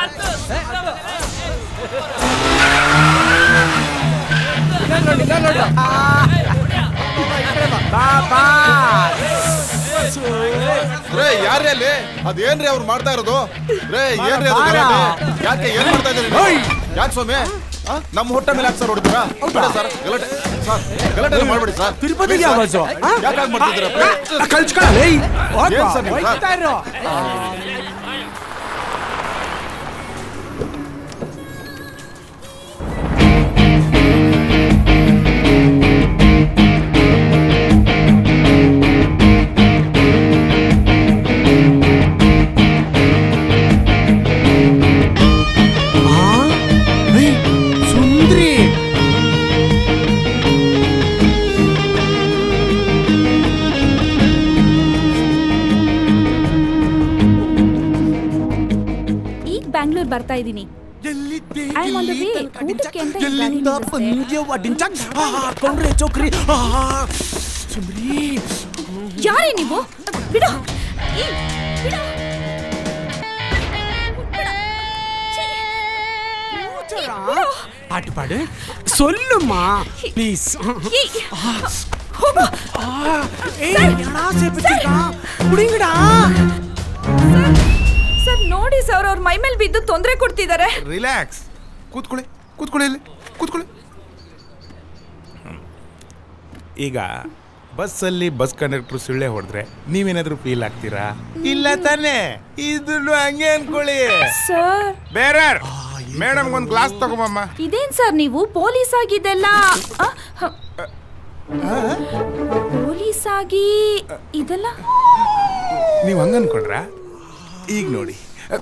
ರೇ ಯಾರೇ ಅಲ್ಲಿ ಅದೇನ್ರಿ ಅವ್ರು ಮಾಡ್ತಾ ಇರೋದು ರೇ ಏನ್ರಿ ಅದು ಗಲಾಟೆ? ಯಾಕೆ ಏನ್ ಮಾಡ್ತಾ ಇದ್ದೀರಿ ಯಾಕೆ ಸ್ವಾಮಿ ಆ? ನಮ್ಮ ಹೊಟ್ಟೆ ಮೇಲೆ ಯಾಕೆ ಸರ್ ಹೊಡಿತೀರಾ ಬೇಡ ಸರ್ ಗಲಾಟೆ ಸರ್ ಗಲಾಟೆ ಎಲ್ಲ ಮಾಡ್ಬೇಡಿ ಸರ್ ತಿರುಪತಿಗೆ Please, ಆವಾಜು, sir. ಆ? ಯಾಕೆ ಹಾಗೆ ಮಾಡ್ತಿದ್ದೀರಾ ಕಳ್ಸ್ಕೊಳ್ಳ ಏಯ್ ಏನ್ ಸರ್ ನೀವು, ಸರ್? ಹೋಗ್ತಾ ಇರೋ ಸುಂದ್ರಿ ಈಗ ಬ್ಯಾಂಗ್ಳೂರ್ ಬರ್ತಾ ಇದ್ದೀನಿ I'm on the way. ಊಟಕ್ಕೆ ಅಂತ ಈ ಗಾಡಿ ಎಲ್ಲಿಂದ ನಿಲ್ಲಿಸ್ದೆ. ಬಂದ್ಯವ್ವ ಡಿಂಚಾಕ್ ಕೊಂಡ್ರೆ ಚೌಕ್ರಿ ಆಹಾ. ಸುಂದ್ರಿ ಯಾರೇ ನೀವು ಬಿಡು ಏ, ಬಿಡು. ಬಿಡು. ಛೀ. ಬಿಡು. பாட்டு பாடு சொல்லுமா ப்ளீஸ் ಏ, ಹೋಗು. ஏய் என்னடா சேப்பிச்சிருக்கான் புடிங்கடா ಸರ್ ನೋಡಿ ಸರ್ ಅವ್ರ ಮೈ ಮೇಲೆ ಬಿದ್ದು ತೊಂದರೆ ಕೊಡ್ತಿದ್ದಾರೆ ರಿಲ್ಯಾಕ್ಸ್ ಕೂತ್ಕೊಳ್ಳಿ ಕೂತ್ಕೊಳ್ಳಿ ಇಲ್ಲಿ ಕೂತ್ಕೊಳ್ಳಿ ಈಗ ಬಸ್ಸಲ್ಲಿ ಬಸ್ ಕಂಡಕ್ಟರ್ ಸುಳ್ಳೆ ಹೊಡೆದ್ರೆ ನೀವೇನಾದ್ರೂ ಫೀಲ್ ಆಗ್ತೀರಾ ಇಲ್ಲ ತಾನೇ ಇದನ್ನು ಹಂಗೆ ಅನ್ಕೊಳ್ಳಿ ಸರ್ ಬೇರೆ ಮೇಡಮ್ ಒಂದು ಗ್ಲಾಸ್ ತಗೊಂಬಮ್ಮ ಇದೇನ್ ಸರ್ ನೀವು ಪೊಲೀಸ್ ಆಗಿದ್ದೆಲ್ಲ ಆ, ಹ. ಪೊಲೀಸ್ ಆಗಿ ಇದೆಲ್ಲ ನೀವು ಹಂಗ ಅನ್ಕೊಂಡ್ರ ಈಗ ನೋಡಿ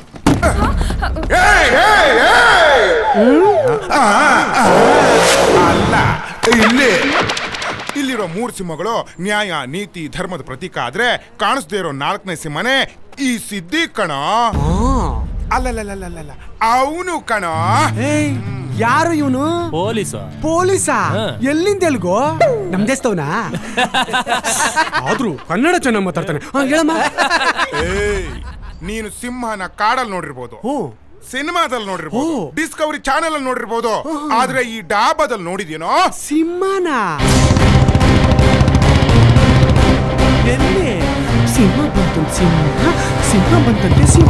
ಅಲ್ಲ ಇಲ್ಲಿ ಇಲ್ಲಿರೋ ಮೂರು ಸಿಂಹಗಳು ನ್ಯಾಯ ನೀತಿ ಧರ್ಮದ ಪ್ರತೀಕ ಆದ್ರೆ ಕಾಣಿಸ್ದೇ ಇರೋ ನಾಲ್ಕನೇ ಸಿಂಹನೇ ಈ ಸಿದ್ದಿ ಕಣ ಅಲ್ಲಲ್ಲಲ್ಲಲ್ಲ ಅವನು ಕಣ ಏಯ್ ಯಾರು ಇವನು ಪೊಲೀಸ ಪೊಲೀಸಾ ಹಾ. ಎಲ್ಲಿಂದ ಎಲ್ಗೋ ನಮ್ ದೇಶದವನಾ ಆದ್ರೂ ಕನ್ನಡ ಚೆನ್ನಾಗಿ ಮಾತಾಡ್ತಾನೆ ಹಾ ಹೇಳಮ್ಮ ಏಯ್, ನೀನು ಸಿಂಹನ ಕಾಡಲ್ಲಿ ನೋಡಿರ್ಬೋದು ಹ್ಞೂ ಸಿನಿಮಾದಲ್ಲಿ ನೋಡಿರ್ಬೋದು ಓ. ಡಿಸ್ಕವರಿ ಚಾನೆಲ್ ಅಲ್ಲಿ ನೋಡಿರ್ಬೋದು ಆದ್ರೆ ಈ ಡಾಬಾದಲ್ಲಿ ನೋಡಿದ್ಯೇನೋ ಸಿಂಹನ ಎಲ್ಲಿ ಸಿಂಹ ಬಂತು ಸಿಂಹ ಸಿಂಹ ಬಂತಂತೆ ಸಿಂಹ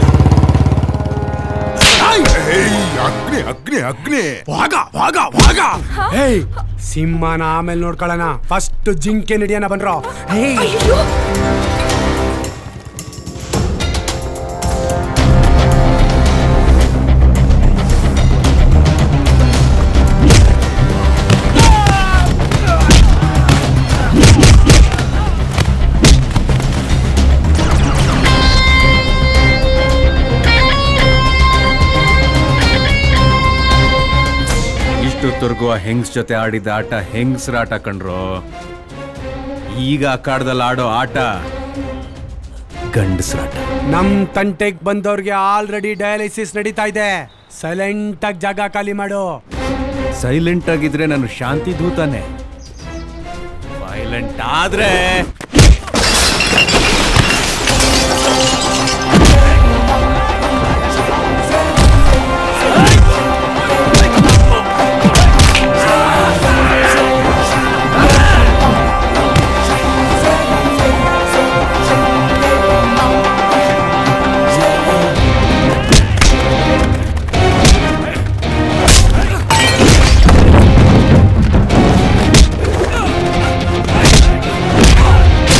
ಏಯ್, ಅಗ್ನಿ ಅಗ್ನಿ ಅಗ್ನಿ ವಾಗ ವಾಗ ವಾಗ ಏಯ್ ಸಿಂಹನ ಆಮೇಲೆ ನೋಡ್ಕೊಳ್ಳೋಣ ಫಸ್ಟ್ ಜಿಂಕೆ ನಡಿಯೋಣ ಬನ್ರೋ ಏಯ್ ಅಯ್ಯೋ ಇಷ್ಟೊತ್ತವರೆಗೂ ಆ ಹೆಂಗ್ಸ್ ಜೊತೆ ಆಡಿದ ಆಟ ಹೆಂಗ್ಸ್ರ ಆಟ ಕಂಡ್ರು ಈಗ ಆ ಕಾಡ್ದಲ್ಲಿ ಆಡೋ ಆಟ ಗಂಡಸ್ರಾಟ ನಮ್ ತಂಟೆಗ್ ಬಂದವ್ರಿಗೆ ಆಲ್ರೆಡಿ ಡಯಾಲಿಸಿಸ್ ನಡೀತಾ ಇದೆ ಸೈಲೆಂಟ್ ಆಗಿ ಜಾಗ ಖಾಲಿ ಮಾಡು ಸೈಲೆಂಟ್ ಆಗಿದ್ರೆ ನಾನು ಶಾಂತಿ ದೂತಾನೆ ವೈಲೆಂಟ್ ಆದ್ರೆ ಏಯ್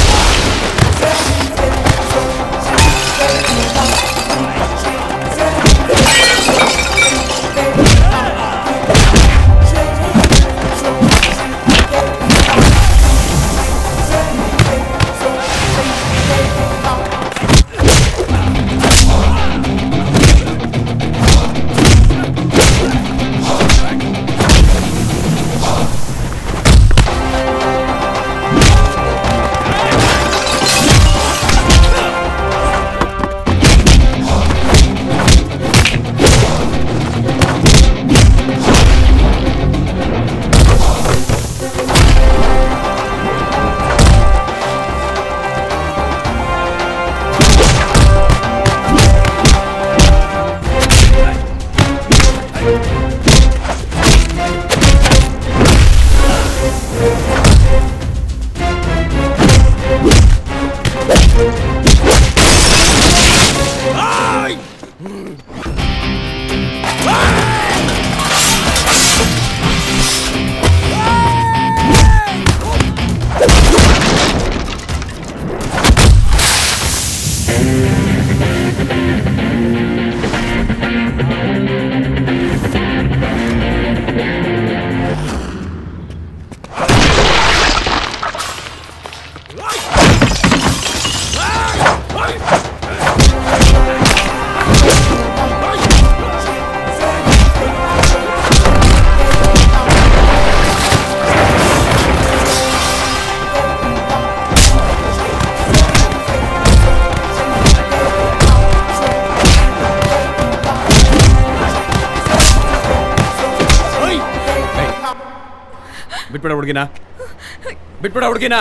ಬಿಟ್ಬಿಡ ಹುಡುಗಿನ ಬಿಟ್ಬಿಡ ಹುಡುಗಿನ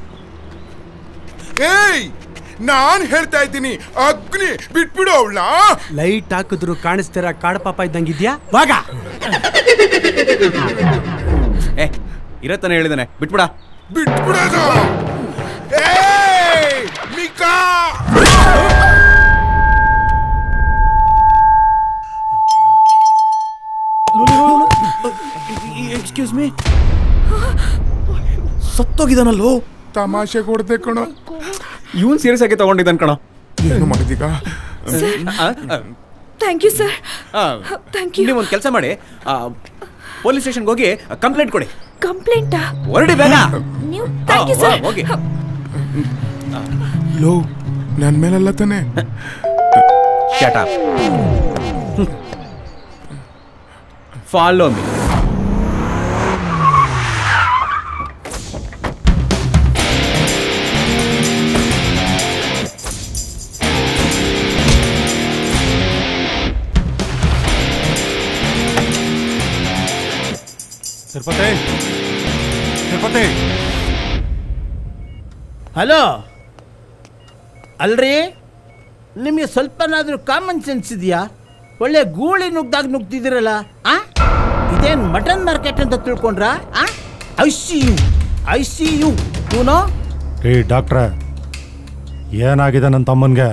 ಏಯ್ ನಾನ್ ಹೇಳ್ತಾ ಇದ್ದೀನಿ ಅಗ್ನಿ ಬಿಟ್ಬಿಡು ಅವಳ ಲೈಟ್ ಹಾಕಿದ್ರು ಕಾಣಿಸ್ತೀರ ಕಾಡು ಪಾಪ ಇದ್ದಂಗಿದ್ಯಾ ವಾಗ ಏ ಇರತ್ತಾನೆ ಹೇಳಿದಾನೆ ಬಿಟ್ಬಿಡ ಬಿಟ್ಬಿಡೋದು ಏಯ್ ಮಿಕಾ ಎಕ್ಸ್ಕ್ಯೂಸ್ ಮೀ ಸತ್ತೋಗಿದಾನಲ್ಲೋ ತಮಾಷೆ ಕೊಡ್ದೆ ಕಣೋ ಇವನ್ ಸೀರಿಯಸ್ ಆಗಿ ತಗೊಂಡಿದ್ದಾನ ಕಣ ಏನು ಮಾಡಿದೀಗ thank you sir thank you ನೀವು ಒಂದು ಕೆಲಸ ಮಾಡಿ ಪೊಲೀಸ್ ಸ್ಟೇಷನ್ಗೆ ಹೋಗಿ ಕಂಪ್ಲೇಂಟ್ ಕೊಡಿ ಕಂಪ್ಲೇಂಟಾ ಹೊರಡಿ ಬೇಗ ನೀವು ಥ್ಯಾಂಕ್ ಯು ಸರ್ ಹೋಗಿ ಲೋ ನನ್ ಮೇಲಲ್ಲ ತಾನೆ shut up follow me Tirupati Tirupati hello ಅಲ್ರಿ ನಿಮಗೆ ಸ್ವಲ್ಪನಾದ್ರೂ ಕಾಮನ್ ಸೆನ್ಸ್ ಇದೆಯಾ ಒಳ್ಳೆ ಗೂಳಿ ನುಗ್ದಾಗ ನುಗ್ತಿದ್ದೀರಲ್ಲ ಆ ಇದೇನು ಮಟನ್ ಮಾರ್ಕೆಟ್ ಅಂತ ತಿಳ್ಕೊಂಡ್ರಾ ಆ I C U I C U ಇವನೋ ರೀ ಡಾಕ್ಟ್ರೆ ಏನಾಗಿದೆ ನನ್ನ ತಮ್ಮನಿಗೆ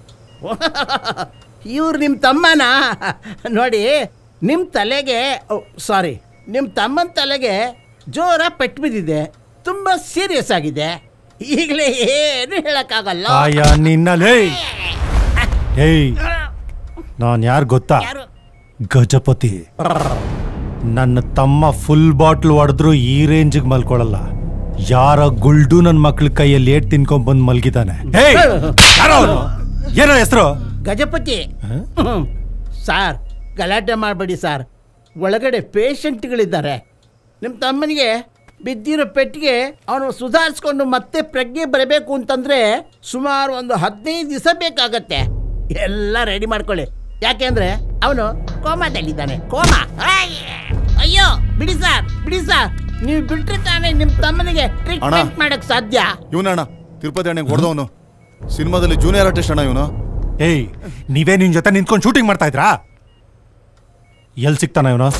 ಇವ್ರು ನಿಮ್ಮ ತಮ್ಮನ ನೋಡಿ ನಿಮ್ಮ ತಲೆಗೆ ಸಾರಿ ನಿಮ್ಮ ತಮ್ಮನ ತಲೆಗೆ ಜೋರ ಪೆಟ್ಟು ಬಿದ್ದಿದೆ ತುಂಬ ಸೀರಿಯಸ್ ಆಗಿದೆ ಈಗಲೇ ಏನು ಹೇಳಕ್ಕಾಗಲ್ಲ ಆಯ ನಿನ್ನಲೇ ಏಯ್ ನಾನು ಯಾರು ಗೊತ್ತಾ ಯಾರು ಗಜಪತಿ ನನ್ನ ತಮ್ಮ ಫುಲ್ ಬಾಟ್ಲ್ ಹೊಡೆದ್ರು ಈ ರೇಂಜಿಗೆ ಮಲ್ಕೊಳಲ್ಲ ಯಾರ ಗುಲ್ಡು ನನ್ನ ಮಕ್ಳ ಕೈಯಲ್ಲಿ ಏಟ್ ತಿನ್ಕೊಂಡ್ ಬಂದು ಮಲ್ಗಿದ್ದಾನೆ ಏಯ್ ಯಾರೋ ಅವ್ನು? ಏನೋ ಹೆಸರು ಗಜಪತಿ ಹ್ಮ್. ಸಾರ್ ಗಲಾಟೆ ಮಾಡಬೇಡಿ ಸಾರ್ ಒಳಗಡೆ ಪೇಷಂಟ್ಗಳಿದ್ದಾರೆ ನಿಮ್ಮ ತಮ್ಮನಿಗೆ ಬಿದ್ದಿರೋ ಪೆಟ್ಟಿಗೆ ಅವನು ಸುಧಾರಿಸ್ಕೊಂಡು ಮತ್ತೆ ಪ್ರಜ್ಞೆ ಬರಬೇಕು ಅಂತಂದ್ರೆ ಸುಮಾರು ಒಂದು ಹದಿನೈದು ದಿವಸ ಬೇಕಾಗತ್ತೆ ಎಲ್ಲ ರೆಡಿ ಮಾಡ್ಕೊಳ್ಳಿ ಯಾಕೆಂದ್ರೆ ಅವನು ಕೋಮಾದಲ್ಲಿದ್ದಾನೆ ಕೋಮಾ ಆಯ್! ಅಯ್ಯೋ ಬಿಡಿ ಸರ್ ಬಿಡಿ ಸರ್ ನೀವು ಬಿಟ್ರೆ ತಾನೇ ನಿಮ್ಮ ತಮ್ಮನಿಗೆ ಟ್ರೀಟ್ಮೆಂಟ್ ಮಾಡಕ್ ಸಾಧ್ಯ ಇವನಣ್ಣ ತಿರುಪತಿ ಅಣ್ಣಗೆ ಹೊಡೆದವನು ಸಿನಿಮಾದಲ್ಲಿ ಜೂನಿಯರ್ ಆರ್ಟಿಸ್ಟ್ ಅಣ್ಣ ಇವನು ಏಯ್ ನೀವೇ ನಿನ್ ಜೊತೆ ನಿಂತ್ಕೊಂಡು ಶೂಟಿಂಗ್ ಮಾಡ್ತಾ ಇದ್ರಾ ಎಲ್ಲಿ ಸಿಗ್ತಾನ ಇವನು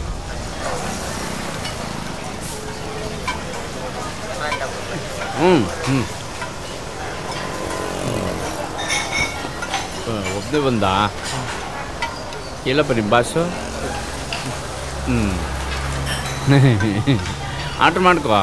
ಒಬ್ಬನೇ ಬಂದ ಎಲ್ಲಪ್ಪ ನಿಮ್ಮ ಬಾಸು ಹ್ಞೂ ಆರ್ಡ್ರ್ ಮಾಡ್ಕೋ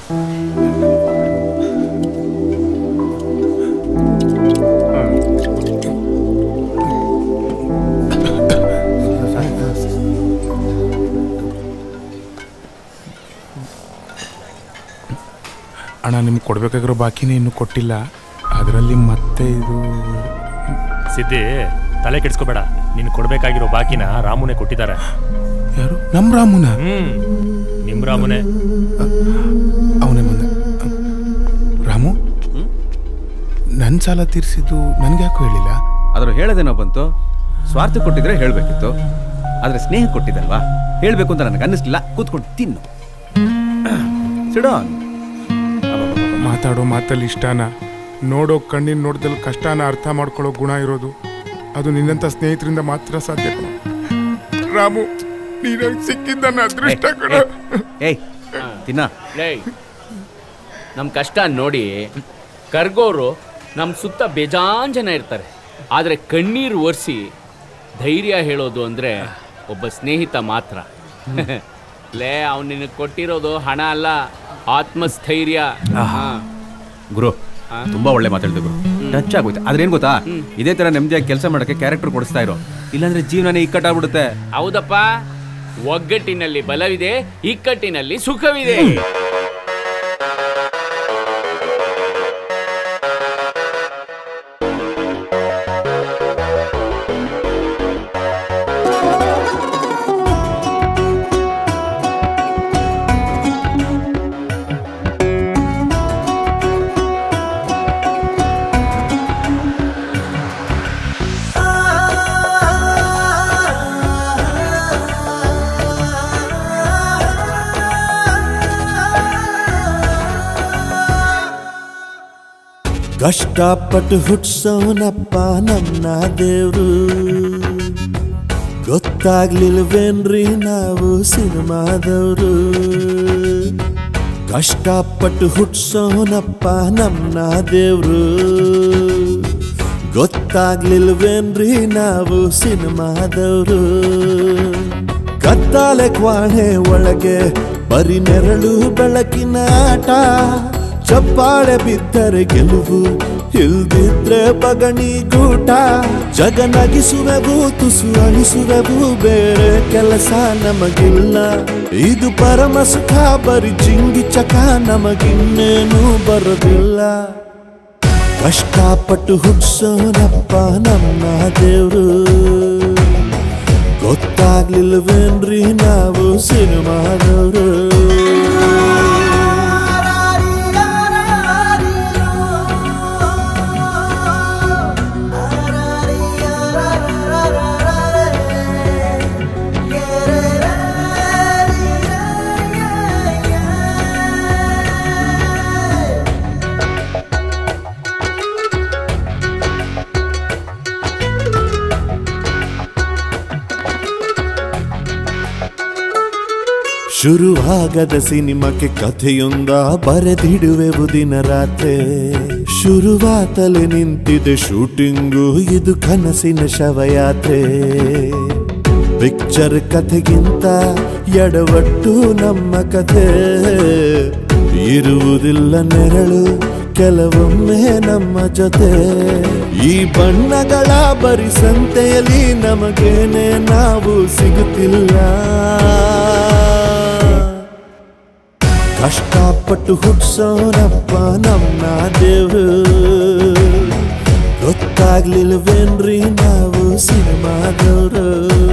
ಅಣ್ಣ ನಿಮ್ಗೆ ಕೊಡ್ಬೇಕಾಗಿರೋ ಬಾಕಿನೇ ಇನ್ನೂ ಕೊಟ್ಟಿಲ್ಲ ಅದರಲ್ಲಿ ಮತ್ತೆ ಇದು ಸಿದ್ದಿ ತಲೆ ಕೆಡಿಸ್ಕೋಬೇಡ ನೀನು ಕೊಡ್ಬೇಕಾಗಿರೋ ಬಾಕಿನ ರಾಮುನೇ ಕೊಟ್ಟಿದ್ದಾರೆ ಯಾರು ನಮ್ಮ ರಾಮುನ ಹ್ಮ್ ನಿಮ್ ರಾಮುನೇ ಅವನೇ ಬಂದ ರಾಮು ನನ್ನ ಸಾಲ ತೀರಿಸಿದ್ದು ನನ್ಗೆ ಯಾಕೋ ಹೇಳಿಲ್ಲ ಆದ್ರೂ ಹೇಳೋದೇನೋ ಬಂತು ಸ್ವಾರ್ಥ ಕೊಟ್ಟಿದ್ರೆ ಹೇಳ್ಬೇಕಿತ್ತು ಆದ್ರೆ ಸ್ನೇಹ ಕೊಟ್ಟಿದ್ದಲ್ವಾ ಹೇಳ್ಬೇಕು ಅಂತ ನನಗೆ ಅನ್ನಿಸ್ಲಿಲ್ಲ ಕೂತ್ಕೊಂಡು ತಿನ್ನು ಸಿಡೋನ್ ಮಾತಾಡೋ ಮಾತಲ್ಲಿ ಇಷ್ಟನ ನೋಡೋ ಕಣ್ಣಿನ ನೋಡ್ದಲ್ಲಿ ಕಷ್ಟನ ಅರ್ಥ ಮಾಡ್ಕೊಳ್ಳೋ ಗುಣ ಇರೋದು ಅದು ನಿನ್ನಂತ ಸ್ನೇಹಿತರಿಂದ ಮಾತ್ರ ಸಾಧ್ಯ ಕಣೋ. ರಾಮು ನೀನಾಗ ಸಿಕ್ಕಿದ್ದ ನನ್ನ ಅದೃಷ್ಟ ಕಣ ಏಯ್ ತಿನ್ನ ಲೇ ನಮ್ಮ ಕಷ್ಟ ನೋಡಿ ಕರ್ಗೋರು ನಮ್ಮ ಸುತ್ತ ಬೇಜಾನ್ ಜನ ಇರ್ತಾರೆ ಆದರೆ ಕಣ್ಣೀರು ಒರೆಸಿ ಧೈರ್ಯ ಹೇಳೋದು ಅಂದರೆ ಒಬ್ಬ ಸ್ನೇಹಿತ ಮಾತ್ರ ಲೇ ಅವ್ನು ನಿನಗೆ ಕೊಟ್ಟಿರೋದು ಹಣ ಅಲ್ಲ ಆತ್ಮಸ್ಥೈರ್ಯ ಹಾ. ಗುರು ತುಂಬಾ ಒಳ್ಳೆ ಮಾತಾಡ್ದೆ ಗುರು ಟಚ್ ಆಗೋಯ್ತು ಆದ್ರೆ ಏನ್ ಗೊತ್ತಾ ಇದೇ ತರ ನೆಮ್ಮದಿಯಾಗಿ ಕೆಲಸ ಮಾಡಕ್ಕೆ ಕ್ಯಾರೆಕ್ಟರ್ ಕೊಡಿಸ್ತಾ ಇರೋ ಇಲ್ಲಾಂದ್ರೆ ಜೀವನನೇ ಇಕ್ಕಟ್ಟಾಗ್ಬಿಡುತ್ತೆ ಹೌದಪ್ಪ ಒಗ್ಗಟ್ಟಿನಲ್ಲಿ ಬಲವಿದೆ ಇಕ್ಕಟ್ಟಿನಲ್ಲಿ ಸುಖವಿದೆ ಆ ಕಷ್ಟಪಟ್ಟು ಹುಟ್ಸೋನಪ್ಪ ನನ್ನ ದೇವ್ರು ಗೊತ್ತಾಗ್ಲಿಲ್ವೇನ್ರಿ ನಾವು ಸಿನಿಮಾದವರು ಕಷ್ಟಪಟ್ಟು ಹುಟ್ಸೋನಪ್ಪ ನಮ್ಮ ದೇವ್ರು ಗೊತ್ತಾಗ್ಲಿಲ್ವೇನ್ರಿ ನಾವು ಸಿನಿಮಾದವರು ಕತ್ತಾಲೆ ಕ್ವಾಣೆ ಒಳಗೆ ಬರಿ ನೆರಳು ಬೆಳಕಿನ ಆಟ ಚಪ್ಪಾಳೆ ಬಿದ್ದರೆ ಗೆಲುವು ಇಲ್ದಿದ್ರೆ ಬಗಣಿ ಗೂಟ ಜಗನಗಿಸುವೆವು ತುಸು ಅಳಿಸುವೆವು ಬೇರೆ ಕೆಲಸ ನಮಗಿಲ್ಲ ಇದು ಪರಮ ಸುಖ ಬರಿ ಜಿಂಗಿ ಚಕ ನಮಗಿನ್ನೇನು ಬರೋದಿಲ್ಲ ಕಷ್ಟಪಟ್ಟು ಹುಟ್ಸೋನಪ್ಪ ನಮ್ಮ ದೇವ್ರು ಗೊತ್ತಾಗ್ಲಿಲ್ವೇನ್ರಿ ನಾವು ಸಿನಿಮಾದವರು ಶುರುವಾಗದ ಸಿನಿಮಾಕ್ಕೆ ಕಥೆಯೊಂದ ಬರೆದಿಡುವೆವು ದಿನ ರಾತ್ರಿ ಶುರುವಾತಲೆ ನಿಂತಿದೆ ಶೂಟಿಂಗು ಇದು ಕನಸಿನ ಶವಯಾತ್ರೆ ಪಿಕ್ಚರ್ ಕಥೆಗಿಂತ ಎಡವಟ್ಟು ನಮ್ಮ ಕಥೆ ಇರುವುದಿಲ್ಲ ನೆರಳು ಕೆಲವೊಮ್ಮೆ ನಮ್ಮ ಜೊತೆ ಈ ಬಣ್ಣಗಳ ಬರಿ ಸಂತೆಯಲ್ಲಿ ನಮಗೇನೆ ನಾವು ಸಿಗುತ್ತಿಲ್ಲ ಕಷ್ಟಪಟ್ಟು ಹುಟ್ಸೋನಪ್ಪ ನಮ್ಮ ದೇವ್ರು ಗೊತ್ತಾಗ್ಲಿಲ್ವೇನ್ರಿ ನಾವು ಸಿನಿಮಾದವರು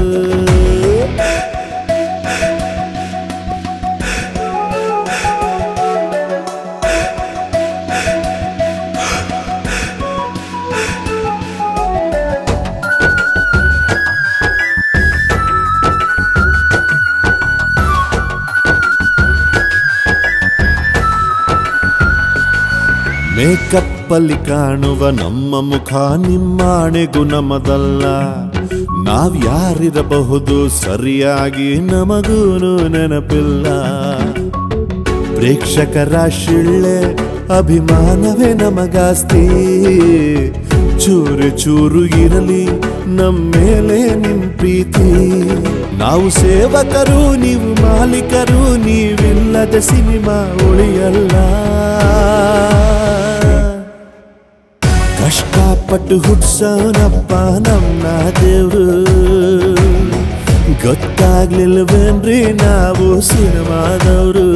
ಮೇಕಪ್ ಅಲ್ಲಿ ಕಾಣುವ ನಮ್ಮ ಮುಖ ನಿಮ್ಮಾಣೆಗೂ ನಮ್ಮದಲ್ಲ ನಾವ್ ಯಾರಿರಬಹುದು ಸರಿಯಾಗಿ ನಮಗೂನು ನೆನಪಿಲ್ಲ ಪ್ರೇಕ್ಷಕರ ಶಿಳ್ಳೆ ಅಭಿಮಾನವೇ ನಮಗಾಸ್ತಿ ಚೂರು ಚೂರು ಇರಲಿ ನಮ್ಮೇಲೆ ನಿಮ್ ಪ್ರೀತಿ ನಾವು ಸೇವಕರು ನೀವು ಮಾಲೀಕರು ನೀವಿಲ್ಲದ ಸಿನಿಮಾ ಉಳಿಯಲ್ಲ ಕಷ್ಟಪಟ್ಟು ಹುಟ್ಸೋನಪ್ಪ ನಮ್ಮ ದೇವ್ರು ಗೊತ್ತಾಗ್ಲಿಲ್ವೇನ್ರಿ ನಾವು ಸಿನಿಮಾದವರು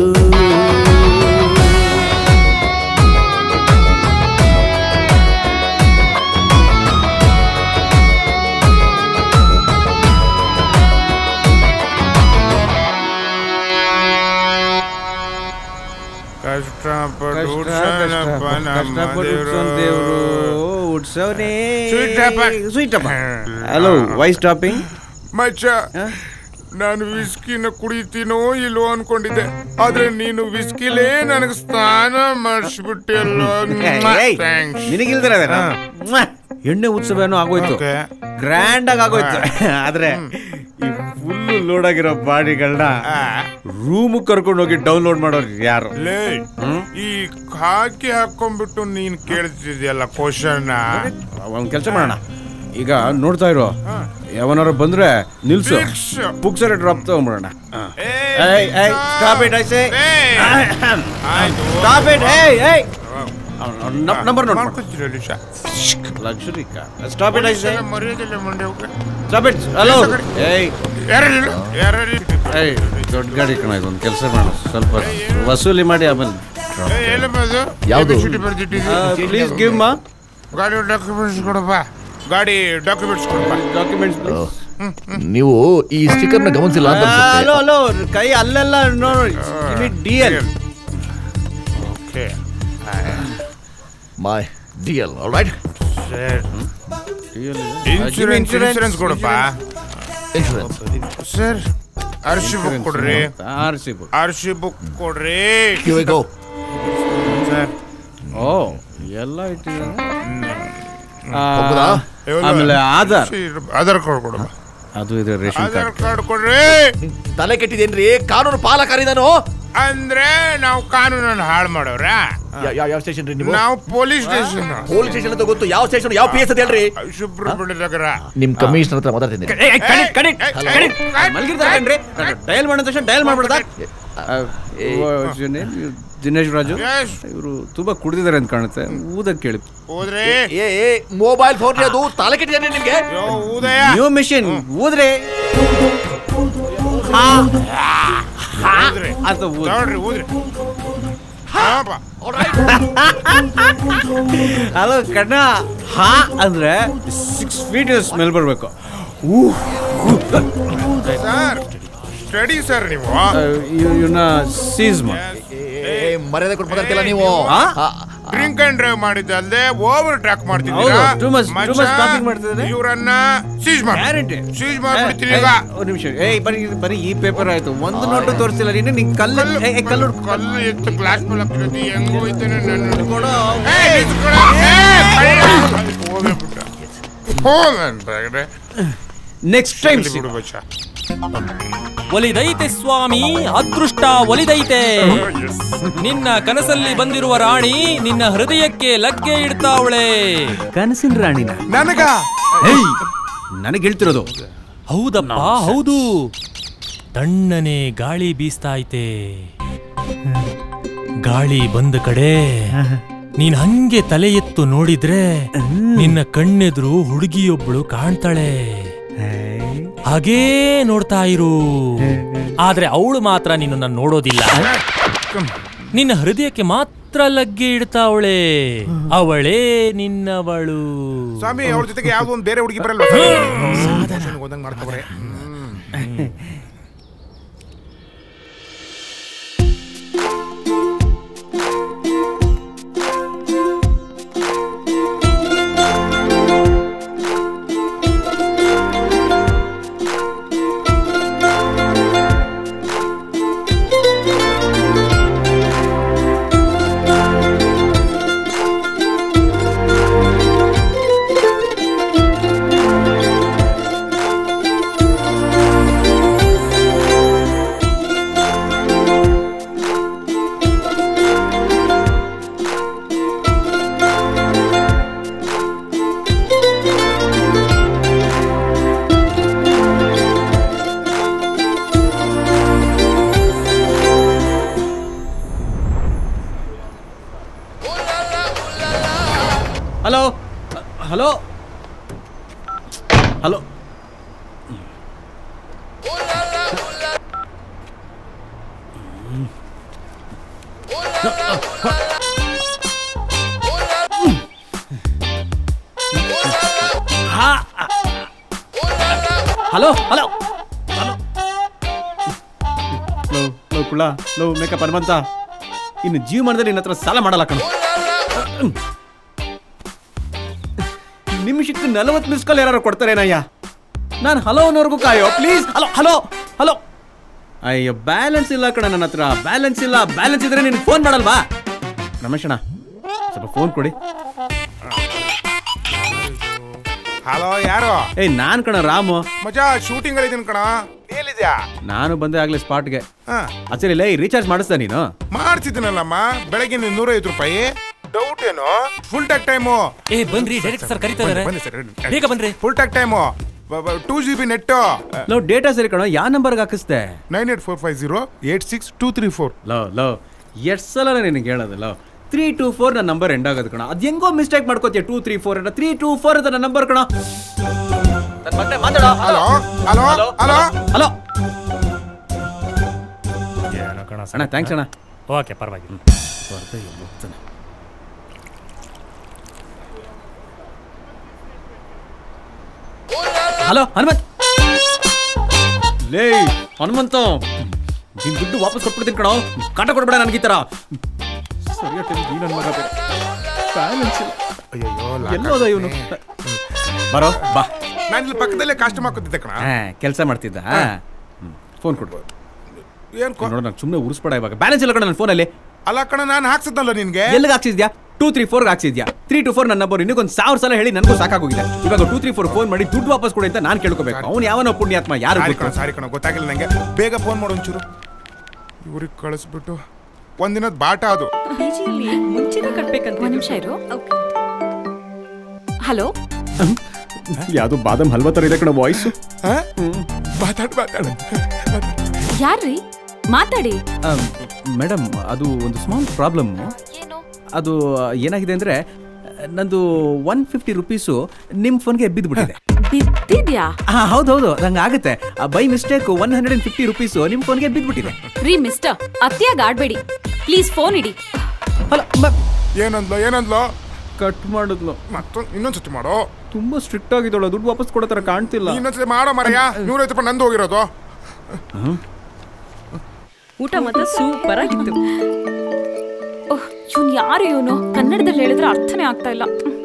ಕಷ್ಟಪಟ್ಟು ಕಷ್ಟಪಟ್ಟು ದೇವರು ಉಡ್ಸೋನೇ Sweetಪ್ಪ. ಸ್ವೀಟಪ್ಪ ಹಲೋ ವೈ ಸ್ಟಾಪಿಂಗ್ ಮಚ್ಚ ನಾನು ವಿಸ್ಕಿನ ಕುಡಿತೀನೋ ಇಲ್ವೋ ಅನ್ಕೊಂಡಿದ್ದೆ ಆದ್ರೆ ನೀನು ವಿಸ್ಕಿಲೇ ನನಗೆ ಸ್ನಾನ ಮಾಡಿಸ್ಬಿಟ್ಟಿಯಲ್ಲೋ ಥ್ಯಾಂಕ್ಸ್ ನಿನಗಿಲ್ದಿರ ಎಣ್ಣೆ ಉತ್ಸವ ಏನೋ ಆಗೋಯ್ತು Okay. ಗ್ರ್ಯಾಂಡ್ ಆಗಿ ಆಗೋಯ್ತು ಆದ್ರೆ ಈ ಫುಲ್ ಲೋಡ್ ಆಗಿರೋ ಬಾಡಿಗಳನ್ನ ರೂಮ್ ಕರ್ಕೊಂಡು ಹೋಗಿ ಡೌನ್ಲೋಡ್ ಮಾಡೋರು ಯಾರು ಲೇ ಈ ಹಾಕಿ ಹಾಕೊಂಡ್ಬಿಟ್ಟು ನೀನ್ ಕೇಳ್ತಿದ್ಯಲ್ಲ ಕ್ವಶನ್ ಒಂದ್ ಕೆಲಸ ಮಾಡೋಣ ಈಗ ನೋಡ್ತಾ ಇರೋ ಯಾವನಾರು ಬಂದ್ರೆ ನಿಲ್ಸು Fix. ಪುಕ್ಸರ ಡ್ರಾಪ್ ತಗೊಂಡ್ಬಿಡೋಣ stop it I say stop it ಏಯ್ ಏಯ್ ನಂಬರ್ ನೋಡ್ luxury stop it I say ಮರ್ಯಾದಿಲ್ಲ ಮಂಡೆ ಸ್ಟಾಪ್ ಇಟ್ ಹಲೋ ಏಯ್ ಯಾರು ಯಾರು ಏಯ್ ದೊಡ್ಡ ಗಾಡಿ ಕಣ ಇದೊಂದು ಕೆಲಸ ಮಾಡು ಸ್ವಲ್ಪ ವಸೂಲಿ ಮಾಡಿ ಆಮೇಲೆ ಯಾವುದು ಪ್ಲೀಸ್ ಗಿವ್ ಮಾ ಗಾಡಿ ಡಾಕ್ಯುಮೆಂಟ್ಸ್ ಕೊಡಪ್ಪ ಗಾಡಿ ಡಾಕ್ಯುಮೆಂಟ್ಸ್ ಕೊಡಪ್ಪ ಡಾಕ್ಯುಮೆಂಟ್ಸ್ ನೀವು ಈ ಸ್ಟಿಕ್ಕರ್ನ ಗಮನಿಸಿಲ್ಲ ಅಂತ ಅನ್ಸುತ್ತೆ. ಹಲೋ ಹಲೋ ಕೈ ಅಲ್ಲೆಲ್ಲ ನೋಡಿ D L okay my D L right insurance insurance ಕೊಡಪ್ಪ insurance sir R C book ಕೊಡ್ರಿ R C book R C book ಕೊಡ್ರಿ Here we go. ಸರ್ ಓ ಎಲ್ಲ ಹೋಗ್ಬೋದಾ? ಆಮೇಲೆ ಆಧಾರ್ ಆಧಾರ್ ಕಾರ್ಡ್ ಕೊಡು ಅದು ಇದು ರೇಷನ್ ಆಧಾರ್ ಕಾರ್ಡ್ ಕಾರ್ಡ್ ಕೊಡ್ರಿ ತಲೆ ಕೆಟ್ಟಿದೇನ್ರಿ ಕಾನೂನು ಪಾಲಕಾರಿ ನಾನು ಅಂದ್ರೆ ನಾವು ಕಾನೂನನ್ನು ಹಾಳು ಮಾಡೋರ ಯಾ- ಯಾವ ಯಾವ ಸ್ಟೇಷನ್ ರೀ ನೀವು ನಾವು ಪೊಲೀಸ್ ಸ್ಟೇಷನ್ ಪೊಲೀಸ್ ಸ್ಟೇಷನ್ ಅಂತ ಗೊತ್ತು ಯಾವ ಸ್ಟೇಷನ್ ಯಾವ ಪಿ ಎಸ್ ಅಂತ ಹೇಳ್ರಿ ಸುಬ್ರಹ್ಮಣ್ಯ ನಗರ ನಿಮ್ ಕಮಿಷನರ್ ಹತ್ರ ಮಾತಾಡ್ತೀನಿ ಮಲಗಿರ್ತಾರೇನ್ರಿ ಡಯಲ್ ಮಾಡಿದ ತಕ್ಷಣ ಡಯಲ್ ಮಾಡ್ಬಿಡ್ದ ದಿನೇಶ್ ರಾಜು ಇವರು ತುಂಬಾ ಕುಡಿದಿದ್ದಾರೆ ಅಂತ ಕಾಣುತ್ತೆ ಊದಕ್ ಕೇಳಿ ಹೋದ್ರೆ ಏ ಏ ಮೊಬೈಲ್ ಫೋನ್ ಅದು ತಲೆ ಕೆಟ್ಟಿದ್ದೇನೆ ನಿಮ್ಗೆ ಉದಯ ನ್ಯೂ ಮಿಷಿನ್ ಊದ್ರೆ ಊದ್ರಿ. ಅಂತ ಊದ್. ನೋಡ್ರಿ ಊದ್ರಿ ಹಾಪ. ಹಲೋ ಕಣ್ಣ ಹಾ ಅಂದ್ರೆ ಸಿಕ್ಸ್ ಫೀಟ್ ಸ್ಮೆಲ್ ಬರಬೇಕು ಸರ್ ಸ್ಟಡಿ ಸರ್ ನೀವು ಇವನ್ನ ಸೀಸ್ ಮಾಡಿ ಮರ್ಯಾದೆ ಕೊಟ್ಟು ಮಾತಾಡ್ತಿಲ್ಲ ನೀವು ಡ್ರಿಂಕ್ ಅಂಡ್ ಡ್ರೈವ್ ಮಾಡಿದ್ದಲ್ದೆ ಓವರ್ ಟ್ರ್ಯಾಕ್ ಮಾಡ್ತಿದ್ದೀರಾ ಹೌದು, too much- too much talking ಮಾಡ್ತಿದ್ದಾರೆ. ಇವರನ್ನ ಸೀಸ್ ಮಾಡಿ ಗ್ಯಾರಂಟಿ ಸೀಸ್ ಮಾಡ್ಬಿಡ್ತೀನಿ ಈಗ ಒಂದು ನಿಮಿಷ ಏಯ್ ಬರೀ ಬರೀ ಈ ಪೇಪರ್ ಆಯ್ತು ಒಂದು ನೋಟು ತೋರಿಸಿಲ್ಲ ನೀನು ನಿಂಗೆ ಕಲ್ಲು ಏಯ್, ಏಯ್, ಕಲ್ಲು ಹುಡ್ಕೊ. ಕಲ್ಲು ಎತ್ತು ಗ್ಲಾಸ್ ಮೇಲೆ ಹಾಕಿರೋದು ಹೆಂಗ್ ಹೋಯ್ತಾನೆ ನನ್ನ ಕೊಡು. ಏಯ್, ನಿಂತ್ಕೊಳ. ಏಯ್, ಕಳ್ಳ. ಹೋಗ್ಬಿಟ್ಟ. ಹೋಗಂತಾಗ್ರೆ. ನೆಕ್ಸ್ಟ್ ಟೈಮ್ ಇಲ್ಲಿ ಬಿಡು ಬಚ್ಚ. ಒಲಿದೈತೆ ಸ್ವಾಮಿ ಅದೃಷ್ಟ ಒಲಿದೈತೆ ನಿನ್ನ ಕನಸಲ್ಲಿ ಬಂದಿರುವ ರಾಣಿ ನಿನ್ನ ಹೃದಯಕ್ಕೆ ಲಗ್ಗೆ ಇಡ್ತಾವಳೆ ಕನಸಿನ ರಾಣಿನ ನನಗ ನನಗೆ ಹೇಳ್ತಿರೋದು ಹೌದಪ್ಪ ಹೌದು ತಣ್ಣನೆ ಗಾಳಿ ಬೀಸ್ತಾ ಐತೆ ಗಾಳಿ ಬಂದ ಕಡೆ ನೀನ್ ಹಂಗೆ ತಲೆ ಎತ್ತು ನೋಡಿದ್ರೆ ನಿನ್ನ ಕಣ್ಣೆದುರು ಹುಡುಗಿಯೊಬ್ಳು ಕಾಣ್ತಾಳೆ ಹಾಗೇ ನೋಡ್ತಾ ಇರು ಆದ್ರೆ ಅವಳು ಮಾತ್ರ ನಿನ್ನನ್ನ ನೋಡೋದಿಲ್ಲ ನಿನ್ನ ಹೃದಯಕ್ಕೆ ಮಾತ್ರ ಲಗ್ಗೆ ಇಡ್ತಾವಳೆ ಅವಳೇ ನಿನ್ನವಳು ಸ್ವಾಮಿ ಅವ್ರ ಜೊತೆಗೆ ಯಾವ್ದೋ ಒಂದು ಬೇರೆ ಹುಡುಗಿ ಬರಲ್ವಾ ಓದಂಗ್ ಮಾಡ್ಕೊಬ್ರೆ hello hello hello hello hello ಲೋ ಲೋ ಕುಳ್ಳ ಲೋ ಮೇಕಪ್ ಹನುಮಂತ ಇನ್ನು ಜೀವಮಾನದಲ್ಲಿ ನಿನ್ನ ಹತ್ರ ಸಾಲ ಮಾಡಲ್ಲ ಕಣ ನಿಮಿಷಕ್ಕೆ ನಲವತ್ತು ಮಿಸ್ ಕಾಲ್ ಯಾರು ಕೊಡ್ತಾರೇನಯ್ಯ ನಾನು ಹಲೋ ಅನ್ನೋರ್ಗು ಕಾಯೋ ಪ್ಲೀಸ್ ಹಲೋ ಹಲೋ ಹಲೋ ಅಯ್ಯೋ ಬ್ಯಾಲೆನ್ಸ್ ಇಲ್ಲ ಕಣ ನನ್ನ ಹತ್ರ ಬ್ಯಾಲೆನ್ಸ್ ಇಲ್ಲ ಬ್ಯಾಲೆನ್ಸ್ ಇದ್ರೆ ನಿನ್ಗೆ ಫೋನ್ ಮಾಡಲ್ವಾ ರಮೇಶಣ್ಣ ಸ್ವಲ್ಪ ಫೋನ್ ಕೊಡಿ ಹಲೋ ಯಾರು ಏಯ್ ನಾನ್ ಕಣ ರಾಮು ಮಜಾ ಶೂಟಿಂಗ್ ಅಲ್ಲಿ ಇದೀನಿ ಕಣ ಎಲ್ಲಿದ್ಯಾ ನಾನು ಬಂದೆ ಆಗ್ಲೇ ಸ್ಪಾಟ್ಗೆ ಹಾ ಅಚ್ಚರಿ ಲೈ ರೀಚಾರ್ಜ್ ಮಾಡಿಸ್ದ ನೀನು ಮಾಡ್ತಿದ್ದೀನಲ್ಲಮ್ಮ ಬೆಳಗ್ಗೆ ನೂರೈವತ್ತು ರೂಪಾಯಿ ಡೌಟ್ ಏನು ಫುಲ್ ಟ್ಯಾಕ್ ಟೈಮು ಏ ಬನ್ರಿ ಡೈರೆಕ್ಟ್ ಸರ್ ಕರಿತಾ ಇದಾರೆ ಬನ್ನಿ ಸರ್ ಬೇಗ ಬನ್ರಿ full talk time two G B net ಲೋ ಡೇಟಾ ಸರಿ ಕಣ ಯಾವ ನಂಬರ್ಗೆ ಹಾಕಿಸ್ದೆ nine eight four five zero eight six two three four ಲೋ ಲೋ ಎಷ್ಟು ಸಲ ನಿನಗೆ ಹೇಳೋದು ಲೋ ತ್ರೀ ಟೂ ಫೋರ್ ನನ್ನ ನಂಬರ್ ಎಂಡ್ ಆಗೋದು ಕಣ ಅದು ಹೆಂಗೋ ಮಿಸ್ಟೇಕ್ ಮಾಡ್ಕೋತೀಯ two three four three two four ಅಂತ ನನ್ನ ನಂಬರ್ ಕಣ ಹಲೋ ಹಲೋ ಹಲೋ ಹಲೋ ಏನೋ ಕಣ ಅಣ್ಣ ಥ್ಯಾಂಕ್ಸ್ ಅಣ್ಣ ಓಕೆ ಪರವಾಗಿಲ್ಲ ಹಲೋ ಹನುಮಂತ್ ಲೇ ಹನುಮಂತ ನಿನ್ ದುಡ್ಡು ವಾಪಸ್ ಕೊಟ್ಬಿಡ್ತೀನಿ ಕಣೋ ಕಾಟ ಕೊಡ್ಬೇಡ ನನಗೆ ಈ ಥರ ಸರಿಯಾದ ಟೈಮ್ ಈ ನನ್ನ ಮಗ ಬೇರೆ ಬ್ಯಾಲೆನ್ಸ್ ಇಲ್ಲ ಅಯ್ಯೋ ಎಲ್ಲೋದ ಇವನು ಬರೋ ಬಾ ನಾನು ಇಲ್ಲಿ ಪಕ್ಕದಲ್ಲೇ ಕಾಸ್ಟ್ಯೂಮ್ ಹಾಕೋತಿದ್ದೆ ಕಣ ಕೆಲಸ ಮಾಡ್ತಿದ್ದ ಫೋನ್ ಕೊಡ್ಬೋದು ಏನ್ ಕೊ- ನೋಡ ನಾನು ಸುಮ್ಮನೆ ಉರಿಸ್ಬೇಡ ಇವಾಗ ಬ್ಯಾಲೆನ್ಸ್ ಇಲ್ಲ ಕಣ ನನ್ನ ಫೋನಲ್ಲಿ ಅಲ್ಲ ಕಣ ನಾನು ಹಾಕ್ಸಿದ್ನಲ್ಲ ನಿನ್ಗೆ ಎಲ್ಲಿಗೆ ಹಾಕ್ಸಿದ್ಯಾ ಟೂ ತ್ರೀ ಫೋರ್ ಹಾಕ್ಸಿದ್ಯಾ ತ್ರೀ ಟು ಫೋರ್ ನನ್ನ ನಂಬರ್ ಇನ್ನೊಂದು ಸಾವಿರ ಸಲ ಹೇಳಿ ನನಗೂ ಸಾಕಾಗೋಗಿದೆ ಇವಾಗ ಟೂ ತ್ರೀ ಫೋರ್ ಫೋನ್ ಮಾಡಿ ದುಡ್ಡು ವಾಪಸ್ ಕೊಡಿ ಅಂತ ನಾನು ಕೇಳ್ಕೋಬೇಕು ಅವ್ನು ಯಾವನೋ ಪುಣ್ಯಾತ್ಮ ಯಾರು ಸಾರಿ ಗೊತ್ತು? ಕಣ ಸಾರಿ ಕಣ ಗೊತ್ತಾಗಿಲ್ಲ ನಂಗೆ ಬೇಗ ಫೋನ್ ಮಾಡು ಒಂಚೂರು ಇವ್ರಿಗೆ ಕಳಿಸ್ಬಿಟ್ಟು ಒಂದಿನದ ಬಾಟ ಅದು ಮುಂಚೆನೇ ಕಟ್ಬೇಕಂತ ಒಂದು ನಿಮಿಷ ಇರು ಹಲೋ ಯಾವ್ದು ಬಾದಾಮ್ ಹಲ್ವಾ ತರ ಇದೆ ಕಣ ವಾಯ್ಸು ಮಾತಾಡ್ ಮಾತಾಡ ಯಾರ್ರಿ ಮಾತಾಡಿ ಮೇಡಮ್ ಅದು ಒಂದು ಸ್ಮಾಲ್ ಪ್ರಾಬ್ಲಮ್ ಅದು ಏನಾಗಿದೆ ಅಂದ್ರೆ ನಂದು ಒನ್ ಫಿಫ್ಟಿ ರುಪೀಸು ನಿಮ್ಮ ಫೋನ್ಗೆ ಬಿದ್ದುಬಿಟ್ಟಿದೆ ಬಿದ್ದಿದ್ಯಾ ಹಾ ಹೌದು ಹೌದು ನಂಗೆ ಆಗುತ್ತೆ by mistake one hundred and fifty rupees ನಿಮ್ಮ ಫೋನ್ಗೆ ಬಿದ್ದುಬಿಟ್ಟಿದೆ ರೀ ಮಿಸ್ಟರ್ ಅತ್ಯಾಗ ಆಡ್ಬೇಡಿ ಪ್ಲೀಸ್ ಫೋನ್ ಇಡಿ ಏನಂದ್ಲೋ ಏನಂದ್ಲೋ ಕಟ್ ಮಾಡಿದ್ಲು ಮತ್ತೊಂದು ಇನ್ನೊಂದ್ಸತಿ ಮಾಡೋ ತುಂಬಾ ಸ್ಟ್ರಿಕ್ಟ್ ಆಗಿದ್ದಳು ದುಡ್ಡು ವಾಪಸ್ ಕೊಡೋ ತರ ಕಾಣ್ತಿಲ್ಲ ಇನ್ನೊಂದ್ಸತಿ ಮಾಡೋ ಮರಯ್ಯ ನೂರೈವತ್ತು ರೂಪಾಯಿ ನಂದು ಹೋಗಿರೋದು ಊಟ ಮಾತ್ರ ಸೂಪರ್ ಆಗಿತ್ತು ಓಹ್ ಇವನ್ ಯಾರು ಇವನು ಕನ್ನಡದಲ್ಲಿ ಹೇಳಿದ್ರೆ ಅರ್ಥನೇ ಆಗ್ತಾ ಇಲ್ಲ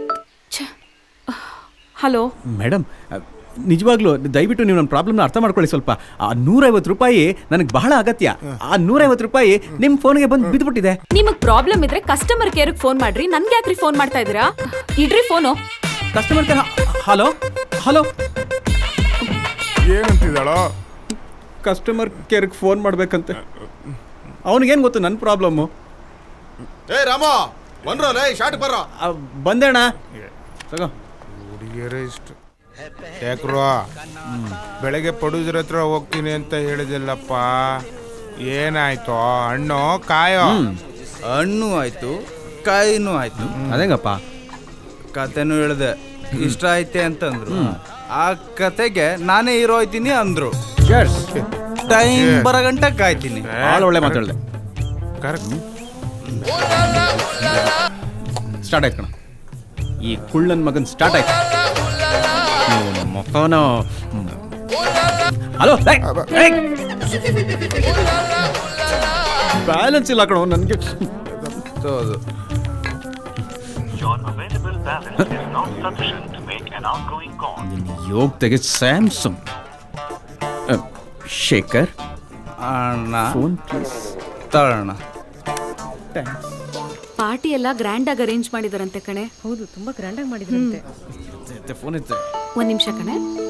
ಹಲೋ ಮೇಡಮ್ ನಿಜವಾಗ್ಲೂ ದಯವಿಟ್ಟು ನೀವು ನನ್ನ ಪ್ರಾಬ್ಲಮ್ನ ಅರ್ಥ ಮಾಡ್ಕೊಳ್ಳಿ ಸ್ವಲ್ಪ ಆ ನೂರೈವತ್ತು ರೂಪಾಯಿ ನನಗೆ ಬಹಳ ಅಗತ್ಯ ಆ ನೂರೈವತ್ತು ರೂಪಾಯಿ ನಿಮ್ಮ ಫೋನ್ಗೆ ಬಂದು ಬಿದ್ದುಬಿಟ್ಟಿದೆ ನಿಮಗ್ ಪ್ರಾಬ್ಲಮ್ ಇದ್ರೆ ಕಸ್ಟಮರ್ ಕೇರ್ ಫೋನ್ ಮಾಡ್ರಿ ನನ್ಗೆ ಯಾಕ್ರಿ ಫೋನ್ ಮಾಡ್ತಾ ಇದೀರಾ ಇಡ್ರಿ phone customer care hello hello ಏನಂತಿದ್ದಾಳೋ ಕಸ್ಟಮರ್ ಕೇರ್ಗೆ ಫೋನ್ ಮಾಡ್ಬೇಕಂತೆ ಅವನಿಗೇನು ಗೊತ್ತು ನನ್ನ ಪ್ರಾಬ್ಲಮ್ಮು ಏ ರಾಮ ಬಂದ್ರೋ ಲೇ ಶಾರ್ಟ್ ಬರ್ರೋ ಬಂದೇಣ ತಗೋ ಹುಡುಗಿಯರೇ ಇಷ್ಟು ಯಾಕ್ರೋ ಬೆಳಗ್ಗೆ ಪ್ರೊಡ್ಯೂಸರ್ ಹತ್ರ ಹೋಗ್ತೀನಿ ಅಂತ ಹೇಳಿದಿಲ್ಲಪ್ಪ ಏನಾಯ್ತು ಹಣ್ಣು ಕಾಯೋ ಹಣ್ಣು ಆಯ್ತು ಕಾಯಿನೂ ಆಯ್ತು ಅದೇಂಗಪ್ಪ ಕತೆನೂ ಹೇಳಿದೆ ಇಷ್ಟ ಐತೆ ಅಂತಂದ್ರು ಆ ಕತೆಗೆ ನಾನೇ ಹೀರೋ ಆಯ್ತೀನಿ ಅಂದ್ರು ಟೈಮ್ ಬರೋ ಗಂಟ ಕಾಯ್ತೀನಿ ಭಾಳ ಒಳ್ಳೆ ಮಾತಾಡಿದೆ ಸ್ಟಾರ್ಟ್ ಆಯ್ತು ಕಣ ಈ ಕುಳ್ಳನ್ ಮಗನ್ ಸ್ಟಾರ್ಟ್ ಆಯ್ತು ಇವ್ನ ಮುಖನ ಹಲೋ ಬ್ಯಾಲೆನ್ಸ್ ಇಲ್ಲ ಕಣ ನನಗೆ ಹೌದು ಯೋಗ್ ತೆಗೆ ಸ್ಯಾಮ್ಸಂಗ್ ಶೇಖರ್ ಅಣ್ಣ ಫೋನ್ ತಗೋಣ ಪಾರ್ಟಿ ಎಲ್ಲ ಗ್ರ್ಯಾಂಡ್ ಆಗಿ ಅರೇಂಜ್ ಮಾಡಿದಾರಂತೆ ಕಣೆ ಹೌದು ತುಂಬಾ ಗ್ರ್ಯಾಂಡ್ ಆಗಿ ಮಾಡಿದ್ರಂತೆ ಫೋನ್ ಇತ್ತು ಒಂದ್ ನಿಮಿಷ ಕಣೆ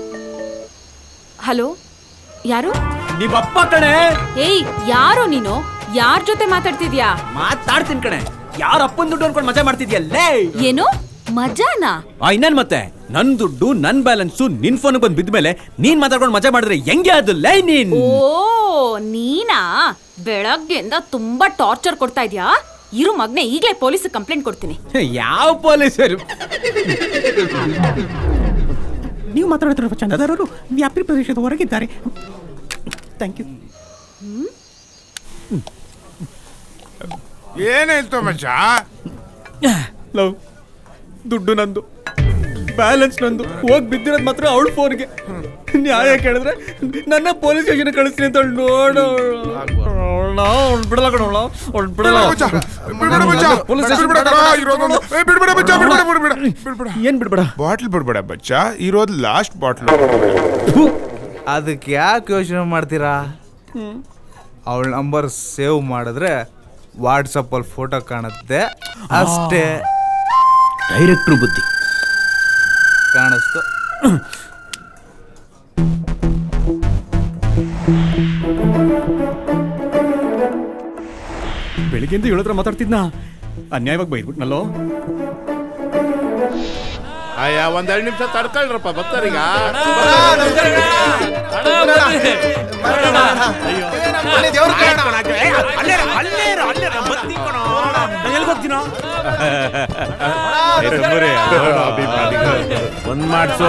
ಹಲೋ ಯಾರು ನಿಮ್ಮಪ್ಪ ಕಣೆ ಏಯ್ ಯಾರೋ ನೀನು ಯಾರ ಜೊತೆ ಮಾತಾಡ್ತಿದ್ಯಾ ಮಾತಾಡ್ತೀನಿ ಕಣೆ ಯಾರ ಅಪ್ಪನ ದುಡ್ಡು ಅನ್ಕೊಂಡು ಮಜಾ ಮಾಡ್ತಿದ್ಯಲ್ಲೇ ಏನು ಮಜಾನಾ ಆ ಇನ್ನೇನ್ ಮತ್ತೆ ನನ್ ದುಡ್ಡು ನನ್ ಬ್ಯಾಲೆನ್ಸು ನಿನ್ ಫೋನ್ ಬಂದ್ ಬಿದ್ಮೇಲೆ ನೀನ್ ಮಾತಾಡ್ಕೊಂಡು ಮಜಾ ಮಾಡಿದ್ರೆ ಹೆಂಗೆ ಅದು ಲೈ ನೀನ್ ಓ ನೀನಾ ಬೆಳಗ್ಗೆಯಿಂದ ತುಂಬಾ ಟಾರ್ಚರ್ ಕೊಡ್ತಾ ಇದ್ಯಾ ಇರು ಮಗ್ನೆ ಈಗ್ಲೇ ಪೊಲೀಸ್ ಕಂಪ್ಲೇಂಟ್ ಕೊಡ್ತೀನಿ ಯಾವ ಪೊಲೀಸರು ನೀವು ಮಾತಾಡ್ತಿರೋ ಚಂದದಾರರು ವ್ಯಾಪ್ತಿ ಪ್ರದೇಶದ ಹೊರಗಿದ್ದಾರೆ ಥ್ಯಾಂಕ್ ಯು ಏನಾಯ್ತು ಮಚ್ಚ ಲವ್ ದುಡ್ಡು ನಂದು ಬ್ಯಾಲೆನ್ಸ್ ನಂದು ಹೋಗಿ ಬಿದ್ದಿರೋದು ಮಾತ್ರ ಅವಳ ಫೋನ್ಗೆ ನ್ಯಾಯ ಕೇಳಿದ್ರೆ ನನ್ನ ಪೊಲೀಸ್ ಸ್ಟೇಷನ್ ಕಳಿಸ್ತೀನಿ ಅಂತ ನೋಡು ಬಿಡಲ್ಲ ಕಣೋಳ ಅವ್ಳು ಬಿಡಲ್ಲ ಪೊಲೀಸ್ ಏನ್ ಬಿಡ್ಬೇಡ ಬಾಟ್ಲ್ ಬಿಡ್ಬೇಡ ಬಚ್ಚ ಇರೋದು ಲಾಸ್ಟ್ ಬಾಟ್ಲ್ ಅದಕ್ಕೆ ಯಾಕೆ ಯೋಚನೆ ಮಾಡ್ತೀರಾ ಅವಳ ನಂಬರ್ ಸೇವ್ ಮಾಡಿದ್ರೆ ವಾಟ್ಸಪ್ಪಲ್ಲಿ ಫೋಟೋ ಕಾಣುತ್ತೆ ಅಷ್ಟೇ ಡೈರೆಕ್ಟ್ರು ಬುದ್ಧಿ ಕಾಣಿಸ್ತು ಬೆಳಿಗ್ಗೆಯಿಂದ ಏಳತ್ರ ಮಾತಾಡ್ತಿದ್ನಾ ಅನ್ಯಾಯವಾಗಿ ಬೈದ್ಬಿಟ್ನಲ್ಲೋ ಅಯ್ಯ ಒಂದೆರಡು ನಿಮಿಷ ತಡ್ಕೊಳ್ರಪ್ಪ ಬರ್ತಾರೀಗ ಒಂದ್ ಮಾಡ್ಸು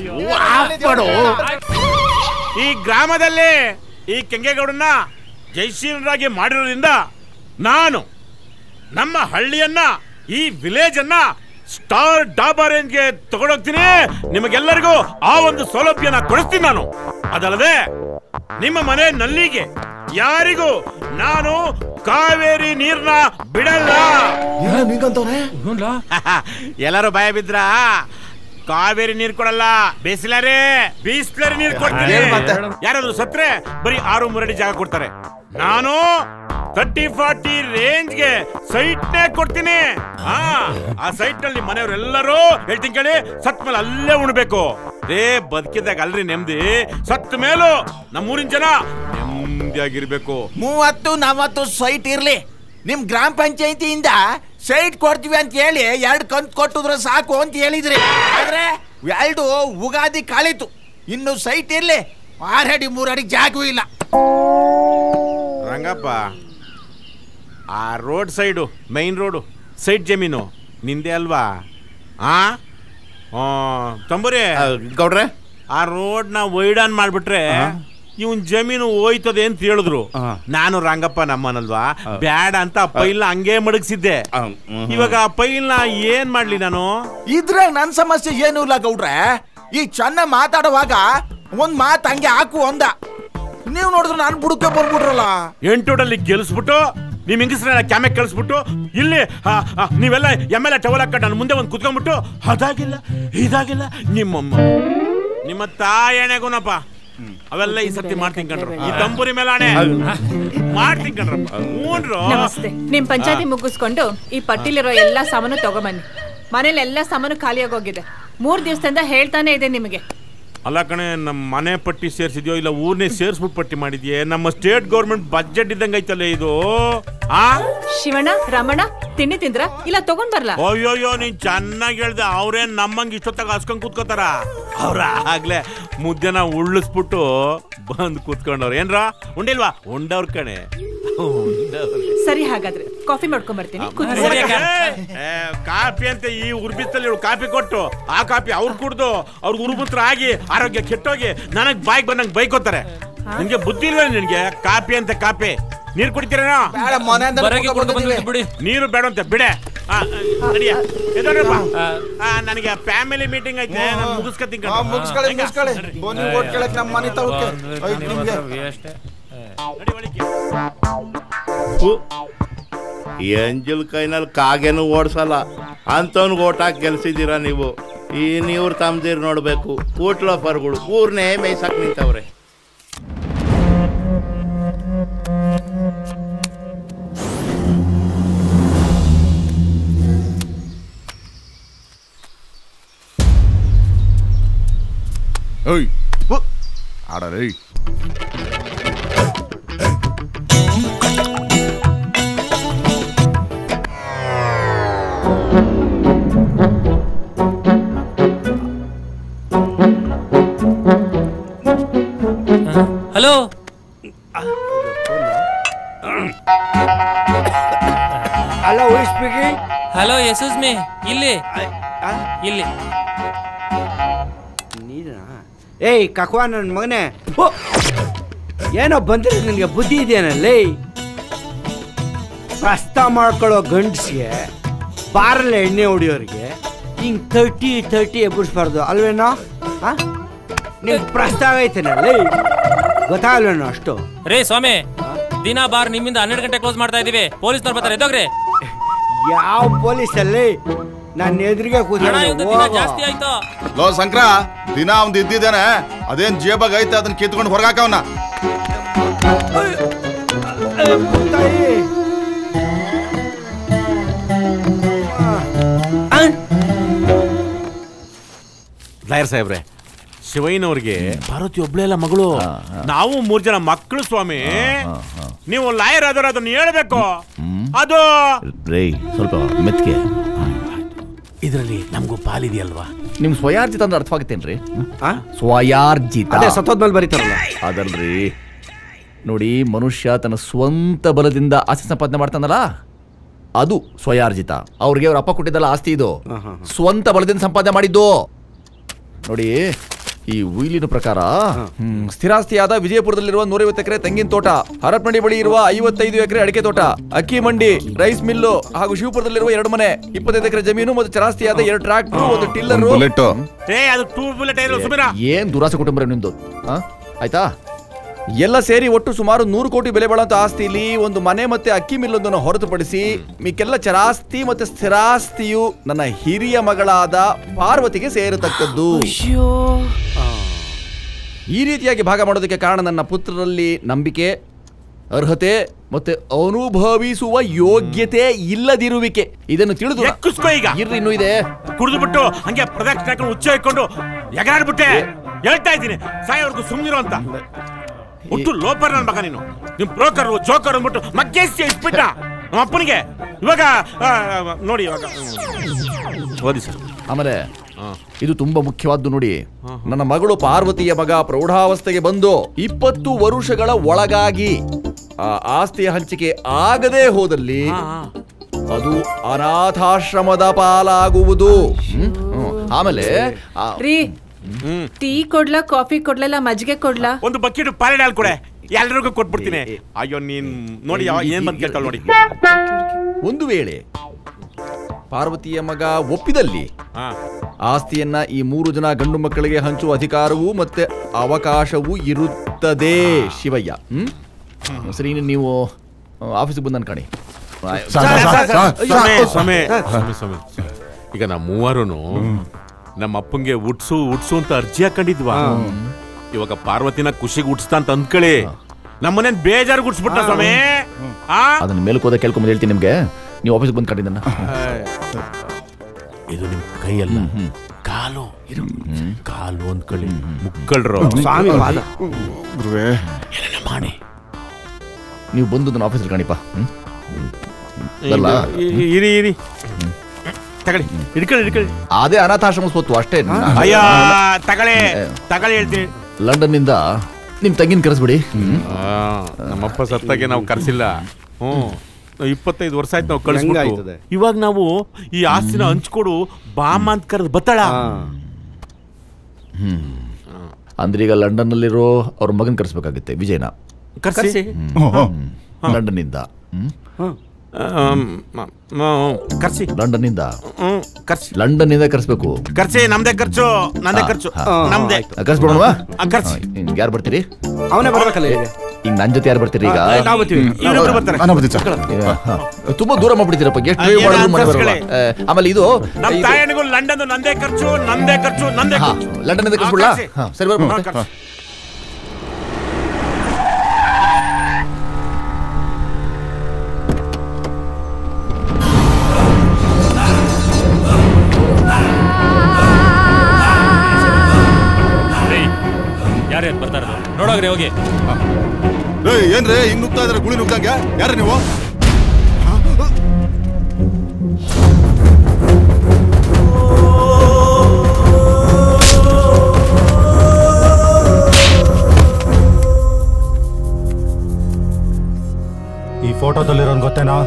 ಈ ಗ್ರಾಮದಲ್ಲಿ ಈ ಕೆಂಗೇಗೌಡನ್ನ ಜಯಶೀಲರಾಗಿ ಮಾಡಿರೋದ್ರಿಂದ ನಾನು ನಮ್ಮ ಹಳ್ಳಿಯನ್ನ ಈ ವಿಲೇಜ್ ಅನ್ನ ಸ್ಟಾರ್ ಡಾಬಾ ರೇಂಜ್ಗೆ ತಗೊಂಡೋಗ್ತೀನಿ ನಿಮಗೆಲ್ಲರಿಗೂ ಆ ಒಂದು ಸೌಲಭ್ಯನ ಕೊಡಿಸ್ತೀನಿ ನಾನು ಅದಲ್ಲದೆ ನಿಮ್ಮ ಮನೆ ನಲ್ಲಿಗೆ ಯಾರಿಗೂ ನಾನು ಕಾವೇರಿ ನೀರ್ನ ಬಿಡಲ್ಲ ಎಲ್ಲರೂ ಭಯ ಬಿದ್ರ ಕಾವೇರಿ ನೀರ್ ಕೊಡಲ್ಲ ಬೇಸಿಲರೇ ಬೀಸ್ಲರಿ ನೀರ್ ಕೊಡ್ತೀನಿ ಏನ್ ಮತ್ತೆ? ಯಾರಾದ್ರೂ ಸತ್ರೆ ಬರೀ ಆರು ಮೂರಡಿ ಜಾಗ ಕೊಡ್ತಾರೆ ನಾನು ತರ್ಟಿ ಫಾರ್ಟಿ ರೇಂಜ್ಗೆ ಸೈಟ್ನೇ ಕೊಡ್ತೀನಿ ಹಾ ಆ ಸೈಟ್ ನಲ್ಲಿ ಮನೆಯವರೆಲ್ಲರೂ ಹೇಳ್ತೀನಿ ಕೇಳಿ ಸತ್ ಮೇಲೆ ಅಲ್ಲೇ ಉಣ್ಬೇಕು ರೇ ಬದುಕಿದಾಗ ಅಲ್ರಿ ನೆಮ್ಮದಿ ಸತ್ ಮೇಲೂ ನಮ್ಮೂರಿನ ಜನ ನೆಮ್ಮದಿಯಾಗಿರ್ಬೇಕು ಮೂವತ್ತು ನಲವತ್ತು ಸೈಟ್ ಇರ್ಲಿ ನಿಮ್ ಗ್ರಾಮ ಪಂಚಾಯತಿಯಿಂದ ಸೈಟ್ ಕೊಡ್ತೀವಿ ಅಂತ ಹೇಳಿ ಎರಡು ಕಂತು ಕೊಟ್ಟಿದ್ರೆ ಸಾಕು ಅಂತ ಹೇಳಿದ್ರಿ ಆದ್ರೆ ಎರಡು ಉಗಾದಿ ಕಾಳಿತು ಇನ್ನು ಸೈಟ್ ಇರ್ಲಿ ಆರಡಿ ಮೂರಡಿ ಜಾಗವೂ ಇಲ್ಲ ರಂಗಪ್ಪ ಆ road side main road side ಜಮೀನು ನಿಂದೆ ಅಲ್ವಾ ಆ ಆ, ತಂಬುರಿ ಗೌಡ್ರೆ ಆ ರೋಡ್ನ ವೈಡಾನ್ ಮಾಡ್ಬಿಟ್ರೆ ಇವನ್ ಜಮೀನು ಹೋಯ್ತದೆ ಅಂತ ಹೇಳಿದ್ರು ನಾನು ರಂಗಪ್ಪ ನಮ್ಮನಲ್ವಾ ಬ್ಯಾಡ ಅಂತ ಆ ಪೈಲ್ನ ಹಂಗೆ ಮಡಗಿಸಿದ್ದೆ ಇವಾಗ ಆ ಪೈಲ್ನ ಏನ್ ಮಾಡ್ಲಿ ನಾನು ಇದ್ರಾಗ ನನ್ ಸಮಸ್ಯೆ ಏನೂ ಇಲ್ಲ ಗೌಡ್ರೆ ಈ ಚೆನ್ನ ಮಾತಾಡುವಾಗ ಒಂದ್ ಮಾತು ಹಂಗೆ ಹಾಕು ಅಂದ ನೀವು ನೋಡಿದ್ರೆ ನಾನು ಬುಡಕ್ಕೆ ಬಂದ್ಬಿಟ್ರಲ್ಲ ಎಂಟೋಡಲ್ಲಿ ಗೆಲ್ಸ್ಬಿಟ್ಟು ನಿಮ್ ಹೆಂಗಸ್ರನ್ನ ಕ್ಯಾಮೆಕ್ ಕಳಿಸ್ಬಿಟ್ಟು ಇಲ್ಲಿ ಆ, ಆ, ನೀವೆಲ್ಲ ಎಮ್ ಎಲ್ ಎ ಟವಲ್ ಹಾಕೊಂಡು ನನ್ನ ಮುಂದೆ ಒಂದು ಕುತ್ಕೊಂಡ್ಬಿಟ್ಟು ಅದಾಗಿಲ್ಲ ಇದಾಗಿಲ್ಲ ನಿಮ್ಮಮ್ಮ ನಿಮ್ಮ ತಾಯಣೆಗುನಪ್ಪ ಅವೆಲ್ಲ ಈ ಸರ್ತಿ ಮಾಡ್ತೀನಿ ಕಣ್ರು ಈ ತಂಬೂರಿ ಮೇಲಾಣೆ ಮಾಡ್ತೀನಿ ಕಣ್ರಪ್ಪ ಹ್ಞೂನ್ರು ನಮಸ್ತೆ ನಿಮ್ ಪಂಚಾಯತಿ ಮುಗಿಸ್ಕೊಂಡು ಈ ಪಟ್ಟಿಲಿರೋ ಎಲ್ಲಾ ಸಾಮಾನು ತಗೊಂಬನ್ನಿ ಮನೇಲಿ ಎಲ್ಲಾ ಸಾಮಾನು ಖಾಲಿಯಾಗೋಗಿದೆ ಮೂರ್ ದಿವಸದಿಂದ ಹೇಳ್ತಾನೆ ಇದೆ ನಿಮಗೆ ಅಲ್ಲ ಕಣೆ ನಮ್ಮ ಮನೆ ಪಟ್ಟಿ ಸೇರ್ಸಿದ್ಯೋ ಇಲ್ಲ ಊರ್ನೇ ಸೇರ್ಸ್ಬಿಟ್ಟು ಪಟ್ಟಿ ಮಾಡಿದ್ಯೆ ನಮ್ಮ ಸ್ಟೇಟ್ ಗೌರ್ಮೆಂಟ್ ಬಜೆಟ್ ಇದ್ದಂಗ ಐತಲ್ಲ ಇದು ಆ ಶಿವಣ್ಣ ರಮಣ ತಿಂಡಿ ತಿಂದ್ರ ಇಲ್ಲ ತಗೊಂಡ್ ಬರ್ಲಾ ಅಯ್ಯೋಯ್ಯೋ ನೀನ್ ಚೆನ್ನಾಗಿ ಹೇಳ್ದೆ ಅವ್ರೇನ್ ನಮ್ಮಂಗ್ ಇಷ್ಟೊತ್ತಾಗ ಹಸ್ಕೊಂಡ್ ಕೂತ್ಕೋತಾರ ಅವ್ರ ಆಗ್ಲೇ ಮುದ್ದೆನ ಉಳ್ಳಿಸ್ಬಿಟ್ಟು ಬಂದ್ ಕೂತ್ಕೊಂಡವ್ರ ಏನ್ರ ಉಂಡಿಲ್ವಾ ಉಂಡವ್ರ ಕಣೆ ಉಂಡವ್ರು. ಸರಿ ಹಾಗಾದ್ರೆ ಕಾಫಿ ಮಾಡ್ಕೊಂಡ್ ಬರ್ತೀನಿ ಕೂತ್ಕೊಳ್ಳಿ. ಸರಿ ಅಕ್ಕ. ಏ, ಕಾಫಿ ಅಂತ ಈ ಉರ್ಬಿತ್ತಲ್ಲಿ ಇವ್ಳು ಕಾಫಿ ಕೊಟ್ಟು ಆ ಕಾಫಿ ಅವ್ರು ಕುಡ್ದು ಅವ್ರಿಗೆ ಉರುಬುತ್ರ ಆಗಿ ಆರೋಗ್ಯ ಕೆಟ್ಟೋಗಿ ನನಗ್ ಬಾಯ್ಗೆ ಬಂದಂಗ್ ಬೈಕೋತಾರೆ ನಿನ್ಗೆ ಬುದ್ಧಿ ಇಲ್ವೇ ನಿನ್ಗೆ ಕಾಫಿ ಅಂತ ಕಾಫಿ ನೀರ್ ಕುಡಿತೀರೇನೋ ಬೇಡ, ಮನೆಯಿಂದ ಬರಗೆ ಕುಡ್ದು ಬಂದಿದ್ದೀವಿ. ಬಿಡಿ ನೀರು ಬೇಡ ಅಂತ ಬಿಡೆ ಆ, ಆ, ನಡಿಯ. ಎದ್ದೋರಪ್ಪ. ಆ, ನನಗೆ ಫ್ಯಾಮಿಲಿ ಮೀಟಿಂಗ್ ಐತೆ ನಾನು ಮುಗಿಸ್ಕೊತೀನಿ ಕಣೋ. ಮುಗಿಸ್ಕೊಳ್ಳಿ ಹೆಂಗ? ಮುಗಿಸ್ಕೊಳ್ಳಿ ನಡ್ರಿ. ಬನ್ನಿ ಓಟ್ ಕೇಳಕ್ ನಮ್ಮ ಮನೆ ತವಕ್ಕೆ ಐದು ನಿಮ್ಗೆ ಎಂಜಲ್ ಕೈನಲ್ಲಿ ಕಾಗೆನೂ ಓಡಿಸಲ್ಲ ಅಂಥವ್ನಿಗೆ ಓಟ್ ಹಾಕಿ ಗೆಲ್ಸಿದ್ದೀರಾ ನೀವು ಈ ನೀವ್ರು ತಮ್ದಿರ್ ನೋಡ್ಬೇಕು ಕೂಟ್ಲ ಪರ್ಗಳು ಊರ್ನೇ ಮೇಯ್ಸಕ್ ನಿಂತವ್ರೆ ಏಯ್ ಆಡರೇ ಹಲೋ ಹಲೋ ಸ್ಪೀಕಿಂಗ್ ಹಲೋ ಎಸೂಸ್ ಮೀ ಇಲ್ಲಿ ಇಲ್ಲಿ ನೀನಾ ಏಯ್ ಕಕ್ವಾ ನನ್ನ ಮಗನೇ ಓ! ಏನೋ ಬಂದ್ರೆ ನಿನಗೆ ಬುದ್ಧಿ ಇದೆಯಲ್ಲೇ ಪ್ರಸ್ತ ಮಾಡ್ಕೊಳ್ಳೋ ಗಂಡಸಿಗೆ ಬಾರಲ್ಲಿ ಎಣ್ಣೆ ಹೊಡಿಯೋರಿಗೆ ಹಿಂಗ್ ತರ್ಟಿ ತರ್ಟಿ ಎಬ್ಬಿಸ್ಬಾರ್ದು ಅಲ್ವೇನೋ ಆ ನಿಂಗೆ ಪ್ರಸ್ತಾವ ಐತೇನಲ್ಲೇ ಗೊತ್ತಾಗಲ್ವೇನೋ ಅಷ್ಟು ರೇ ಸ್ವಾಮಿ ದಿನ ಬಾರ್ ನಿಮ್ಮಿಂದ ಹನ್ನೆರಡು ಗಂಟೆ ಕ್ಲೋಸ್ ಮಾಡ್ತಾ ಇದೀವಿ ಪೊಲೀಸ್ನವ್ರು ಬರ್ತಾರೆ ಎದ್ದೋಗ್ರಿ ಯಾವ ಪೊಲೀಸಲ್ಲಿ ನನ್ನ ಎದುರಿಗೆ ಹಣ ಇವತ್ತು ದಿನ ಜಾಸ್ತಿ ಕೂತ್ಕೊಂಡು ಆಯ್ತು ಲೋ ಶಂಕರ ದಿನ ಅವ್ನ್ ಇದ್ದಿದ್ದೇನೆ ಅದೇನ್ ಜೇಬಾಗ ಐತೆ ಅದನ್ನ ಕಿತ್ಕೊಂಡು ಹೊರಗಾಕವನ್ನ ಲಾಯರ್ ಸಾಹೇಬ್ರೆ ಶಿವಯ್ಯನವ್ರಿಗೆ ಪಾರ್ವತಿ ಒಬ್ಳೇ ಅಲ್ಲ ಮಗಳು ನಾವು ಮೂರ್ ಜನ ಮಕ್ಕಳು ಸ್ವಾಮಿ ನೀವು ಲಾಯರ್ ಆದ್ರೆ ಅದನ್ನ ಹೇಳ್ಬೇಕು ಅದು ರೇ ಸ್ವಲ್ಪ ಮೆತ್ಗೆ ಇದರಲ್ಲಿ ನಮಗೂ ಪಾಲಿದೆಯಲ್ವಾ ನಿಮ್ ಸ್ವಯಾರ್ಜಿತ ಅಂದ್ರೆ ಅರ್ಥವಾಗುತ್ತೇನ್ರಿ ಸ್ವಯಾರ್ಜಿತ ಅದೇ ಸತ್ತೋದ್ಮೇಲೆ ಬರೀತಾರಲ್ಲ ಅದಲ್ರಿ ನೋಡಿ ಮನುಷ್ಯ ತನ್ನ ಸ್ವಂತ ಬಲದಿಂದ ಆಸ್ತಿ ಸಂಪಾದನೆ ಮಾಡ್ತಾನಲ್ಲ ಅದು ಸ್ವಯಾರ್ಜಿತ ಅವ್ರಿಗೆ ಅವ್ರ ಅಪ್ಪ ಕೊಟ್ಟಿದ್ದಲ್ಲ ಆಸ್ತಿ ಇದು ಸ್ವಂತ ಬಲದಿಂದ ಸಂಪಾದನೆ ಮಾಡಿದ್ದು ನೋಡಿ ಈ ಉಯಿಲಿನ ಪ್ರಕಾರ ಹ್ಮ್, ಸ್ಥಿರಾಸ್ತಿಯಾದ ವಿಜಯಪುರದಲ್ಲಿರುವ ನೂರೈವತ್ತು ಎಕರೆ ತೆಂಗಿನ ತೋಟ ಹರಪನಹಳ್ಳಿ ಬಳಿ ಇರುವ ಐವತ್ತೈದು ಎಕರೆ ಅಡಿಕೆ ತೋಟ ಅಕ್ಕಿ ಮಂಡಿ ರೈಸ್ ಮಿಲ್ಲು ಹಾಗೂ ಶಿವಪುರದಲ್ಲಿರುವ ಎರಡು ಮನೆ ಇಪ್ಪತ್ತೈದು ಎಕರೆ ಜಮೀನು ಮತ್ತು ಚರಾಸ್ತಿಯಾದ ಎರಡು ಟ್ರಾಕ್ಟರ್ ಒಂದು ಟಿಲ್ಲರ್ ಬುಲೆಟ್ ಏ ಅದು ಟೂ ಬುಲೆಟ್ ಇರೋ ಸುಮಿರ ಏನ್ ದುರಾಸೆ ಕುಟುಂಬ ನಿಮ್ದು ಆ? ಆಯ್ತಾ ಎಲ್ಲ ಸೇರಿ ಒಟ್ಟು ಸುಮಾರು ನೂರು ಕೋಟಿ ಬೆಲೆ ಬಾಳುವಂತ ಆಸ್ತಿಲಿ ಒಂದು ಮನೆ ಮತ್ತೆ ಅಕ್ಕಿ ಮಿಲ್ಲೊಂದನ್ನು ಹೊರತುಪಡಿಸಿ ಮಿಕ್ಕೆಲ್ಲ ಚರಾಸ್ತಿ ಮತ್ತೆ ಸ್ಥಿರಾಸ್ತಿಯು ನನ್ನ ಹಿರಿಯ ಮಗಳಾದ ಪಾರ್ವತಿಗೆ ಸೇರತಕ್ಕದ್ದು ಈ ರೀತಿಯಾಗಿ ಭಾಗ ಮಾಡೋದಕ್ಕೆ ಕಾರಣ ನನ್ನ ಪುತ್ರರಲ್ಲಿ ನಂಬಿಕೆ ಅರ್ಹತೆ ಮತ್ತೆ ಅನುಭವಿಸುವ ಯೋಗ್ಯತೆ ಇಲ್ಲದಿರುವಿಕೆ ಇದನ್ನು ತಿಳಿದು ಎಕ್ಕುಸ್ಕೋ ಈಗ ಇರ್ರಿ ಇನ್ನೂ ಇದೆ ಕುಡಿದು ಬಿಟ್ಟು ಹಂಗೆ ಪ್ರದಕ್ಷಿಣೆ ಹಾಕೊಂಡು ಹುಚ್ಚ ಇಟ್ಕೊಂಡು ಎಗರಾಡ್ಬಿಟ್ಟೆ ಹೇಳ್ತಾ ಇದ್ದೀನಿ ಸಾಯೋರ್ಗು ಸುಮ್ನಿರೋ ಅಂತ ಒಟ್ಟು ಲೋಪರ್ ನನ್ ಮಗ ನೀನು ನಿಮ್ ಬ್ರೋಕರ್ ಜೋಕರ್ ಅಂದ್ಬಿಟ್ಟು ಮಗ್ಗೇಸಿ ಇಟ್ಬಿಟ್ಟ ನಮ್ಮ ಅಪ್ಪನಿಗೆ ಇವಾಗ ಆ, ನೋಡಿ ಇವಾಗ ಓದಿ ಸರ್ ಆಮೇಲೆ ಇದು ತುಂಬಾ ಮುಖ್ಯವಾದ್ದು ನೋಡಿ ನನ್ನ ಮಗಳು ಪಾರ್ವತಿಯ ಮಗ ಪ್ರೌಢಾವಸ್ಥೆಗೆ ಬಂದು ಇಪ್ಪತ್ತು ವರುಷಗಳ ಒಳಗಾಗಿ ಆ ಆಸ್ತಿಯ ಹಂಚಿಕೆ ಆಗದೇ ಹೋದಲ್ಲಿ ಅದು ಅನಾಥಾಶ್ರಮದ ಪಾಲಾಗುವುದು ಹ್ಮ್? ಹ್ಮ್. ಆಮೇಲೆ ಆ- ರೀ ಟೀ ಕೊಡ್ಲಾ ಕಾಫಿ ಕೊಡ್ಲಲ್ಲ ಮಜ್ಜಿಗೆ ಕೊಡ್ಲಾ ಒಂದು ಬಕೆಟ್ ಪಾಲಡೆ ಹಾಲು ಕೊಡೆ ಎಲ್ರಿಗೂ ಕೊಟ್ಬಿಡ್ತೀನಿ ಅಯ್ಯೋ ನೀನ್ ನೋಡಿ ಯಾವ ಏನ್ ಬಂದ್ ಕೇಳ್ತಾಳ ನೋಡಿ ಒಂದು ವೇಳೆ ಪಾರ್ವತಿಯ ಮಗ ಒಪ್ಪಿದಲ್ಲಿ ಆಸ್ತಿಯನ್ನ ಈ ಮೂರು ಜನ ಗಂಡು ಮಕ್ಕಳಿಗೆ ಹಂಚುವ ಅಧಿಕಾರವೂ ಮತ್ತೆ ಅವಕಾಶವೂ ಇರುತ್ತದೆ ಶಿವಯ್ಯ ಹ್ಮ್ ಸರಿ ಇನ್ನು ನೀವು ಆಫೀಸಿಗೆ ಬಂದು ಅನ್ಕಾಣಿ ಸಮಯ ಸಮಯ ಸಮಯ ಸಮಯ ಈಗ ನಾವು ಮೂವರು ನಮ್ಮ ಅಪ್ಪಂಗೆ ಉಟ್ಸು ಉಟ್ಸು ಅಂತ ಅರ್ಜಿ ಹಾಕೊಂಡಿದ್ವಾ ಇವಾಗ ಪಾರ್ವತಿನ ಖುಷಿಗೆ ಉಟ್ಸ್ತಾ ಅಂತ ಅಂದ್ಕೊಳ್ಳಿ ನಮ್ಮನೇನ್ ಬೇಜಾರು ಗುಡ್ಸ್ಬಿಟ್ಟ ಸ್ವಾಮಿ ಆ ಅದನ್ನ ಮೇಲಕ್ಕೆ ಹೋದ ಕೇಳ್ಕೊಂಬಂದು ಹೇಳ್ತೀನಿ ನಿಮ್ಗೆ ನೀವು ಆಫೀಸ್ಗೆ ಬಂದು ಕಂಡಿದ್ದನ್ನ ಇದು ನಿಮ್ ಕೈಯಲ್ಲ ಕಾಲು ಇರು ಕಾಲು ಅಂದ್ಕೊಳ್ಳಿ ಮುಕ್ಕಳ್ರು ಸ್ವಾಮಿ ಪಾದ. ಗುರುವೇ ಮಾಡಿ ನೀವು ಬಂದು ನನ್ನ ಆಫೀಸಲ್ಲಿ ಕಾಣಿಪ್ಪ ಹ್ಮ್? ಬರಲ್ಲ? ಇರಿ ಇರಿ ತಗೊಳ್ಳಿ ಹಿಡ್ಕೊಳ್ಳಿ ಹಿಡ್ಕೊಳ್ಳಿ ಅದೇ ಅನಾಥಾಶ್ರಮ ಸ್ವತ್ತು ಅಷ್ಟೇ ಅಯ್ಯ ತಗೊಳ್ಳಿ ತಗೊಳ್ಳಿ ಹೇಳ್ತೀನಿ ಲಂಡನ್ನಿಂದ ನಿಮ್ ತಂಗಿನ ಕರೆಸ್ಬಿಡಿ ಆ, ನಮ್ಮಪ್ಪ ಸತ್ತಾಗೆ ನಾವು ಕರ್ಸಿಲ್ಲ ಹ್ಮ್ ನಾವ್ ಇಪ್ಪತ್ತೈದು ವರ್ಷ ಆಯ್ತು ನಾವು ಕಳಿಸ್ಬಿಟ್ಟು ಹೆಂಗಾಯ್ತದೆ? ಇವಾಗ ನಾವು ಈ ಆಸ್ತಿನ ಹಂಚ್ಕೊಡು ಬಾಮ ಅಂತ ಕರೆದು ಬತ್ತಾಳ ಹ್ಮ್ ಅಂದ್ರೆ ಈಗ ಲಂಡನ್ನಲ್ಲಿರೋ ಅವ್ರ ಮಗನ್ ಕರೆಸ್ಬೇಕಾಗುತ್ತೆ ವಿಜಯನ ಕರ್ಸಿ ಲಂಡನ್ನಿಂದ ಹ್ಮ್? ಕರ್ಸಿ ಲಂಡನ್ನಿಂದ ಹ್ಮ್ ಕರ್ಸಿ ಲಂಡನ್ನಿಂದ ಕರೆಸ್ಬೇಕು ಖರ್ಚಿ ನಮ್ದೇ ಖರ್ಚು ನಂದೇ ಖರ್ಚು ನಮ್ದೇ ಕರೆಸ್ಬಿಡೋಣವಾ ಆ, ಕರ್ಸಿ ಯಾರು ಬರ್ತೀರಿ ಅವನೇ ಬರ್ಬೇಕಲ್ಲ ಈಗ ಈಗ ನನ್ ಜೊತೆ ಯಾರು ಬರ್ತೀರಿ ಈಗ ಆ, ನಾವ್ ಬರ್ತೀವಿ. ಇವ್ರಿಬ್ರು ಬರ್ತಾರೆ. ನಾನು ಬರ್ತೀನಿ ಸರ್ ಈಗ, ಹಾ. ತುಂಬಾ ದೂರ ಮಾಡ್ಬಿಡ್ತೀರಪ್ಪ ಎಷ್ಟು ಆ, ಡ್ರೈವ್ ಏನೋ ಮಾಡಿದ್ರು ಮನೆ ಬರಲ್ಲ ಅನ್ಸರ್ಸ್ಕೊಳ್ಳಿ. ಆ, ಆಮೇಲೆ ಇದು ನಮ್ ಇದು- ತಾಯಣಿಗೂ ಲಂಡನ್ ನಂದೇ ಖರ್ಚು ನಂದೇ ಖರ್ಚು ನಂದೇ ಹಾ, ಖರ್ಚು ಲಂಡನ್ನಿಂದ ಆ, ಕಳಿಸ್ಬಿಡ್ಲಾ ಕರ್ಸಿ. ಹಾ, ಸರಿ ಬರ್ಬೋದು ಹಾ, ಮತ್ತೆ. ಕರ್ಸಿ. ಯಾರ್ಯಾರು ಬರ್ತಾರ ನೋಡೋಗ್ರಿ ಹೋಗಿ ಏಯ್ ಏನ್ರಿ ಹಿಂಗ್ ನುಗ್ತಾ ಇದ್ರೆ ಗುಳಿ ನುಗ್ಗಂಗೆ ಯಾರ ನೀವು ಈ ಫೋಟೋದಲ್ಲಿರೋನ್ ಗೊತ್ತೇನಾ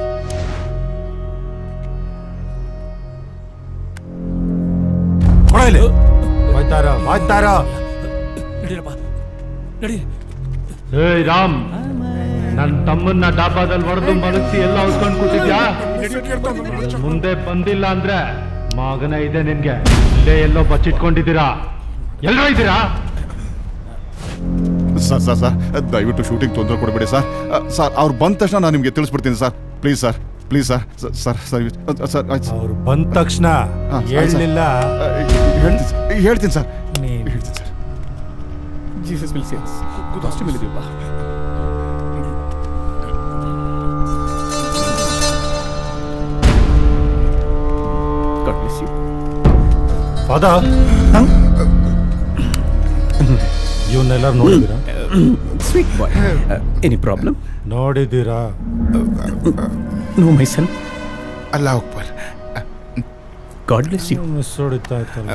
ಕೊಡ ಇಲ್ಲಿ ಹೋಯ್ತಾರ ಹೋಯ್ತಾರ ನಡೀರಪ್ಪ ನಡಿ ಏಯ್ ರಾಮ್ ನನ್ನ ತಮ್ಮನ್ನ ಡಾಬಾದಲ್ಲಿ ಹೊಡೆದು ಮಲಗಿಸಿ ಎಲ್ಲ ಉಸ್ಕೊಂಡು ಕೂತಿದ್ಯಾ ಮುಂದೆ ಬಂದಿಲ್ಲ ಅಂದ್ರೆ ಮಗನ ಇದೆ ನಿನ್ಗೆ ಇಲ್ಲೇ ಎಲ್ಲೋ ಬಚ್ಚಿಟ್ಕೊಂಡಿದ್ದೀರಾ ಎಲ್ಲರೂ ಇದ್ದೀರಾ ಸರ್ ಸರ್ ಸರ್ ದಯವಿಟ್ಟು ಶೂಟಿಂಗ್ ತೊಂದರೆ ಕೊಡಬೇಡಿ ಸರ್ ಅ, ಸರ್ ಅವ್ರು ಬಂದ ತಕ್ಷಣ ನಾನು ನಿಮಗೆ ತಿಳಿಸ್ಬಿಡ್ತೀನಿ sir please sir please sir ಸ- ಸರ್ ಸರ್ ಅ, ಸರ್ ಆಯ್ತು ಸರ್. ಅವ್ರು ಬಂದ ತಕ್ಷಣ ಹಾ, ಆಯ್ತು ಸರ್. ಹೇಳಲಿಲ್ಲ ಅ, ಹೇಳ್ತೀನಿ ಸರ್ ಹೇಳ್ತೀನಿ ಸರ್ ನೀನ್ ಹೇಳ್ತೀನಿ ಸರ್ ಜೀಸಸ್ ವಿಲ್ ಸೇವ್ಸ್ ಅಷ್ಟೇ ಮೇಲಿದೀವಪ್ಪ God bless you. ಫಾದರ್ ಇವನ್ನೆಲ್ಲರೂ ನೋಡಿದ್ದೀರಾ Sweet boy. Uh, any problem? ನೋಡಿದ್ದೀರಾ No, my son. ಅಲ್ಲ Akbar God bless you. Miss ಹೊಡಿತಾ ಇತ್ತಲ್ಲ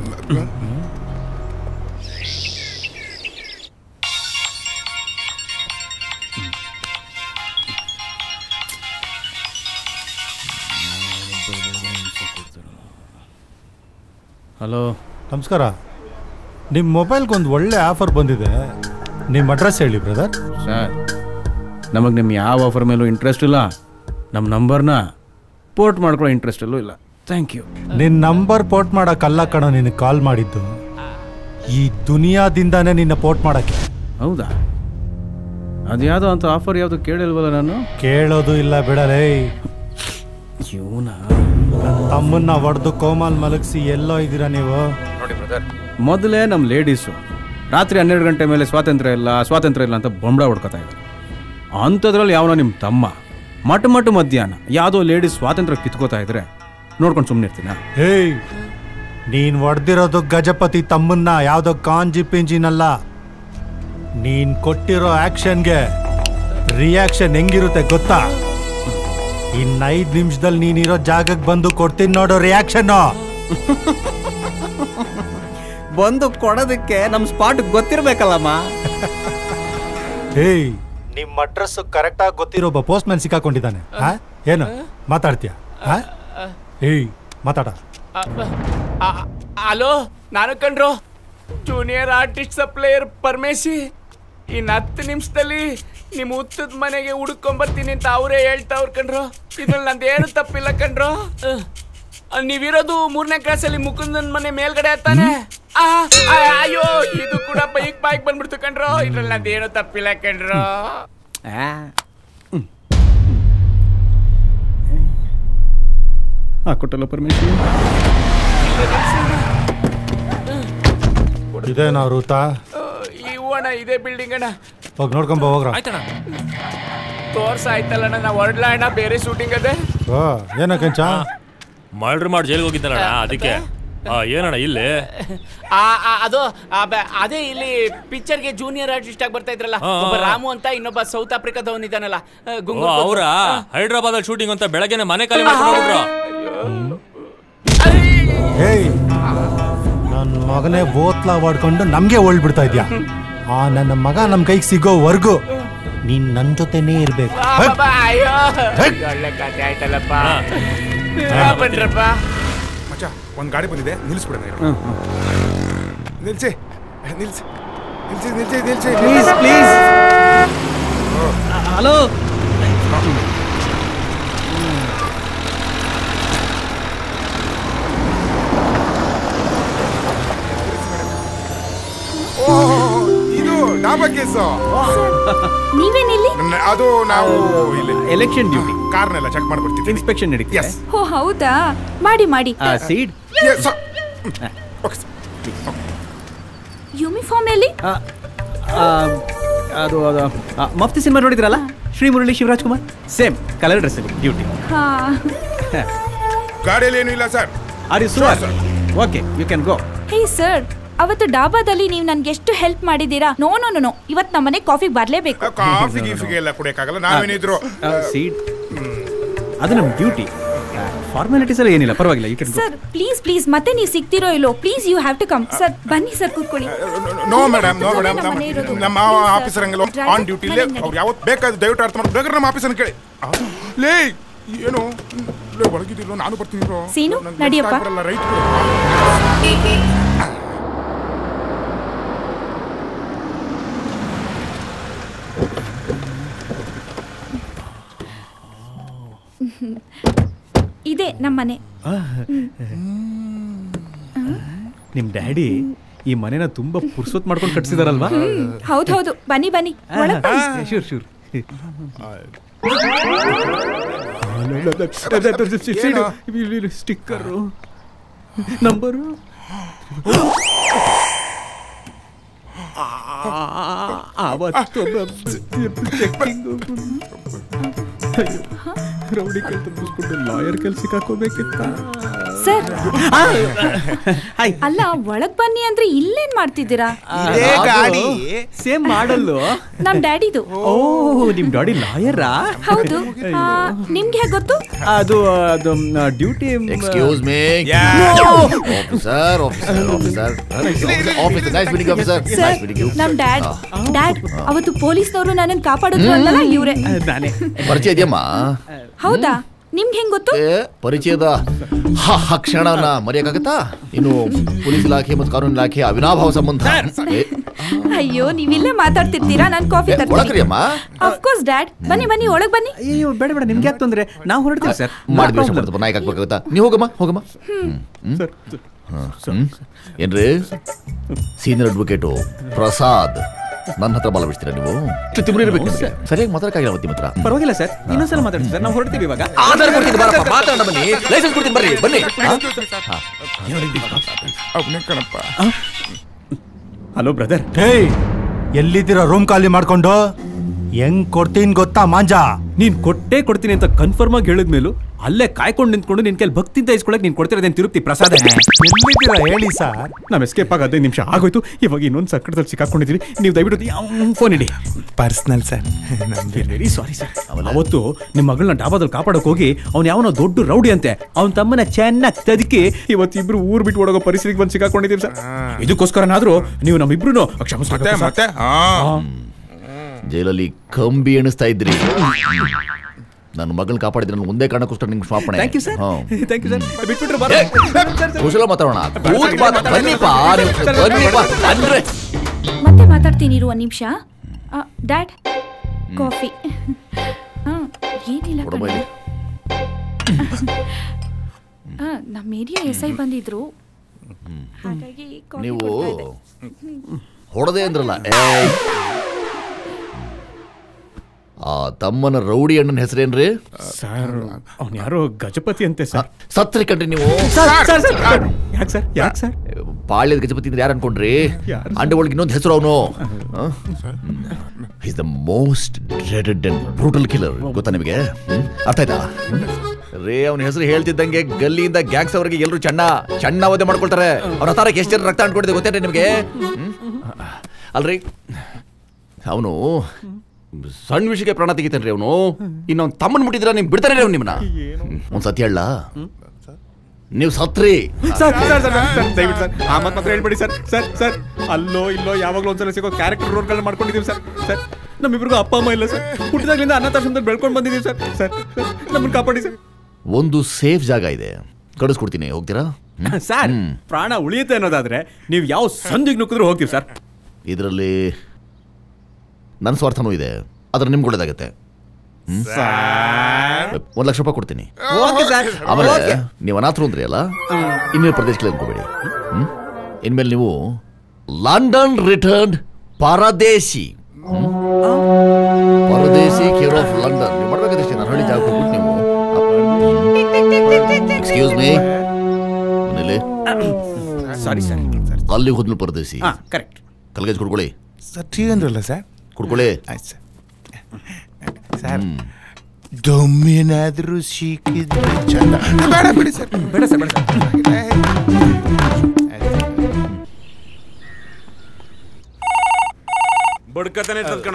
ಹಲೋ ನಮಸ್ಕಾರ ನಿಮ್ಮ ಮೊಬೈಲ್ಗೊಂದು ಒಳ್ಳೆ ಆಫರ್ ಬಂದಿದೆ ನಿಮ್ಮ ಅಡ್ರೆಸ್ ಹೇಳಿ ಬ್ರದರ್ ಸರ್ ನಮಗೆ ನಿಮ್ಮ ಯಾವ ಆಫರ್ ಮೇಲೂ ಇಂಟ್ರೆಸ್ಟ್ ಇಲ್ಲ ನಮ್ಮ ನಂಬರ್ನ ಪೋರ್ಟ್ ಮಾಡ್ಕೊಳ್ಳೋ ಇಂಟ್ರೆಸ್ಟಲ್ಲೂ ಇಲ್ಲ ಥ್ಯಾಂಕ್ ಯು ನಿನ್ನ ನಂಬರ್ ಪೋರ್ಟ್ ಮಾಡೋಕ್ಕಲ್ಲ ಕಣ ನಿನಗೆ ಕಾಲ್ ಮಾಡಿದ್ದು ಈ ದುನಿಯಾದಿಂದಾನೇ ನಿನ್ನ ಪೋರ್ಟ್ ಮಾಡೋಕ್ಕೆ ಹೌದಾ ಅದ್ಯಾವುದೋ ಅಂತ ಆಫರ್ ಯಾವುದು ಕೇಳಿಲ್ವಲ್ಲ ನಾನು ಕೇಳೋದು ಇಲ್ಲ ಬಿಡಲೇ ಇವನ ನನ್ನ ತಮ್ಮನ್ನ ಹೊಡೆದು ಕೋಮಾಲ್ ಮಲಗಿಸಿ ಎಲ್ಲೋ ಇದ್ದೀರಾ ನೀವು ನೋಡಿ ಬ್ರದರ್ ಮೊದಲೇ ನಮ್ಮ ಲೇಡೀಸು ರಾತ್ರಿ ಹನ್ನೆರಡು ಗಂಟೆ ಮೇಲೆ ಸ್ವಾತಂತ್ರ್ಯ ಇಲ್ಲ ಸ್ವಾತಂತ್ರ್ಯ ಇಲ್ಲ ಅಂತ ಬೊಂಬಳ ಹೊಡ್ಕೊತಾ ಇದ್ದಾರೆ ಅಂಥದ್ರಲ್ಲಿ ಯಾವನೋ ನಿಮ್ಮ ತಮ್ಮ ಮಟ ಮಟ ಮಧ್ಯಾಹ್ನ ಯಾವುದೋ ಲೇಡಿ ಸ್ವಾತಂತ್ರ್ಯ ಕಿತ್ಕೋತಾ ಇದ್ರೆ ನೋಡ್ಕೊಂಡು ಸುಮ್ಮನೆ ಇರ್ತೀನ ಹೇಯ್ ನೀನ್ ಹೊಡೆದಿರೋದು ಗಜಪತಿ ತಮ್ಮನ್ನ ಯಾವ್ದೋ ಕಾಂಜಿ ಪಿಂಜಿನಲ್ಲ ನೀನ್ ಕೊಟ್ಟಿರೋ ಆಕ್ಷನ್ಗೆ ರಿಯಾಕ್ಷನ್ ಹೆಂಗಿರುತ್ತೆ ಗೊತ್ತಾ ಇನ್ ಐದ್ ನಿಮಿಷದಲ್ಲಿ ನೀನಿರೋ ಜಾಗಕ್ಕೆ ಬಂದು ಕೊಡ್ತೀನಿ ನೋಡೋ ರಿಯಾಕ್ಷನ್ ಬಂದು ಕೊಡೋದಕ್ಕೆ ನಮ್ಮ ಸ್ಪಾಟ್ ಗೊತ್ತಿರ್ಬೇಕಲ್ಲಮ್ಮ ಹೇಯ್ ನಿಮ್ ಅಡ್ರೆಸ್ ಕರೆಕ್ಟ್ ಆಗಿ ಗೊತ್ತಿರೋ ಒಬ್ಬ ಪೋಸ್ಟ್ ಮ್ಯಾನ್ ಸಿಕ್ಕಾಕೊಂಡಿದ್ದಾನೆ ಹಾ? ಏನು ಮಾತಾಡ್ತೀಯ ಹಾ? ಏಯ್ ಮಾತಾಡ ಹಲೋ ನಾನು ಕಣ್ರು ಜೂನಿಯರ್ ಆರ್ಟಿಸ್ಟ್ ಸಪ್ಲೈಯರ್ ಪರಮೇಶಿ ಇನ್ನು ಹತ್ತು ನಿಮಿಷದಲ್ಲಿ ನಿಮ್ಮ ಹುತ್ತದ ಮನೆಗೆ ಹುಡ್ಕೊಂಬರ್ತೀನಿ ಅಂತ ಅವರೇ ಹೇಳ್ತಾವ್ರ ಕಣ್ರು ಇದ್ರಲ್ಲಿ ನಂದೇನು ತಪ್ಪಿಲ್ಲ ಕಣ್ರು ಅಹ್, ಅಹ್, ನೀವಿರೋದು ಮೂರನೇ ಕ್ಲಾಸಲ್ಲಿ ಮುಕುಂದನ್ ಮನೆ ಮೇಲ್ಗಡೆ ಹತ್ತಾನೆ ಆ, ಆ, ಅಯ್ಯೋ ಇದು ಕೂಡ ಬೈಕ್ ಬೈಕ್ ಬಂದ್ಬಿಡ್ತು ಕಣ್ರು ಇದ್ರಲ್ಲಿ ನಂದೇನು ತಪ್ಪಿಲ್ಲ ಕಣ್ರು ಹಾಂ ಕೊಟ್ಟಲ್ಲ ಪರ್ಮಿಷನ್ ಇದೇನಾ ರೂತಾ ಈ ಹೂವಣ್ಣ ಇದೇ ಬಿಲ್ಡಿಂಗ್ ಅಣ್ಣ ಹೋಗಿ ನೋಡ್ಕೊಂಬ ಹೋಗ್ರ ಆಯ್ತಣ್ಣ ತೋರ್ಸ ಆಯ್ತಲ್ಲ ನಾ ಹೊರಡ್ಲ ಅಣ್ಣ ಬೇರೆ ಶೂಟಿಂಗ್ ಅದೇ ಓ ಏನ ಕಂಚ ಮರ್ಡರ್ ಮಾಡಿ ಜೈಲಿಗೆ ಹೋಗಿದ್ದಲ್ಲ ಅದಕ್ಕೆ ಆ, ಏನಣ್ಣ ಇಲ್ಲಿ ಆ, ಆ, ಅದು ಆ, ಬ- ಅದೇ ಇಲ್ಲಿ ಪಿಕ್ಚರ್ಗೆ ಜೂನಿಯರ್ ಆರ್ಟಿಸ್ಟ್ ಆಗಿ ಬರ್ತಾ ಇದ್ರಲ್ಲ ಹಾ, ಒಬ್ಬ ಹಾ. ರಾಮು ಅಂತ ಇನ್ನೊಬ್ಬ ಸೌತ್ ಆಫ್ರಿಕಾದವನ್ ಇದ್ದಾನಲ್ಲ ಆ, ಓ ಗುಂಗೂರ್ ಅವರ ಕೊಟ್ಟು. ಹೈದ್ರಾಬಾದ್ ಅಲ್ಲಿ ಶೂಟಿಂಗ್ ಅಂತ ಬೆಳಗ್ಗೆನೆ ಮನೆ ಖಾಲಿ ಮಾಡ್ಕೊಂಡು ಹೋಗ್ಬಿಟ್ರು ಹೇಯ್ ನನ್ನ ಮಗನೇ ಬೋತ್ಲ ಮಾಡ್ಕೊಂಡು ನಮ್ಗೆ ಬಿಡ್ತಾ ಇದ್ಯಾ ಆ ನನ್ನ ಮಗ ನಮ್ ಕೈಗೆ ಸಿಗೋವರೆಗೂ ನೀನ್ ನನ್ ಜೊತೆನೇ ಇರ್ಬೇಕು ಆ, ಹಟ್. ಬಾಬಾ, ಅಯ್ಯೋ ಹಟ್. ಒಳ್ಳೆ ಕತೆ ಆಯ್ತಲ್ಲಪ್ಪ ಹಾ. ಆ, ಬನ್ರಪ್ಪ ಮಚ್ಚ ಒಂದ್ ಗಾಡಿ ಬಂದಿದೆ ನಿಲ್ಲಿಸ್ಬಿಡೋಣ ನಿಲ್ಸಿ ನಿಲ್ಸಿ ನಿಲ್ಸಿ ನಿಲ್ಸಿ ನಿಲ್ಸಿ ಪ್ಲೀಸ್ ಪ್ಲೀಸ್ ಹಲೋ ಓ ಇದು ಡಾಬಾ ಕೇಸು ನೀವೇನಿಲ್ಲಿ ನ- ಅದು ನಾವು ಇಲ್ಲಿ ಎಲೆಕ್ಷನ್ ಡ್ಯೂಟಿ ಕಾರ್ನೆಲ್ಲ ಚೆಕ್ ಮಾಡ್ಬಿಡ್ತೀವಿ ಇನ್ಸ್ಪೆಕ್ಷನ್ ನಡೀತಿ ಎಸ್ ಓ ಹೌದಾ ಮಾಡಿ ಮಾಡಿ ಸೀಡ್ ಯೂನಿಫಾರ್ಮ್ ಎಲ್ಲಿ ಅದು ಅದು ಆ, ಮಫ್ತಿ ಸಿನಿಮಾ ನೋಡಿದ್ರಲ್ಲ Sri Murali Shivaraj Kumar same colour dress ಅಲ್ಲಿ ಡ್ಯೂಟಿ ಹಾ ಗಾಡಿಯಲ್ಲಿ ಏನು ಇಲ್ಲ sir are you sure okay you can go hey sir ಅವತ್ತು ಡಾಬಾದಲ್ಲಿ ನೀವು ನನ್ಗೆ ಎಷ್ಟು ಹೆಲ್ಪ್ ಮಾಡಿದ್ದೀರಾ ನೋ ನೋ ನೋ ನೋ ಇವತ್ತು ನಮ್ಮನೆ ಕಾಫಿ ಬರ್ಲೇಬೇಕು ಕಾಫಿ ಗೀಫಿಗೆ ಎಲ್ಲ ಕುಡಿಯಕ್ಕಾಗಲ್ಲ ನಾವೇನಿದ್ರು ಸೀಡ್ ಅದು ನಮ್ಮ ಡ್ಯೂಟಿ ಫಾರ್ಮಾಲಿಟೀಸ್ ಎಲ್ಲ ಏನಿಲ್ಲ ಪರವಾಗಿಲ್ಲ you can go sir please please ಮತ್ತೆ ನೀವು ಸಿಗ್ತಿರೋ ಇಲ್ಲೋ please you have to come sir ಬನ್ನಿ ಸರ್ ಕೂತ್ಕೊಳ್ಳಿ ನೋ ಮೇಡಮ್ ನೋ ಮೇಡಮ್ ನಮ್ಮ ಮನೆ ಇರೋದು. ನಮ್ಮ Please, sir. ಆಫೀಸರ್ ಹಂಗೆಲ್ಲ Driver, ಆನ್ ಡ್ಯೂಟಿಲಿ ನಡಿ, ನಡಿ. ಅವ್ರು ಯಾವತ್ತು ಬೇಕಾದ್ರೆ ದಯವಿಟ್ಟು ಅರ್ಥ ಮಾಡಿ ಬೇಕಾದ್ರೆ ನಮ್ಮ ಆಫೀಸರ್ನ ಕೇಳಿ ಆ, ಲೇ ಏನು ಲೇ ಒಳಗಿದಿರೋ ನಾನು ಬರ್ತೀನಿ ಇರೋ. ಸೀನು, ನಂಗೆ ನಡಿಯಪ್ಪ. left ಬರಲ್ಲ, right ಬಿಡು. ಇದೆ ನಮ್ಮನೆ ನಿಮ್ ಡ್ಯಾಡಿ ಈ ಮನೆನ ತುಂಬಾ ಪುರ್ಸೊತ್ ಮಾಡ್ಕೊಂಡು ಕಟ್ಸಿದಾರಲ್ವಾ ಹೌದು ಹೌದು ಬನ್ನಿ ಬನ್ನಿ ಒಳಗ್ ಬನ್ನಿ ಶೂರ್ ಶೂರ್ ಸ್ಟಿಕ್ಕರು ನಂಬರು ಅವತ್ತು ಚೆಕ್ಕಿಂಗು ರೌಡಿ ಕೆಲಸ ಮುಗಿಸ್ಕೊಂಡು ಲಾಯರ್ ಕೆಲ್ಸಕ್ಕೆ ಹಾಕೋಬೇಕಿತ್ತ ಸರ್ ಅಲ್ಲ ಒಳಗ್ ಬನ್ನಿ ಅಂದ್ರೆ ಇಲ್ಲೇನ್ ಮಾಡ್ತಿದ್ದೀರಾ ಇದೇ ಗಾಡಿ ಸೇಮ್ ಮಾಡಲ್ಲು ನಮ್ ಡ್ಯಾಡಿದು ಓ ನಿಮ್ ಡ್ಯಾಡಿ ಲಾಯರಾ ಹೌದು ಆ, ನಿಮ್ಗೆ ಹೇಗ್ ಗೊತ್ತು ಅದು ಅದು duty excuse me officer officer officer officer nice meeting officer sir nice meeting you ನಮ್ ಡ್ಯಾಡ್ ಡ್ಯಾಡ್ ಅವತ್ತು ಪೊಲೀಸ್ನವರು ನನ್ನನ್ ಕಾಪಾಡಿದ್ರು ಅಂತಲ್ಲ ಇವ್ರೆ ನಾನೇ ಪರಿಚಯ ಇದೆಯಮ್ಮ ಹೌದಾ ನಿಮ್ಗೆ ಹೆಂಗ್ ಗೊತ್ತು ಏ, ಪರಿಚಯದ ಹ ಹ ಕ್ಷಣವನ್ನ ಮರೆಯಕ್ಕಾಗತ್ತಾ ಇನ್ನು ಪೊಲೀಸ್ ಇಲಾಖೆ ಮತ್ತು ಕಾನೂನು ಇಲಾಖೆ ಅವಿನಾಭಾವ ಸಂಬಂಧ ಏ, ಅಯ್ಯೋ ನೀವಿಲ್ಲೇ ಮಾತಾಡ್ತಿರ್ತೀರಾ ನಾನ್ ಕಾಫಿ ಏ, ಒಳಗ್ರಿ ಅಮ್ಮ. ಅಫ್ಕೋರ್ಸ್ ಡ್ಯಾಡ್ ಬನ್ನಿ ಬನ್ನಿ ಒಳಗ್ ಬನ್ನಿ ಅಯ್ಯೋ ಬೇಡ ಬೇಡ ನಿಮ್ಗೆ ಯಾಕೆ ತೊಂದ್ರೆ ನಾವು ಹೊರಡ್ತೀವಿ ಸರ್ ಮಾಡಿ ದ್ವೇಷ ಮಾಡ್ತಪ್ಪ ನಾಯಕ ಆಗ್ಬೇಕಾಗತ್ತಾ ನೀವು ಹೋಗಮ್ಮ ಹೋಗಮ್ಮ ಹ್ಮ್. ಹಾ, ಹ್ಮ್. ಏನ್ರಿ ಸೀನಿಯರ್ ಅಡ್ವೊಕೇಟು ಪ್ರಸಾದ್ ನನ್ನ ಹತ್ರ ಬಲ ಬಿಡ್ತೀರಾ ನೀವು ಇಷ್ಟು ತಿಮ್ರಿ ಇರ್ಬೇಕು ನಿಮ್ಗೆ. ಸರಿಯಾಗಿ ಮಾತಾಡಕ್ಕಾಗಿಲ್ಲ ಮತ್ತೆ ನಿಮ್ಮ ಹತ್ರ ಪರವಾಗಿಲ್ಲ ಸರ್ ಇನ್ನೊಂದ್ಸಲ ಮಾತಾಡ್ತೀವಿ ಸರ್ ನಾವು ಹೊರಡ್ತೀವಿ ಇವಾಗ ಆಧಾರ್ ಕೊಡ್ತೀನಿ ಬರಪ್ಪ ಮಾತಾಡೋಣ ಬನ್ನಿ ಲೈಸೆನ್ಸ್ ಕೊಡ್ತೀನಿ ಬರ್ರಿ ಬನ್ನಿ ಹಾ? ಅವ್ನೇ ಕಣಪ್ಪ ಹಲೋ ಬ್ರದರ್ ಹೇಯ್ ಎಲ್ಲಿದ್ದೀರಾ ರೂಮ್ ಖಾಲಿ ಮಾಡ್ಕೊಂಡು ಹೆಂಗ್ ಕೊಡ್ತೀನಿ ಗೊತ್ತಾ ಮಾಂಜ ನೀನ್ ಕೊಟ್ಟೇ ಕೊಡ್ತೀನಿ ಅಂತ ಕನ್ಫರ್ಮ್ ಆಗಿ ಹೇಳಿದ್ಮೇಲೂ ಅಲ್ಲೇ ಕಾಯ್ಕೊಂಡು ನಿಂತ್ಕೊಂಡು ನಿನ್ ಕೈಲಿ ಭಕ್ತಿಂತ ಇಸ್ಕೊಳಕ್ ನೀನ್ ಕೊಡ್ತಿರೋದೇನ್ ತಿರುಪ್ತಿ ಪ್ರಸಾದ ಎಲ್ಲಿದ್ದೀರಾ ಹೇಳಿ ಸರ್ ನಾವ್ ಎಸ್ಕೇಪ್ ಆಗ ಹದಿನೈದು ನಿಮಿಷ ಆಗೋಯ್ತು ಇವಾಗ ಇನ್ನೊಂದು ಸಂಕಟದಲ್ಲಿ ಸಿಕ್ಕಾಕೊಂಡಿದೀವಿ ನೀವು ದಯವಿಟ್ಟು ಫೋನ್ ಇಡಿ personal sir very sorry sir ಅವತ್ತು ನಿಮ್ಮ ಮಗಳನ್ನ ಡಾಬಾದಲ್ಲಿ ಕಾಪಾಡಕ್ ಹೋಗಿ ಅವ್ನು ಯಾವನೋ ದೊಡ್ಡ ರೌಡಿ ಅಂತೆ ಅವನ ತಮ್ಮನ ಚೆನ್ನಾಗಿ ತದಕಿ ಇವತ್ತು ಇಬ್ರು ಊರ್ ಬಿಟ್ಟು ಓಡೋಗೋ ಪರಿಸ್ಥಿತಿಗೆ ಬಂದು ಸಿಕ್ಕಾಕೊಂಡಿದ್ದೀವಿ ಸರ್ ಇದಕ್ಕೋಸ್ಕರನಾದ್ರೂ ನೀವು ನಮ್ಮಿಬ್ರು ಕ್ಷಮಿಸ್ಬೇಕು ಮತ್ತೆ ಜೈಲಲ್ಲಿ ಕಂಬಿ ಎಣಿಸ್ತಾ ಇದ್ರಿ ನನ್ನ ಮಗಳನ್ನ ಕಾಪಾಡಿದ್ರೆ ನಾನು ಒಂದೇ ಕಾರಣಕ್ಕೋಸ್ಕರ ನಿಮ್ಗೆ ಕ್ಷಮಾಪಣೆ ಥ್ಯಾಂಕ್ ಯು ಸರ್ ಹಾ. ಥ್ಯಾಂಕ್ ಯು ಸರ್ ಬಿಟ್ಬಿಟ್ರೆ ಬರ ಕುಶಲ ಮಾತಾಡೋಣ ಕೂತ್ ಮಾತ್- ಬನ್ನಿಪ್ಪ ನೀವು ಬನ್ನಿಪ್ಪ ಅಂದ್ರೆ ಮತ್ತೆ ಮಾತಾಡ್ತೀನಿ ಇರು ಒಂದ್ ನಿಮಿಷ ಡ್ಯಾಡ್ ಕಾಫಿ ಏನಿಲ್ಲ ಕೊಡಮ್ಮ ಇಲ್ಲಿ. ಆ, ನಮ್ಮ ಏರಿಯಾ ಎಸ್ ಐ ಬಂದಿದ್ರು ಹಾಗಾಗಿ ಕಾಫಿ ನೀವು ಕೊಡ್ತಾ ಇದ್ದೆ. ಹೊಡೆದೆ ಅಂದ್ರಲ್ಲ ಏಯ್. ಆ ತಮ್ಮನ ರೌಡಿ ಅಣ್ಣನ ಹೆಸರೇನ್ರಿ ಸರ್ ಅವ್ನು ಯಾರೋ ಗಜಪತಿ ಅಂತೆ ಸರ್ ಸತ್ರಿ ಕಂಡ್ರಿ ನೀವು ಯಾಕೆ ಸರ್ ಯಾಕೆ ಸರ್ ಪಾಳ್ಯದ ಗಜಪತಿ ಅಂದ್ರೆ ಯಾರು ಅನ್ಕೊಂಡ್ರಿ ಯಾರು? ಅಂಡ ಒಳಗೆ ಇನ್ನೊಂದು ಹೆಸರು ಅವನು is the most dreaded and brutal killer ಗೊತ್ತಾ ನಿಮಗೆ ಹ್ಮ್? ಅರ್ಥ ಆಯ್ತಾ ರೇ ಅವನ ಹೆಸರು ಹೇಳ್ತಿದ್ದಂಗೆ ಗಲ್ಲಿಯಿಂದ ಗ್ಯಾಂಗ್ಸ್ ಅವರಿಗೆ ಎಲ್ಲರೂ ಚಣ್ಣ ಚಣ್ಣ ವಧೆ ಮಾಡ್ಕೊಳ್ತಾರೆ ಅವ್ರ ಹತ್ತಾರಕ್ಕೆ ಎಷ್ಟು ಜನ ರಕ್ತ ಅಂಟ್ಕೊಂಡಿದೆ ಗೊತ್ತೇನ್ರಿ ನಿಮಗೆ ಹ್ಮ್? ಅಲ್ರಿ ಅವನು ಸಣ್ಣ ವಿಷಯಕ್ಕೆ ಪ್ರಾಣ ತೆಗಿತಾನ್ರಿ ಅವನು ಇನ್ನೊಂದು ತಮ್ಮನ್ ಮುಟ್ಟಿದ್ರ ನಿಮ್ ಬಿಡ್ತಾನೆ ಅವ್ನು ನಿಮ್ಮನ್ನ ಒಂದ್ ಸತ್ಯ ಹೇಳ ನೀವು ಸತ್ರಿ ಸರ್ ಸರ್ ಸರ್ ಸರ್ ದಯವಿಟ್ಟು ಸರ್ ಆ ಮಾತು ಮಾತ್ರ ಹೇಳ್ಬೇಡಿ ಸರ್ ಸರ್ ಸರ್ ಅಲ್ಲೋ ಇಲ್ಲೋ ಯಾವಾಗಲೂ ಒಂದ್ಸಲ ಸಿಗೋ ಕ್ಯಾರೆಕ್ಟರ್ ರೋಲ್ಗಳನ್ನ ಮಾಡ್ಕೊಂಡಿದ್ದೀವಿ ಸರ್ ಸರ್ ನಮ್ಮಿಬ್ರಿಗೂ ಅಪ್ಪ ಅಮ್ಮ ಇಲ್ಲ ಸರ್ ಹುಟ್ಟಿದಾಗ್ಲಿಂದ ಅನಾಥಾಶ್ರಮದಲ್ಲಿ ಬೆಳ್ಕೊಂಡು ಬಂದಿದ್ದೀವಿ ಸರ್ ಸರ್ ಸರ್, ನಮ್ಮನ್ನ ಕಾಪಾಡಿ ಸರ್ ಒಂದು ಸೇಫ್ ಜಾಗ ಇದೆ ಕಳಿಸ್ಕೊಡ್ತೀನಿ ಹೋಗ್ತೀರಾ ಹ್ಮ್? ಸರ್ ಹ್ಮ್. ಪ್ರಾಣ ಉಳಿಯುತ್ತೆ ಅನ್ನೋದಾದ್ರೆ ನೀವು ಯಾವ ಸಂದಿಗೆ ನುಗ್ಗಿದ್ರು ಹೋಗ್ತೀವಿ ಸರ್ ಇದರಲ್ಲಿ ನನ್ನ ಸ್ವಾರ್ಥನೂ ಇದೆ ಆದ್ರೆ ನಿಮ್ಗೆ ಒಳ್ಳೇದಾಗತ್ತೆ ಹ್ಮ್? ಒಂದ್ ಲಕ್ಷ ರೂಪಾಯಿ ಕೊಡ್ತೀನಿ ಓಕೆ ಸರ್ ಆಮೇಲೆ ಓಕೆ ನೀವು ಅನಾಥರು ಅಂದ್ರಿ ಅಲ್ಲ ಇನ್ಮೇಲೆ ಪ್ರದೇಶಕ್ಕೆ ಅನ್ಕೋಬೇಡಿ ಹ್ಮ್? ಇನ್ಮೇಲೆ ನೀವು ಲಂಡನ್ ರಿಟರ್ನ್ ಪರದೇಶಿ ಹ್ಮ್? ಪರದೇಶಿ ಕೇರ್ ಆಫ್ ಲಂಡನ್ ನೀವು ಮಾಡ್ಬೇಕಾದಷ್ಟೇ ನಾನು ಹಳ್ಳಿ ಜಾಗ ಹೋಗ್ಬಿಟ್ಟು ನೀವು ಎಕ್ಸ್ಕ್ಯೂಸ್ ಮೀ ಮನೇಲಿ ಸಾರಿ ಸರ್ ಅಲ್ಲಿ ಹೋದ್ಲು ಪರದೇಶಿ ಹಾ ಕರೆಕ್ಟ್ ಕಲ್ಗಜ್ ಕೊಡ್ಕೊಳ್ಳಿ ಸರ್ ಟೀ ಅಂದ್ರಲ್ಲ ಸರ್ ಕುಡ್ಕೊಳ್ಳಿ ಆಯ್ತು ಸರ್ ಸರ್ ದೊಮ್ಮಿನಾದ್ರೂ ಸಿಕ್ಕಿದ್ರೆ ಚಂದ ಬೇಡ ಬಿಡಿ ಸರ್ ಬೇಡ ಸರ್ ಬೇಡ ಸರ್ ಬಡ್ಕತಾನೆ ಕಣ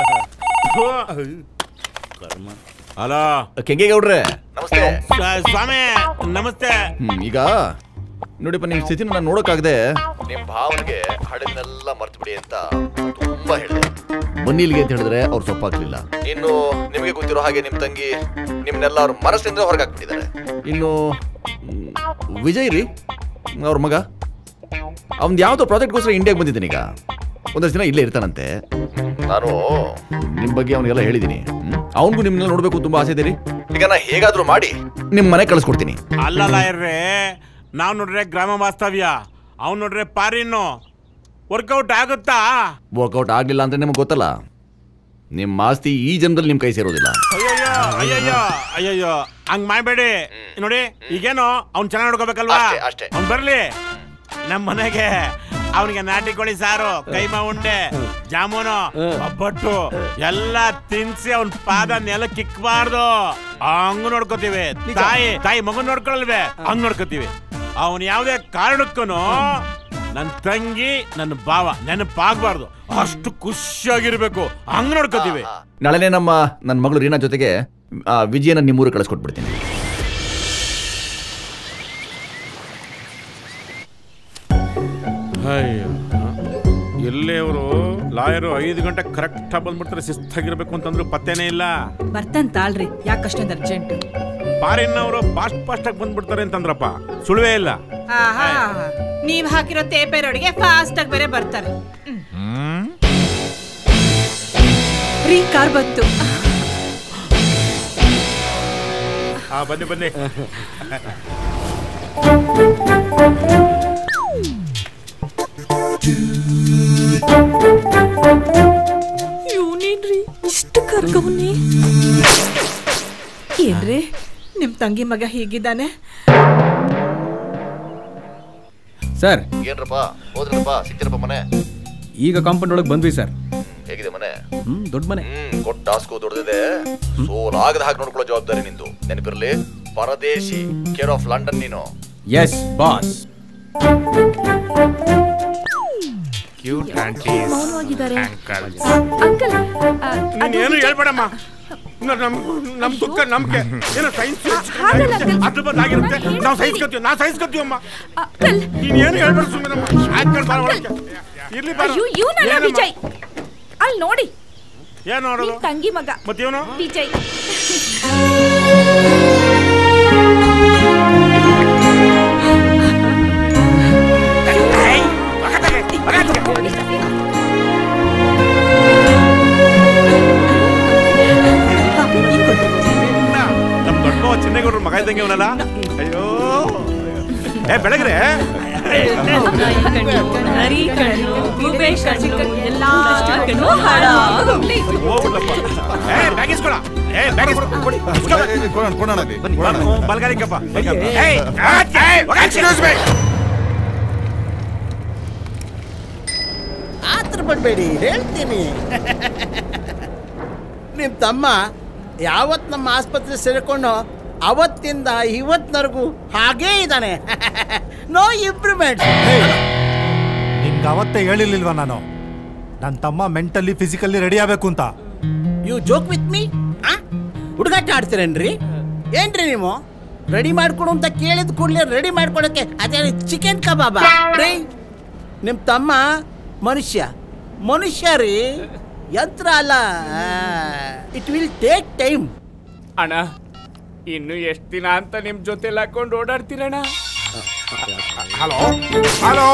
ಹಲೋ ಕೆಂಗೇಗೌಡ್ರೆ ನಮಸ್ತೆ ಸ್ವಾಮಿ ನಮಸ್ತೆ ಹ್ಮ್, ಈಗ ನೋಡಿಪ್ಪ ನಿಮ್ ಸ್ಥಿತಿನ ನಾನು ನೋಡೋಕ್ಕಾಗದೆ ನಿಮ್ ಭಾವನೆಗೆ ಹಡನ್ನೆಲ್ಲ ಮರ್ತು ಬಿಡಿ ಅಂತ ತುಂಬಾ ಹೇಳಿದೆ ಬನ್ನಿಲ್ಗೆ ಅಂತ ಹೇಳಿದ್ರೆ ಅವ್ರು ಸೊಪ್ಪಾಗ್ಲಿಲ್ಲ ಇನ್ನು ನಿಮಗೆ ಗೊತ್ತಿರೋ ಹಾಗೆ ನಿಮ್ ತಂಗಿ ನಿಮ್ನೆಲ್ಲ ಅವ್ರ ಮನಸ್ಸಿನಿಂದ ಹೊರಗೆ ಹಾಕ್ಬಿಟ್ಟಿದ್ದಾರೆ ಇನ್ನು ಮ್, ವಿಜಯ್ ರೀ ಅವ್ರ ಮಗ ಅವ್ನ್ ಯಾವ್ದೋ ಪ್ರಾಜೆಕ್ಟ್ಗೋಸ್ಕರ ಇಂಡಿಯಾಗೆ ಬಂದಿದ್ದೀನಿ ಈಗ ಒಂದಷ್ಟು ದಿನ ಇಲ್ಲೇ ಇರ್ತಾನಂತೆ ನಾನು ನಿಮ್ ಬಗ್ಗೆ ಅವನಿಗೆಲ್ಲ ಹೇಳಿದ್ದೀನಿ ಅವನಿಗೂ ನಿಮ್ನೆಲ್ಲ ನೋಡ್ಬೇಕು ತುಂಬಾ ಆಸೆ ಇದೆ ರೀ ಈಗ ನಾ ಹೇಗಾದ್ರೂ ಮಾಡಿ ನಿಮ್ ಮನೆ ಕಳಿಸ್ಕೊಡ್ತೀನಿ ಅಲ್ಲ ಲಾಯರ್ರೆ ನಾವ್ ನೋಡ್ರೆ ಗ್ರಾಮ ವಾಸ್ತವ್ಯ ಅವ್ನು ನೋಡ್ರೆ ಪಾರಿನ್ನು ವರ್ಕೌಟ್ ಆಗುತ್ತಾ ವರ್ಕೌಟ್ ಆಗ್ಲಿಲ್ಲ ಅಂದ್ರೆ ನಿಮಗೆ ಗೊತ್ತಲ್ಲ ನಿಮ್ಮ ಆಸ್ತಿ ಈ ಜನ್ಮದಲ್ಲಿ ನಿಮ್ ಕೈ ಸೇರೋದಿಲ್ಲ ಅಯ್ಯಯ್ಯೋ ಅಯ್ಯಯ್ಯೋ ಅಯ್ಯಯ್ಯೋ ಹಂಗ್ ಮಾಡ್ಬೇಡಿ ನೋಡಿ ಈಗೇನು ಅವ್ನ್ ಚೆನ್ನಾಗಿ ನೋಡ್ಕೋಬೇಕಲ್ವಾ ಅವ್ನ್ ಬರ್ಲಿ ನಮ್ ಮನೆಗೆ ಅವನಿಗೆ ನಾಟಿ ಕೋಳಿ ಸಾರು ಕೈಮಾ ಉಂಡೆ ಜಾಮೂನು ಒಬ್ಬಟ್ಟು ಎಲ್ಲ ತಿನ್ಸಿ ಅವನ್ ಪಾದ ನೆಲ ಕಿಕ್ಬಾರ್ದು ಹಂಗ ನೋಡ್ಕೋತೀವಿ ತಾಯಿ ತಾಯಿ ಮಗನ್ ನೋಡ್ಕೊಳಲ್ವೇ ಹಂಗ್ ನೋಡ್ಕೋತೀವಿ ಅವನ್ ಯಾವ್ದೇ ಕಾರಣಕ್ಕೂ ನನ್ ತಂಗಿ ನನ್ನ ಭಾವ ನೆನಪಾಗ್ಬಾರ್ದು ಅಷ್ಟು ಖುಷಿಯಾಗಿರ್ಬೇಕು ಹಂಗ್ ನೋಡ್ಕೋತೀವಿ ನಾಳೆನೆ ನಮ್ಮ ನನ್ನ ಮಗಳು ರೀನಾ ಜೊತೆಗೆ ಆ, ವಿಜಯನ ನಿಮ್ಮೂರು ಕಳಿಸ್ಕೊಟ್ಬಿಡ್ತೀನಿ ಅಯ್ಯೋ ಎಲ್ಲೇ ಅವರು ಲಾಯರು ಐದು ಗಂಟೆ ಕರೆಕ್ಟ್ ಬಂದ್ಬಿಡ್ತಾರೆ ಶಿಸ್ತಾಗಿರ್ಬೇಕು ಅಂತಂದ್ರು ಪತ್ತೇನೇ ಇಲ್ಲ ಬರ್ತಾನೆ ತಾಳ್ರಿ ಯಾಕೆ ಅಷ್ಟೊಂದು ಅರ್ಜೆಂಟ್ ಪಾರಿನವರು ಫಾಸ್ಟ್ ಫಾಸ್ಟ್ ಆಗಿ ಬಂದ್ಬಿಡ್ತಾರೆ ಅಂತಂದ್ರಪ್ಪ ಸುಳುವೇ ಇಲ್ಲ ಆಹಾ ನೀವ್ ಹಾಕಿರೋ ತೇಪೆರೋಡಿಗೆ ಫಾಸ್ಟ್ ಆಗಿ ಬೇರೆ ಬರ್ತಾರೆ ರೀ ಕಾರ್ ಬಂತು ಹಾ ಬನ್ನಿ ಬನ್ನಿ ಇವನೇನ್ರಿ ಇಷ್ಟು ಕರ್ಕವನ್ನೇ ಏನ್ರಿ ನಿಮ್ ತಂಗಿ ಮಗ ಹೀಗಿದ್ದಾನೆ ಸರ್ ಏನ್ರಪ್ಪ ಹೋದ್ರಪ್ಪ ಸಿಕ್ತಿರಪ್ಪ ಮನೆ ಈಗ ಕಾಂಪೌಂಡ್ ಒಳಗೆ ಬಂದ್ವಿ ಸರ್ ಹೇಗಿದೆ ಮನೆ ಹ್ಮ್ ದೊಡ್ಡ ಮನೆ ಹ್ಮ್ ಕೊಟ್ಟ ಟಾಸ್ಕು ದೊಡ್ಡದಿದೆ ಸೋಲಾಗದ ಹಾಗೆ ನೋಡ್ಕೊಳ್ಳೋ ಜವಾಬ್ದಾರಿ ನಿಂದು ನೆನಪಿರ್ಲಿ ಪರದೇಶಿ ಕೇರ್ ಆಫ್ ಲಂಡನ್ ನೀನು ಎಸ್ ಬಾಸ್ ಕ್ಯೂಟ್ ಆಂಟೀಸ್ ಮೌನವಾಗಿದ್ದಾರೆ. ಅಂಕಲ್ಸ್ ಅಂಕಲ್ ನೀನ್ ಏನು ಹೇಳ್ಬೇಡಮ್ಮ ನ- ನಮ್ ನಮ್ ದುಃಖ ನಮ್ಗೆ ಏನೋ ಸೈನ್ಸ್ ಅದ್ರ ಬಂದ್ ಆಗಿರುತ್ತೆ ನಾವು ಸೈನ್ಸ್ ಕತ್ತೀವಿ ನಾವು ಸೈನ್ಸ್ ಕತ್ತೀವಮ್ಮ ನೀನ್ ಏನು ಹೇಳ್ಬೇಡ ಸುಮ್ಮನೆ ಆಯ್ತು ಬಾರ ಒಳಗೆ ಇರ್ಲಿ ಬಾರ ಅಯ್ಯೋ ಇವನಲ್ಲ ಏನಮ್ಮ? ವಿಜಯ್ ಅಲ್ಲಿ ನೋಡಿ ಏನ್ ನೋಡೋದು ನಿಮ್ ತಂಗಿ ಮಗ ಮತ್ತೇವನು ವಿಜಯ್ ನಮ್ ದೊಡ್ಡ ಚಿನ್ನೇಗೌಡ್ರ ಮಗ ಇದ್ದಂಗೆ ಅವನಲ್ಲ ಅಯ್ಯೋ ಏ ಬೆಳಗ್ರೆ ನರಿ ಕಣ್ಣು ಗೂಬೆ ಕಣ್ಣು ಎಲ್ಲಾ ಕಣ್ಣು ಹಾಳಾಗೋಗ್ಲಿ. ಹೋಗ್ಬಿಡ್ಲಪ್ಪ ಏ ಬ್ಯಾಗ್ ಇಸ್ಕೊಳ ಏ ಬ್ಯಾಗ್ ಬಲ್ಗಾರಿಕಪ್ಪ ಎಕ್ಸ್ಕ್ಯೂಸ್ ಮೀ ಆತರ ಪಡ್ಬೇಡಿ ಹೇಳ್ತೀನಿ ನಿಮ್ಮ ತಮ್ಮ ಯಾವತ್ತು ನಮ್ಮ ಆಸ್ಪತ್ರೆ ಸೇರಿಕೊಂಡು ಅವತ್ತಿಂದ ಇವತ್ತಿನವರೆಗೂ ಹಾಗೇ ಇದ್ದಾನೆ ನೋ ಇಂಪ್ರೂವ್ಮೆಂಟ್ ನಿನ್ಗೆ ಅವತ್ತೇ ಹೇಳಿರ್ಲಿಲ್ವಾ ನಾನು ನನ್ನ ತಮ್ಮ ಮೆಂಟಲಿ ಫಿಸಿಕಲಿ ರೆಡಿ ಆಗಬೇಕು ಅಂತ ಯು ಜೋಕ್ ವಿತ್ ಮೀ ಹುಡುಗಾಟ ಆಡ್ತೀರೇನ್ರಿ ಏನ್ರಿ ನೀವು ರೆಡಿ ಮಾಡ್ಕೊಡು ಅಂತ ಕೇಳಿದ ಕೂಡಲೇ ರೆಡಿ ಮಾಡ್ಕೊಡಕ್ಕೆ ಅದೇ ಚಿಕನ್ ಕಬಾಬ ರೀ ನಿಮ್ಮ ತಮ್ಮ ಮನುಷ್ಯ ಮನುಷ್ಯ ರೀ ಯಂತ್ರ ಅಲ್ಲ ಇಟ್ ವಿಲ್ ಟೇಕ್ ಟೈಮ್ ಅಣ್ಣ ಇನ್ನು ಎಷ್ಟು ದಿನ ಅಂತ ನಿಮ್ ಜೊತೆ ಹಾಕೊಂಡು ಓಡಾಡ್ತೀರಣ್ಣ ಹಲೋ ಹಲೋ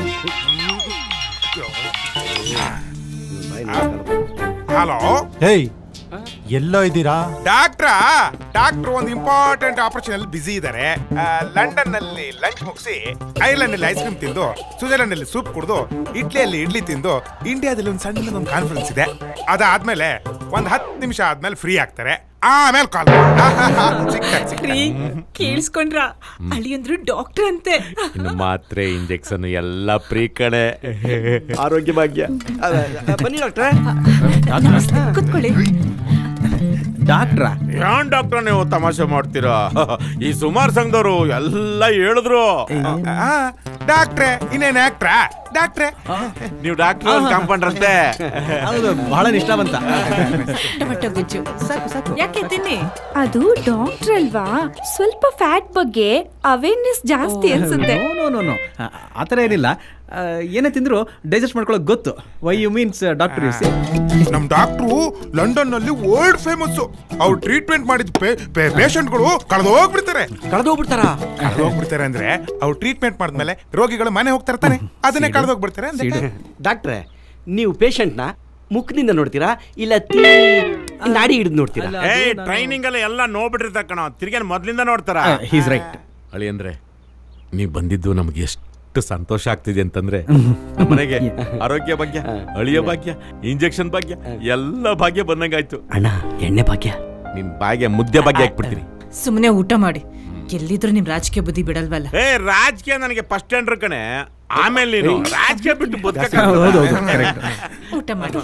ಹಲೋ ಹೇಯ್ ಎಲ್ಲೋ ಇದ್ದೀರಾ ಡಾಕ್ಟ್ರಾ ಡಾಕ್ಟರ್ ಒಂದು ಇಂಪಾರ್ಟೆಂಟ್ ಆಪರೇಷನ್ ಅಲ್ಲಿ ಬಿಸಿ ಇದ್ದಾರೆ ಲಂಡನ್ ನಲ್ಲಿ ಲಂಚ್ ಮುಗಿಸಿ ಐರ್ಲೆಂಡ್ ಅಲ್ಲಿ ಐಸ್ ಕ್ರೀಮ್ ತಿಂದು ಸ್ವಿಟ್ಜರ್ಲೆಂಡ್ ಅಲ್ಲಿ ಸೂಪ್ ಕುಡಿದು ಇಟ್ಲಿಯಲ್ಲಿ ಇಡ್ಲಿ ತಿಂದು ಇಂಡಿಯಾದಲ್ಲಿ ಒಂದು ಸಣ್ಣ ಒಂದು ಕಾನ್ಫರೆನ್ಸ್ ಇದೆ ಅದಾದ್ಮೇಲೆ ಒಂದ್ ಹತ್ತು ನಿಮಿಷ ಆದ್ಮೇಲೆ ಫ್ರೀ ಆಗ್ತಾರೆ ಆಮೇಲೆ ಕಾಲ್ ರೀ ಕೇಳಿಸ್ಕೊಂಡ್ರ ಅಳಿಯಂದ್ರು ಡಾಕ್ಟರ್ ಅಂತೆ ಇನ್ನು ಮಾತ್ರೆ ಇಂಜೆಕ್ಷನ್ ಎಲ್ಲ ಫ್ರೀ ಕಡೆ ಆರೋಗ್ಯ ಭಾಗ್ಯ ಬನ್ನಿ ಡಾಕ್ಟ್ರೆ ಕುತ್ಕೊಳ್ಳಿ ಡಾಕ್ಟ್ರ ಯಾನ್ ಡಾಕ್ಟರ್ ನೀವು ತಮಾಷೆ ಮಾಡ್ತೀರಾ ಈ ಸುಮಾರು ಸಂಘದವರು ಎಲ್ಲ ಹೇಳಿದ್ರು ಡಾಕ್ಟ್ರೆ ಇನ್ನೇನ್ ಆಕ್ಟ್ರಾ ಡಾಕ್ಟ್ರೆ ನೀವು ಡಾಕ್ಟರ್ ಕಾಂಪೌಂಡರ್ ಅಂತೆ ಹೌದು ಬಹಳ ನಿಷ್ಠಾವಂತ ಟೊಮೆಟೊ ಗುಜ್ಜು ಯಾಕೆ ತಿನ್ನಿ ಅದು ಡಾಕ್ಟರ್ ಅಲ್ವಾ ಸ್ವಲ್ಪ ಫ್ಯಾಟ್ ಬಗ್ಗೆ ಅವೇರ್ನೆಸ್ ಜಾಸ್ತಿ ಅನ್ಸುತ್ತೆ ನೋ ನೋ ನೋ ಆ ಥರ ಏನಿಲ್ಲ ಆ, ಏನೇ ತಿಂದ್ರು ಡೈಜೆಸ್ಟ್ ಮಾಡ್ಕೊಳ್ಳೋಕೆ ಗೊತ್ತು why you means doctor you ನಮ್ ಡಾಕ್ಟ್ರು ಲಂಡನ್ ನಲ್ಲಿ ವರ್ಲ್ಡ್ ಫೇಮಸ್ ಅವ್ರು ಟ್ರೀಟ್ಮೆಂಟ್ ಮಾಡಿದ ಪೇಷಂಟ್ಗಳು ಕಳೆದು ಹೋಗ್ಬಿಡ್ತಾರೆ ಕಳೆದು ಹೋಗ್ಬಿಡ್ತಾರ ಕಳೆದು ಹೋಗ್ಬಿಡ್ತಾರೆ ಅಂದ್ರೆ ಅವ್ರು ಟ್ರೀಟ್ಮೆಂಟ್ ಮಾಡಿದ್ಮೇಲೆ ರೋಗಿಗಳು ಮನೆ ಹೋಗ್ತಾ ಇರ್ತಾನೆ ಅದನ್ನೇ ಕಳೆದು ಹೋಗ್ಬಿಡ್ತಾರೆ ಅಂತ ಡಾಕ್ಟ್ರೆ ನೀವು ಪೇಷಂಟ್ನ ಮುಖದಿಂದ ನೋಡ್ತೀರಾ ಇಲ್ಲ ತೀ ನಾಡಿ ಹಿಡಿದು ನೋಡ್ತೀರಾ ಏ ಟ್ರೈನಿಂಗ್ ಎಲ್ಲ ಎಲ್ಲ ನೋಡ್ಬಿಟ್ಟಿರ್ತಾರೆ ಕಣ ತಿರ್ಗೇನ್ ಮೊದ್ಲಿಂದ ನೋಡ್ತಾರ ಹೀಸ್ ರೈಟ್ ಅಳಿಯಂದ್ರೆ ನೀವು ಬಂದಿದ್ದು ನಮ್ಗೆ ಎಷ್ಟು ಸಂತೋಷ ಆಗ್ತಿದೆ ಅಂತಂದ್ರೆ ನಮ್ಮ ಮನೆಗೆ ಆರೋಗ್ಯ ಭಾಗ್ಯ ಅಳಿಯ ಭಾಗ್ಯ ಇಂಜೆಕ್ಷನ್ ಭಾಗ್ಯ ಎಲ್ಲ ಭಾಗ್ಯ ಬಂದಂಗಾಯ್ತು ಅಣ್ಣ ಎಣ್ಣೆ ಭಾಗ್ಯ ನಿನ್ ಭಾಗ್ಯ ಮುದ್ದೆ ಭಾಗ್ಯ ಹಾಕ್ಬಿಡ್ತೀನಿ ಸುಮ್ಮನೆ ಊಟ ಮಾಡಿ ಎಲ್ಲಿದ್ರು ನಿಮ್ ರಾಜಕೀಯ ಬುದ್ಧಿ ಬಿಡಲ್ವಲ್ಲ ಏ ರಾಜಕೀಯ ನನಗೆ ಫಸ್ಟ್ ಸ್ಟ್ಯಾಂಡರ್ ಕಣೆ ಆಮೇಲೆ ನೀನು ರಾಜಕೀಯ ಬಿಟ್ಟು ಬದುಕಕ್ಕ ಹೌದು, ಹೌದು, correct. ಊಟ ಮಾಡಿ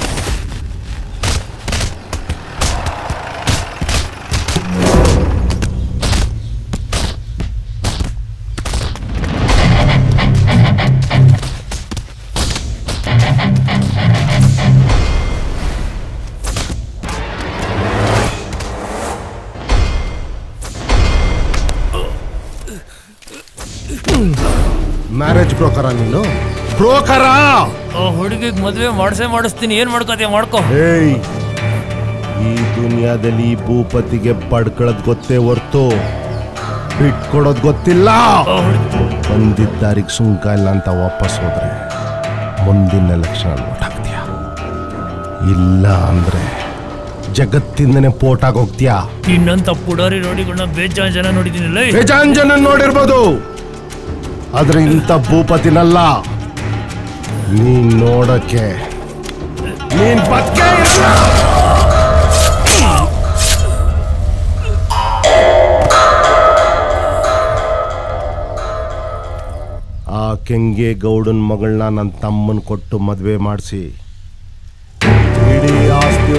ಮ್ಯಾರೇಜ್ ಬ್ರೋಕರ ನೀನು ಬ್ರೋಕರ ಹುಡುಗಿಗೆ ಮದ್ವೆ ಮಾಡ್ಸೇ ಮಾಡಿಸ್ತೀನಿ ಏನ್ ಮಾಡ್ಕೋತೀಯ ಮಾಡ್ಕೋ ಏಯ್ ಈ ದುನಿಯಾದಲ್ಲಿ ಈ ಭೂಪತಿಗೆ ಪಡ್ಕೊಳ್ಳೋದ್ ಗೊತ್ತೇ ಹೊರ್ತು ಬಿಟ್ಕೊಡೋದ್ ಗೊತ್ತಿಲ್ಲ ಬಂದಿದ್ದ ದಾರಿಗೆ ಸುಂಕ ಇಲ್ಲ ಅಂತ ವಾಪಸ್ ಹೋದ್ರೆ ಮುಂದಿನ ಎಲೆಕ್ಷನ್ ಹಾಕ್ತೀಯ ಇಲ್ಲ ಅಂದ್ರೆ ಜಗತ್ತಿಂದನೇ ಪೋಟಾಗ್ ಹೋಗ್ತೀಯಾ ಇನ್ನಂತ ಪುಡಾರಿ ರೋಡಿಗಳನ್ನ ಬೇಜಾನ್ ಜನ ನೋಡಿದೀನಿಲ್ಲ ಬೇಜಾನ್ ಜನ ನೋಡಿರ್ಬೋದು ಆದ್ರೆ ಇಂಥ ಭೂಪತಿನಲ್ಲ ನೀನ್ ನೋಡಕ್ಕೆ ನೀನ್ ಬದುಕೇ ಇರಲ್ಲ ಆ ಕೆಂಗೆ ಗೌಡನ್ ಮಗಳನ್ನ ನನ್ನ ತಮ್ಮನ್ ಕೊಟ್ಟು ಮದುವೆ ಮಾಡಿಸಿ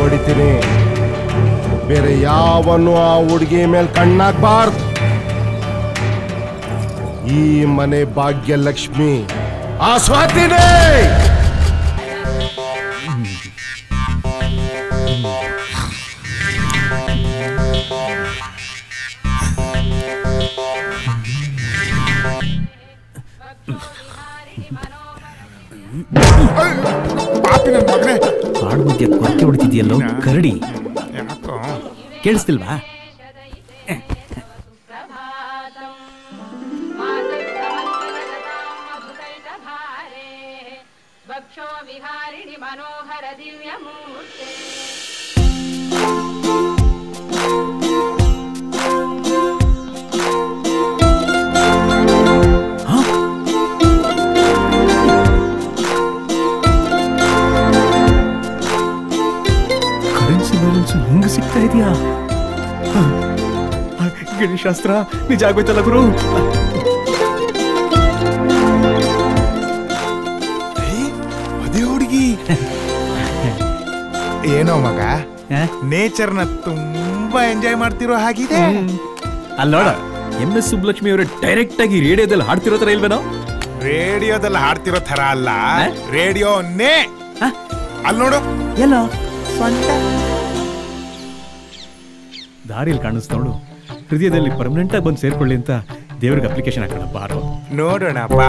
ಹೊಡಿತೀನಿ ಬೇರೆ ಯಾವನು ಆ ಹುಡುಗಿ ಮೇಲೆ ಕಣ್ಣಾಕ್ಬಾರ್ದು ಈ ಮನೆ ಭಾಗ್ಯಲಕ್ಷ್ಮಿ ಆ ಸ್ವಾತಿನೇ ಪಾಪಿ ನನ್ನ ಮಗನೇ ಕಾಡು ಮಧ್ಯೆ ಕೊರಕೆ ಹೊಡಿತಿದ್ಯಲ್ಲೋ ಕರಡಿ ಯಾಕೋ ಕೇಳಿಸ್ತಿಲ್ವಾ ಭಕ್ಷೋ ವಿಹಾರಿಣಿ ಮನೋಹರ ದಿವ್ಯ ಮೂರ್ತೆ ಕರೆನ್ಸಿ ಬ್ಯಾಲೆನ್ಸ್ ಹಿಂಗ ಸಿಗ್ತಾ ಇದೆಯಾ ಗಣೇಶಾಸ್ತ್ರ ನಿಜ ಆಗೋಯ್ತಲ್ಲ ಗುರು ಅದೇ ಹುಡುಗಿ ಏನೋ ಮಗ ನೇಚರ್ನ ತುಂಬಾ ಎಂಜಾಯ್ ಮಾಡ್ತಿರೋ ಹಾಗಿದೆ ಅಲ್ಲೋಡ ಎಂ ಎಸ್ ಸುಬ್ಬಲಕ್ಷ್ಮಿ ಅವರ ಡೈರೆಕ್ಟ್ ಆಗಿ ರೇಡಿಯೋದಲ್ಲಿ ಹಾಡ್ತಿರೋ ತರ ಇಲ್ವೇನೋ ರೇಡಿಯೋದಲ್ಲಿ ಹಾಡ್ತಿರೋ ತರ ಅಲ್ಲ ರೇಡಿಯೋನೇ ಅಲ್ಲಿ ನೋಡು ಎಲ್ಲ ಸ್ವಂತ ದಾರಿಯಲ್ಲಿ ಕಾಣಿಸ್ತವಳು ಹೃದಯದಲ್ಲಿ ಪರ್ಮನೆಂಟ್ ಆಗಿ ಬಂದು ಸೇರ್ಕೊಳ್ಳಿ ಅಂತ ದೇವ್ರಿಗೆ ಅಪ್ಲಿಕೇಶನ್ ಹಾಕೋಣ ಬಾರೋ ನೋಡೋಣ ಬಾ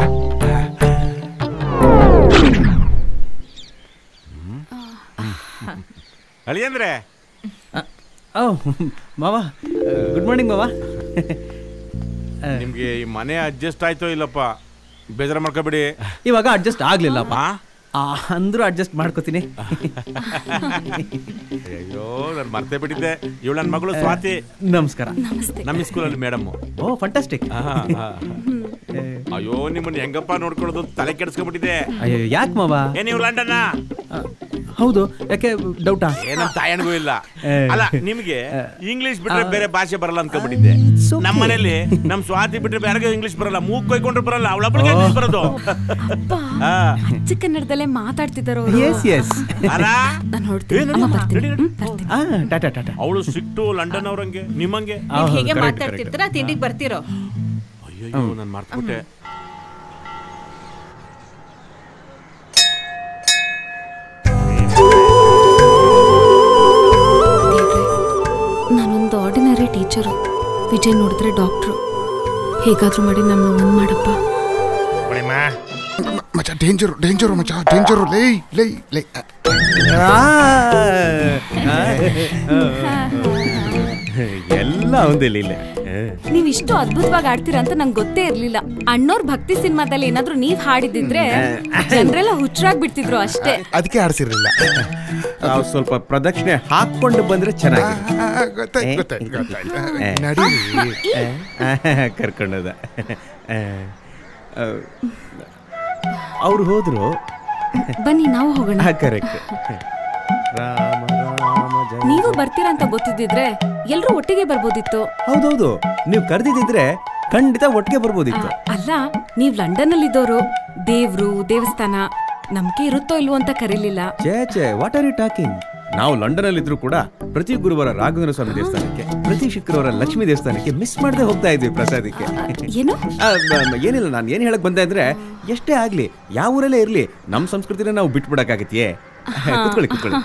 ಅಳಿಯಂದ್ರೆ ಓ ಮಾವ ಗುಡ್ ಮಾರ್ನಿಂಗ್ ಮಾವ ನಿಮ್ಗೆ ಈ ಮನೆ ಅಡ್ಜಸ್ಟ್ ಆಯ್ತೋ ಇಲ್ಲಪ್ಪ ಬೇಜಾರ ಮಾಡ್ಕೋಬೇಡಿ ಇವಾಗ ಅಡ್ಜಸ್ಟ್ ಆಗ್ಲಿಲ್ಲಪ್ಪ ಆ, ಅಂದ್ರೂ ಅಡ್ಜಸ್ಟ್ ಮಾಡ್ಕೋತೀನಿ ಅಯ್ಯೋ ನಾನು ಮರ್ತೇ ಬಿಟ್ಟಿದ್ದೆ ಇವಳು ನನ್ನ ಮಗಳು ಸ್ವಾತಿ ನಮಸ್ಕಾರ ನಮ್ಮ ಸ್ಕೂಲಲ್ಲಿ ಮೇಡಮ್ ಓ ಫಂಟಾಸ್ಟಿಕ್ ಅಯ್ಯೋ ನಿಮ್ಮನ್ನ ಹೆಂಗಪ್ಪ ನೋಡ್ಕೊಳ್ಳೋದು ತಲೆ ಕೆಡಿಸ್ಕೊಂಡ್ಬಿಟ್ಟಿದೆ ಅಯ್ಯೋ ಯಾಕೆ ಮಾವ ಏ ನೀವು ಲಂಡನ್ನ ಹೌದು ಯಾಕೆ ಡೌಟಾ ಏ ನಮ್ ತಾಯಣ್ಗೂ ಇಲ್ಲ ಏ. ಅಲ್ಲ ನಿಮ್ಗೆ ಇಂಗ್ಲಿಷ್ ಬಿಟ್ರೆ ಬೇರೆ ಭಾಷೆ ಬರಲ್ಲ ಅನ್ಕೊಂಡ್ಬಿಟ್ಟಿದ್ದೆ ನಮ್ಮ ಮನೇಲಿ ನಮ್ ಸ್ವಾತಿ ಬಿಟ್ರೆ ಬೇರೆ ಇಂಗ್ಲಿಷ್ ಬರಲ್ಲ ಮೂಗ್ ಕೊಯ್ಕೊಂಡ್ರೆ ಬರಲ್ಲ ಅವಳೊಬ್ಬಳಿಗೆ ಇಂಗ್ಲಿಷ್ ಬರೋದು ಆ. ಅಚ್ಚ ಕನ್ನಡದಲ್ಲೇ ಮಾತಾಡ್ತಿದ್ದಾರೋ Yes, yes. ಅಲ್ಲ? ನಾನು ಹೊರಡ್ತೀನಿ ಅಮ್ಮ ಬರ್ತೀನಿ ಹ್ಮ್, ಬರ್ತೀನಿ. ಟಾಟಾ ಟಾಟಾ ಅವಳು ಸಿಕ್ತು ಲಂಡನ್ ಅವ್ರಂಗೆ ನಿಮ್ಮಂಗೆ ನೀವ್ ಹೀಗೆ ಮಾತಾಡ್ತಿರ್ತೀರಾ ತಿಂಡಿಗೆ ಬರ್ತಿರೋ ಅಯ್ಯೋ ನಾನು ಮರ್ತ್ಬಿಟ್ಟೆ ನಾನೊಂದು ಆರ್ಡಿನರಿ ಟೀಚರು ವಿಜಯ್ ನೋಡಿದ್ರೆ ಡಾಕ್ಟ್ರು ಹೇಗಾದ್ರೂ ಮಾಡಿ ನನ್ನ ಒಂದು ಮಾಡಪ್ಪ ಮಚ್ಚ ಡೇಂಜರು ಡೇಂಜರು ಮಚ್ಚ ಡೇಂಜರು ಲೈ ಲೈ ಲೈ ಎಲ್ಲ ಒಂದಿಲ್ಲ ಇಲ್ಲೇ ನೀವ್ ಇಷ್ಟು ಅದ್ಭುತವಾಗಿ ಆಡ್ತೀರಾ ಅಂತ ನಂಗೆ ಗೊತ್ತೇ ಇರ್ಲಿಲ್ಲ ಅಣ್ಣೋರ್ ಭಕ್ತಿ ಸಿನಿಮಾದಲ್ಲಿ ಏನಾದ್ರೂ ನೀವ್ ಹಾಡಿದಿದ್ರೆ ಜನರೆಲ್ಲ ಹುಚ್ಚರಾಗ್ ಬಿಡ್ತಿದ್ರು ಅಷ್ಟೇ ಅದಕ್ಕೆ ಆಡ್ಸಿರ್ಲಿಲ್ಲ ನಾವು ಸ್ವಲ್ಪ ಪ್ರದಕ್ಷಿಣೆ ಹಾಕೊಂಡು ಬಂದ್ರೆ ಚೆನ್ನಾಗಿ ಗೊತ್ತಾಯ್ತು ಗೊತ್ತಾಯ್ತು ಗೊತ್ತಾಯ್ತು ನಡಿ ಕರ್ಕೊಂಡದ ಅವ್ರು ಹೋದ್ರು ಬನ್ನಿ ನಾವು ಹೋಗೋಣ ಕರೆಕ್ಟ್ ರಾಮ ರಾಮ ಜಯ ನೀವು ಬರ್ತೀರಾ ಅಂತ ಗೊತ್ತಿದ್ದಿದ್ರೆ ಎಲ್ರೂ ಒಟ್ಟಿಗೆ ಬರ್ಬೋದಿತ್ತು ಹೌದೌದು ನೀವು ಕರೆದಿದ್ರೆ ಖಂಡಿತ ಒಟ್ಟಿಗೆ ಬರ್ಬೋದಿತ್ತು ಅಲ್ಲ ನೀವ್ ಲಂಡನ್ ಅಲ್ಲಿ ಇದ್ದೋರು ದೇವ್ರು ದೇವಸ್ಥಾನ ನಂಬಿಕೆ ಇರುತ್ತೋ ಇಲ್ವೋ ಅಂತ ಕರೀಲಿಲ್ಲ ಛೇ ಛೇ ವಾಟ್ ಆರ್ ಯು ಟಾಕಿಂಗ್ ನಾವು ಲಂಡನ್ ಅಲ್ಲಿ ಇದ್ರು ಕೂಡ ಪ್ರತಿ ಗುರುವಾರ ರಾಘವೇಂದ್ರ ಸ್ವಾಮಿ ದೇವಸ್ಥಾನಕ್ಕೆ ಪ್ರತಿ ಶುಕ್ರವಾರ ಲಕ್ಷ್ಮೀ ದೇವಸ್ಥಾನಕ್ಕೆ ಮಿಸ್ ಮಾಡದೆ ಹೋಗ್ತಾ ಇದ್ವಿ ಪ್ರಸಾದಕ್ಕೆ ಏನು ಆ, ಬ- ಬ- ಏನಿಲ್ಲ ನಾನು ಏನ್ ಹೇಳಕ್ ಬಂದೆ ಅಂದ್ರೆ ಎಷ್ಟೇ ಆಗ್ಲಿ ಯಾವ ಊರಲ್ಲೇ ಇರ್ಲಿ ನಮ್ಮ ಸಂಸ್ಕೃತಿನ ನಾವು ಬಿಟ್ಬಿಡಕ್ಕಾಗತ್ತೆಯೇ ಕುತ್ಕೊಳ್ಳಿ ಕುತ್ಕೊಳ್ಳಿ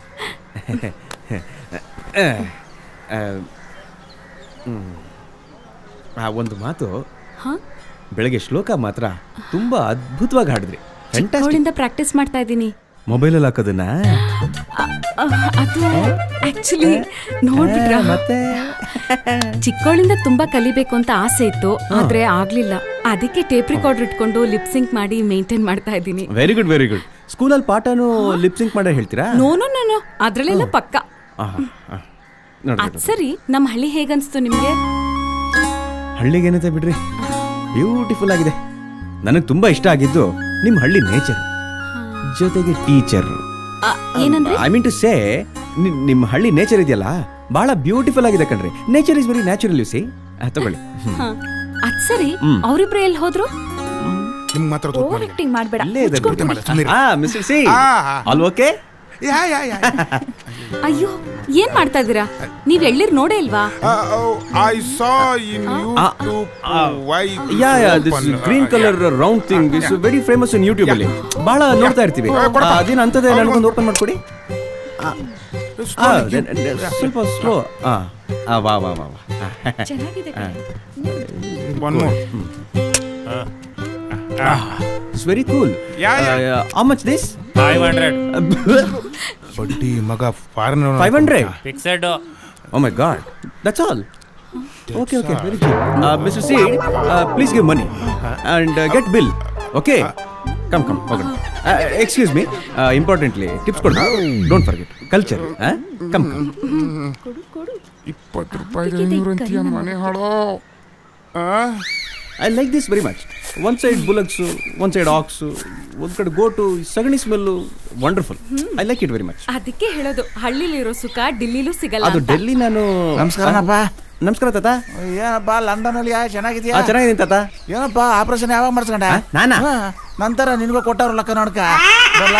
ಆ, ಆ, ಹ್ಮ್. ಆ ಒಂದು ಮಾತು ಹಾ? ಬೆಳಗ್ಗೆ ಶ್ಲೋಕ ಮಾತ್ರ ತುಂಬಾ ಅದ್ಭುತವಾಗಿ ಹಾಡಿದ್ರಿ ಫ್ಯಾಂಟಾಸ್ಟಿಕ್ ಅವಳಿಂದ ಪ್ರಾಕ್ಟೀಸ್ ಮಾಡ್ತಾ ಇದ್ದೀನಿ ಮೊಬೈಲಲ್ಲಿ ಹಾಕೋದನ್ನ ಅದು ಆಕ್ಚುಲಿ ನೋಡ್ಬಿಟ್ರ ಮತ್ತೆ ಚಿಕ್ಕವಳಿಂದ ತುಂಬಾ ಕಲಿಬೇಕು ಅಂತ ಆಸೆ ಇತ್ತು ಆದ್ರೆ ಆಗ್ಲಿಲ್ಲ ಅದಕ್ಕೆ ಟೇಪ್ ರಿಕಾರ್ಡರ್ ಇಟ್ಕೊಂಡು ಲಿಪ್ ಸಿಂಕ್ ಮಾಡಿ ಮೇಂಟೈನ್ ಮಾಡ್ತಾ ಇದ್ದೀನಿ ವೆರಿ ಗುಡ್ ವೆರಿ ಗುಡ್ ಸ್ಕೂಲಲ್ಲಿ ಪಾಠನೂ ಲಿಪ್ ಸಿಂಕ್ ಮಾಡೋ ಹೇಳ್ತೀರಾ ನೋ ನೋ ನೋ ನೋ ಅದ್ರಲ್ಲೆಲ್ಲ ಪಕ್ಕ ಆಹಾ, ಆ. ನೋಡ್ರಿ, ಅದ್ ಸರಿ ನಮ್ ಹಳ್ಳಿ ಹೇಗನ್ಸ್ತು ನಿಮ್ಗೆ ಹಳ್ಳಿಗೆ ಏನಂತ ಬಿಡ್ರಿ ಬ್ಯೂಟಿಫುಲ್ ಆಗಿದೆ ನನಗೆ ತುಂಬಾ ಇಷ್ಟ ಆಗಿದ್ದು ನಿಮ್ಮ ಹಳ್ಳಿ ನೇಚರ್ ಜೊತೆಗೆ ಟೀಚರ್ ಆ, ಏನಂದ್ರೆ ಐ ಮೀನ್ ಟು ಸೇ ನಿಮ್ಮ ಹಳ್ಳಿ ನೇಚರ್ ಇದೆಯಲ್ಲ ಬಹಳ ಬ್ಯೂಟಿಫುಲ್ ಆಗಿದೆ ಕಣ್ರಿ nature is very natural you see ತಗೊಳ್ಳಿ ಹ, ಅದ್ ಸರಿ ಹ್ಮ್. ಅವ್ರಿಬ್ರು ಎಲ್ಲಿ ಹೋದ್ರು ನಿಮ್ ಮಾತ್ರ ಓವರ್ ಆಕ್ಟಿಂಗ್ ಮಾಡ್ಬೇಡ ಇಲ್ಲೇ ಇದೆ ಮುಚ್ಕೊಂಡ್ ನೋಡಿ. ಬಿಡಿ. ಆ ಮಿಸ್ಟರ್ ಸಿ ಆ, all okay yeah yeah yeah ಅಯ್ಯೋ ಏನ್ ಮಾಡ್ತಾ ಇದೀರಾ ನೀವ್ ಎಳ್ಳಿರ್ ನೋಡೇ ಇಲ್ವಾ I saw in YouTube why yeah yeah this green colour round thing is very famous in YouTube ಅಲ್ಲಿ ಬಹಳ ನೋಡ್ತಾ ಇರ್ತೀವಿ ಆ, ಕೊಡಪ್ಪ. ಆ, ಅದೇನು ಅಂತದೇ ನನಗೊಂದು ಓಪನ್ ಮಾಡ್ಕೊಡಿ ಆ, ಆ, ನೆ- ನೆ- ಸ್ವಲ್ಪ ಸ್ಲೋ ಆ ಆ, ವಾ ವಾ ವಾ ವಾ ಚೆನ್ನಾಗಿದೆ one more it's very cool Yeah, yeah. How much this five hundred ಬಡ್ಡಿ ಮಗ foreign five hundred fixed oh my god that's all okay okay very good mister Sid please give money and get bill okay come come ಹೋಗೋಣ excuse me importantly tips ಕೊಡು don't forget culture come come ಇಪ್ಪತ್ತು ರೂಪಾಯಿ ಐನೂರು ಅಂತೀಯ ಮನೆ ಹಾಳೋ I like this very much one side bullocks one side aux ಒಂದು ಕಡೆ ಗೋಟು ಸಗಣಿ smell wonderful I like it very much ಅದಕ್ಕೆ ಹೇಳೋದು ಹಳ್ಳಿಲಿರೋ ಸುಖ ಡಿಲ್ಲಿಲೂ ಸಿಗಲ್ಲ ಅದು ಅಂತ. ಡೆಲ್ಲಿ ನಾನು ನಮಸ್ಕಾರನಪ್ಪ ನಮಸ್ಕಾರ ತಾತ ಏನಪ್ಪ ಲಂಡನ್ ಅಲ್ಲಿ ಚೆನ್ನಾಗಿದ್ಯಾ ಆ, ಚೆನ್ನಾಗಿದ್ದೀನಿ ತಾತ ಏನಪ್ಪ ಆಪರೇಷನ್ ಯಾವಾಗ ಮಾಡಿಸ್ಕೊಂಡ ನಾನಾ? ಹಾ, ನಂತರ ನಿನ್ಗೂ ಕೊಟ್ಟವ್ರು ಲಕ್ಕ ನೋಡ್ಕ ಬರಲ್ಲ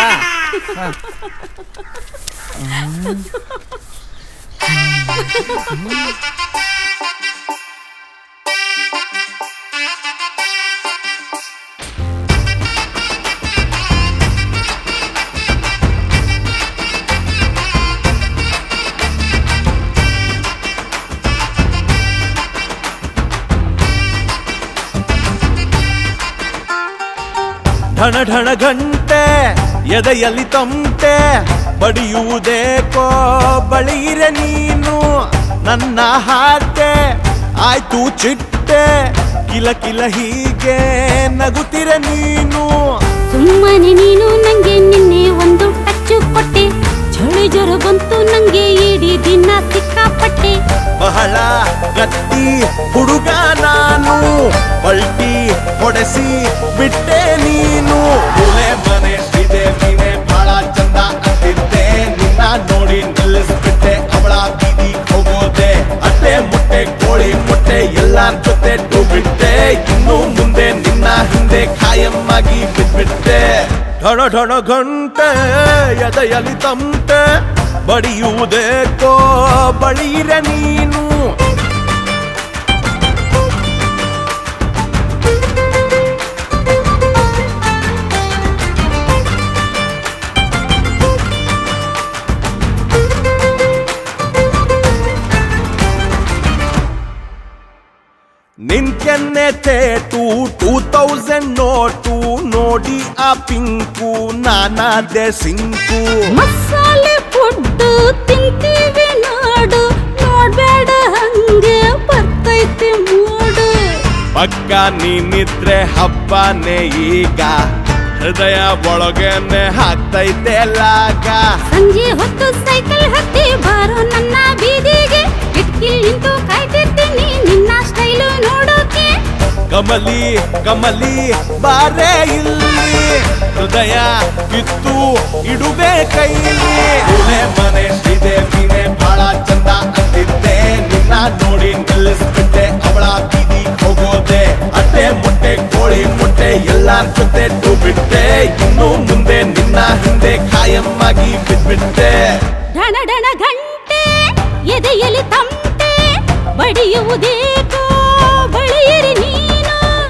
ಢಣ ಢಣ ಗಂಟೆ ಎದೆಯಲ್ಲಿ ತಮಟೆ ಬಡಿಯುವುದೇಕೋ ಬಳಿರೆ ನೀನು ನನ್ನ ಹಾಟೆ ಆಯ್ತು ಚಿಟ್ಟೆ ಕಿಲ ಕಿಲ ಹೀಗೆ ನಗುತ್ತಿರೆ ನೀನು ಸುಮ್ಮನೆ ನೀನು ನಂಗೆ ನಿನ್ನೆ ಒಂದು ಟಚ್ಚು ಕೊಟ್ಟೆ ಚಳಿ ಜ್ವರ ಬಂತು ನಂಗೆ ಇಡೀ ದಿನ ಸಿಕ್ಕಾಪಟ್ಟೆ ಬಹಳ ಗಟ್ಟಿ ಹುಡುಗ ನಾನು ಪಲ್ಟಿ ಹೊಡೆಸಿ ಬಿಟ್ಟೆ ನೀನು ಹುಳೆ ಮನೆ ಶ್ರೀದೇವಿನೇ ಬಹಳ ಚಂದ ಅಂತಿದ್ದೆ ನಿನ್ನ ನೋಡಿ ನಿಲ್ಲಿಸ್ಬಿಟ್ಟೆ ಅವಳ ಬೀದಿ ಹೋಗೋದೆ ಅಟ್ಟೆ ಮುಟ್ಟೆ ಕೋಳಿ ಮೊಟ್ಟೆ ಎಲ್ಲಾರ ಜೊತೆ ಬಿಟ್ಟೆ ಇನ್ನು ಮುಂದೆ ನಿನ್ನ ಹಿಂದೆ ಖಾಯಮ್ಮಾಗಿ ಬಿದ್ಬಿಟ್ಟೆ ಢಣ ಢಣ ಗಂಟೆ ಎದೆಯಲ್ಲಿ ತಮಟೆ ಬಡಿಯುವುದೇಕೋ ಬಳಿರೆ ನೀನು ನಿನ್ ಕೆನ್ನೆ ತೇಟು ಟೂ ತೌಸಂಡ್ ನೋಟು ನೋಡಿ ಆ ಪಿಂಕು ನಾನಾದೆ ಸಿಂಕು ಮಸಾಲೆ ಫುಡ್ಡು ತಿಂತೀವಿ ನೋಡು ನೋಡ್ಬೇಡ ಹಂಗೆ ಬರ್ತೈತಿ ಮೂಡು ಪಕ್ಕ ನೀನಿದ್ರೆ ಹಬ್ಬನೇ ಈಗ ಹೃದಯ ಒಳಗೇನೆ ಹಾಕ್ತೈತೆ ಲಾಗ ಸಂಜೆ ಹೊತ್ತು ಸೈಕಲ್ ಹತ್ತಿ ಬಾರೋ ನನ್ನ ಬೀದಿಗೆ ಕಿಟಕಿ ನಿಂತು ಕಾಯ್ತಿರ್ತೀನಿ ನಿನ್ನ ಸ್ಟೈಲು ನೋಡೋಕೆ ಕಮಲಿ ಕಮಲಿ ಬಾರೆ ಇಲ್ಲಿ ಹೃದಯ ಕಿತ್ತು ಇಡುವೆ ಕೈಲಿ ಹುಳೆ ಮನೆ ಶ್ರೀದೇವಿನೇ ಬಹಳ ಚಂದ ಅಂತಿದ್ದೆ ನಿನ್ನ ನೋಡಿ ನಿಲ್ಲಿಸ್ಬಿಟ್ಟೆ ಅವಳ ಬೀದಿ ಹೋಗೋದೆ ಅಟ್ಟೆ ಮೊಟ್ಟೆ ಕೋಳಿ ಮೊಟ್ಟೆ ಎಲ್ಲಾರ ಜೊತೆ ಬಿಟ್ಟೆ ಇನ್ನು ಮುಂದೆ ನಿನ್ನ ಹಿಂದೆ ಖಾಯಮ್ಮಾಗಿ ಬಿದ್ಬಿಟ್ಟೆ ಢಣ ಢಣ ಗಂಟೆ ಎದೆಯಲ್ಲಿ ತಮಟೆ ಬಡಿಯುವುದೇಕೋ ಬಳಿಯಿರಿ ನೀನು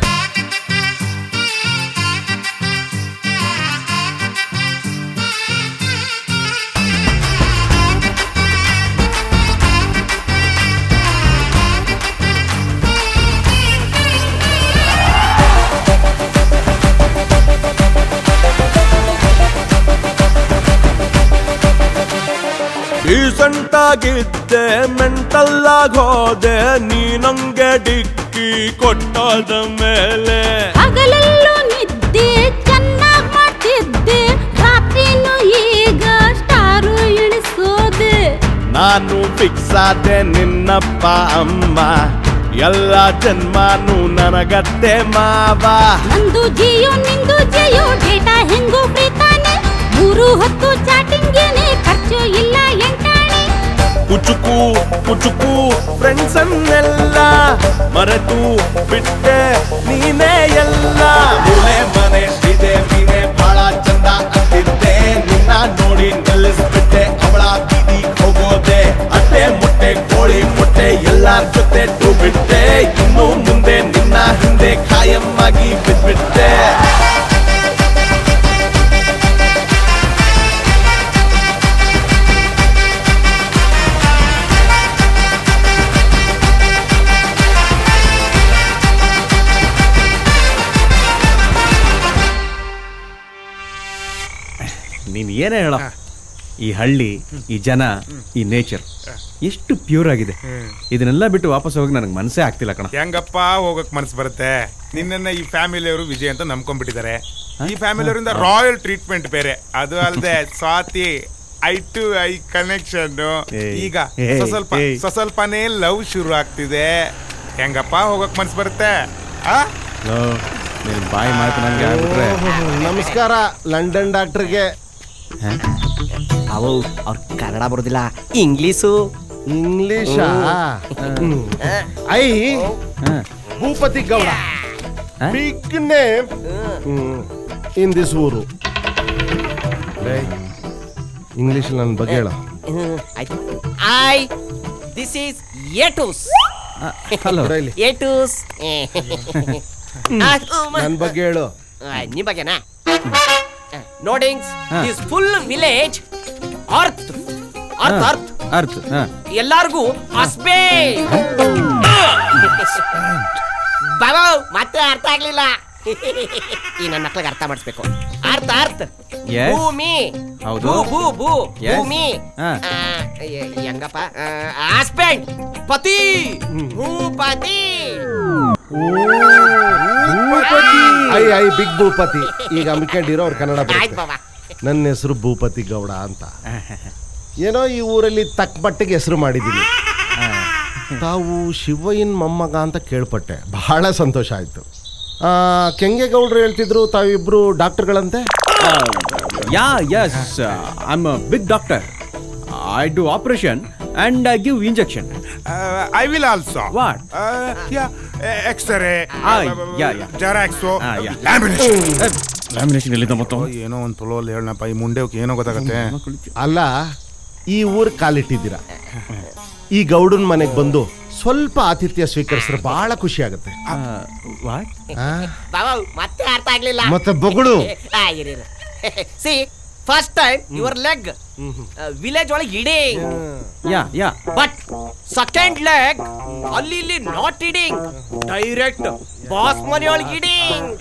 ಡೀಸೆಂಟ್ ಆಗಿದ್ದೆ ಮೆಂಟಲ್ ಆಗೋದೆ ನೀ ನಂಗೆ ಡಿಕ್ಕಿ ಕೊಟ್ಟದ ಮೇಲೆ ಹಗಲಲ್ಲೂ ನಿದ್ದೆ ಚೆನ್ನಾಗ್ ಮಾಡ್ತಿದ್ದೆ ರಾತ್ರಿನೂ ಈಗ ಸ್ಟಾರು ಇಳಿಸೋದೆ ನಾನು ಫಿಕ್ಸ್ ಆದೆ ನಿನ್ನಪ್ಪ ಅಮ್ಮ ಎಲ್ಲ ಜನ್ಮಾನು ನನಗತ್ತೆ ಮಾವ ನಂದು ಜಿಯೋ ನಿಂದು ಜಿಯೋ ಡೇಟಾ ಹೆಂಗೋ ಪ್ರೀತಾನೆ ಮೂರು ಹೊತ್ತು ಚಾಟಿಂಗೇನೆ ಖರ್ಚು ಇಲ್ಲ ಎಂಟಾಣೆ ಕುಚುಕು ಕುಚುಕು ಫ್ರೆಂಡ್ಸ್ ಅನ್ನೆಲ್ಲ ಮರೆತು ಬಿಟ್ಟೆ ನೀನೇ ಎಲ್ಲ ಮೂಲೆ ಮನೆ ಶ್ರೀದೇವಿನೇ ಬಹಳ ಚಂದ ಅಂತಿದ್ದೆ ನಿನ್ನ ನೋಡಿ ನಿಲ್ಲಿಸ್ಬಿಟ್ಟೆ ಅವಳ ಬೀದಿಗ್ ಹೋಗೋದೆ ಅಟ್ಟೆ ಮೊಟ್ಟೆ ಕೋಳಿ ಮೊಟ್ಟೆ ಎಲ್ಲಾರ ಜೊತೆ ಬಿಟ್ಟೆ ಇನ್ನು ಮುಂದೆ ನಿನ್ನ ಹಿಂದೆ ಖಾಯಮ್ಮಾಗಿ ಬಿದ್ಬಿಟ್ಟೆ ನೀನು ಏನೇ ಹೇಳ ಈ ಹಳ್ಳಿ ಈ ಜನ ಈ ನೇಚರ್ ಎಷ್ಟು ಪ್ಯೂರ್ ಆಗಿದೆ ಇದನ್ನೆಲ್ಲ ಬಿಟ್ಟು ವಾಪಸ್ ಹೋಗಿ ನನಗೆ ಮನಸ್ಸೇ ಆಗ್ತಿಲ್ಲ ಕಣ ಹೆಂಗಪ್ಪ ಹೋಗಕ್ ಮನಸ್ಸು ಬರುತ್ತೆ ನಿನ್ನನ್ನ ಈ ಫ್ಯಾಮಿಲಿಯವರು ವಿಜಯ್ ಅಂತ ನಂಬ್ಕೊಂಡ್ಬಿಟ್ಟಿದ್ದಾರೆ ಈ ಫ್ಯಾಮಿಲಿಯವರಿಂದ ರಾಯಲ್ ಟ್ರೀಟ್ಮೆಂಟ್ ಬೇರೆ ಅದು ಅಲ್ಲದೆ Swathi eye to eye connection ಏಯ್, ಈಗ ಏಯ್, ಸ್ವಲ್ಪ ಏಯ್. ಸ್ವಲ್ಪನೇ ಲವ್ ಶುರು ಆಗ್ತಿದೆ ಹೆಂಗಪ್ಪ ಹೋಗಕ್ ಮನಸ್ಸು ಬರುತ್ತೆ ಆ ನೀನು ಬಾಯಿ ಮಾತು ನನಗೆ ಆಗ್ಬಿಟ್ರೆ ನಮಸ್ಕಾರ ಲಂಡನ್ ಡಾಕ್ಟರ್ಗೆ ಅವು ಅವ್ರ ಕನ್ನಡ ಬರೋದಿಲ್ಲ ಇಂಗ್ಲೀಷು ಇಂಗ್ಲೀಷಾ I Bhupathi Gowda big name in this ಊರು ಇಂಗ್ಲಿಷ್ ನನ್ನ ಬಗ್ಗೆ ಹೇಳ ಐ ದಿಸ್ ಈಸ್ ಏಟೂಸ್ hello. ಇಲ್ಲಿ. ಏಟೂಸ್ ನನ್ನ ಬಗ್ಗೆ ಹೇಳು ನಿಮ್ಮ ಬಗ್ಗೆನಾ ನೋಡಿಂಗ್ಸ್ ಹಾ. This full village earth earth earth ಅರ್ಥ ಹಾ ಎಲ್ಲಾರ್ಗೂ ಹಸ್ಬೇ ಬಾಬಾ ಮತ್ತೆ ಅರ್ಥ ಆಗ್ಲಿಲ್ಲ ಈ ನನ್ನ ಮಕ್ಳಿಗೆ ಅರ್ಥ ಮಾಡಿಸ್ಬೇಕು ಅರ್ಥ ಅರ್ಥ Yes. ಭೂಮಿ ಹೌದು. ಭೂ ಭೂ ಭೂ Yes. ಭೂಮಿ ಹಾ. ಆ, ಯ- ಹೆಂಗಪ್ಪ ಹಸ್ಬೆಂಡ್ ಪತಿ Bhupathi Bhupathi I I big Bhupathi ಈಗ ಅಮ್ಕೊಂಡಿರೋ ಅವ್ರ ಕನ್ನಡ ಆಯ್ತು ಬರುತ್ತೆ ಬಾಬಾ ನನ್ನ ಹೆಸರು ಭೂಪತಿ ಗೌಡ ಅಂತ ಏನೋ ಈ ಊರಲ್ಲಿ ತಕ್ಕ ಮಟ್ಟಿಗೆ ಹೆಸರು ಮಾಡಿದ್ದೀನಿ ತಾವು ಶಿವಯ್ಯನ ಮೊಮ್ಮಗ ಅಂತ ಕೇಳ್ಪಟ್ಟೆ ಬಹಳ ಸಂತೋಷ ಆಯ್ತು ಆ, ಕೆಂಗೇಗೌಡ್ರು ಹೇಳ್ತಿದ್ರು ತಾವಿಬ್ರು ಡಾಕ್ಟರ್ಗಳಂತೆ yeah yes I am big doctor I do operation and I give injection I will also what X ray Ah, yeah, yeah. Xerox Ah, yeah. Lamination lamination ಎಲ್ಲಿಂದ ಮತ್ತು ಏನೋ ಒಂದು ತುಲೋಲ್ಲಿ ಹೇಳಪ್ಪ ಈ ಮುಂಡೆ ಏನೋ ಗೊತ್ತಾಗತ್ತೆ ಅಲ್ಲ ಈ ಊರ್ ಕಾಲಿಟ್ಟಿದ್ದೀರಾ ಈ ಗೌಡನ ಮನೆಗೆ ಬಂದು ಸ್ವಲ್ಪ ಆತಿಥ್ಯ ಸ್ವೀಕರಿಸಿದ್ರೆ ಬಹಳ ಖುಷಿ ಆಗುತ್ತೆ ಬಾಬಾ ಮತ್ತೆ ಅರ್ಥ ಆಗ್ಲಿಲ್ಲ ಮತ್ತೆ ಬೊಗಳು. See first time your leg village ಒಳಗೆ ಇಡಿಂಗ್ yeah yeah but second leg ಅಲ್ಲಿ ಇಲ್ಲಿ ನಾಟ್ ಇಡಿಂಗ್ ಡೈರೆಕ್ಟ್ ಬಾಸ್ ಮನೆ ಒಳಗೆ ಇಡಿಂಗ್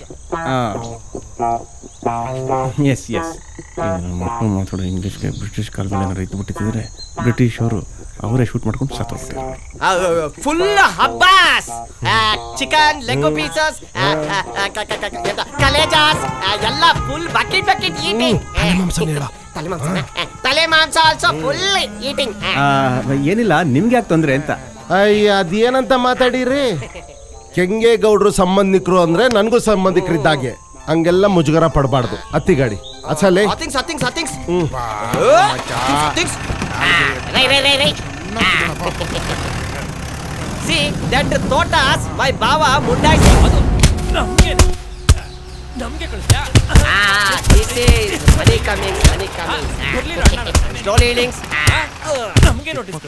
ಎಸ್ ಎಸ್ ಮಕ್ಕಳು ಮಾತಾಡೋ ಇಂಗ್ಲೀಷ್ಗೆ ಬ್ರಿಟಿಷ್ ಕಾಲದಲ್ಲಿ ಏನಾರು ಇದ್ದು ಬಿಟ್ಟಿದ್ರೆ ಬ್ರಿಟಿಷ್ ಅವರು ಅವರೇ ಶೂಟ್ ಮಾಡ್ಕೊಂಡು ಸತ್ತೋಗ್ತಾರೆ ಫುಲ್ ಹಬ್ಬಾಸ್ ಚಿಕನ್ ಲೆಗ್ ಪೀಸಸ್ ಕಲೇಜಾಸ್ ಎಲ್ಲ ಫುಲ್ ಬಕೆಟ್ ಬಕೆಟ್ ಈಟಿಂಗ್ ತಲೆ ಮಾಂಸ ತಲೆ ಮಾಂಸ ಆಲ್ಸೋ ಫುಲ್ ಈಟಿಂಗ್ ಏನಿಲ್ಲ ನಿಮ್ಗೆ ಯಾಕೆ ತೊಂದರೆ ಅಂತ ಅಯ್ಯ ಅದೇನಂತ ಮಾತಾಡಿರಿ ಕೆಂಗೇಗೌಡ್ರು ಸಂಬಂಧಿಕರು ಅಂದ್ರೆ ನನಗೂ ಸಂಬಂಧಿಕರಿದ್ದಾಗೆ ಹಂಗೆಲ್ಲ ಮುಜುಗರ ಪಡಬಾರ್ದು ಅತ್ತಿಗಾಡಿ ಅಸಲೆ ಸತಿಂಗ್ಸ್ ಸತಿಂಗ್ಸ್ ಸತಿಂಗ್ಸ್ ಹ್ಮ್. ಸತಿಂಗ್ಸ್ ರೈ ರೈ ರೈ ರೈ ಸಿ ದಟ್ ತೋಟಾಸ್ ಮೈ ಬಾವ ಮುಂಡಾಯ್ತು ಅದು ನಮ್ಗೆ ನಮ್ಗೆ ಕಳಿಸ್ಯಾ this is money coming money coming slowly ಇಲಿಂಗ್ಸ್ ನಮ್ಗೆ ನೋಟಿಸ್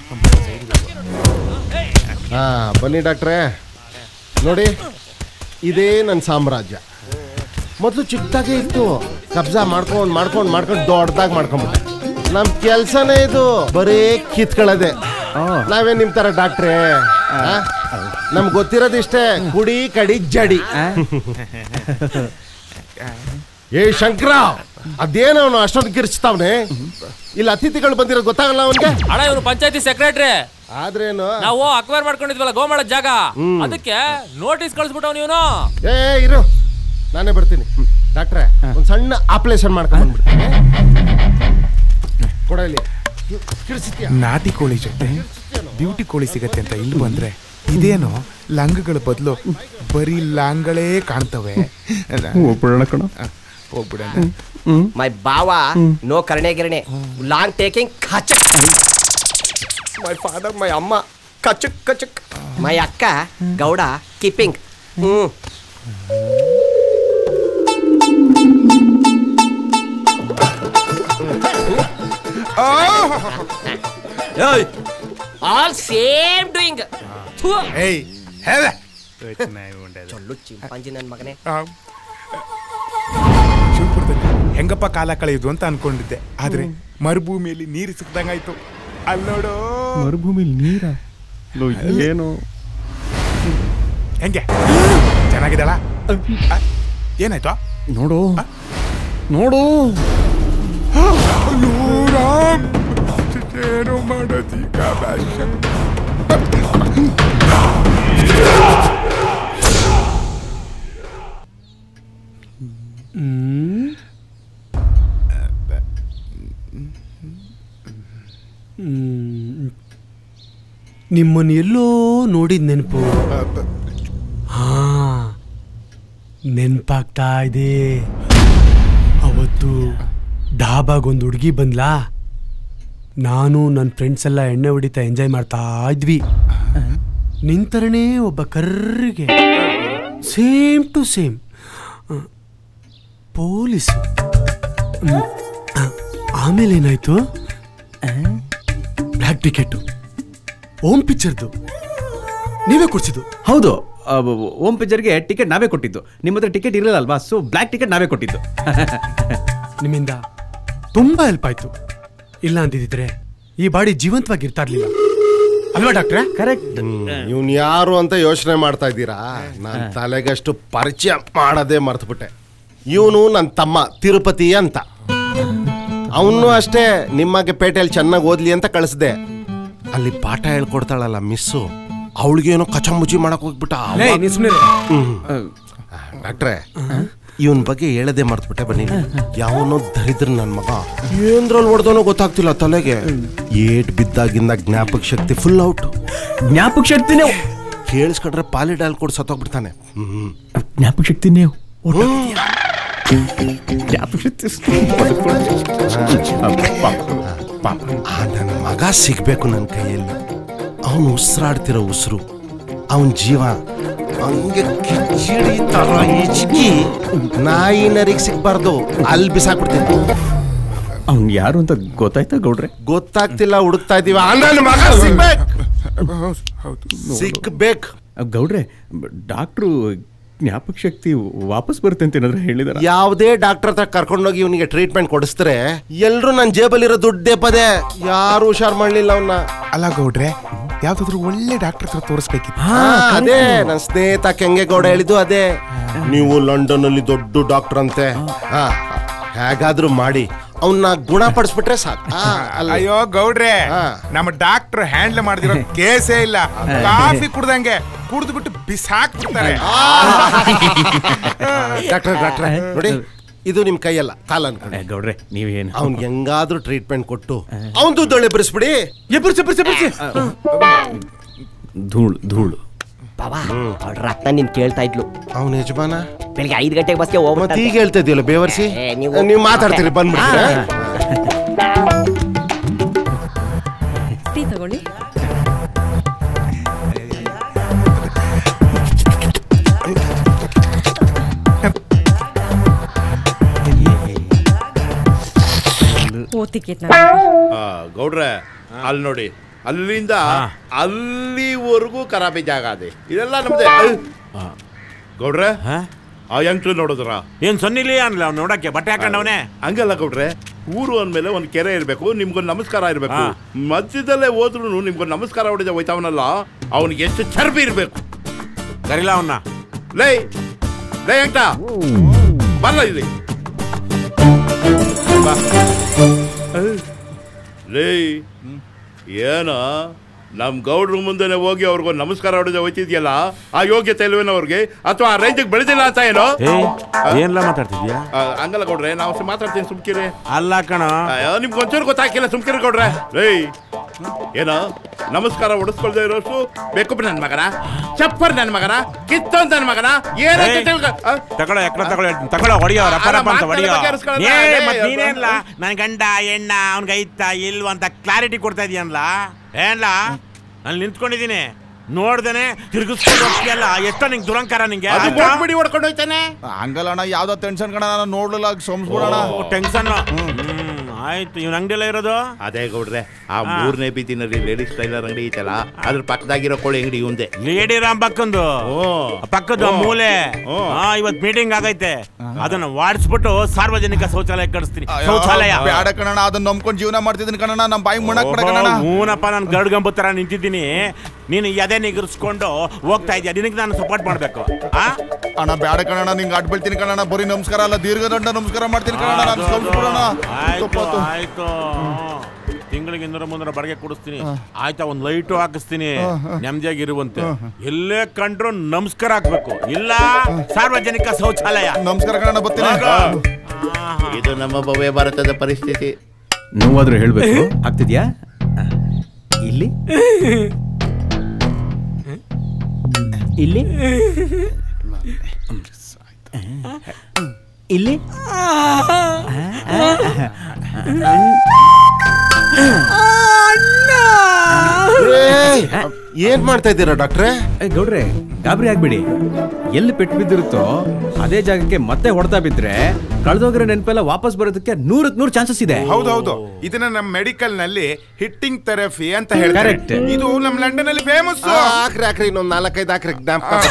ಹಾ ಬನ್ನಿ ಡಾಕ್ಟ್ರೇ ನೋಡಿ ಇದೇ ನನ್ನ ಸಾಮ್ರಾಜ್ಯ ಮೊದಲು ಚಿಕ್ಕದಾಗೆ ಇತ್ತು ಕಬ್ಜಾ ಮಾಡ್ಕೊಂಡು ಮಾಡ್ಕೊಂಡು ಮಾಡ್ಕೊಂಡು ದೊಡ್ಡದಾಗಿ ಮಾಡ್ಕೊಂಬಿಟ್ಟೆ ನಮ್ಮ ಕೆಲಸನೇ ಇದು ಬರೀ ಕಿತ್ಕೊಳ್ಳೋದೆ ನಾವೇ ನಿಮ್ ತರ ಡಾಕ್ಟ್ರೇ ನಮ್ಗೆ ಗೊತ್ತಿರೋದಿಷ್ಟೇ ಕುಡಿ ಕಡಿ ಜಡಿ ಏ ಶಂಕರ ಅದೇನೋ ಅವನು ಅಷ್ಟೊಂದು ಕಿರ್ಚ್ತಾವ್ನೆ ಇಲ್ಲಿ ಅತಿಥಿಗಳು ಬಂದಿರೋದು ಗೊತ್ತಾಗಲ್ಲ ಅವನ್ಗೆ ಅಣ್ಣ ಇವ್ರು ಪಂಚಾಯತಿ ಸೆಕ್ರೆಟರಿ ಆದ್ರೇನು ನಾವು ಅಕ್ವೈರ್ ಮಾಡ್ಕೊಂಡಿದ್ವಲ್ಲ ಗೋಮಾಳ ಜಾಗ ಹ್ಮ್. ಅದಕ್ಕೆ ನೋಟಿಸ್ ಕಳಿಸ್ಬಿಟ್ಟವ್ ಇವನು ಏ ಇರು ನಾನೇ ಬರ್ತೀನಿ ಡಾಕ್ಟ್ರೆ ಒಂದು ಸಣ್ಣ ಆಪರೇಷನ್ ಮಾಡ್ಕೊಂಡು ಬಂದ್ಬಿಡ್ತೀನಿ ಕೊಡ ಇಲ್ಲಿ ಕಿರ್ಸಿತ್ಯಾ ನಾಟಿ ಕೋಳಿ ಜೊತೆ ಬ್ಯೂಟಿ ಕೋಳಿ ಸಿಗತ್ತೆ ಅಂತ ಇಲ್ಲಿ ಬಂದ್ರೆ ಇದೇನು ಲಂಗಗಳ ಬದಲು ಬರೀ ಲಾಂಗಳೇ ಕಾಣ್ತವೆ ಹೋಗ್ಬಿಡೋಣ ಕಣ ಹೋಗ್ಬಿಡೋಣ ಮೈ ಬಾವ ನೋ ಕರ್ಣೆ ಗಿರಣೆ ಲಾಂಗ್ ಟೇಕಿಂಗ್ ಕಚಕ್ ಮೈ ಫಾದರ್ ಮೈ ಅಮ್ಮ ಕಚಕ್ ಕಚಕ್ ಮೈ ಅಕ್ಕ Gowda keeping hmm all same doing ಏಯ್ ಹೇಳ ಚೊಲ್ಲು ಚಿಂಪಾಂಜಿ ನನ್ನ ಮಗನೇ ಶಿವಪುರದಲ್ಲಿ ಹೆಂಗಪ್ಪ ಕಾಲ ಕಳೆಯುದು ಅಂತ ಅನ್ಕೊಂಡಿದ್ದೆ ಆದ್ರೆ ಮರುಭೂಮಿಯಲ್ಲಿ ನೀರು ಸಿಕ್ದಂಗಾಯ್ತು ಅಲ್ಲೋಡೋ ಮರುಭೂಮಿಲಿ ನೀರ ಏನು ಹೆಂಗೆ ಚೆನ್ನಾಗಿದ್ದಾಳ ಏನಾಯ್ತು ನೋಡು ನೋಡು ರಾಮ್ ಏನು ಮಾಡೋದೀಗ ಭಾಷೆ ಹ್ಮ್. ಹ್ಮ್. ನಿಮ್ಮನ್ನು ಎಲ್ಲೋ ನೋಡಿದ ನೆನಪು ಹಾ ನೆನಪಾಗ್ತಾ ಇದೆ ಅವತ್ತು ಡಾಬಾಗೊಂದು ಹುಡುಗಿ ಬಂದ್ಲಾ ನಾನು ನನ್ನ ಫ್ರೆಂಡ್ಸ್ ಎಲ್ಲ ಎಣ್ಣೆ ಹೊಡಿತಾ ಎಂಜಾಯ್ ಮಾಡ್ತಾ ಇದ್ವಿ ನಿಂತರನೇ ಒಬ್ಬ ಕರ್ರಿಗೆ ಸೇಮ್ ಟು ಸೇಮ್ ಪೊಲೀಸು ಹ್ಮ್. ಆ, ಆಮೇಲೆ ಏನಾಯ್ತು ಬ್ಲ್ಯಾಕ್ ಟಿಕೆಟ್ ಓಮ್ ಪಿಕ್ಚರ್ದು ನೀವೇ ಕೊಡ್ಸಿದ್ದು ಹೌದು ಆ, ಬ- ಬ- ಓಂ ಪಿಕ್ಚರ್ಗೆ ಟಿಕೆಟ್ ನಾವೇ ಕೊಟ್ಟಿದ್ದು ನಿಮ್ಮ ಹತ್ರ ಟಿಕೆಟ್ ಇರಲಿಲ್ಲ ಅಲ್ವಾ ಸೊ ಬ್ಲ್ಯಾಕ್ ಟಿಕೆಟ್ ನಾವೇ ಕೊಟ್ಟಿದ್ದು ನಿಮ್ಮಿಂದ ತುಂಬಾ ಹೆಲ್ಪ್ ಆಯ್ತು ಇಲ್ಲ ಅಂತಿದ್ರೆ ಈ ಬಾಡಿ ಜೀವಂತವಾಗಿರ್ತಾ ಇರ್ಲಿಲ್ಲ ಅಲ್ವಾ ಡಾಕ್ಟ್ರೆ ಕರೆಕ್ಟ್ ಇವ್ನು ಯಾರು ಅಂತ ಯೋಚನೆ ಮಾಡ್ತಾ ಇದ್ದೀರಾ ನಾನು ತಲೆಗಷ್ಟು ಪರಿಚಯ ಮಾಡೋದೇ ಮರ್ತ್ಬಿಟ್ಟೆ ಇವನು ನನ್ನ ತಮ್ಮ ತಿರುಪತಿ ಅಂತ ಅವನು ಅಷ್ಟೇ ನಿಮಗೆ ಪೇಟೆಯಲ್ಲಿ ಚೆನ್ನಾಗಿ ಓದ್ಲಿ ಅಂತ ಕಳಿಸ್ದೆ ಅಲ್ಲಿ ಪಾಠ ಹೇಳ್ಕೊಡ್ತಾಳಲ್ಲ ಮಿಸ್ಸು ಅವಳಿಗೇನೋ ಕಚಂಬುಜಿ ಮಾಡಕ್ ಹೋಗ್ಬಿಟ್ಟ ಲೇ, ನೀನ್ ಸುಮ್ನಿರು. ಡಾಕ್ಟ್ರೆ ಇವನ್ ಬಗ್ಗೆ ಹೇಳದೆ ಮರ್ತ್ಬಿಟ್ಟೆ ಬನ್ನಿ ಯಾವನೋ ದರಿದ್ರ ನನ್ನ ಮಗ ಏನ್ರಲ್ಲಿ ಹೊಡೆದವನೋ ಗೊತ್ತಾಗ್ತಿಲ್ಲ ತಲೆಗೆ ಏಟ್ ಬಿದ್ದಾಗಿಂದ ಜ್ಞಾಪಕ ಶಕ್ತಿ ಫುಲ್ ಔಟ್ ಜ್ಞಾಪಕ ಶಕ್ತಿನೇ ಕೇಳಿಸ್ಕೊಂಡ್ರೆ ಪಾಲಿಡಾಲ್ ಕೊಡ್ ಸತ್ತೋಗ್ಬಿಡ್ತಾನೆ ಹ್ಮ್ ಜ್ಞಾಪಕ ಶಕ್ತಿ ನೀವು ಜ್ಞಾಪಕ ಶಕ್ತಿ ಆ ನನ್ನ ಮಗ ಸಿಗ್ಬೇಕು ನನ್ನ ಕೈಯಲ್ಲಿ ಅವನು ಉಸಿರಾಡ್ತಿರೋ ಉಸಿರು ಅವನ ಜೀವ ಹಂಗೆ ಕಿಚಿಡಿ ತರ ಈಜ್ಕಿ ನಾಯಿ ನರಿಗೆ ಸಿಗ್ಬಾರ್ದು ಅಲ್ಲಿ ಬಿಸಾಕ್ಬಿಡ್ತೀನಿ ಅವ್ನು ಯಾರು ಅಂತ ಗೊತ್ತಾಯ್ತಾ ಗೌಡ್ರೆ ಗೊತ್ತಾಗ್ತಿಲ್ಲ ಹುಡುಕ್ತಾ ಇದೀವ ಆ ನನ್ನ ಮಗ ಸಿಗ್ಬೇಕು ಸಿಗ್ಬೇಕು ಗೌಡ್ರೆ ಡಾಕ್ಟ್ರು ಜ್ಞಾಪಕ ಶಕ್ತಿ ವಾಪಸ್ ಬರುತ್ತೆ ಅಂತ ಏನಾದ್ರು ಹೇಳಿದಾರ ಯಾವುದೇ ಡಾಕ್ಟರ್ ಹತ್ರ ಕರ್ಕೊಂಡೋಗಿ ಇವನಿಗೆ ಟ್ರೀಟ್ಮೆಂಟ್ ಕೊಡಿಸಿದ್ರೆ ಎಲ್ರು ನನ್ನ ಜೇಬಲ್ಲಿರೋ ದುಡ್ಡೇ ಪದೇ ಯಾರು ಹುಷಾರ್ ಮಾಡ್ಲಿಲ್ಲ ಅವನ್ನ ಅಲ್ಲ ಗೌಡ್ರೆ ಯಾವ್ದಾದ್ರು ಒಳ್ಳೆ ಡಾಕ್ಟರ್ ಹತ್ರ ತೋರಿಸ್ಬೇಕಿತ್ತು ಹಾ, ಅದೇ ನನ್ನ ಸ್ನೇಹಿತ ಕೆಂಗೇಗೌಡ ಹೇಳಿದ್ದು ಅದೇ ನೀವು ಲಂಡನ್ ಅಲ್ಲಿ ದೊಡ್ಡ ಡಾಕ್ಟರ್ ಅಂತೆ ಹಾ ಹೇಗಾದ್ರೂ ಮಾಡಿ ಅವನ್ನ ಗುಣಪಡಿಸ್ಬಿಟ್ರೆ ಸಾಕು ಆ, ಅಲ್ಲ. ಅಯ್ಯೋ ಗೌಡ್ರೆ ನಮ್ಮ ಡಾಕ್ಟರ್ ಹ್ಯಾಂಡಲ್ ಮಾಡಿದಿರೋ ಕೇಸೇ ಇಲ್ಲ ಕಾಫಿ ಕುಡ್ದಂಗೆ ಕುಡ್ದು ಬಿಟ್ಟು ಬಿಸಾಕ್ಬಿಡ್ತಾರೆ ಡಾಕ್ಟರ್ ಡಾಕ್ಟರ್ ನೋಡಿ ಇದು ನಿಮ್ ಕೈಯಲ್ಲ ಕಾಲ ಅನ್ಕೊಂಡು ಗೌಡ್ರೆ ನೀವೇನು ಅವ್ನ್ಗೆ ಹೆಂಗಾದ್ರೂ ಟ್ರೀಟ್ಮೆಂಟ್ ಕೊಟ್ಟು ಅವ್ನ್ ದುಡ್ಡು ಎಬ್ಬರಿಸ್ಬಿಡಿ ಎಬ್ಬರಿಸಿ ಎಬ್ಬರಿಸಿ ಎಬ್ಬರಿಸಿ ಧೂಳು ಧೂಳು ಬಾಬಾ ಅವ್ಳ ರತ್ನ ನೀನ್ ಕೇಳ್ತಾ ಇದ್ಲು ಅವನ ಯಜಮಾನ ಬೆಳಿಗ್ಗೆ ಐದು ಗಂಟೆಗೆ ಬಸ್ಗೆ ಮತ್ತೆ ಈಗ ಹೇಳ್ತಾ ಇದೆಯಲ್ಲ ಬೇವರ್ಸಿ ಏ, ನೀವು- ನೀವು ಮಾತಾಡ್ತೀರಿ ಬಂದ್ಬಿಡ್ತೀರಾ ಟೀ ತಗೊಳ್ಳಿ ಓ ಟಿಕೆಟ್ ಆ, ಗೌಡ್ರೆ ಅಲ್ಲಿ ನೋಡಿ ಅಲ್ಲಿಂದ ಅಲ್ಲಿವರೆಗೂ ಖರಾಬಿ ಜಾಗ ಅದೇ ಇದೆಲ್ಲ ನಮ್ದೆ ಗೌಡ್ರೆ ಆ ಯಂಕ್ರು ನೋಡಿದ್ರ ಏನ್ ಸೊನ್ನಿಲಿ ಅನ್ಲ ಅವ್ನು ನೋಡಕ್ಕೆ ಬಟ್ಟೆ ಹಾಕೊಂಡವನೆ ಹಂಗಲ್ಲ ಗೌಡ್ರೆ ಊರು ಅಂದ್ಮೇಲೆ ಒಂದು ಕೆರೆ ಇರಬೇಕು ನಿಮ್ಗೊಂದು ನಮಸ್ಕಾರ ಇರಬೇಕು ಮಧ್ಯದಲ್ಲೇ ಹೋದ್ರು ನಿಮ್ಗೊಂದು ನಮಸ್ಕಾರ ಹೊಡೆದ ಹೋಯ್ತಾವನಲ್ಲ ಅವನಿಗೆ ಎಷ್ಟು ಚರ್ಬಿ ಇರಬೇಕು ಕರಿಲ್ಲ ಅವನ್ನ ಲೈ ಲೈ ಅಂಕ ಬರಲ್ಲ ಇಲ್ಲಿ ಬಾ. ಲೇ ಏನ ನಮ್ ಗೌಡ್ರ ಮುಂದೆನೆ ಹೋಗಿ ಅವ್ರಿಗೊಂದು ನಮಸ್ಕಾರ ಹೊಡೆದ ಹೋಯ್ತಿದ್ಯಲ್ಲ ಆ ಯೋಗ್ಯತೆ ಇಲ್ವೇನೋ ಅವ್ರಿಗೆ ಅಥವಾ ಆ ರೇಂಜಿಗೆ ಬೆಳೆದಿಲ್ಲ ಅಂತ ಏನೋ ಏನ್ಲ ಮಾತಾಡ್ತಿದ್ಯಾ ಆ, ಹಂಗಲ್ಲ ಗೌಡ್ರೆ ನಾವು ಮಾತಾಡ್ತೀನಿ ಸುಮ್ಕಿರಿ ಅಲ್ಲ ಕಣ ಅಯ್ಯೋ ನಿಮ್ಗೆ ಒಂಚೂರು ಗೊತ್ತಾಗಿಲ್ಲ ಸುಮ್ಕಿರಿ ಗೌಡ್ರೆ ಏಯ್ ಏನೋ ನಮಸ್ಕಾರ ಹೊಡಿಸ್ಕೊಳ್ದೆ ಇರೋಷ್ಟು ಬೇಕು ನನ್ನ ಮಗನ ಚಪ್ಪರ್ ನನ್ನ ಮಗನ ಕಿತ್ತೊಂದ್ ನನ್ನ ಮಗನ ಏನಂತ ಏಯ್, ತಿಳ್ಕ ಆ? ತಗೊಳ್ಳೋ ಎಕ್ಕಡ ತಗೊಳ್ಳೋ ತಗೊಳ್ಳೋ ಹೊಡಿಯೋ ರಪ್ಪ ಅಲ್ಲ, ರಪ್ಪ ಅಂತ ಮಾತ್ನೆಲ್ಲ ಹೊಡಿಯೋ ಬಗೆಹರಿಸ್ಕೊಳ್ಳೋಣ. ಏ ಅದೇ, ಮತ್ ಅದು- ನೀನೇನ್ಲ ನನ್ ಗಂಡ ಎಣ್ಣ ಅವ್ನ್ಗೆ ಐತಾ ಇಲ್ವಾ ಅಂತ ಕ್ಲಾರಿಟಿ ಕೊಡ್ತಾ ಇದೀಯನ್ಲ ಏನ್ಲ ಅಲ್ಲಿ ನಿಂತ್ಕೊಂಡಿದೀನಿ ನೋಡ್ದೇನೆ ತಿರುಗಿಸ್ಕೊಂಡು ಹೋಗ್ತೀಯಲ್ಲ ಎಷ್ಟೋ ನಿಂಗೆ ದುರಂಕಾರ ನಿಂಗೆ ಅದು ಬೋಟ್ ಬಿಡಿ ಹೊಡ್ಕೊಂಡು ಹೋಯ್ತಾನೆ ಹಂಗಲ್ಲ ಅಣ್ಣ ಯಾವ್ದೋ ಟೆನ್ಷನ್ ಕಣ ನಾನು ನೋಡ್ಲಿಲ್ಲ ಸೋಮ್ಸ್ಬಿಡೋಣ ಟೆನ್ಷನ್ ಆಯ್ತು ಇವ್ನ ಅಂಗಡಿ ಇರೋದು ಅದೇ ಗೌಡ್ರೆ ಆ ಹಾ. ಮೂರನೇ ಬೀದಿನಲ್ಲಿ ಲೇಡೀಸ್ ಟೈಲರ್ ಅಂಗಡಿ ಐತಲ್ಲ ಅದ್ರ ಪಕ್ಕದಾಗಿರೋ ಕೋಳಿ ಅಂಗಡಿ ಇವಂದೆ ಲೇಡಿ ರಾಮ್ ಪಕ್ಕಂದು ಪಕ್ಕದ ಓ. ಮೂಲೆ ಓ. ಹಾ ಇವತ್ ಮೀಟಿಂಗ್ ಆಗೈತೆ ಅದನ್ನ ವಾಡಿಸ್ಬಿಟ್ಟು ಸಾರ್ವಜನಿಕ ಶೌಚಾಲಯ ಕಳಿಸ್ತೀನಿ ಶೌಚಾಲಯ ಬೇಡ ಕಣಣ ಅದನ್ನ ನಂಬ್ಕೊಂಡು ಜೀವನ ಮಾಡ್ತಿದ್ದೀನಿ ಕಣಣ ನಮ್ಮ ಬಾಯಿ ಮುಣಕ್ ಬಿಡ ಕಣಣ ಹೂನಪ್ಪ ನಾನು ಗಡ್ಗಂಬ ತರ ನಿಂತಿದ್ದೀನಿ ನೀನು ಎದೆ ನಿಗರ್ಸ್ಕೊಂಡು ಹೋಗ್ತಾ ಇದೀಯ ನಿನಗೆ ನಾನು ಸಪೋರ್ಟ್ ಮಾಡ್ಬೇಕು ಆ ಅಣ್ಣ ಬೇಡ ಕಣಣ ನಿಂಗೆ ಅಡ್ ಬೀಳ್ತೀನಿ ಕಣಣ ಬರೀ ನಮಸ್ಕಾರ ಅಲ್ಲ ದೀರ್ಘದಂಡ ನಮಸ್ಕಾರ ಮಾಡ್ತೀನಿ ಕಣಣ ನಾನು ಸಂಸ್ಬಿಡೋಣ ಆಯ್ತು ಆಯ್ತು ತಿಂಗಳಿಗೆ ಇನ್ನೂರ ಮುನ್ನೂರ ಬಾಡಿಗೆ ಕೊಡಿಸ್ತೀನಿ ಆಯ್ತಾ ಒಂದ್ ಲೈಟು ಹಾಕಿಸ್ತೀನಿ ನೆಮ್ಮದಿಯಾಗಿ ಇರುವಂತೆ ಎಲ್ಲೇ ಕಂಡ್ರು ನಮಸ್ಕಾರ ಹಾಕ್ಬೇಕು ಇಲ್ಲ ಸಾರ್ವಜನಿಕ ಶೌಚಾಲಯ ನಮಸ್ಕಾರ ಕಣಣ ಬರ್ತೀನಿ ಇದು ನಮ್ಮ ಭವ್ಯ ಭಾರತದ ಪರಿಸ್ಥಿತಿ ನೋವಾದ್ರೂ ಹೇಳ್ಬೇಕು ಆಗ್ತಿದ್ಯಾ ಇಲ್ಲಿ ಇಲ್ಲಿ ಇಲ್ಲಿ ಏಯ್, ಏನ್ ಮಾಡ್ತಾ ಇದ್ದೀರಾ ಡಾಕ್ಟ್ರೆ ಗೌಡ್ರೆ ಗಾಬರಿ ಆಗ್ಬಿಡಿ ಎಲ್ಲಿ ಪೆಟ್ಟು ಬಿದ್ದಿರುತ್ತೋ ಅದೇ ಜಾಗಕ್ಕೆ ಮತ್ತೆ ಹೊಡೆತಾ ಬಿದ್ರೆ ಕಳೆದೋಗಿರೋ ನೆನಪೆಲ್ಲ ವಾಪಸ್ ಬರೋದಕ್ಕೆ ನೂರಕ್ ನೂರು ಚಾನ್ಸಸ್ ಇದೆ ಹೌದೌದು ಇದನ್ನ ನಮ್ಮ ಮೆಡಿಕಲ್ ನಲ್ಲಿ ಹಿಟ್ಟಿಂಗ್ ಥೆರಪಿ ಅಂತ ಹೇಳ್ತಾರೆ Correct. ಇದು ನಮ್ಮ ಲಂಡನ್ ಅಲ್ಲಿ ಫೇಮಸ್ ಆ, ಹಾಕ್ರಿ ಹಾಕ್ರಿ ಇನ್ನೊಂದ್ ನಾಲ್ಕೈದು ಹಾಕ್ರಿ ಜ್ಞಾಪಕ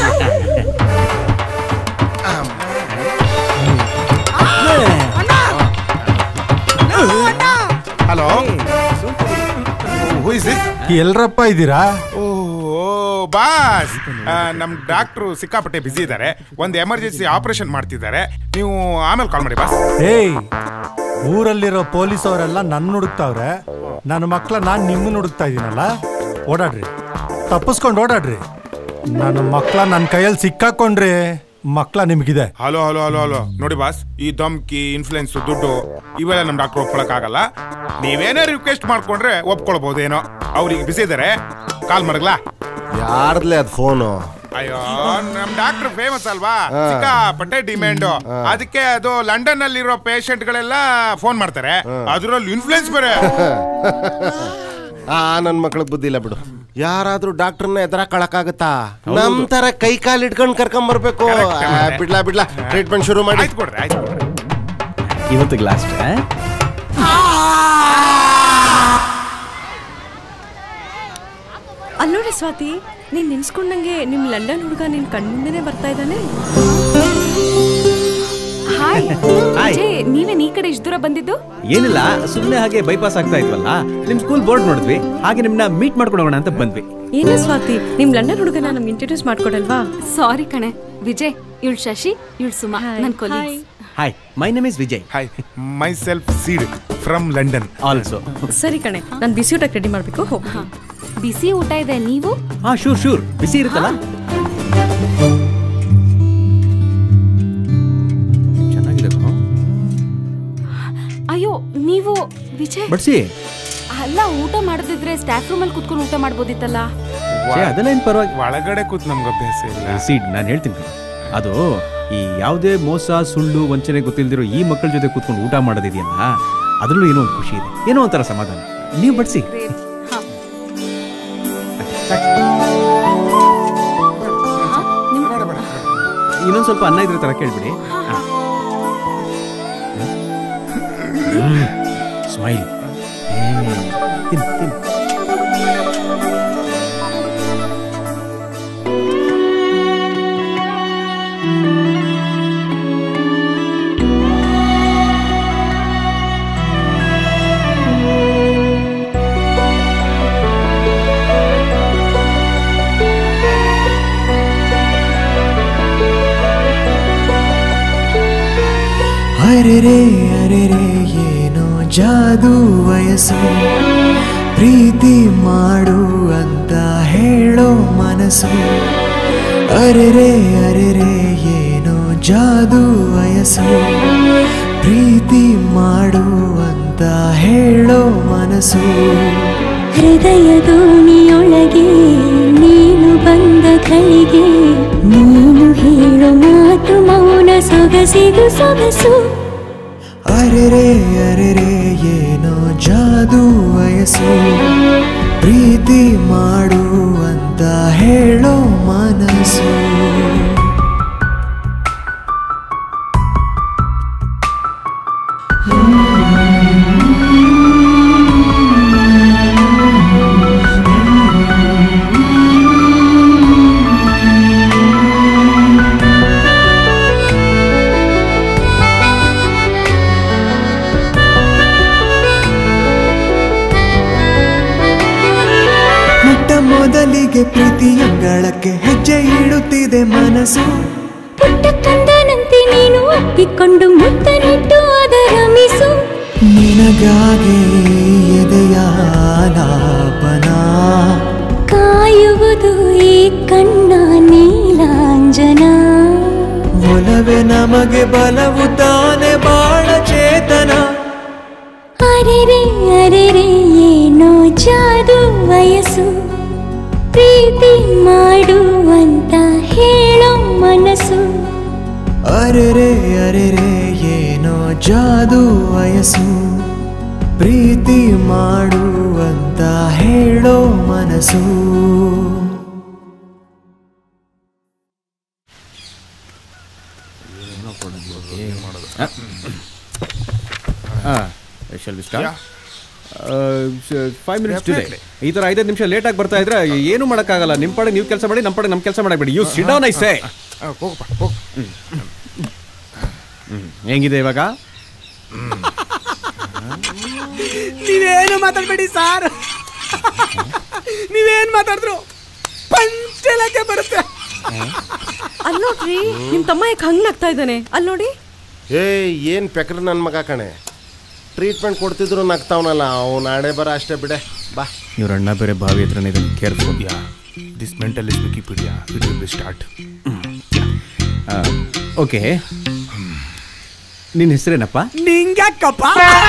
ಹಲೋ ಹೂ ಇಸ್ ಇಟ್ ಎಲ್ರಪ್ಪ ಇದ್ದೀರಾ ಓ ಬಾಸ್ ಆ, ನಮ್ ಡಾಕ್ಟ್ರು ಸಿಕ್ಕಾಪಟ್ಟೆ ಬಿಸಿ ಇದ್ದಾರೆ ಒಂದು ಎಮರ್ಜೆನ್ಸಿ ಆಪರೇಷನ್ ಮಾಡ್ತಿದ್ದಾರೆ ನೀವು ಆಮೇಲೆ ಕಾಲ್ ಮಾಡಿ ಬಾಸ್ ಏಯ್ ಊರಲ್ಲಿರೋ ಪೊಲೀಸ್ ಅವರೆಲ್ಲ ನನ್ನ ಹುಡುಕ್ತಾವ್ರೆ ನನ್ನ ಮಕ್ಳ ನಾನ್ ನಿಮ್ಮನ್ನ ಹುಡುಕ್ತಾ ಇದೀನಲ್ಲ ಓಡಾಡ್ರಿ ತಪ್ಪಿಸ್ಕೊಂಡು ಓಡಾಡ್ರಿ ನನ್ನ ಮಕ್ಳ ನನ್ನ ಕೈಯಲ್ಲಿ ಸಿಕ್ಕಾಕೊಂಡ್ರಿ ಮಕ್ಳ ನಿಮ್ಗಿದೆ ಹಲೋ ಹಲೋ ಹಲೋ ಹಲೋ ನೋಡಿ ಬಾಸ್ ಈ ಧಮ್ಕಿ ಇನ್ಫ್ಲುಯೆನ್ಸ್ ದುಡ್ಡು ಇವೆಲ್ಲ ನಮ್ ಡಾಕ್ಟರ್ ಒಪ್ಕೊಳಕ್ ಆಗಲ್ಲ ನೀವೇನೇ ರಿಕ್ವೆಸ್ಟ್ ಮಾಡ್ಕೊಂಡ್ರೆ ಒಪ್ಕೊಳ್ಬಹುದೇನೋ ಅವ್ರಿಗೆ ಬಿಸಿ ಇದ್ದಾರೆ ಕಾಲ್ ಮಡಗ್ಲಾ ಯಾರ್ದ್ಲೆ ಅದ್ ಫೋನು ಅಯ್ಯೋ ನಮ್ ಡಾಕ್ಟರ್ ಫೇಮಸ್ ಅಲ್ವಾ ಹಾ. ಸಿಕ್ಕಾಪಟ್ಟೆ ಡಿಮ್ಯಾಂಡ್ ಅದಕ್ಕೆ ಅದು ಲಂಡನ್ ನಲ್ಲಿರೋ ಪೇಷಂಟ್ ಗಳೆಲ್ಲ ಫೋನ್ ಮಾಡ್ತಾರೆ ಅದ್ರಲ್ಲಿ ಇನ್ಫ್ಲುಯೆನ್ಸ್ ಬೇರೆ ಆ ನನ್ ಮಕ್ಳಿಗೆ ಬುದ್ಧಿ ಇಲ್ಲ ಬಿಡು ಯಾರಾದ್ರೂ ಡಾಕ್ಟರ್ನ ಎದುರಾಕಳಕ್ಕಾಗತ್ತಾ ನಮ್ ತರ ಕೈ ಕಾಲ್ ಇಟ್ಕೊಂಡ್ ಕರ್ಕೊಂಡ್ ಬರ್ಬೇಕು ಆ, ಬಿಡ್ಲಾ ಬಿಡ್ಲಾ ಟ್ರೀಟ್ಮೆಂಟ್ ಶುರು ಮಾಡಿ ಇವತ್ತಿಗೆ ಲಾಸ್ಟ್ ಅಲ್ಲೋಡಿ ಸ್ವಾತಿ ನೀನ್ ನೆನ್ಸ್ಕೊಂಡಂಗೆ ನಿಮ್ ಲಂಡನ್ ಹುಡುಗ ನಿನ್ ಕಣ್ಮುಂದೆನೆ ಬರ್ತಾ ಇದ್ದಾನೆ ಹಾಯ್ ಹಾಯ್. ವಿಜಯ್ ನೀವೇನ್ ಈ ಕಡೆ ಇಷ್ಟು ದೂರ ಬಂದಿದ್ದು ಏನಿಲ್ಲ ಸುಮ್ಮನೆ ಹಾಗೆ ಬೈಪಾಸ್ ಆಗ್ತಾ ಇದ್ವಲ್ಲ ನಿಮ್ ಸ್ಕೂಲ್ ಬೋರ್ಡ್ ನೋಡಿದ್ವಿ ಹಾಗೆ ನಿಮ್ನ ಮೀಟ್ ಮಾಡ್ಕೊಂಡು ಹೋಗೋಣ ಅಂತ ಬಂದ್ವಿ ಏನು ಸ್ವಾತಿ ನಿಮ್ ಲಂಡನ್ ಹುಡುಗನ ನಮ್ಗೆ ಇಂಟ್ರೊಡ್ಯೂಸ್ ಮಾಡ್ಕೊಡಲ್ವಾ ಸಾರಿ ಕಣೆ ವಿಜಯ್ ಇವಳು ಶಶಿ ಇವಳು ಸುಮಾ ನನ್ colleagues hi my name is Vijay hi myself Sid from London also ಸರಿ ಕಣೆ ನಾನು ಬಿಸಿ ಊಟಕ್ಕೆ ರೆಡಿ ಮಾಡ್ಬೇಕು ಹೋಗ್ತೀನಿ ಬಿಸಿ ಊಟ ಇದೆ ನೀವು ಹಾ ಶೂರ್ ಶೂರ್ ಬಿಸಿ ಇರುತ್ತಲ್ಲ ಚೆನ್ನಾಗಿದೆ ಕಣೋ. ಅಯ್ಯೋ ನೀವು ವಿಜಯ್ ಬಡ್ಸಿ ಅಲ್ಲ ಊಟ ಮಾಡದಿದ್ರೆ ಸ್ಟಾಫ್ ರೂಮ್ ಅಲ್ಲಿ ಕುತ್ಕೊಂಡು ಊಟ ಮಾಡ್ಬೋದಿತ್ತಲ್ಲ ಛೇ, ಅದೆಲ್ಲ ಏನ್ ಪರವಾಗಿ ಒಳಗಡೆ ಕೂತ್ ನಮ್ಗೆ ಅಭ್ಯಾಸ ಇಲ್ಲ ಸೀಡ್ ನಾನು ಹೇಳ್ತೀನಿ ಕಣೋ. ಅದು ಈ ಯಾವುದೇ ಮೋಸ ಸುಳ್ಳು ವಂಚನೆ ಗೊತ್ತಿಲ್ದಿರೋ ಈ ಮಕ್ಕಳ ಜೊತೆ ಕೂತ್ಕೊಂಡು ಊಟ ಮಾಡೋದಿದೆಯಲ್ಲ ಅದರಲ್ಲೂ ಏನೋ ಒಂದು ಖುಷಿ ಇದೆ ಏನೋ ಒಂಥರ ಸಮಾಧಾನ ನೀವು ಬಡ್ಸಿ ಇನ್ನೊಂದು ಸ್ವಲ್ಪ ಅನ್ನ ಇದ್ರೆ ತರ ಕೇಳ್ಬಿಡಿ ಸ್ಮೈಲ್ ತಿನ್ ತಿನ್ ಅರೆರೆ ಅರೆರೆ ಏನೋ ಜಾದು ವಯಸ್ಸು ಪ್ರೀತಿ ಮಾಡು ಅಂತ ಹೇಳೋ ಮನಸ್ಸು ಅರೆರೆ ಅರೆರೆ ಏನೋ ಜಾದು ವಯಸ್ಸು ಪ್ರೀತಿ ಮಾಡು ಅಂತ ಹೇಳೋ ಮನಸ್ಸು ಹೃದಯ ದೋಣಿಯೊಳಗೆ ನೀನು ಬಂದ ಕೈಗೆ ನೀನು ಹೇಳೋ ಮಾತು ಮೌನ ಸೊಗಸಿದು ಸೊಗಸು ಅರೆರೆ ಅರೆರೆ ಏನೋ ಜಾದು ವಯಸ್ಸು ಪ್ರೀತಿ ಮಾಡು ಅಂತ ಹೇಳೋ ಮನಸ್ಸು ಮೊದಲಿಗೆ ಪ್ರೀತಿಯಂಗಳಕ್ಕೆ ಹೆಜ್ಜೆ ಇಡುತ್ತಿದೆ ಮನಸ್ಸು ಪುಟ್ಟ ಕಂದನಂತೆ ನೀನು ಅಪ್ಪಿಕೊಂಡು ಮುತ್ತನಿಟ್ಟು ಅದರ ಮಿಸು ನಿನಗಾಗಿ ಎದೆಯಾಲಾಪನ ಕಾಯುವುದು ಈ ಕಣ್ಣ ನೀಲಾಂಜನ ಒಲವೇ ನಮಗೆ ಬಲವು ತಾನೆ ಬಾಳ ಚೇತನ ಅರೆರೆ ಅರೆರೆ ಏನೋ ಜಾದು ವಯಸ್ಸು ಪ್ರೀತಿ ಮಾಡುವಂತ ಹೇಳೋ ಮನಸ್ಸು ಅರೆರೆ ಅರೆರೆ ಏನೋ ಜಾದು ವಯಸ್ಸು ಪ್ರೀತಿ ಮಾಡುವಂತ ಹೇಳೋ ಮನಸ್ಸು ಫೈವ್ ಮಿನಿಟ್ಸ್ ಡಿಲೇ Definitely. ಈ ಥರ ಐದೈದು ನಿಮಿಷ ಲೇಟಾಗಿ ಬರ್ತಾ ಇದ್ರೆ ಏನು ಮಾಡೋಕ್ಕಾಗಲ್ಲ ನಿಮ್ಮ ಪಡೆ ನೀವು ಕೆಲಸ ಮಾಡಿ ನಮ್ಮ ಪಡೆ ನಮ್ಮ ಕೆಲಸ ಮಾಡಬೇಡಿ you sit down I say ಹೋಗಪ್ಪ ಹೋಗ್ ಹೆಂಗಿದೆ ಇವಾಗ ನೀವೇನು ಮಾತಾಡ್ಬೇಡಿ ಸಾರ್ ನೀವೇನ್ ಮಾತಾಡಿದ್ರು ಪಂಚಲಕ್ಕೆ ಬರುತ್ತೆ ಅಲ್ಲಿ ನೋಡ್ರಿ ನಿಮ್ ತಮ್ಮ ಯಾಕೆ ಹಂಗ್ ನಗ್ತಾ ಇದ್ದಾನೆ ಅಲ್ಲಿ ನೋಡಿ ಏ ಏನು ಪೆಕ್ರ ನನ್ನ ಮಗ ಕಣೆ ಟ್ರೀಟ್ಮೆಂಟ್ ಕೊಡ್ತಿದ್ರು ನಗ್ತಾವನಲ್ಲ ಅವ್ನು ಆಡೆ ಬರ ಅಷ್ಟೇ ಬಿಡೆ ಬಾ ಇವ್ರ ಅಣ್ಣ ಬೇರೆ ಬಾವಿ ಹತ್ರನೇ ಇದೆ careful yeah this mental is Wikipedia it will be start okay ನಿನ್ನ ಹೆಸರೇನಪ್ಪ ನಿಂಗ್ಯಾಕಪ್ಪ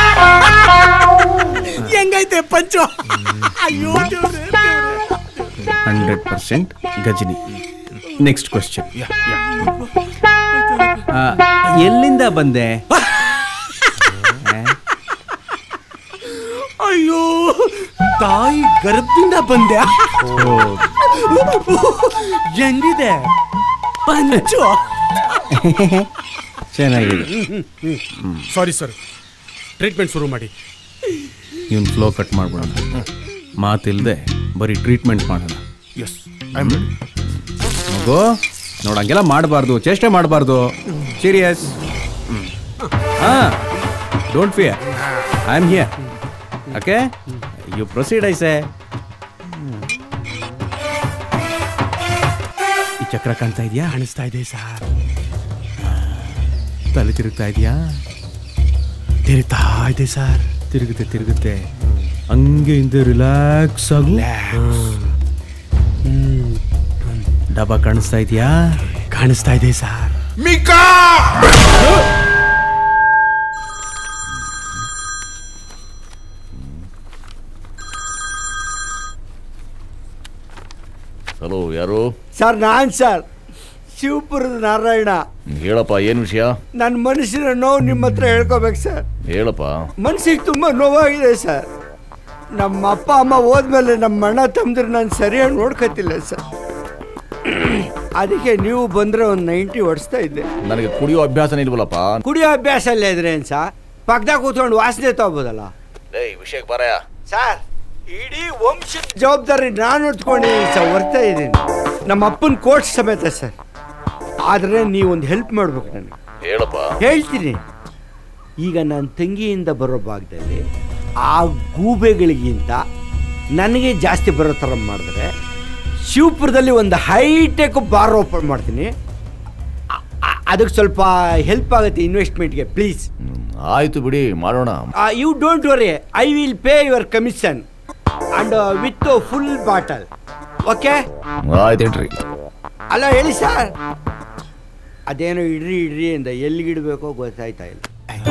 ಹೆಂಗೈತೆ ಪಂಚು ಅಯ್ಯೋ ದೇವ್ರೇ, ದೇವ್ರೇ. Hundred percent Ghajini next question ಎಲ್ಲಿಂದ ಬಂದೆ ಅಯ್ಯೋ ತಾಯಿ ಗರ್ಭದಿಂದ ಬಂದೆ ಹೆಂಗಿದೆ ಪಂಚು ಚೆನ್ನಾಗಿದೆ ಸಾರಿ ಸರ್ ಟ್ರೀಟ್ಮೆಂಟ್ ಶುರು ಮಾಡಿ ಇವನ್ ಫ್ಲೋ ಕಟ್ ಮಾಡ್ಬಿಡೋಣ ಮಾತಿಲ್ದೆ ಬರೀ ಟ್ರೀಟ್ಮೆಂಟ್ ಮಾಡೋಣ ಎಸ್ ಐ ಆಮ್ ರೆಡಿ ಮಗು ನೋಡ ಹಂಗೆಲ್ಲ ಮಾಡಬಾರ್ದು ಚೇಷ್ಟೆ ಮಾಡಬಾರ್ದು ಸೀರಿಯಸ್ ಹಾ don't fear I am here okay you proceed ಐಸೆ ಈ ಚಕ್ರ ಕಾಣ್ತಾ ಇದೆಯಾ ಕಾಣಿಸ್ತಾ ಇದೆ ಸರ್ ತಲೆ ತಿರುಗ್ತಾ ಇದೆಯಾ ತಿರುಗ್ತಾ ಇದೆ ಸರ್ ತಿರುಗುತ್ತೆ ತಿರುಗುತ್ತೆ ಹಂಗೆ ಹಿಂದೆ ರಿಲ್ಯಾಕ್ಸ್ ಆಗು ಡಬ್ಬ ಕಾಣಿಸ್ತಾ ಇದೆಯಾ ಕಾಣಿಸ್ತಾ ಇದೆ ಸರ್ ಮಿಕಾ ಹಲೋ ಯಾರು ಸರ್ ನಾನ್ ಸರ್ ಶಿವಪುರದ ನಾರಾಯಣ ಹೇಳಪ್ಪ ಏನು ವಿಷಯ ನನ್ನ ಮನಸ್ಸಿನ ನೋವು ನಿಮ್ಮ ಹತ್ರ ಹೇಳ್ಕೋಬೇಕು ಸರ್ ಹೇಳಪ್ಪ ಮನಸ್ಸಿಗೆ ತುಂಬ ನೋವಾಗಿದೆ ಸರ್ ನಮ್ಮ ಅಪ್ಪ ಅಮ್ಮ ಹೋದ್ಮೇಲೆ ನಮ್ಮ ಅಣ್ಣ ತಮ್ಮದ್ರು ನಾನು ಸರಿಯಾಗಿ ನೋಡ್ಕೊತಿಲ್ಲ ಸರ್ ಅದಕ್ಕೆ ನೀವು ಬಂದರೆ ಒಂದು ನೈಂಟಿ ಹೊಡಿಸ್ತಾ ಇದ್ದೆ ನನಗೆ ಕುಡಿಯೋ ಅಭ್ಯಾಸನೇ ಇಲ್ವಲ್ಲಪ್ಪ ಕುಡಿಯೋ ಅಭ್ಯಾಸ ಅಲ್ಲೇ ಇದ್ರೆ ಏನು ಸರ್ ಪಕ್ಕದಾಗ ಕೂತ್ಕೊಂಡು ವಾಸನೆ ತಗೋಬೋದಲ್ಲ ಏಯ್ ವಿಷಯಕ್ಕೆ ಬರಯ ಸರ್ ಇಡೀ ವಂಶದ ಜವಾಬ್ದಾರಿ ನಾನು ಹೊತ್ಕೊಂಡಿದ್ದೀನಿ ಸರ್ ಹೊರ್ತಾ ಇದ್ದೀನಿ ನಮ್ಮ ಅಪ್ಪನ ಕೋರ್ಟ್ ಸಮೇತ ಸರ್ ಆದರೆ ನೀವೊಂದು ಹೆಲ್ಪ್ ಮಾಡ್ಬೇಕು ನನಗೆ ಹೇಳಪ್ಪ ಹೇಳ್ತೀನಿ ಈಗ ನನ್ನ ತಂಗಿಯಿಂದ ಬರೋ ಭಾಗದಲ್ಲಿ ಆ ಗೂಬೆಗಳಿಗಿಂತ ನನಗೆ ಜಾಸ್ತಿ ಬರೋ ಥರ ಮಾಡಿದ್ರೆ ಶಿವಪುರದಲ್ಲಿ ಒಂದು ಹೈಟೆಕ್ ಬಾರ್ ಓಪನ್ ಮಾಡ್ತೀನಿ ಅ- ಅ- ಅದಕ್ಕೆ ಸ್ವಲ್ಪ ಹೆಲ್ಪ್ ಆಗುತ್ತೆ ಇನ್ವೆಸ್ಟ್ಮೆಂಟ್ಗೆ ಪ್ಲೀಸ್ ಆಯ್ತು ಬಿಡಿ ಮಾಡೋಣ you don't worry I will pay your commission and with full bottle okay ಆಯ್ತೇನ್ರಿ ಅಲ್ಲ ಹೇಳಿ ಸರ್ ಅದೇನೋ ಇಡ್ರಿ ಇಡ್ರಿ ಅಂತ ಎಲ್ಲಿಗಿಡ್ಬೇಕೋ ಗೊತ್ತಾಯ್ತಾ ಇಲ್ಲ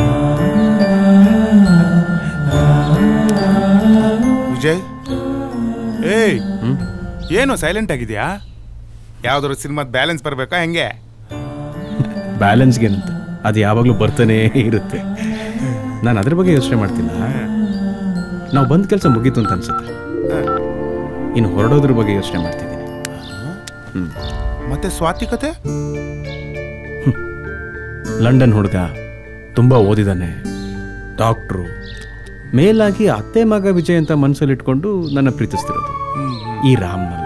ವಿಜಯ್ ಏಯ್ ಏನು ಸೈಲೆಂಟ್ ಆಗಿದ್ಯಾ ಯಾವ್ದಾದ್ರು ಸಿನಿಮಾದ ಬ್ಯಾಲೆನ್ಸ್ ಬರ್ಬೇಕಾ ಹೆಂಗೆ ಬ್ಯಾಲೆನ್ಸ್ಗೆ ಅಂತ ಅದು ಯಾವಾಗಲೂ ಬರ್ತಾನೇ ಇರುತ್ತೆ ನಾನು ಅದ್ರ ಬಗ್ಗೆ ಯೋಚನೆ ಮಾಡ್ತಿಲ್ಲ ನಾವು ಬಂದ ಕೆಲಸ ಮುಗೀತು ಅಂತ ಅನ್ಸುತ್ತೆ ಇನ್ನು ಹೊರಡೋದ್ರ ಬಗ್ಗೆ ಯೋಚನೆ ಮಾಡ್ತಿದ್ದೀನಿ ಹ್ಮ್. ಮತ್ತೆ ಸ್ವಾತಿ ಕತೆ ಲಂಡನ್ ಹುಡುಗ ತುಂಬ ಓದಿದಾನೆ ಡಾಕ್ಟ್ರು ಮೇಲಾಗಿ ಅತ್ತೆ ಮಗ ವಿಜಯ್ ಅಂತ ಮನಸ್ಸಲ್ಲಿ ಇಟ್ಕೊಂಡು ನನ್ನ ಪ್ರೀತಿಸ್ತಿರೋದು ಈ ರಾಮ್ನಲ್ಲ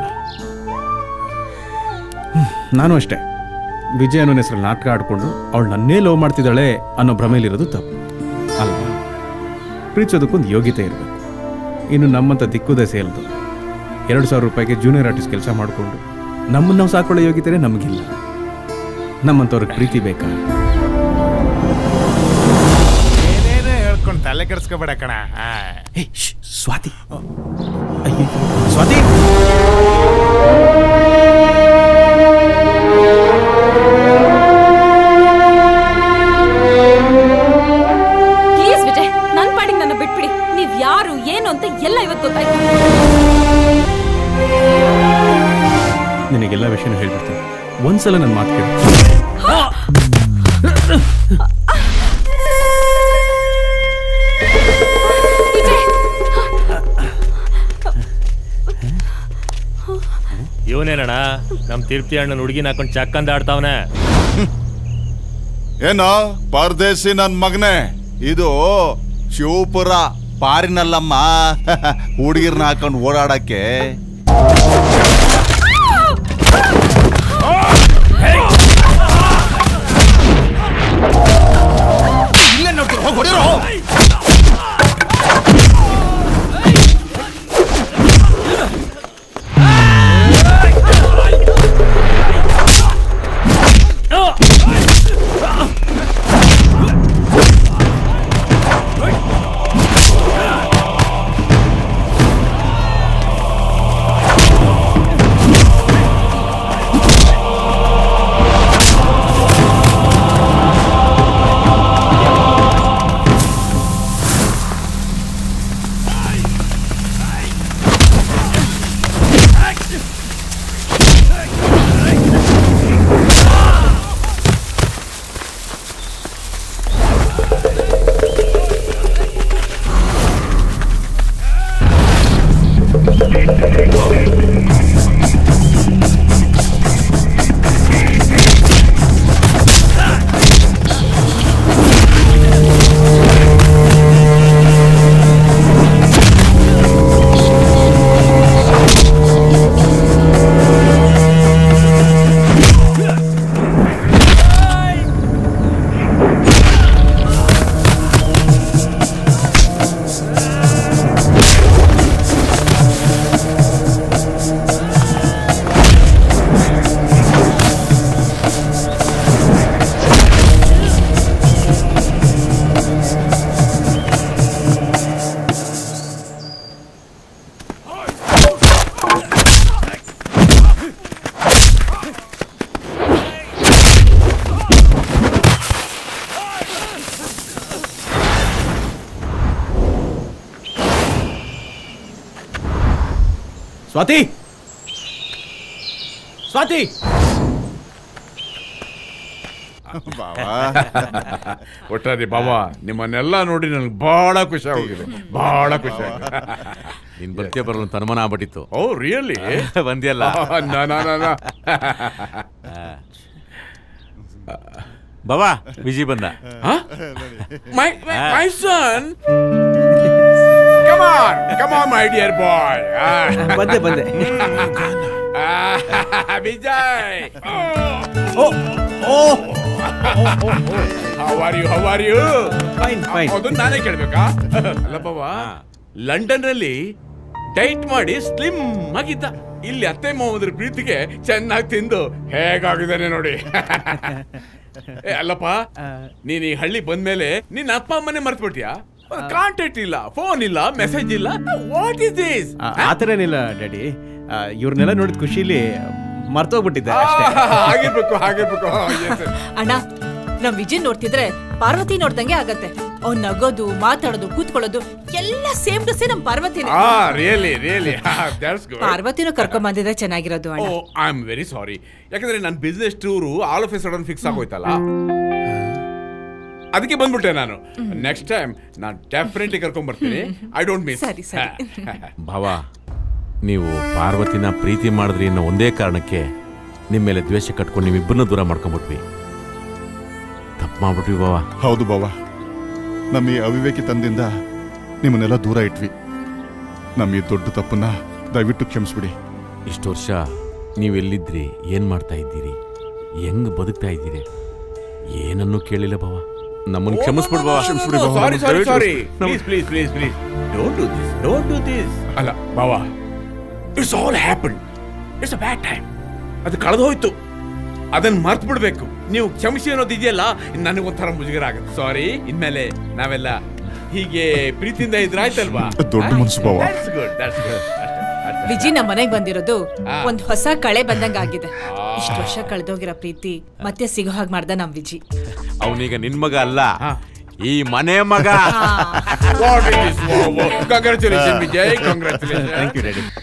ಹ್ಮ್, ನಾನು ಅಷ್ಟೇ ವಿಜಯ್ ಅನ್ನೋ ಹೆಸರಲ್ಲಿ ನಾಟಕ ಆಡ್ಕೊಂಡು ಅವಳು ನನ್ನೇ ಲವ್ ಮಾಡ್ತಿದ್ದಾಳೆ ಅನ್ನೋ ಭ್ರಮೆಯಲ್ಲಿರೋದು ತಪ್ಪು ಅಲ್ವಾ ಪ್ರೀತಿಸೋದಕ್ಕೊಂದು ಯೋಗ್ಯತೆ ಇರಬೇಕು ಇನ್ನು ನಮ್ಮಂಥ ದಿಕ್ಕುದೆ ಸೇಲ್ದು ಎರಡು ಸಾವಿರ ರೂಪಾಯಿಗೆ ಜೂನಿಯರ್ ಆರ್ಟಿಸ್ಟ್ ಕೆಲಸ ಮಾಡಿಕೊಂಡು ನಮ್ಮನ್ನು ನಾವು ಸಾಕೊಳ್ಳೋ ಯೋಗ್ಯತೆ ನಮಗಿಲ್ಲ ನಮ್ಮಂಥವ್ರಿಗೆ ಪ್ರೀತಿ ಬೇಕಾ ಏನೇನೋ ಹೇಳ್ಕೊಂಡು ತಲೆ ಕೆಡಿಸ್ಕೋಬೇಡ ಕಣ ಸ್ವಾತಿ ಅಯ್ಯೋ ಸ್ವಾತಿ ಪ್ಲೀಸ್ ವಿಜಯ್ ನನ್ ಪಾಡಿಗೆ ನನ್ನ ಬಿಟ್ಬಿಡಿ ನೀವ್ ಯಾರು ಏನು ಅಂತ ಎಲ್ಲ ಇವತ್ತು ಗೊತ್ತಾಯ್ತು ನಿನಗೆಲ್ಲ ವಿಷಯನೂ ಹೇಳ್ಬಿಡ್ತೀನಿ ಒಂದ್ಸಲ ನನ್ನ ಮಾತು ಕೇಳು ಇವನೇನಣ್ಣ ನಮ್ ತಿರುಪ್ತಿ ಅಣ್ಣನ ಹುಡುಗಿನ ಹಾಕೊಂಡು ಚಕ್ಕಂದ ಆಡ್ತಾವನೆ ಏನೋ ಪರದೇಸಿ ನನ್ ಮಗನೇ ಇದು ಶಿವಪುರ ಪಾರಿನಲ್ಲಮ್ಮ ಹುಡುಗಿರ್ನ ಹಾಕೊಂಡು ಓಡಾಡಕ್ಕೆ ಇಲ್ಲೇ ನೋಡ್ತೀರ ಹೋಗಿ ಹೊಡಿರೋ ಸ್ವಾತಿ ಸ್ವಾತಿ ಒಟ್ಟಾರೆ ಬಾಬಾ ನಿಮ್ಮನ್ನೆಲ್ಲ ನೋಡಿ ನನಗೆ ಬಹಳ ಖುಷಿ ಆಗಿದೆ ಬಹಳ ಖುಷಿ ಆಗಿದೆ ನಿನ್ ಬರ್ತೀಯ ಬರಲ್ಲ ಅಂತ ಅನುಮಾನ ಆಗ್ಬಿಟ್ಟಿತ್ತು ಓ ರಿಯಲಿ ಬಂದಿಯಲ್ಲ ಬಾಬಾ ವಿಜಿ ಬಂದ my my son come on come on my dear boy ಬಂದೆ ಬಂದೆ Vijay oh oh how are you how are you fine fine ಅದನ್ನ ನಾನೇ ಕೇಳ್ಬೇಕಾ ಅಲ್ಲ ಬಾಬಾ ಲಂಡನ್ ಅಲ್ಲಿ ಡೈಟ್ ಮಾಡಿ ಸ್ಲಿಮ್ ಆಗಿದ್ದ ಇಲ್ಲಿ ಅತ್ತೆ ಮಾವದ್ರ ಪ್ರೀತಿಗೆ ಚೆನ್ನಾಗಿ ತಿಂದು ಹೇಗಾಗಿದ್ದಾನೆ ನೋಡಿ ಏ ಅಲ್ಲಪ್ಪ ನೀನ್ ಈ ಹಳ್ಳಿ ಬಂದ್ಮೇಲೆ ನಿನ್ನ ಅಪ್ಪ ಅಮ್ಮನೆ ಮರ್ತ್ಬಿಟ್ಯಾ ಕಾಂಟ್ಯಾಕ್ಟ್ ಇಲ್ಲ ಫೋನ್ ಇಲ್ಲ ಮೆಸೇಜ್ ಇಲ್ಲ ವಾಟ್ ಇಸ್ ದಿಸ್ ಆ ಥರ ಏನಿಲ್ಲ ಡ್ಯಾಡಿ ಇವ್ರನ್ನೆಲ್ಲ ನೋಡಿದ ಖುಷಿಲಿ ಮರ್ತೋಗ್ಬಿಟ್ಟಿದ್ದೆ ಅಷ್ಟೇ ಆಗಿರ್ಬೇಕು ಆಗಿರ್ಬೇಕು Yes, sir. ಅಣ್ಣ ನಮ್ ವಿಜಯ್ ನೋಡ್ತಿದ್ರೆ ಪಾರ್ವತಿ ನೋಡ್ದಂಗೆ ಆಗತ್ತೆ ಅವ್ನ್ ನಗೋದು ಮಾತಾಡೋದು ಕೂತ್ಕೊಳ್ಳೋದು ಎಲ್ಲ ಸೇಮ್ ಟು ಸೇಮ್ ನಮ್ ಪಾರ್ವತಿನೇ ಆ ರಿಯಲಿ ರಿಯಲಿ ದಟ್ಸ್ ಗುಡ್ ಪಾರ್ವತಿನೂ ಕರ್ಕೊಂಡ್ ಬಂದಿದ್ರೆ ಚೆನ್ನಾಗಿರೋದು ಓ ಅಣ್ಣ ಐ ಆಮ್ ವೆರಿ ಸಾರಿ ಯಾಕಂದ್ರೆ ನನ್ನ business tour all of a sudden fix ಆಗೋಯ್ತಲ್ಲ ಅದಕ್ಕೆ ಬಂದ್ಬಿಟ್ಟೆ ನಾನು ನೆಕ್ಸ್ಟ್ ಟೈಮ್ ನಾನು ಡೆಫಿನೆಟ್ಲಿ ಕರ್ಕೊಂಡ್ ಬರ್ತೀನಿ ಐ ಡೋಂಟ್ ಮಿಸ್ ಸರಿ, ಸರಿ. ಭಾವ ನೀವು ಪಾರ್ವತಿನ ಪ್ರೀತಿ ಮಾಡಿದ್ರಿ ಅನ್ನೋ ಒಂದೇ ಕಾರಣಕ್ಕೆ ನಿಮ್ಮ ಮೇಲೆ ದ್ವೇಷ ಕಟ್ಕೊಂಡು ನಿಮ್ಮಿಬ್ಬರನ್ನ ದೂರ ಮಾಡ್ಕೊಂಡ್ಬಿಟ್ವಿ ತಪ್ಪು ಮಾಡ್ಬಿಟ್ವಿ ಬಾವ ಹೌದು ಬಾವ ನಮ್ಮ ಈ ಅವಿವೇಕಿ ತಂದಿಂದ ನಿಮ್ಮನ್ನೆಲ್ಲ ದೂರ ಇಟ್ವಿ ನಮ್ಮ ಈ ದೊಡ್ಡ ತಪ್ಪನ್ನ ದಯವಿಟ್ಟು ಕ್ಷಮಿಸ್ಬಿಡಿ ಇಷ್ಟು ವರ್ಷ ನೀವೆಲ್ಲಿದ್ರಿ ಏನ್ ಮಾಡ್ತಾ ಇದ್ದೀರಿ ಹೆಂಗ್ ಬದುಕ್ತಾ ಇದ್ದೀರಿ ಏನನ್ನೂ ಕೇಳಿಲ್ಲ ಬಾವ ನಮ್ಮನ್ನು ಕ್ಷಮಿಸ್ಬಿಡ್ ಬಾವ sorry sorry sorry please please please please don't do this don't do this ಅಲ್ಲ ಬಾವಾ it's all happen it's a bad time ಅದು ಕಳೆದೋಯ್ತು ಅದನ್ನ ಮರ್ತು ಬಿಡ್ಬೇಕು ನೀವು ಕ್ಷಮಿಸಿ ಅನ್ನೋದು ಇದೆಯಲ್ಲ ನನಗೊಂಥರ ಮುಜುಗರ ಆಗುತ್ತೆ ಸಾರಿ ಇನ್ಮೇಲೆ ನಾವೆಲ್ಲ ಹೀಗೆ ಪ್ರೀತಿಯಿಂದ ಇದ್ರೆ ಆಯ್ತಲ್ವಾ ದೊಡ್ಡ ಮನ್ಸು ಭಾವ. That's good, that's good. Viji ನಮ್ಮ ಮನೆಗ್ ಬಂದಿರೋದು ಆ. ಒಂದ್ ಹೊಸ ಕಳೆ ಬಂದಂಗ ಆಗಿದೆ ಇಷ್ಟು ವರ್ಷ ಕಳೆದೋಗಿರೋ ಪ್ರೀತಿ ಮತ್ತೆ ಸಿಗೋ ಹಾಗೆ ಮಾಡ್ದ ನಮ್ ವಿಜಿ ಅವನೀಗ ನಿನ್ ಮಗ ಅಲ್ಲ ಈ ಮನೆ ಮಗ What is this? Wow, wow. Congratulations, Vijay congratulation thank you daddy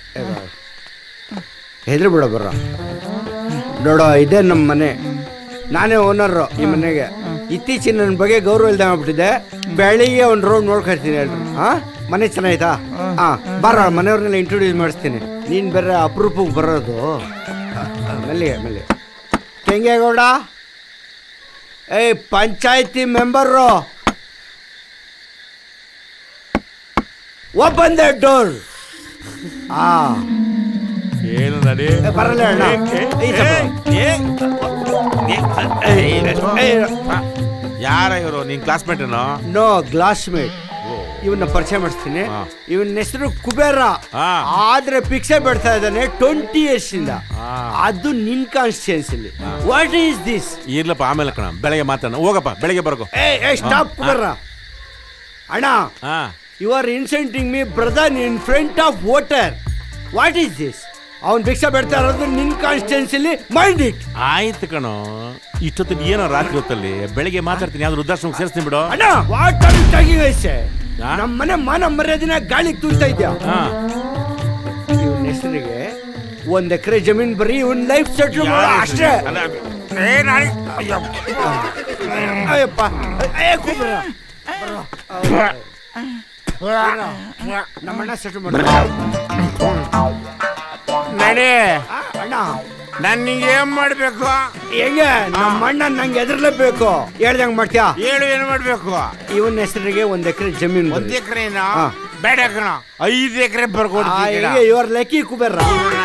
ಹೆದ್ರು ಬಿಡ ಬರ್ರ ನೋಡೋ ಇದೇ ನಮ್ಮ ಮನೆ ನಾನೇ ಓನರು ಈ ಮನೆಗೆ ಇತ್ತೀಚಿನ ನನ್ನ ಬಗ್ಗೆ ಗೌರವ ಇಲ್ದಂಗೆ ಆಗ್ಬಿಟ್ಟಿದೆ ಬೆಳಿಗ್ಗೆ ಒಂದು ರೋಡ್ ನೋಡ್ಕೊಳ್ತೀನಿ ಹೇಳ್ರಿ ಹಾ ಮನೆ ಚೆನ್ನಾಯ್ತಾ ಹಾ ಬರ ಮನೆಯವ್ರನ್ನೆಲ್ಲ ಇಂಟ್ರೊಡ್ಯೂಸ್ ಮಾಡಿಸ್ತೀನಿ ನೀನು ಬೇರೆ ಅಪರೂಪಕ್ಕೆ ಬರೋದು ಮೆಲ್ಲಿಗೆ ಮೆಲ್ಲಿಗೆ ಕೆಂಗೇಗೌಡ ಏಯ್ panchayati member open the door ಆ ಏನು ನಡಿ ಬರಲ್ಲ ಅಣ್ಣ ಈ ಯಾರ ಇವರು ನಿನ್ ಕ್ಲಾಸ್ಮೇಟ್ ಏನೋ ನೋ ಗ್ಲಾಸ್ ಮೇಟ್ ಇವನ್ನ ಪರಿಚಯ ಮಾಡಿಸ್ತೀನಿ ಇವನ ಹೆಸರು ಕುಬೇರ ಆದ್ರೆ ಪಿಕ್ಸೆ ಬಿಡ್ತಾ ಇದ್ದಾನೆ ಟ್ವೆಂಟಿ ಇಯರ್ಸ್ ಇಂದ ಅದು ನಿನ್ ಕಾನ್ಸ್ಟಿಟ್ಯೂನ್ಸಿಲಿ ವಾಟ್ ಈಸ್ ದಿಸ್ ಇರ್ಲಪ್ಪ ಆಮೇಲೆ ಕಣ ಬೆಳಗ್ಗೆ ಮಾತಾಡ ಹೋಗಪ್ಪ ಬೆಳಗ್ಗೆ ಬರ್ಕೋ ಏ ಏ ಸ್ಟಾಪ್ ಕುಬೇರ ಅಣ್ಣ you are inciting me brother in front of voter what is this ಅವ್ನ್ ಭಿಕ್ಷೆ ಬಿಡ್ತಾ ಇರೋದು ನಿನ್ ಕಾನ್ಸ್ಟಿಟ್ಯೂನ್ಸಿಲಿ ಮೈಂಡ್ ಇಟ್ ಆಯ್ತು ಕಣೋ ಇಷ್ಟೊತ್ತಿಗೆ ಏನೋ ರಾತ್ರಿ ಹೊತ್ತಲ್ಲಿ ಬೆಳಗ್ಗೆ ಮಾತಾಡ್ತೀನಿ ಯಾವ್ದು ವೃದ್ಧಾಶ್ರಮಕ್ಕೆ ಸೇರಿಸ್ತೀನಿ ಬಿಡು ಅಣ್ಣ ವಾಟ್ ಆರ್ ಯು ಟಾಕಿಂಗ್ ಐಸೆ ನಮ್ಮ ಮನೆ ಮಾನ ಮರ್ಯಾದಿನ ಗಾಳಿಗೆ ತುಳ್ತಾ ಇದ್ಯಾ ಇವನ್ ಹೆಸರಿಗೆ ಒಂದ್ ಎಕರೆ ಜಮೀನ್ ಬರೀ ಇವನ್ ಲೈಫ್ ಸೆಟ್ಲ್ ಮಾಡೋ ಅಷ್ಟೇ ಅಯ್ಯಪ್ಪ ಏ ಕುಬ್ರ ನಮ್ಮಣ್ಣ ಸೆಟ್ಲ್ ಮಾಡ ನಡಿ ಅಣ್ಣ ನಾನು ನಿಂಗೆ ಏನ್ ಮಾಡ್ಬೇಕು ಹೆಂಗೆ ನಮ್ಮ ಅಣ್ಣ ನಂಗೆ ಎದುರ್ಲೇಬೇಕು ಹೇಳ್ದಂಗ್ ಮಾಡ್ತೀಯಾ ಹೇಳು ಏನ್ ಮಾಡ್ಬೇಕು ಇವನ್ ಹೆಸರಿಗೆ ಒಂದ್ ಎಕರೆ ಜಮೀನ್ ಒಂದ್ ಎಕರೆನಾ ಬೇಡ ಕಣ ಐದು ಎಕರೆ ಬರ್ಕೊಡ್ತೀನಿ ಯು ಆರ್ ಲಕ್ಕಿ ಕುಬೇರ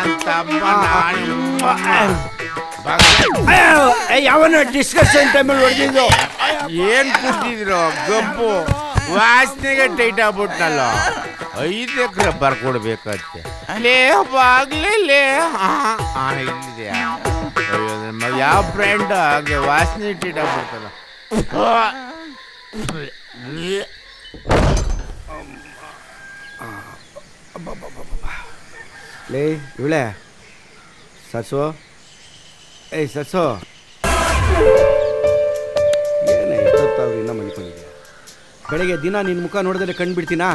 ಯಾವನ ಡಿಸ್ಕಷನ್ ಟೈಮಲ್ಲಿ ಹೊಡೆದಿದ್ದು ಏನ್ ಕೂತಿದ್ರು ಗಬ್ಬು ವಾಸನೆಗೆ ಟೈಟ್ ಆಗ್ಬಿಟ್ನಲ್ಲ ಐದು ಎಕರೆ ಬರ್ಕೊಡ್ಬೇಕಂತೆ ಲೇ ಬಾಗ್ಲೇ ಲೇ ಹಾ ಹಾ, ಇಲ್ಲಿದೆ ಅಯ್ಯೋ ನನ್ನ ಮಗ ಯಾವ ಫ್ರೆಂಡ್ ಹಾಗೆ ವಾಸನೆ ಟೈಟ್ ಆಗ್ಬಿಡ್ತಲ್ಲ ಲೇ ಇವಳೆ ಸರ್ಸು ಏಯ್ ಸರ್ಸು ಏನೇ ಇಷ್ಟೊತ್ತಾದ್ರು ಇನ್ನೂ ಮಲ್ಕೊಂಡಿದ್ಯಾ ಬೆಳಗ್ಗೆ ದಿನ ನಿನ್ನ ಮುಖ ನೋಡಿದ್ರೆ ಕಂಡ್ಬಿಡ್ತೀನಾ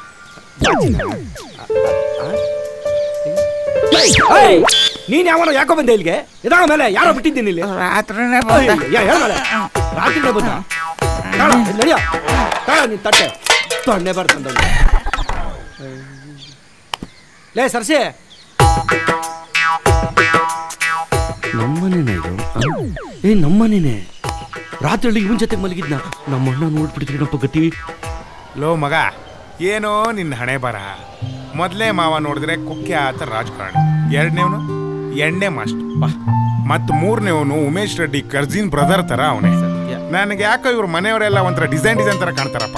ನೀನ್ ಯಾವನೋ ಯಾಕೋ ಬಂದೆ ಇಲ್ಲಿಗೆ ಇದಾಗ ಮೇಲೆ ಯಾರೋ ಬಿಟ್ಟಿದ್ದೀನಿ ಇಲ್ಲಿ ರಾತ್ರಿನೇ ರಾತ್ರಿನೇ ಬಂದ ತಾಳ, ಇಲ್ಲಿ ನಡಿಯೋ ತಾಳ ನೀನ್ ತಟ್ಟೆ ತೊಂಡೆ ಬರ್ತಂದ ಲೇ ಸರ್ಸಿ ನಮ್ಮನೇನೆ ಇದು ಆ? ಏ ನಮ್ಮನೇನೆ ರಾತ್ರಿ ಇವನ್ ಜೊತೆ ಮಲಗಿದ್ನ ನಮ್ಮಣ್ಣ ನೋಡ್ಬಿಡ್ತೀನಪ್ಪ ಗತಿ ಲೋ ಮಗ ಏನೋ ನಿನ್ನ ಹಣೆ ಬರ ಮೊದಲೇ ಮಾವ ನೋಡಿದ್ರೆ ಕುಖ್ಯಾತ ರಾಜಕಾರಣಿ ಎರಡನೇವನು ಎಣ್ಣೆ ಮಾಸ್ಟರ್ ಮತ್ತು ಮೂರನೇವನು ಉಮೇಶ್ ರೆಡ್ಡಿ ಕರ್ಜಿನ್ ಬ್ರದರ್ ತರ ಅವನೇ ನನಗೆ ಯಾಕೋ ಇವ್ರ ಮನೆಯವರೆಲ್ಲ ಒಂಥರ ಡಿಸೈನ್ ಡಿಸೈನ್ ತರ ಕಾಣ್ತಾರಪ್ಪ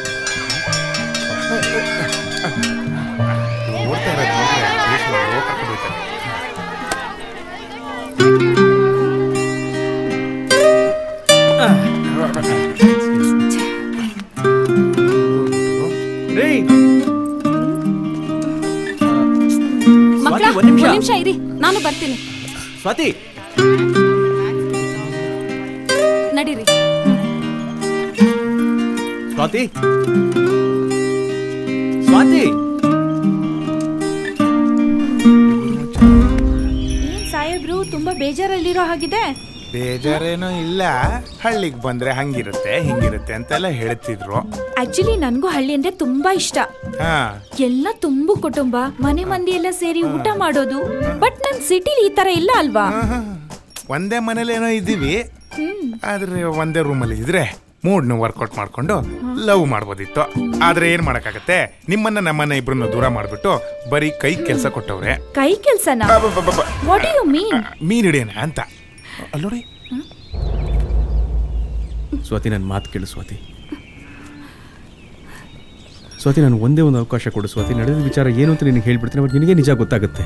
ಓಡ್ತಾ ಇರೋದು ನೋಡ್ರೆ ದೇಶದ ಲೋಕ ಕುಡಿತಾರೆ. ಮಕ್ಕಳ ಒಂದ್ ನಿಮಿಷ. ಒಂದ್ ನಿಮಿಷ ಇರಿ ನಾನು ಬರ್ತೀನಿ ಸ್ವಾತಿ ನಡೀರಿ ಸ್ವಾತಿ ಸ್ವಾತಿ ಏನ್ ಸಾಹೇಬ್ರು ತುಂಬಾ ಬೇಜಾರಲ್ಲಿರೋ ಹಾಗಿದೆ ಬೇಜಾರೇನೋ ಇಲ್ಲ ಹಳ್ಳಿಗೆ ಬಂದ್ರೆ ಹಂಗಿರುತ್ತೆ ಹಿಂಗಿರುತ್ತೆ ಅಂತೆಲ್ಲ ಹೇಳ್ತಿದ್ರು ಆಕ್ಚುಲಿ ನನ್ಗೂ ಹಳ್ಳಿ ಅಂದ್ರೆ ತುಂಬಾ ಇಷ್ಟ ಹಾ ಎಲ್ಲ ತುಂಬು ಕುಟುಂಬ ಮನೆ ಮಂದಿ ಎಲ್ಲ ಸೇರಿ ಊಟ ಮಾಡೋದು ಬಟ್ ನನ್ ಸಿಟಿಲಿ ಈ ತರ ಇಲ್ಲ ಅಲ್ವಾ ಒಂದೇ ಮನೇಲಿ ಏನೋ ಇದ್ದೀವಿ ಆದ್ರೆ ಒಂದೇ ರೂಮಲ್ಲಿ ಇದ್ರೆ ಮೂಡ್ನ ವರ್ಕೌಟ್ ಮಾಡ್ಕೊಂಡು ಲವ್ ಮಾಡ್ಬೋದಿತ್ತು ಆದ್ರೆ ಏನ್ ಮಾಡಕ್ಕಾಗತ್ತೆ ನಿಮ್ಮನ್ನ ನಮ್ಮನ್ನ ಇಬ್ರನ್ನ ದೂರ ಮಾಡ್ಬಿಟ್ಟು ಬರೀ ಕೈ ಕೆಲಸ ಕೊಟ್ಟವ್ರೆ ಕೈ ಕೆಲ್ಸನ ವಾಟ್ ಯು ಮೀನ್ ಮೀನ್ ಹಿಡಿಯೋಣ ಅಂತ ಅಲ್ಲೋಡಿ ಸ್ವಾತಿ ನನ್ನ ಮಾತು ಕೇಳು ಸ್ವಾತಿ ಸ್ವಾತಿ ನಾನು ಒಂದೇ ಒಂದು ಅವಕಾಶ ಕೊಡು ಸ್ವಾತಿ ನಡೆದ ವಿಚಾರ ಏನು ಅಂತ ನಿನಗೆ ಹೇಳ್ಬಿಡ್ತೀನಿ ಬಟ್ ನಿನಗೆ ನಿಜ ಗೊತ್ತಾಗುತ್ತೆ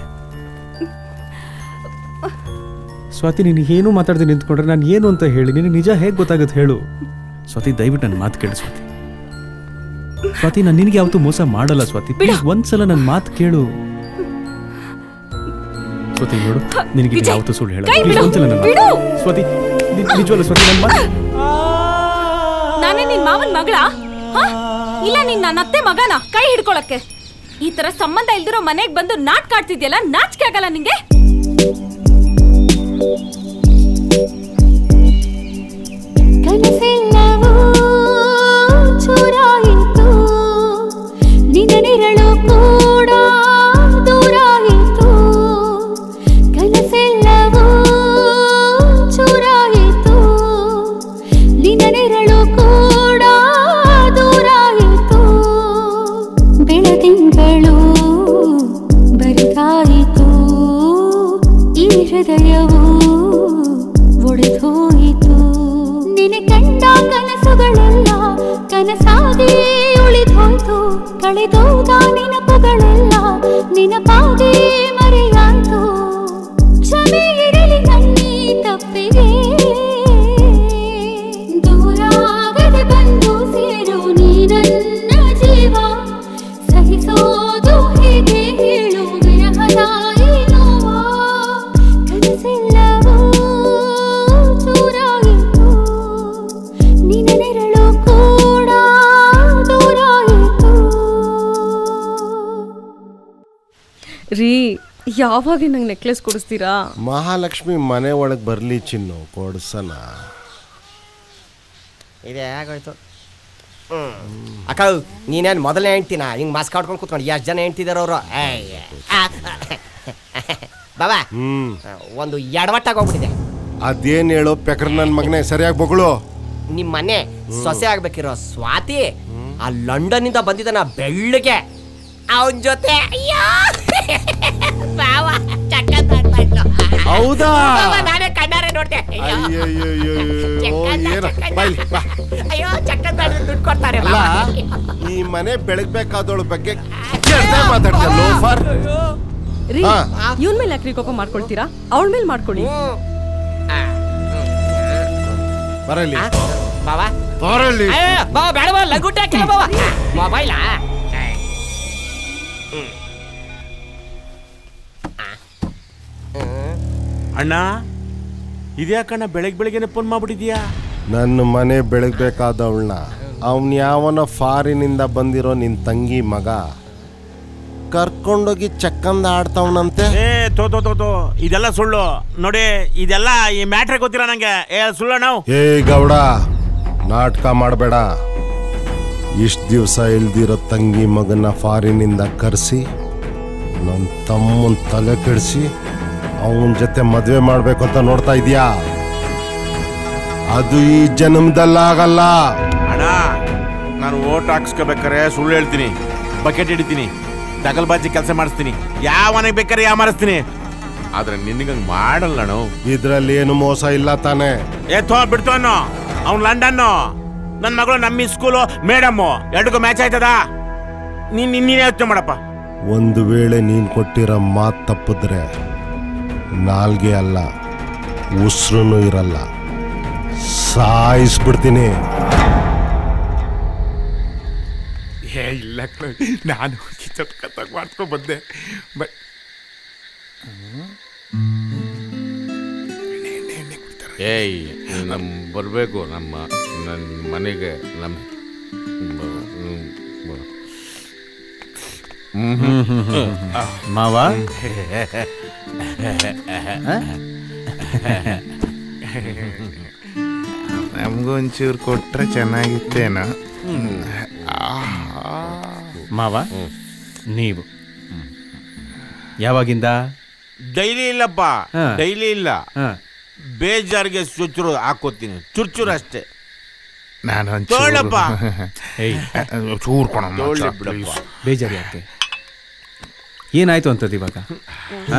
ಸ್ವಾತಿ ನೀನು ಏನೂ ಮಾತಾಡ್ದೆ ನಿಂತ್ಕೊಂಡ್ರೆ ನಾನು ಏನು ಅಂತ ಹೇಳಿ ನಿನಗೆ ನಿಜ ಹೇಗೆ ಗೊತ್ತಾಗುತ್ತೆ ಹೇಳು ಸ್ವಾತಿ ದಯವಿಟ್ಟು ನನ್ನ ಮಾತು ಕೇಳು ಸ್ವಾತಿ ಸ್ವಾತಿ ನಾನು ನಿನಗೆ ಯಾವತ್ತೂ ಮೋಸ ಮಾಡಲ್ಲ ಸ್ವಾತಿ ಪ್ಲೀಸ್ ಒಂದ್ಸಲ ನನ್ನ ಮಾತು ಕೇಳು ಸ್ವಾತಿ ನೋಡು ನಿನಗೆ ವಿಜಯ್, ಯಾವತ್ತೂ ಸುಳ್ಳು ಹೇಳ ಕೈ ಪ್ಲೀಸ್ ಬಿಡು, ಒಂದ್ಸಲ ನನ್ನ ಬಿಡು. ಮಾತು ಸ್ವಾತಿ ನಿ- ನಿಜವಲ್ಲ ಸ್ವಾತಿ ನನ್ನ ಮಾತು ನಾನೇ ನಿನ್ ಮಾವನ್ ಮಗಳ ಇಲ್ಲ ನಿನ್ ನನ್ನ ಅತ್ತೆ ಮಗನ ಕೈ ಹಿಡ್ಕೊಳಕ್ಕೆ ಈ ತರ ಸಂಬಂಧ ಇಲ್ದಿರೋ ಮನೆಗ್ ಬಂದು ನಾಟ್ ಕಾಡ್ತಿದ್ಯಲ್ಲ ನಾಚಿಕೆ ಆಗಲ್ಲ ನಿಂಗೆ ಕನಸೆಲ್ಲವೂ ಚೂರಾಯಿತು ನಿನ್ನ ನೆರಳು ಕೂಡ ದೂರಾಯಿತು ಕನಸೆಲ್ಲವೂ ಚೂರಾಯಿತು ನಿನ್ನ ನೆರಳು ಕೂಡ ದೂರಾಯಿತು ಬೆಳದಿಂಗಳು ಬರಿದಾಯಿತು ಈ ಹೃದಯವು ಒಡೆದೋಯಿತು ನಿನೆ ಕಂಡ ಕನಸುಗಳೆಲ್ಲ ಕನಸಾಗಿ ಉಳಿದೋಯ್ತು ಕಳೆದೋದ ನೆನಪುಗಳೆಲ್ಲ ನೆನಪಾಗಿ ಮರೆಯಾಯ್ತು ಕ್ಷಮೆ ಇರಲಿ ನನ್ನೀ ತಪ್ಪಿಗೆ ದೂರಾಗದೆ ಬಂದು ಸೇರು ನೀ ನನ್ನ ಜೀವ ಸಹಿಸೋದು ಹೇಗೆ ಹೇಳು ವಿರಹದ ಈ ನೋವ ಕನಸೆಲ್ಲವೂ ಚೂರಾಯಿತು ನಿನ್ನ ನೆರಳು ಕೂಡ ದೂರಾಯಿತು ರೀ ಯಾವಾಗ ನಂಗೆ ನೆಕ್ಲೆಸ್ ಕೊಡಿಸ್ತೀರಾ ಮಹಾಲಕ್ಷ್ಮಿ ಮನೆ ಒಳಗೆ ಬರಲಿ ಚಿನ್ನು ಕೊಡ್ಸನ ಇದೆ ಆಗೋಯ್ತು ಅಕ್ಕ ನೀನೇನು ಮೊದಲನೇ ಹೆಂಡ್ತಿನ ಹಿಂಗ್ ಮಾಸ್ಕ್ ಹಾಡ್ಕೊಂಡು ಕೂತ್ಕೊಂಡು ಎಷ್ಟು ಜನ ಹೆಂಡ್ತಿದಾರ ಅವರು ಬಾಬಾ ಹ್ಮ್ ಒಂದು ಎಡವಟ್ಟಾಗಿ ಹೋಗ್ಬಿಟ್ಟಿದೆ ಅದೇನ್ ಹೇಳೋ ಪೆಕ್ರ ನನ್ನ ಮಗನೇ ಸರಿಯಾಗಿ ಬೊಗಳು ನಿಮ್ಮ ಮನೆ ಸೊಸೆ ಆಗ್ಬೇಕಿರೋ ಸ್ವಾತಿ ಆ ಲಂಡನ್ ಇಂದ ಬಂದಿದ್ದಾನ ಬೆಳ್ಳಗೆ ಅವನ್ ಜೊತೆ ಅಯ್ಯೋ ಬಾವ ಚಕ್ಕಂತ ಆಡ್ತಾ ಇದ್ಲು. ಹೌದಾ? ಬಾವ, ನಾನೇ ಕಣ್ಣಾರೆ ನೋಡ್ದೆ ಅಯ್ಯೋ. ಅಯ್ಯಯ್ಯಯ್ಯೋ ಏನ ಬಾಯ್ಲಿ ಬಾ ಅಯ್ಯೋ ಚಕ್ಕಂತ ಆಡಿದ್ರೆ ದುಡ್ಡು ಕೊಡ್ತಾರೆ ಅಲ್ಲ ಬಾವ. ಈ ಮನೆ ಬೆಳಗ್ಬೇಕಾದವಳ ಬಗ್ಗೆ ಕೆಡ್ದ ಮಾತಾಡ್ತೀಯ ಲೋಫರ್ ರೀ ಹಾ. ಇವನ್ ಮೇಲೆ ಯಾಕ್ರಿ ಕೋಪ ಮಾಡ್ಕೊಳ್ತೀರಾ ಅವಳ ಮೇಲೆ ಮಾಡ್ಕೊಳ್ಳಿ ಬರಲಿ ಬಾವ ಬರಲಿ ಅಯ್ಯೋ, ಬಾವ ಬೇಡ ಬಾವ ಲಗುಟ್ಟೆ ಹಾಕಿಲ್ಲ ಬಾವ ಮೊಬೈಲಾ ಅಣ್ಣ ಇದ್ಯಾಕಣ್ಣ ಬೆಳಗ್ಗೆ ಬೆಳಗ್ಗೆನೆ ಫೋನ್ ಮಾಡ್ಬಿಟ್ಟಿದ್ಯಾ ನನ್ನ ಮನೆ ಬೆಳಗ್ಬೇಕಾದವಳನ್ನ ಅವನ್ ಯಾವನ ಫಾರಿನಿಂದ ಬಂದಿರೋ ನಿನ್ ತಂಗಿ ಮಗ ಕರ್ಕೊಂಡೋಗಿ ಚಕ್ಕಂದ ಆಡ್ತಾವನಂತೆ ಏ ತೋ ತೋ ತೋ ತೋ ಇದೆಲ್ಲ ಸುಳ್ಳು ನೋಡಿ ಇದೆಲ್ಲ ಈ ಮ್ಯಾಟ್ರೆ ಗೊತ್ತಿಲ್ಲ ನಂಗೆ ಏ ಸುಳ್ಳು ನಾವು ಏ ಗೌಡ ನಾಟಕ ಮಾಡಬೇಡ ಇಷ್ಟು ದಿವಸ ಇಲ್ದಿರೋ ತಂಗಿ ಮಗನ ಫಾರಿನಿಂದ ಕರೆಸಿ ನನ್ನ ತಮ್ಮನ ತಲೆ ಕೆಡಿಸಿ ಅವನ ಜೊತೆ ಮದುವೆ ಮಾಡ್ಬೇಕು ಅಂತ ನೋಡ್ತಾ ಇದೀಯಾ ಅದು ಈ ಜನ್ಮದಲ್ಲಾಗಲ್ಲ ಅಣ್ಣ ನಾನು ಓಟ್ ಹಾಕ್ಸ್ಕೋಬೇಕಾರೆ ಸುಳ್ಳು ಹೇಳ್ತೀನಿ ಬಕೆಟ್ ಹಿಡಿತೀನಿ ದಗಲ್ಬಾಜಿ ಕೆಲಸ ಮಾಡಿಸ್ತೀನಿ ಯಾವನಿಗೆ ಬೇಕಾದ್ರೆ ಯಾಮಾರಿಸ್ತೀನಿ ಆದ್ರೆ ನಿನಗಂಗ್ ಮಾಡಲ್ಲ ನಾವು ಇದ್ರಲ್ಲಿ ಏನು ಮೋಸ ಇಲ್ಲ ತಾನೆ ಏ ಥೋ ಬಿಡ್ತು ಅನ್ನೋ ಅವ್ನು ಲಂಡನ್ನು ನನ್ನ ಮಗಳು ನಮ್ಮ ಸ್ಕೂಲು ಮೇಡಮ್ಮು ಎರಡಕ್ಕೂ ಮ್ಯಾಚ್ ಆಯ್ತದ ನೀನ್ ನೀನೇ ಯೋಚನೆ ಮಾಡಪ್ಪ ಒಂದು ವೇಳೆ ನೀನ್ ಕೊಟ್ಟಿರೋ ಮಾತು ತಪ್ಪಿದ್ರೆ ನಾಲ್ಗೆ ಅಲ್ಲ ಉಸ್ರು ಇರಲ್ಲ ಸಾಯಿಸ್ಬಿಡ್ತೀನಿ ಏ ಇಲ್ಲ ಕಣೋ, ನಾನು ಕಿಚನ್ ಕತ್ತಾಗ ಮಾಡ್ಕೊಂಡು ಬಂದೆ ಬಟ್ ಏಯ್ ನಮ್ಮ ಬರಬೇಕು ನಮ್ಮ ನನ್ನ ಮನೆಗೆ ನಮ್ಮ ಮಾವ ನಮಗೊಂಚೂರು ಕೊಟ್ರೆ ಚೆನ್ನಾಗಿತ್ತೇನೋ ಮಾವ ನೀವು ಯಾವಾಗಿಂದ ಡೈಲಿ ಇಲ್ಲಪ್ಪ ಹಾ. ಡೈಲಿ ಇಲ್ಲ ಹಾ. ಬೇಜಾರಿಗೆ ಚುಚ್ಚುರು ಹಾಕೋತೀನಿ ಚುರ್ಚುರು ಅಷ್ಟೇ ನಾನು ತಗೊಳ್ಳಪ್ಪ. ಏಯ್ ಚೂರು ಕೊಣ ತಗೊಳ್ಳಿ ಬಿಡಪ್ಪ. ಬೇಜಾರು ಯಾಕೆ ಏನಾಯ್ತು ಅಂತದ್ದು ಇವಾಗ ಹಾ?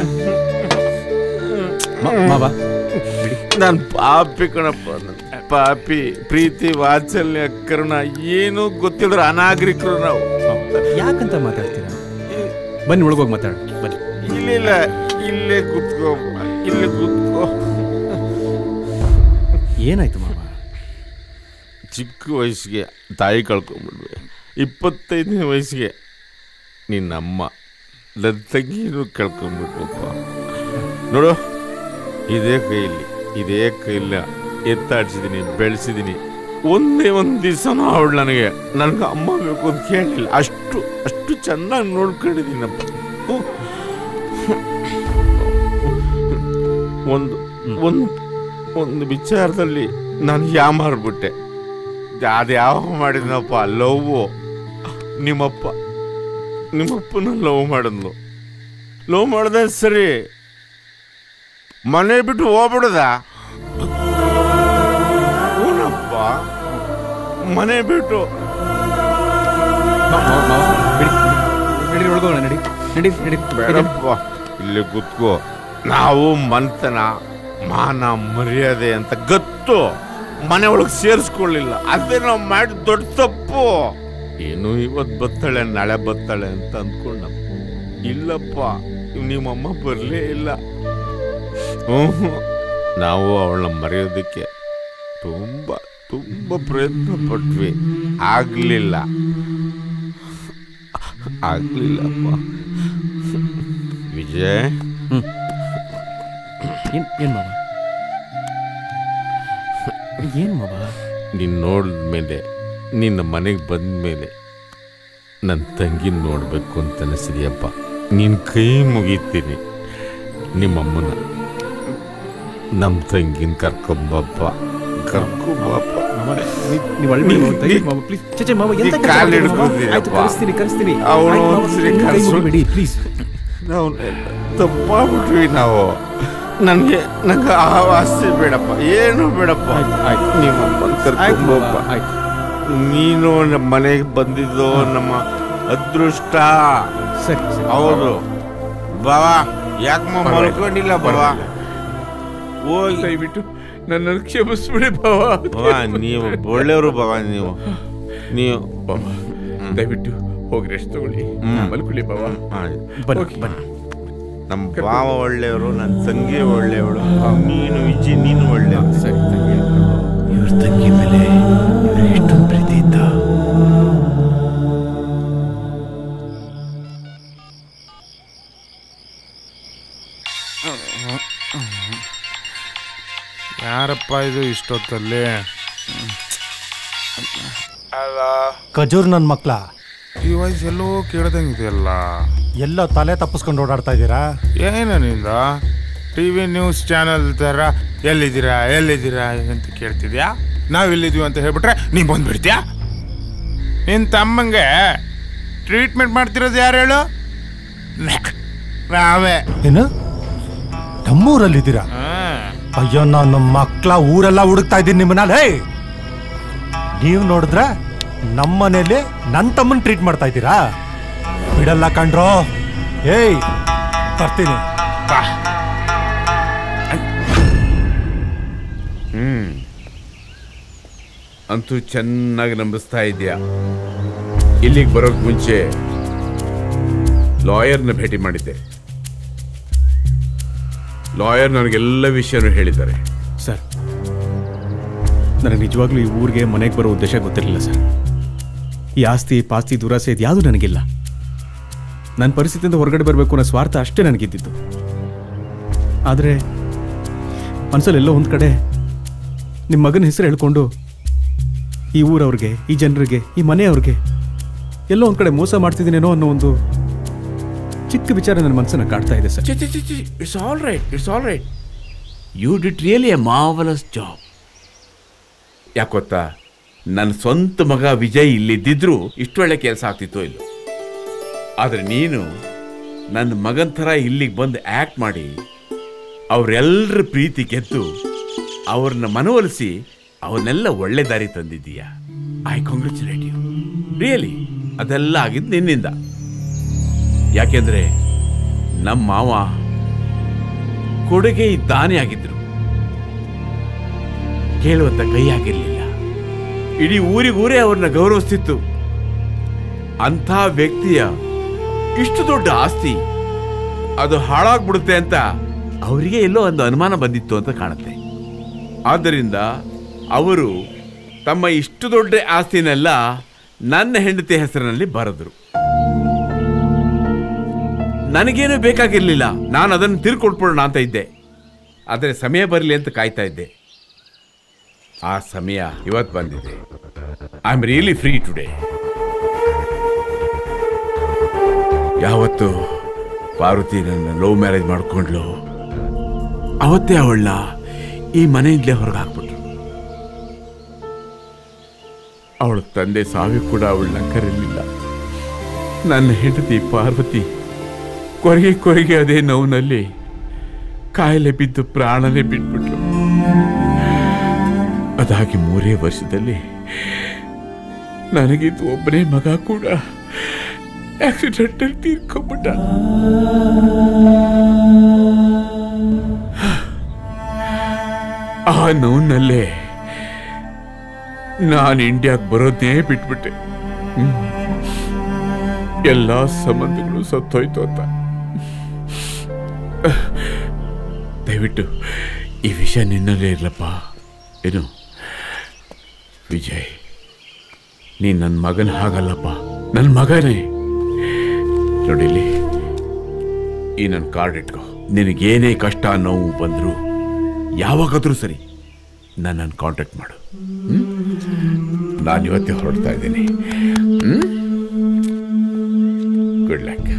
ಮ- ಮಾವ ನಾನು ಪಾಪಿ ಕಣಪ್ಪ ನಾನ್ ಪಾಪಿ ಪ್ರೀತಿ ವಾತ್ಸಲ್ಯ ಕರುಣ ಏನು ಗೊತ್ತಿಲ್ಲದ್ರ ಅನಾಗರಿಕರು ನಾವು ಯಾಕಂತ ಮಾತಾಡ್ತೀರಾ ಬನ್ನಿ ಒಳಗೋಗಿ ಮಾತಾಡ ಬನ್ನಿ ಇಲ್ಲ ಇಲ್ಲ ಇಲ್ಲೇ ಕುತ್ಕೋ ಇಲ್ಲೇ ಕುತ್ಕೋ ಏನಾಯ್ತು ಮಾವ ಚಿಕ್ಕ ವಯಸ್ಸಿಗೆ ತಾಯಿ ಕಳ್ಕೊಂಡ್ಬಿಡ್ವೆ ಇಪ್ಪತ್ತೈದನೇ ವಯಸ್ಸಿಗೆ ನಿನ್ನಮ್ಮ ನನ್ನ ತಂಗಿನೂ ಕಳ್ಕೊಂಡ್ಬಿಟ್ವಪ್ಪ ನೋಡು ಇದೇ ಕೈಯಲ್ಲಿ ಇದೇ ಕೈಲ್ಲ ಎತ್ತಾಡ್ಸಿದ್ದೀನಿ ಬೆಳೆಸಿದ್ದೀನಿ ಒಂದೇ ಒಂದು ದಿವಸನೂ ಅವಳು ನನಗೆ ನನಗೆ ಅಮ್ಮ ಬೇಕು ಅಂತ ಕೇಳಲಿಲ್ಲ ಅಷ್ಟು ಅಷ್ಟು ಚೆನ್ನಾಗಿ ನೋಡ್ಕೊಂಡಿದ್ದೀನಪ್ಪ ಹ್ಮ್. ಒಂದು ಒಂದು ಒಂದು ವಿಚಾರದಲ್ಲಿ ನಾನು ಯಾಮಾರ್ಬಿಟ್ಟೆ ಅದು ಯಾವ ಮಾಡಿದ್ನಪ್ಪ ಲವ್ವು ನಿಮ್ಮಪ್ಪ ನಿಮ್ಮಪ್ಪನ ಲವ್ ಮಾಡಿದ್ಲು ಲವ್ ಮಾಡ್ದೆ ಸರಿ ಮನೆ ಬಿಟ್ಟು ಹೋಗ್ಬಿಡದ ಊನಪ್ಪ ಮನೆ ಬಿಟ್ಟು ನಡಿ ಒಳಗೋಣ ನಡಿ ನಡಿ ನಡಿ ಬೇಡಪ್ಪ ಇಲ್ಲಿ ಕೂತ್ಕೋ ನಾವು ಮನ್ತನ ಮಾನ ಮರ್ಯಾದೆ ಅಂತ ಗತ್ತು ಮನೆ ಒಳಗೆ ಸೇರಿಸ್ಕೊಳ್ಳಿಲ್ಲ ಅದೇ ನಾವು ಮಾಡಿ ದೊಡ್ಡ ತಪ್ಪು ಏನು ಇವತ್ತು ಬತ್ತಾಳೆ ನಾಳೆ ಬತ್ತಾಳೆ ಅಂತ ಅಂದ್ಕೊಂಡಪ್ಪ ಇಲ್ಲಪ್ಪ ನಿಮ್ಮಮ್ಮ ಬರಲೇ ಇಲ್ಲ ಹ್ಞೂ ನಾವು ಅವಳನ್ನ ಮರೆಯೋದಕ್ಕೆ ತುಂಬ ತುಂಬ ಪ್ರಯತ್ನ ಪಟ್ವಿ ಆಗಲಿಲ್ಲ ಆಗ್ಲಿಲ್ಲಪ್ಪ ವಿಜಯ್ ಏನ್ ಏನ್ ಮಾವ ಏನ್ ಮಾವ ನೀನು ನೋಡಿದ ಮೇಲೆ ನಿನ್ನ ಮನೆಗೆ ಬಂದ ಮೇಲೆ ನನ್ನ ತಂಗಿ ನೋಡಬೇಕು ಅಂತ ಅನಿಸಿದೆಯಪ್ಪ ನಿನ್ನ ಕೈ ಮುಗಿತೀನಿ ನಿಮ್ಮಮ್ಮನ ನಮ್ಮ ತಂಗಿನ ಕರ್ಕೊಂಬಪ್ಪ ಕರ್ಕೊಂಬಪ್ಪ ನೀವು ಅಳ್ಬೇಡಿ ಮಾವ, ದಯವಿಟ್ಟು ಮಾವ, please. ಛೆ, ಛೆ, ಮಾವ, ಎಂತ ನೀ ಕೆಲಸ ಕಾಲ್ ಮಾಡ್ತೀರಾ ಮಾವ? ಹಿಡ್ಕೊತೀಯಪ್ಪ. ಆಯ್ತು, ಕರೆಸ್ತೀನಿ, ಕರೆಸ್ತೀನಿ. ಅವ್ನು ಆಯ್ತು, ಮಾವ, ಒಂದ್ಸರಿ ನೀವು ಕೈ ಕರ್ಸು. ಮುಗಿಬೇಡಿ, please. ನಾವು ತಪ್ಪಾಗ್ಬಿಟ್ವಿ ನಾವು ನನಗೆ ನಂಗೆ ಆ ಆಸ್ತಿ ಬೇಡಪ್ಪ ಏನು ಬೇಡಪ್ಪ ನಿಮ್ಮಪ್ಪನ ಕರ್ಕೊಂಬಪ್ಪ ನೀನು ನಮ್ಮ ಮನೆಗೆ ಬಂದಿದ್ದು ನಮ್ಮ ಅದೃಷ್ಟ ಸರಿ ಹೌದು ಬಾವಾ ಯಾಕೆ ಮಲ್ಕೊಂಡಿಲ್ಲ ಬಾವಾ ಹೋಗಿ ದಯವಿಟ್ಟು ನನ್ನನ್ನು ಕ್ಷಮಿಸ್ಬಿಡಿ ಬಾವ ಬಾವಾ ನೀವು ಒಳ್ಳೆಯವರು ಬಾವಾ ನೀವು ನೀವು ದಯವಿಟ್ಟು ಹೋಗಿ ರೆಸ್ಟ್ ತಗೊಳ್ಳಿ ಮಲ್ಕೊಳ್ಳಿ ಬಾವ ಬನ್ನಿ ಬನ್ನಿ ನಮ್ಮ ಬಾವ ಒಳ್ಳೆಯವರು ನನ್ನ ತಂಗಿ ಒಳ್ಳೆಯವಳು ನೀನು ವಿಜಿ ನೀನು ಒಳ್ಳೆಯವರು ಸರಿ ಇವ್ರ ತಂಗಿ ಮೇಲೆ ಎಷ್ಟೊಂದು ಪ್ರೀತಿ ಇದ್ದ ಯಾರಪ್ಪ ಇದು ಇಷ್ಟೊತ್ತಲ್ಲಿ ಅಲ್ಲ ಖಜೂರ್ ನನ್ನ ಮಕ್ಳ ಈ ವಯಸ್ಸು ಎಲ್ಲೋ ಕೇಳ್ದಂಗಿದೆಯಲ್ಲ ಎಲ್ಲ ತಲೆ ತಪ್ಪಿಸ್ಕೊಂಡು ಓಡಾಡ್ತಾ ಇದ್ದೀರಾ ಏನನಿಂದ ಟಿ ವಿ ನ್ಯೂಸ್ ಚಾನಲ್ ಥರ ಎಲ್ಲಿದ್ದೀರಾ ಎಲ್ಲಿದ್ದೀರಾ ಅಂತ ಕೇಳ್ತಿದ್ಯಾ ನಾವು ಎಲ್ಲಿದ್ದೀವಿ ಅಂತ ಹೇಳ್ಬಿಟ್ರೆ ನೀ ಬಂದ್ಬಿಡ್ತೀಯಾ ನಿನ್ನ ತಮ್ಮಂಗೆ ಟ್ರೀಟ್ಮೆಂಟ್ ಮಾಡ್ತಿರೋದು ಯಾರು ಹೇಳು ನಾವೇ ಏನು ನಮ್ಮೂರಲ್ಲಿದ್ದೀರಾ ಅಯ್ಯೋ ನಾನು ಮಕ್ಳ ಊರೆಲ್ಲ ಹುಡುಕ್ತಾ ಇದ್ದೀನಿ ನಿಮ್ಮನ್ನ ಲೇ ನೀವು ನೋಡಿದ್ರೆ ನಮ್ಮ ಮನೇಲಿ ನನ್ನ ತಮ್ಮನ್ ಟ್ರೀಟ್ ಮಾಡ್ತಾ ಇದ್ದೀರಾ ಬಿಡಲ್ಲ ಕಣ್ರೋ ಏಯ್ ಬರ್ತೀನಿ ಹ್ಮ್ ಅಂತೂ ಚೆನ್ನಾಗಿ ನಂಬಿಸ್ತಾ ಇದೆಯಾ ಇಲ್ಲಿಗೆ ಬರೋಕ್ ಮುಂಚೆ ಲಾಯರ್ನ ಭೇಟಿ ಮಾಡಿದ್ದೆ ಲಾಯರ್ ನನಗೆಲ್ಲ ವಿಷಯನೂ ಹೇಳಿದ್ದಾರೆ ಸರ್ ನನಗೆ ನಿಜವಾಗ್ಲೂ ಈ ಊರಿಗೆ ಮನೆಗೆ ಬರೋ ಉದ್ದೇಶ ಗೊತ್ತಿರಲಿಲ್ಲ ಸರ್ ಈ ಆಸ್ತಿ ಪಾಸ್ತಿ ದುರಾಸೆ ಇದು ಯಾವುದು ನನಗಿಲ್ಲ ನನ್ನ ಪರಿಸ್ಥಿತಿಯಿಂದ ಹೊರಗಡೆ ಬರಬೇಕು ಅನ್ನೋ ಸ್ವಾರ್ಥ ಅಷ್ಟೇ ನನಗಿದ್ದಿತ್ತು ಆದರೆ ಮನಸ್ಸಲ್ಲಿ ಎಲ್ಲೋ ಒಂದು ಕಡೆ ನಿಮ್ಮ ಮಗನ ಹೆಸರು ಹೇಳ್ಕೊಂಡು ಈ ಊರವ್ರಿಗೆ ಈ ಜನರಿಗೆ ಈ ಮನೆಯವ್ರಿಗೆ ಎಲ್ಲೋ ಒಂದು ಕಡೆ ಮೋಸ ಮಾಡ್ತಿದ್ದೀನೇನೋ ಅನ್ನೋ ಒಂದು ಚಿಕ್ಕ ವಿಚಾರ ನನ್ನ ಮನಸ್ಸನ್ನು ಕಾಡ್ತಾ ಇದೆ sir it's all right it's all right you did really a marvellous job ಯಾಕೊತ್ತಾ ನನ್ನ ಸ್ವಂತ ಮಗ ವಿಜಯ್ ಇಲ್ಲಿದ್ದಿದ್ರು ಇಷ್ಟು ಒಳ್ಳೆ ಕೆಲಸ ಆಗ್ತಿತ್ತೋ ಇಲ್ಲ ಆದರೆ ನೀನು ನನ್ನ ಮಗನ ಥರ ಇಲ್ಲಿಗೆ ಬಂದು ಆ್ಯಕ್ಟ್ ಮಾಡಿ ಅವರೆಲ್ಲರ ಪ್ರೀತಿ ಗೆದ್ದು ಅವ್ರನ್ನ ಮನವೊಲಿಸಿ ಅವನ್ನೆಲ್ಲ ಒಳ್ಳೆ ದಾರಿ ತಂದಿದ್ದೀಯ ಐ ಕಾಂಗ್ರ್ಯಾಚುಲೇಟ್ ಯು ರಿಯಲಿ ಅದೆಲ್ಲ ಆಗಿದ್ದು ನಿನ್ನಿಂದ ಯಾಕೆಂದ್ರೆ ನಮ್ಮ ಮಾವ ಕೊಡುಗೆ ದಾನಿ ಆಗಿದ್ರು ಕೇಳುವಂತ ಕೈ ಆಗಿರ್ಲಿಲ್ಲ ಇಡೀ ಊರಿಗೂರೇ ಅವ್ರನ್ನ ಗೌರವಿಸ್ತಿತ್ತು ಅಂಥ ವ್ಯಕ್ತಿಯ ಇಷ್ಟು ದೊಡ್ಡ ಆಸ್ತಿ ಅದು ಹಾಳಾಗ್ಬಿಡುತ್ತೆ ಅಂತ ಅವರಿಗೆ ಎಲ್ಲೋ ಒಂದು ಅನುಮಾನ ಬಂದಿತ್ತು ಅಂತ ಕಾಣುತ್ತೆ ಆದ್ದರಿಂದ ಅವರು ತಮ್ಮ ಇಷ್ಟು ದೊಡ್ಡ ಆಸ್ತಿನೆಲ್ಲ ನನ್ನ ಹೆಂಡತಿ ಹೆಸರಿನಲ್ಲಿ ಬರೆದ್ರು ನನಗೇನು ಬೇಕಾಗಿರ್ಲಿಲ್ಲ ನಾನು ಅದನ್ನು ತಿರ್ಕೊಟ್ಬಿಡೋಣ ಅಂತ ಇದ್ದೆ ಆದರೆ ಸಮಯ ಬರಲಿ ಅಂತ ಕಾಯ್ತಾ ಇದ್ದೆ ಆ ಸಮಯ ಇವತ್ತು ಬಂದಿದೆ I am really free today ಯಾವತ್ತು ಪಾರ್ವತಿ ನನ್ನ ಲವ್ ಮ್ಯಾರೇಜ್ ಮಾಡ್ಕೊಂಡ್ಲು ಅವತ್ತೇ ಅವಳನ್ನ ಈ ಮನೆಯಿಂದಲೇ ಹೊರಗೆ ಹಾಕ್ಬಿಟ್ರು ಅವಳ ತಂದೆ ಸಾವಿಗೆ ಕೂಡ ಅವಳನ್ನ ಕರೀಲಿಲ್ಲ ನನ್ನ ಹೆಂಡತಿ ಪಾರ್ವತಿ ಕೊರಗೆ ಕೊರಗೆ ಅದೇ ನೋವಿನಲ್ಲಿ ಕಾಯಿಲೆ ಬಿದ್ದು ಪ್ರಾಣನೇ ಬಿಟ್ಬಿಟ್ಲು ಅದಾಗಿ ಮೂರೇ ವರ್ಷದಲ್ಲಿ ನನಗಿದ್ದು ಒಬ್ಬನೇ ಮಗ ಕೂಡ ಆಕ್ಸಿಡೆಂಟ್ ಅಲ್ಲಿ ತೀರ್ಕೊಂಡ್ಬಿಟ್ಟ ಆ ನೋವಿನಲ್ಲೇ ನಾನು ಇಂಡಿಯಾಗೆ ಬರೋದೇ ಬಿಟ್ಬಿಟ್ಟೆ ಹ್ಮ್. ಎಲ್ಲ ಸಂಬಂಧಗಳು ಸತ್ತೋಯ್ತು ಅಂತ ದಯವಿಟ್ಟು ಈ ವಿಷಯ ನಿನ್ನಲ್ಲೇ ಇರ್ಲಪ್ಪ ಏನು ವಿಜಯ್ ನೀನ್ ನನ್ನ ಮಗನ ಹಾಗಲ್ಲಪ್ಪ ನನ್ನ ಮಗನೇ ನೋಡಿಲಿ ಈ ನನ್ನ ಕಾರ್ಡ್ ಇಟ್ಕೋ ನಿನಗೇನೇ ಕಷ್ಟ ನೋವು ಬಂದ್ರು ಯಾವಾಗಾದ್ರೂ ಸರಿ ನನ್ನನ್ನು ಕಾಂಟ್ಯಾಕ್ಟ್ ಮಾಡು ನಾನು ಇವತ್ತೇ ಹೊರಡ್ತಾ ಇದ್ದೀನಿ ಗುಡ್ ಲಕ್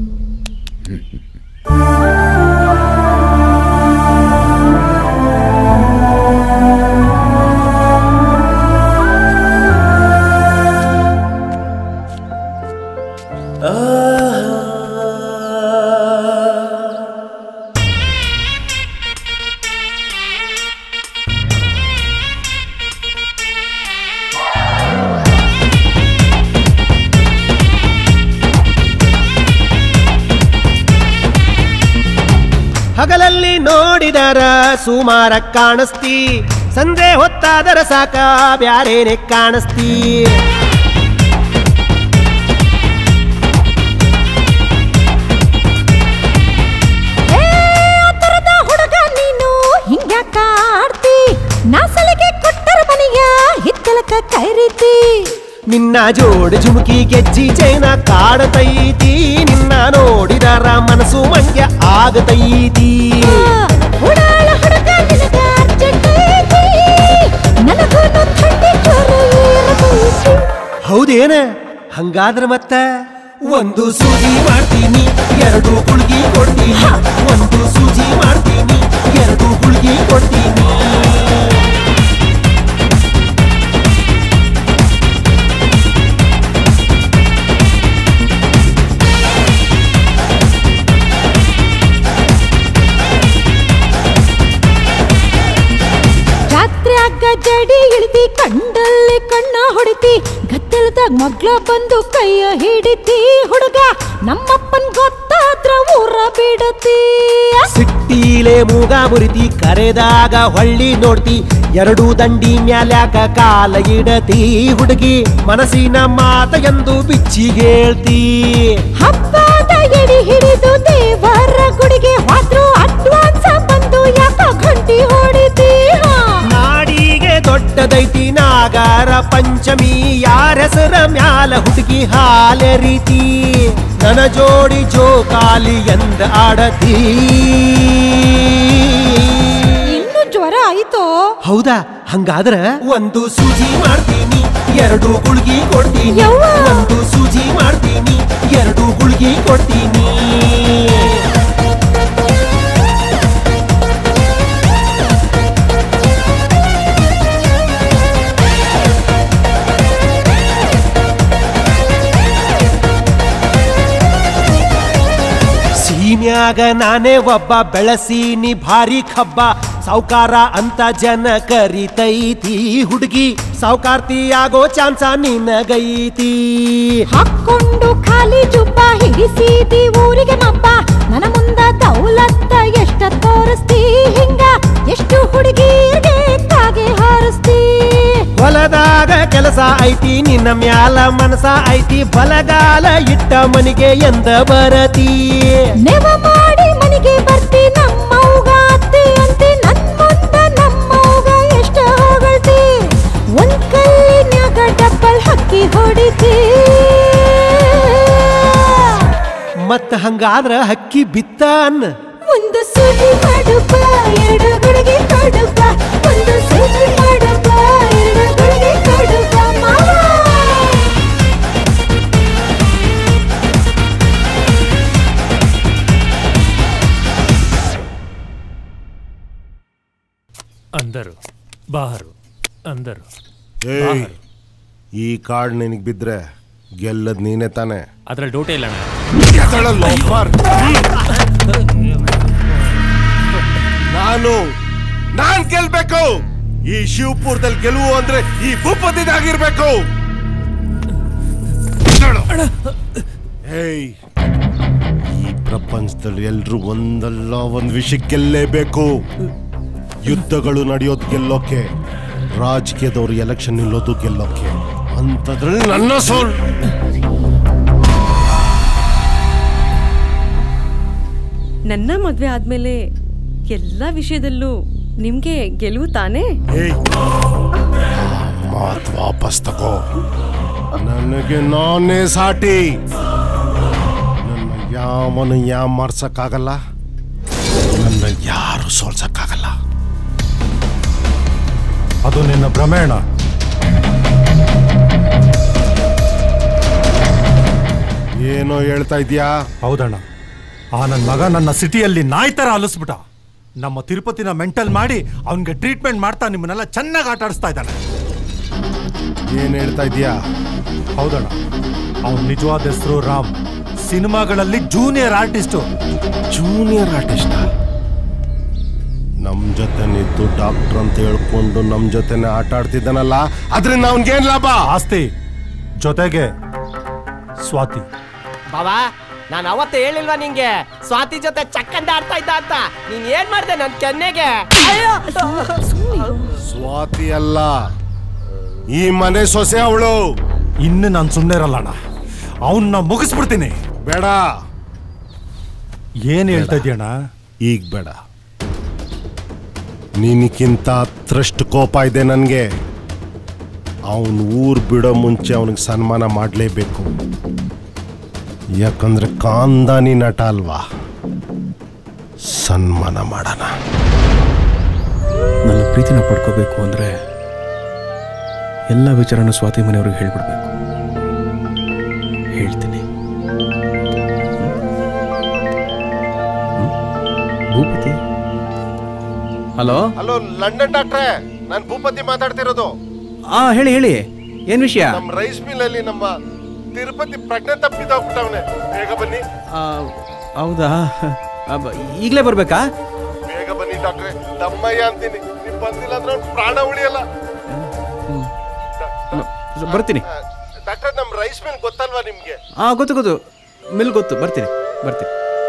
ಹಗಲಲ್ಲಿ ನೋಡಿದರ ಸುಮಾರ ಕಾಣಿಸ್ತಿ ಸಂಜೆ ಹೊತ್ತಾದರ ಸಾಕ ಬ್ಯಾರೇನೆ ಕಾಣಿಸ್ತಿ ತರದ ಹುಡುಗ ನೀನು ಹಿಂಗ್ಯಾಕ ಆಡ್ತಿ ನಾ ಸಲಿಗೆ ಕೊಟ್ಟರ ಮನೆಯ ಹಿತ್ತಲಕ ಕೈರೀತಿ ನಿನ್ನ ಜೋಡಿ ಜುಮುಕಿ ಗೆಜ್ಜಿ ಚೈನ ಕಾಡತೈತಿ ನಿನ್ನ ನೋಡಿದರ ಮನಸ್ಸು ಮಂಗ್ಯ ಆಗತೈತಿ ಉಡಾಳ ಹುಡುಗ ನಿನಗ ಅರ್ಜೆಂಟ್ ಐತಿ ನನಗೂನು ಥಂಡಿ ಜ್ವರ ಏರತೈತಿ ಹೌದೇನ ಹಂಗಾದ್ರ ಮತ್ತ ಒಂದು ಸೂಜಿ ಮಾಡ್ತೀನಿ ಎರಡು ಗುಳ್ಗಿ ಕೊಡ್ತೀನಿ ಒಂದು ಸೂಜಿ ಮಾಡ್ತೀನಿ ಎರಡು ಗುಳ್ಗಿ ಕೊಡ್ತೀನಿ ರಾತ್ರಿಯಾಗ ಜಡಿ ಇಳಿತಿ ಕಂಡಲ್ಲಿ ಕಣ್ಣ ಹೊಡಿತಿ ಗದ್ದಲದಾಗ ಮಗ್ಳ ಬಂದು ಕೈಯ ಹಿಡಿತಿ ಹುಡುಗ ನಮ್ಮಪ್ಪನ್ ಗೊತ್ತಾದ್ರ ಊರ ಬಿಡತಿ ಸಿಟ್ಟಿಲೆ ಮೂಗ ಮುರಿತಿ ಕರೆದಾಗ ಹೊಳ್ಳಿ ನೋಡ್ತಿ ಎರಡು ದಂಡಿ ಮ್ಯಾಲ್ಯಾಕ ಕಾಲ ಇಡತಿ ಹುಡುಗಿ ಮನಸ್ಸಿನ ಮಾತ ಎಂದು ಬಿಚ್ಚಿ ಹೇಳ್ತಿ ಹಬ್ಬದ ಎಡಿ ಹಿಡಿದು ದೇವರ ಗುಡಿಗೆ ಹೋದ್ರು ಅಡ್ವಾನ್ಸ್ ಬಂದು ಯಾಕ ಗಂಟಿ ಹೊಡಿತಿ ನಾಡಿಗೆ ದೊಡ್ಡದೈತಿ ನಾಗಾರ ಪಂಚಮಿ ಯಾರ ಹೆಸರ ಮ್ಯಾಲ ಹುಡುಗಿ ಹಾಲೆ ರೀತಿ ನನ್ನ ಜೋಡಿ ಜೋಕಾಲಿ ಎಂದ ಆಡತಿ ಇನ್ನು ಜ್ವರ ಆಯ್ತೋ ಹೌದಾ ಹಂಗಾದ್ರ ಒಂದು ಸೂಜಿ ಮಾಡ್ತೀನಿ ಎರಡು ಗುಳ್ಗಿ ಕೊಡ್ತೀನಿ ಒಂದು ಸೂಜಿ ಮಾಡ್ತೀನಿ ಎರಡು ಗುಳ್ಗಿ ಕೊಡ್ತೀನಿ ಸೀನ್ಯಾಗ ನಾನೇ ಒಬ್ಬ ಬೆಳಸೀನಿ ಭಾರಿ ಖಬ್ಬ ಸಾವ್ಕಾರ ಅಂತ ಜನ ಕರಿತೈತಿ ಹುಡುಗಿ ಸಾವ್ಕಾರ್ತಿ ಆಗೋ ಚಾನ್ಸ ನಿನಗೈತಿ ಹಾಕೊಂಡು ಖಾಲಿ ಜುಬ್ಬ ಹಿಡಿಸಿದಿ ಊರಿಗೆ ಮಬ್ಬ ನನ್ನ ಮುಂದ ದೌಲತ್ತ ಎಷ್ಟ ತೋರಿಸ್ತಿ ಹಿಂಗ ಎಷ್ಟು ಹುಡುಗಿಗೆ ಕಾಗೆ ಹಾರಿಸ್ತಿ ಹೊಲದಾಗ ಕೆಲಸ ಐತಿ ನಿನ್ನ ಮ್ಯಾಲ ಮನಸ ಐತಿ ಬಲಗಾಲ ಇಟ್ಟ ಮನಿಗೆ ಎಂದ ಬರತಿ ನೆವ ಮಾಡಿ ಮನೆಗೆ ಬರ್ತಿ ನಮ್ಮವ್ಗ ಅತ್ತಿ ಅಂತಿ ನನ್ ಮುಂದ ನಮ್ಮವ್ಗ ಎಷ್ಟ ಹೊಗಳ್ತಿ ಒಂದ್ ಕಲ್ಲಿನ್ಯಾಗ ಡಬ್ಬಲ್ ಹಕ್ಕಿ ಹೊಡಿತಿ ಮತ್ತ ಹಂಗಾದ್ರ ಹಕ್ಕಿ ಬಿತ್ತ ಅನ್ನ ಒಂದು ಸೂಜಿ ಮಾಡಪ್ಪ ಎರಡು ಗುಳಿಗೆ ಕೊಡಪ್ಪ ಒಂದು ಸೂಜಿ ಮಾಡಪ್ಪ ಎರಡು ಗುಳಿಗೆ ಕೊಡಪ್ಪ ಮಾವ ಅಂದರು ಬಾಹರು ಅಂದರು ಏಯ್ ಬಾಹರು. ಈ ಕಾರ್ಡ್ ನಿನಗೆ ಬಿದ್ರೆ ಗೆಲ್ಲದ್ ನೀನೇ ತಾನೆ ಅದ್ರಲ್ಲಿ ಡೌಟೇ ಇಲ್ಲ ನಾನು ನಾನ್ ಗೆಲ್ಬೇಕು ಈ ಶಿವಪುರದಲ್ಲಿ ಗೆಲುವು ಅಂದ್ರೆ ಈ ಭೂಪತಿದಾಗಿರ್ಬೇಕು ಹೇಯ್ ಈ ಪ್ರಪಂಚದಲ್ಲಿ ಎಲ್ರು ಒಂದಲ್ಲ ಒಂದ್ ವಿಷಯ ಗೆಲ್ಲೇಬೇಕು ಯುದ್ಧಗಳು ನಡೆಯೋದು ಗೆಲ್ಲೋಕೆ ರಾಜಕೀಯದವ್ರು ಎಲೆಕ್ಷನ್ ನಿಲ್ಲೋದು ಗೆಲ್ಲೋಕೆ ಅಂಥದ್ರಲ್ಲಿ ನನ್ನ ಸೋಲ್ ನನ್ನ ಮದ್ವೆ ಆದ್ಮೇಲೆ ಎಲ್ಲ ವಿಷಯದಲ್ಲೂ ನಿಮ್ಗೆ ಗೆಲುವು ತಾನೇ ಏಯ್ ಮಾತ್ ವಾಪಸ್ ತಗೋ ನನಗೆ ನಾನೇ ಸಾಟಿ ನನ್ನ ಯಾವನು ಯಾವ ಮಾಡ್ಸಕ್ಕಾಗಲ್ಲ ನನ್ನ ಯಾರು ಸೋಲ್ಸಕ್ಕಾಗಲ್ಲ ಅದು ನಿನ್ನ ಭ್ರಮೇಣ ಏನೋ ಹೇಳ್ತಾ ಇದೀಯಾ ಹೌದಣ್ಣ ಆ ನನ್ನ ಮಗ ನನ್ನ ಸಿಟಿಯಲ್ಲಿ ನಾಯಿ ತರ ಅಲಿಸ್ಬಿಟ್ಟ ನಮ್ಮ ತಿರುಪತಿನ ಮೆಂಟಲ್ ಮಾಡಿ ಅವನಿಗೆ ಟ್ರೀಟ್ಮೆಂಟ್ ಮಾಡ್ತಾ ನಿಮ್ಮನ್ನೆಲ್ಲ ಚೆನ್ನಾಗಿ ಆಟ ಆಡಿಸ್ತಾ ಇದ್ದಾನೆ ಏನ್ ಹೇಳ್ತಾ ಇದೀಯಾ ಹೌದಣ್ಣ ಅವನ ನಿಜವಾದ ಹೆಸರು ರಾಮ್ ಸಿನಿಮಾಗಳಲ್ಲಿ ಜೂನಿಯರ್ ಆರ್ಟಿಸ್ಟು ಜೂನಿಯರ್ ಆರ್ಟಿಸ್ಟ್ ನಮ್ ಜೊತೆ ನಿಂತು ಡಾಕ್ಟರ್ ಅಂತ ಹೇಳ್ಕೊಂಡು ನಮ್ ಜೊತೆನೆ ಆಟ ಆಡ್ತಿದ್ದಾನಲ್ಲ ಅದ್ರಿಂದ ಅವನ್ಗೇನ್ ಲಾಭ ಆಸ್ತಿ ಜೊತೆಗೆ ಸ್ವಾತಿ ಬಾಬಾ ನಾನು ಅವತ್ತೇ ಹೇಳಿಲ್ವಾ ನಿಂಗೆ ಸ್ವಾತಿ ಜೊತೆ ಚಕ್ಕಂದ ಆಡ್ತಾ ಇದ್ದ ಅಂತ ನೀನ್ ಏನ್ ಮಾಡ್ದೆ ನನ್ ಕೆನ್ನೆಗೆ ಸ್ವಾತಿ ಅಲ್ಲ ಈ ಮನೆ ಸೊಸೆ ಅವಳು ಇನ್ನು ನಾನು ಸುಮ್ಮನೆ ಇರಲ್ಲ ಅಣ್ಣ ಅವನ್ನ ಮುಗಿಸ್ಬಿಡ್ತೀನಿ ಬೇಡ ಏನ್ ಹೇಳ್ತಾ ಇದೀಯಣ್ಣ ಈಗ ಬೇಡ ನಿನಕ್ಕಿಂತ ಹತ್ರಷ್ಟು ಕೋಪ ಇದೆ ನನಗೆ ಅವನು ಊರ್ ಬಿಡೋ ಮುಂಚೆ ಅವನಿಗೆ ಸನ್ಮಾನ ಮಾಡಲೇಬೇಕು ಯಾಕಂದ್ರೆ ಕಾಂದಾನಿ ನಟ ಅಲ್ವಾ ಸನ್ಮಾನ ಮಾಡೋಣ ನನ್ನ ಪ್ರೀತಿನ ಪಡ್ಕೋಬೇಕು ಅಂದರೆ ಎಲ್ಲ ವಿಚಾರನ ಸ್ವಾತಿ ಮನೆಯವ್ರಿಗೆ ಹೇಳ್ಬಿಡ್ಬೇಕು ಹೇಳ್ತೀನಿ ಹ್ಮ್? ಭೂಪತಿ ಹಲೋ ಹಲೋ ಲಂಡನ್ ಡಾಕ್ಟ್ರೆ ನಾನು ಭೂಪತಿ ಮಾತಾಡ್ತಿರೋದು ಆ ಹೇಳಿ ಹೇಳಿ ಏನ್ ವಿಷಯ ನಮ್ಮ ರೈಸ್ ಮಿಲ್ ಅಲ್ಲಿ ನಮ್ಮ ತಿರುಪತಿ ಪ್ರಜ್ಞೆ ತಪ್ಪಿದೋಗ್ಬಿಟ್ಟವನೆ ಬೇಗ ಬನ್ನಿ ಆ, ಹೌದಾ ಈಗಲೇ ಬರ್ಬೇಕಾ ಬೇಗ ಬನ್ನಿ ಡಾಕ್ಟ್ರೆ ದಮ್ಮಯ್ಯ ಅಂತೀನಿ ನೀವು ಬಂದಿಲ್ಲ ಅಂದ್ರೆ ಅವ್ನ್ ಪ್ರಾಣ ಉಳಿಯಲ್ಲ ಬರ್ತೀನಿ ಡಾಕ್ಟ್ರೆ ನಮ್ಮ ರೈಸ್ ಮಿಲ್ ಗೊತ್ತಲ್ವಾ ನಿಮ್ಗೆ ಆ ಗೊತ್ತು ಗೊತ್ತು ಮಿಲ್ ಗೊತ್ತು ಬರ್ತೀನಿ ಬರ್ತೀನಿ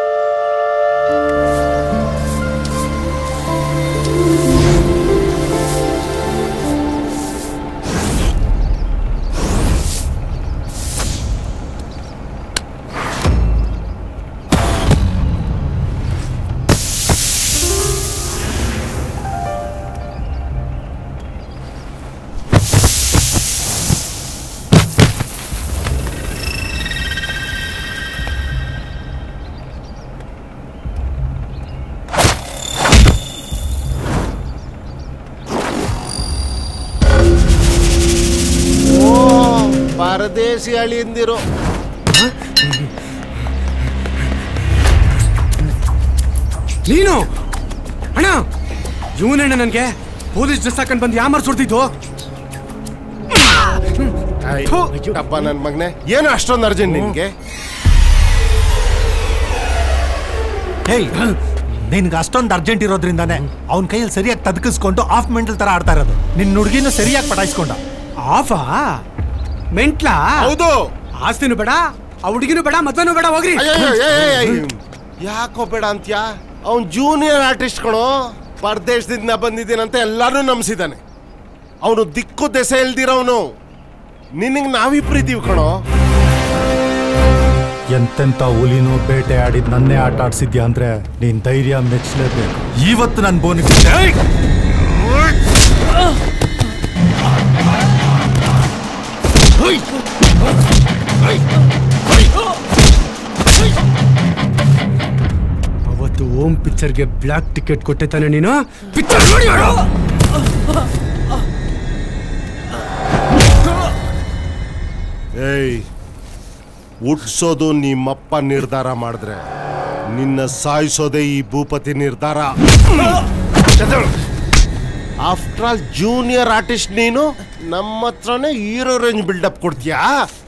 ಓ ಪರದೇಶಿ ಅಳಿಯಂದಿರು ನೀನು ಅಣ್ಣ ಇವನಣ್ಣ ನನಗೆ ಪೊಲೀಸ್ ಡ್ರೆಸ್ ಹಾಕೊಂಡು ಬಂದು ಯಾಮಾರ್ ಸುಡ್ತಿದ್ದು ಅಪ್ಪ ನನ್ನ ಮಗನೆ ಏನು ಅಷ್ಟೊಂದು ಅರ್ಜೆಂಟ್ ನಿನ್ಗೆ ಹೇಯ್ ನಿನ್ಗೆ ಅಷ್ಟೊಂದು ಅರ್ಜೆಂಟ್ ಇರೋದ್ರಿಂದಾನೆ ಅವನ ಕೈಯಲ್ಲಿ ಸರಿಯಾಗಿ ತದಕಿಸ್ಕೊಂಡು ಆಫ್ ಮೆಂಟಲ್ ತರ ಆಡ್ತಾ ಇರೋದು ನಿನ್ನ ಹುಡುಗಿನ ಸರಿಯಾಗಿ ಪಟಾಯಿಸ್ಕೊಂಡ ಆಫಾ ಮೆಂಟ್ಲಾ ಹೌದು ಆಸ್ತಿನೂ ಬೇಡ ಆ ಹುಡುಗಿನೂ ಬೇಡ ಮದ್ವೆನೂ ಬೇಡ ಹೋಗ್ರಿ ಯಾಕೋ ಬೇಡ ಅಂತ್ಯಾ ಅವ್ನ್ ಜೂನಿಯರ್ ಆರ್ಟಿಸ್ಟ್ ಕಣೋ ಪರದೇಶದಿಂದ ಬಂದಿದ್ದೀನಂತ ಎಲ್ಲಾನು ನಂಬಿಸಿದಾನೆ ಅವನು ದಿಕ್ಕು ದೆಸೆ ಇಲ್ದಿರೋನು ನಿನಗೆ ನಾವಿಬ್ರಿದೀವಿ ಕಣೋ ಎಂತೆಂತ ಹುಲಿನೂ ಬೇಟೆ ಆಡಿದ್ ನನ್ನೇ ಆಟ ಆಡ್ಸಿದ್ಯಾ ಅಂದ್ರೆ ನೀನ್ ಧೈರ್ಯ ಮೆಚ್ಚಲೇಬೇಕು ಇವತ್ತು ನನ್ ಬೋನಿಗೆ ಅವತ್ತು ಓಂ ಪಿಕ್ಚರ್ಗೆ ಬ್ಲ್ಯಾಕ್ ಟಿಕೆಟ್ ಕೊಟ್ಟೆ ತಾನೆ ನೀನು ಪಿಕ್ಚರ್ ನೋಡಿ ಮಾಡು ಏಯ್ ಹುಟ್ಸೋದು ನಿಮ್ಮಪ್ಪ ನಿರ್ಧಾರ ಮಾಡಿದ್ರೆ ನಿನ್ನ ಸಾಯಿಸೋದೇ ಈ ಭೂಪತಿ ನಿರ್ಧಾರ ಆಫ್ಟರ್ ಆಲ್ ಜೂನಿಯರ್ ಆರ್ಟಿಸ್ಟ್ ನೀನು ನಮ್ಮ ಹತ್ರನೇ ಹೀರೋ ರೇಂಜ್ ಬಿಲ್ಡಪ್ ಕೊಡ್ತೀಯಾ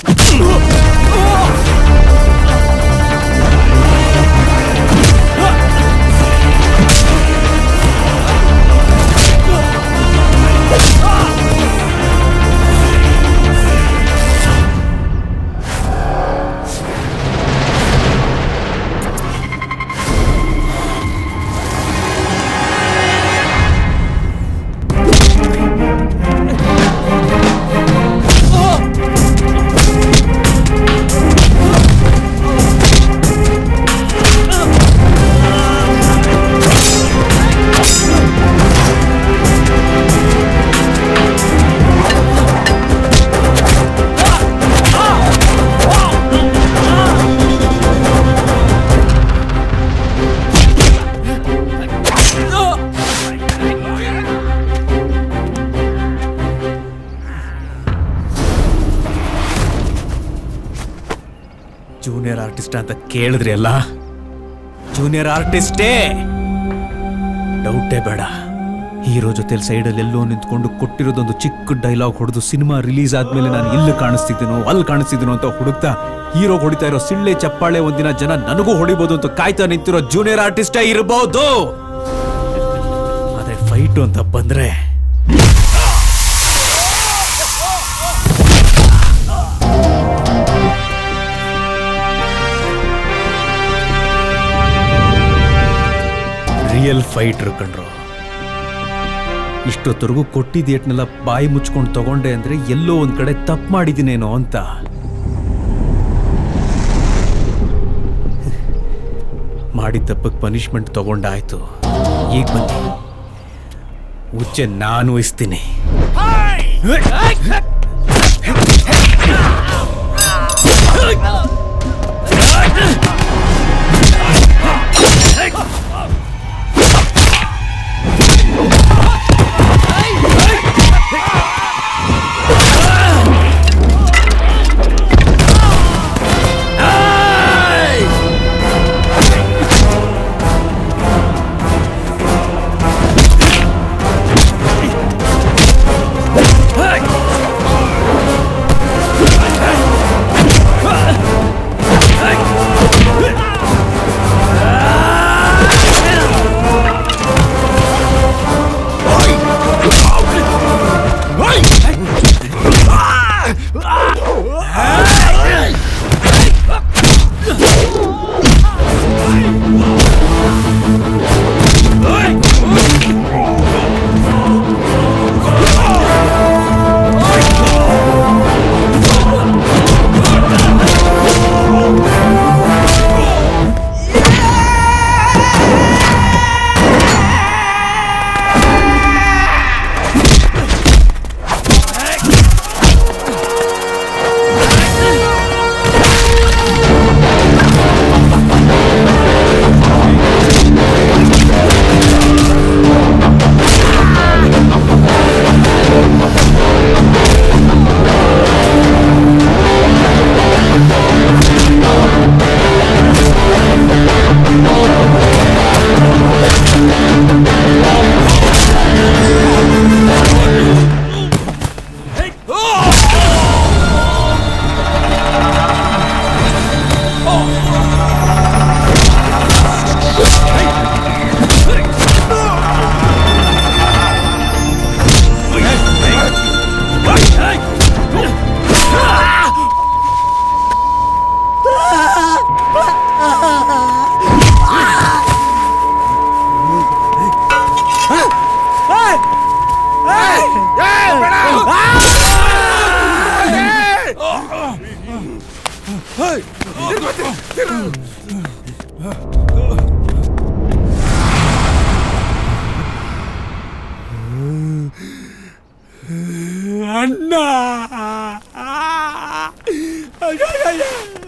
ಜೂನಿಯರ್ ಆರ್ಟಿಸ್ಟ್ ಅಂತ ಕೇಳಿದ್ರಿ ಅಲ್ಲ ಜೂನಿಯರ್ ಆರ್ಟಿಸ್ಟೇ ಡೌಟೇ ಬೇಡ ಹೀರೋ ಜೊತೆ ಸೈಡಲ್ಲಿ ಎಲ್ಲೋ ನಿಂತ್ಕೊಂಡು ಕೊಟ್ಟಿರೋದೊಂದು ಚಿಕ್ಕ ಡೈಲಾಗ್ ಹೊಡೆದು ಸಿನಿಮಾ ರಿಲೀಸ್ ಆದ್ಮೇಲೆ ನಾನು ಇಲ್ಲಿ ಕಾಣಿಸ್ತಿದ್ದೀನೋ ಅಲ್ಲಿ ಕಾಣಿಸ್ತಿದ್ದೀನೋ ಅಂತ ಹುಡುಕ್ತಾ ಹೀರೋ ಹೊಡಿತಾ ಇರೋ ಸಿಳ್ಳೆ ಚಪ್ಪಾಳೆ ಒಂದಿನ ಜನ ನನಗೂ ಹೊಡಿಬೋದು ಅಂತ ಕಾಯ್ತಾ ನಿಂತಿರೋ ಜೂನಿಯರ್ ಆರ್ಟಿಸ್ಟೇ ಇರಬಹುದು ಅದೇ ಫೈಟು ಅಂತ ಬಂದ್ರೆ ರಿಯಲ್ ಫೈಟ್ರ್ ಕಣ್ರು ಇಷ್ಟೊತ್ತರೆಗೂ ಕೊಟ್ಟಿದ್ದ ಏಟ್ನೆಲ್ಲ ಬಾಯಿ ಮುಚ್ಕೊಂಡು ತಗೊಂಡೆ ಅಂದ್ರೆ ಎಲ್ಲೋ ಒಂದ್ ಕಡೆ ತಪ್ಪು ಮಾಡಿದ್ದೀನೇನೋ ಅಂತ ಮಾಡಿದ ತಪ್ಪಕ್ಕೆ ಪನಿಷ್ಮೆಂಟ್ ತಗೊಂಡಾಯ್ತು ಈಗ ಬನ್ನಿ ಉಚ್ಚೆ ನಾನು ಇಸ್ತೀನಿ Hey!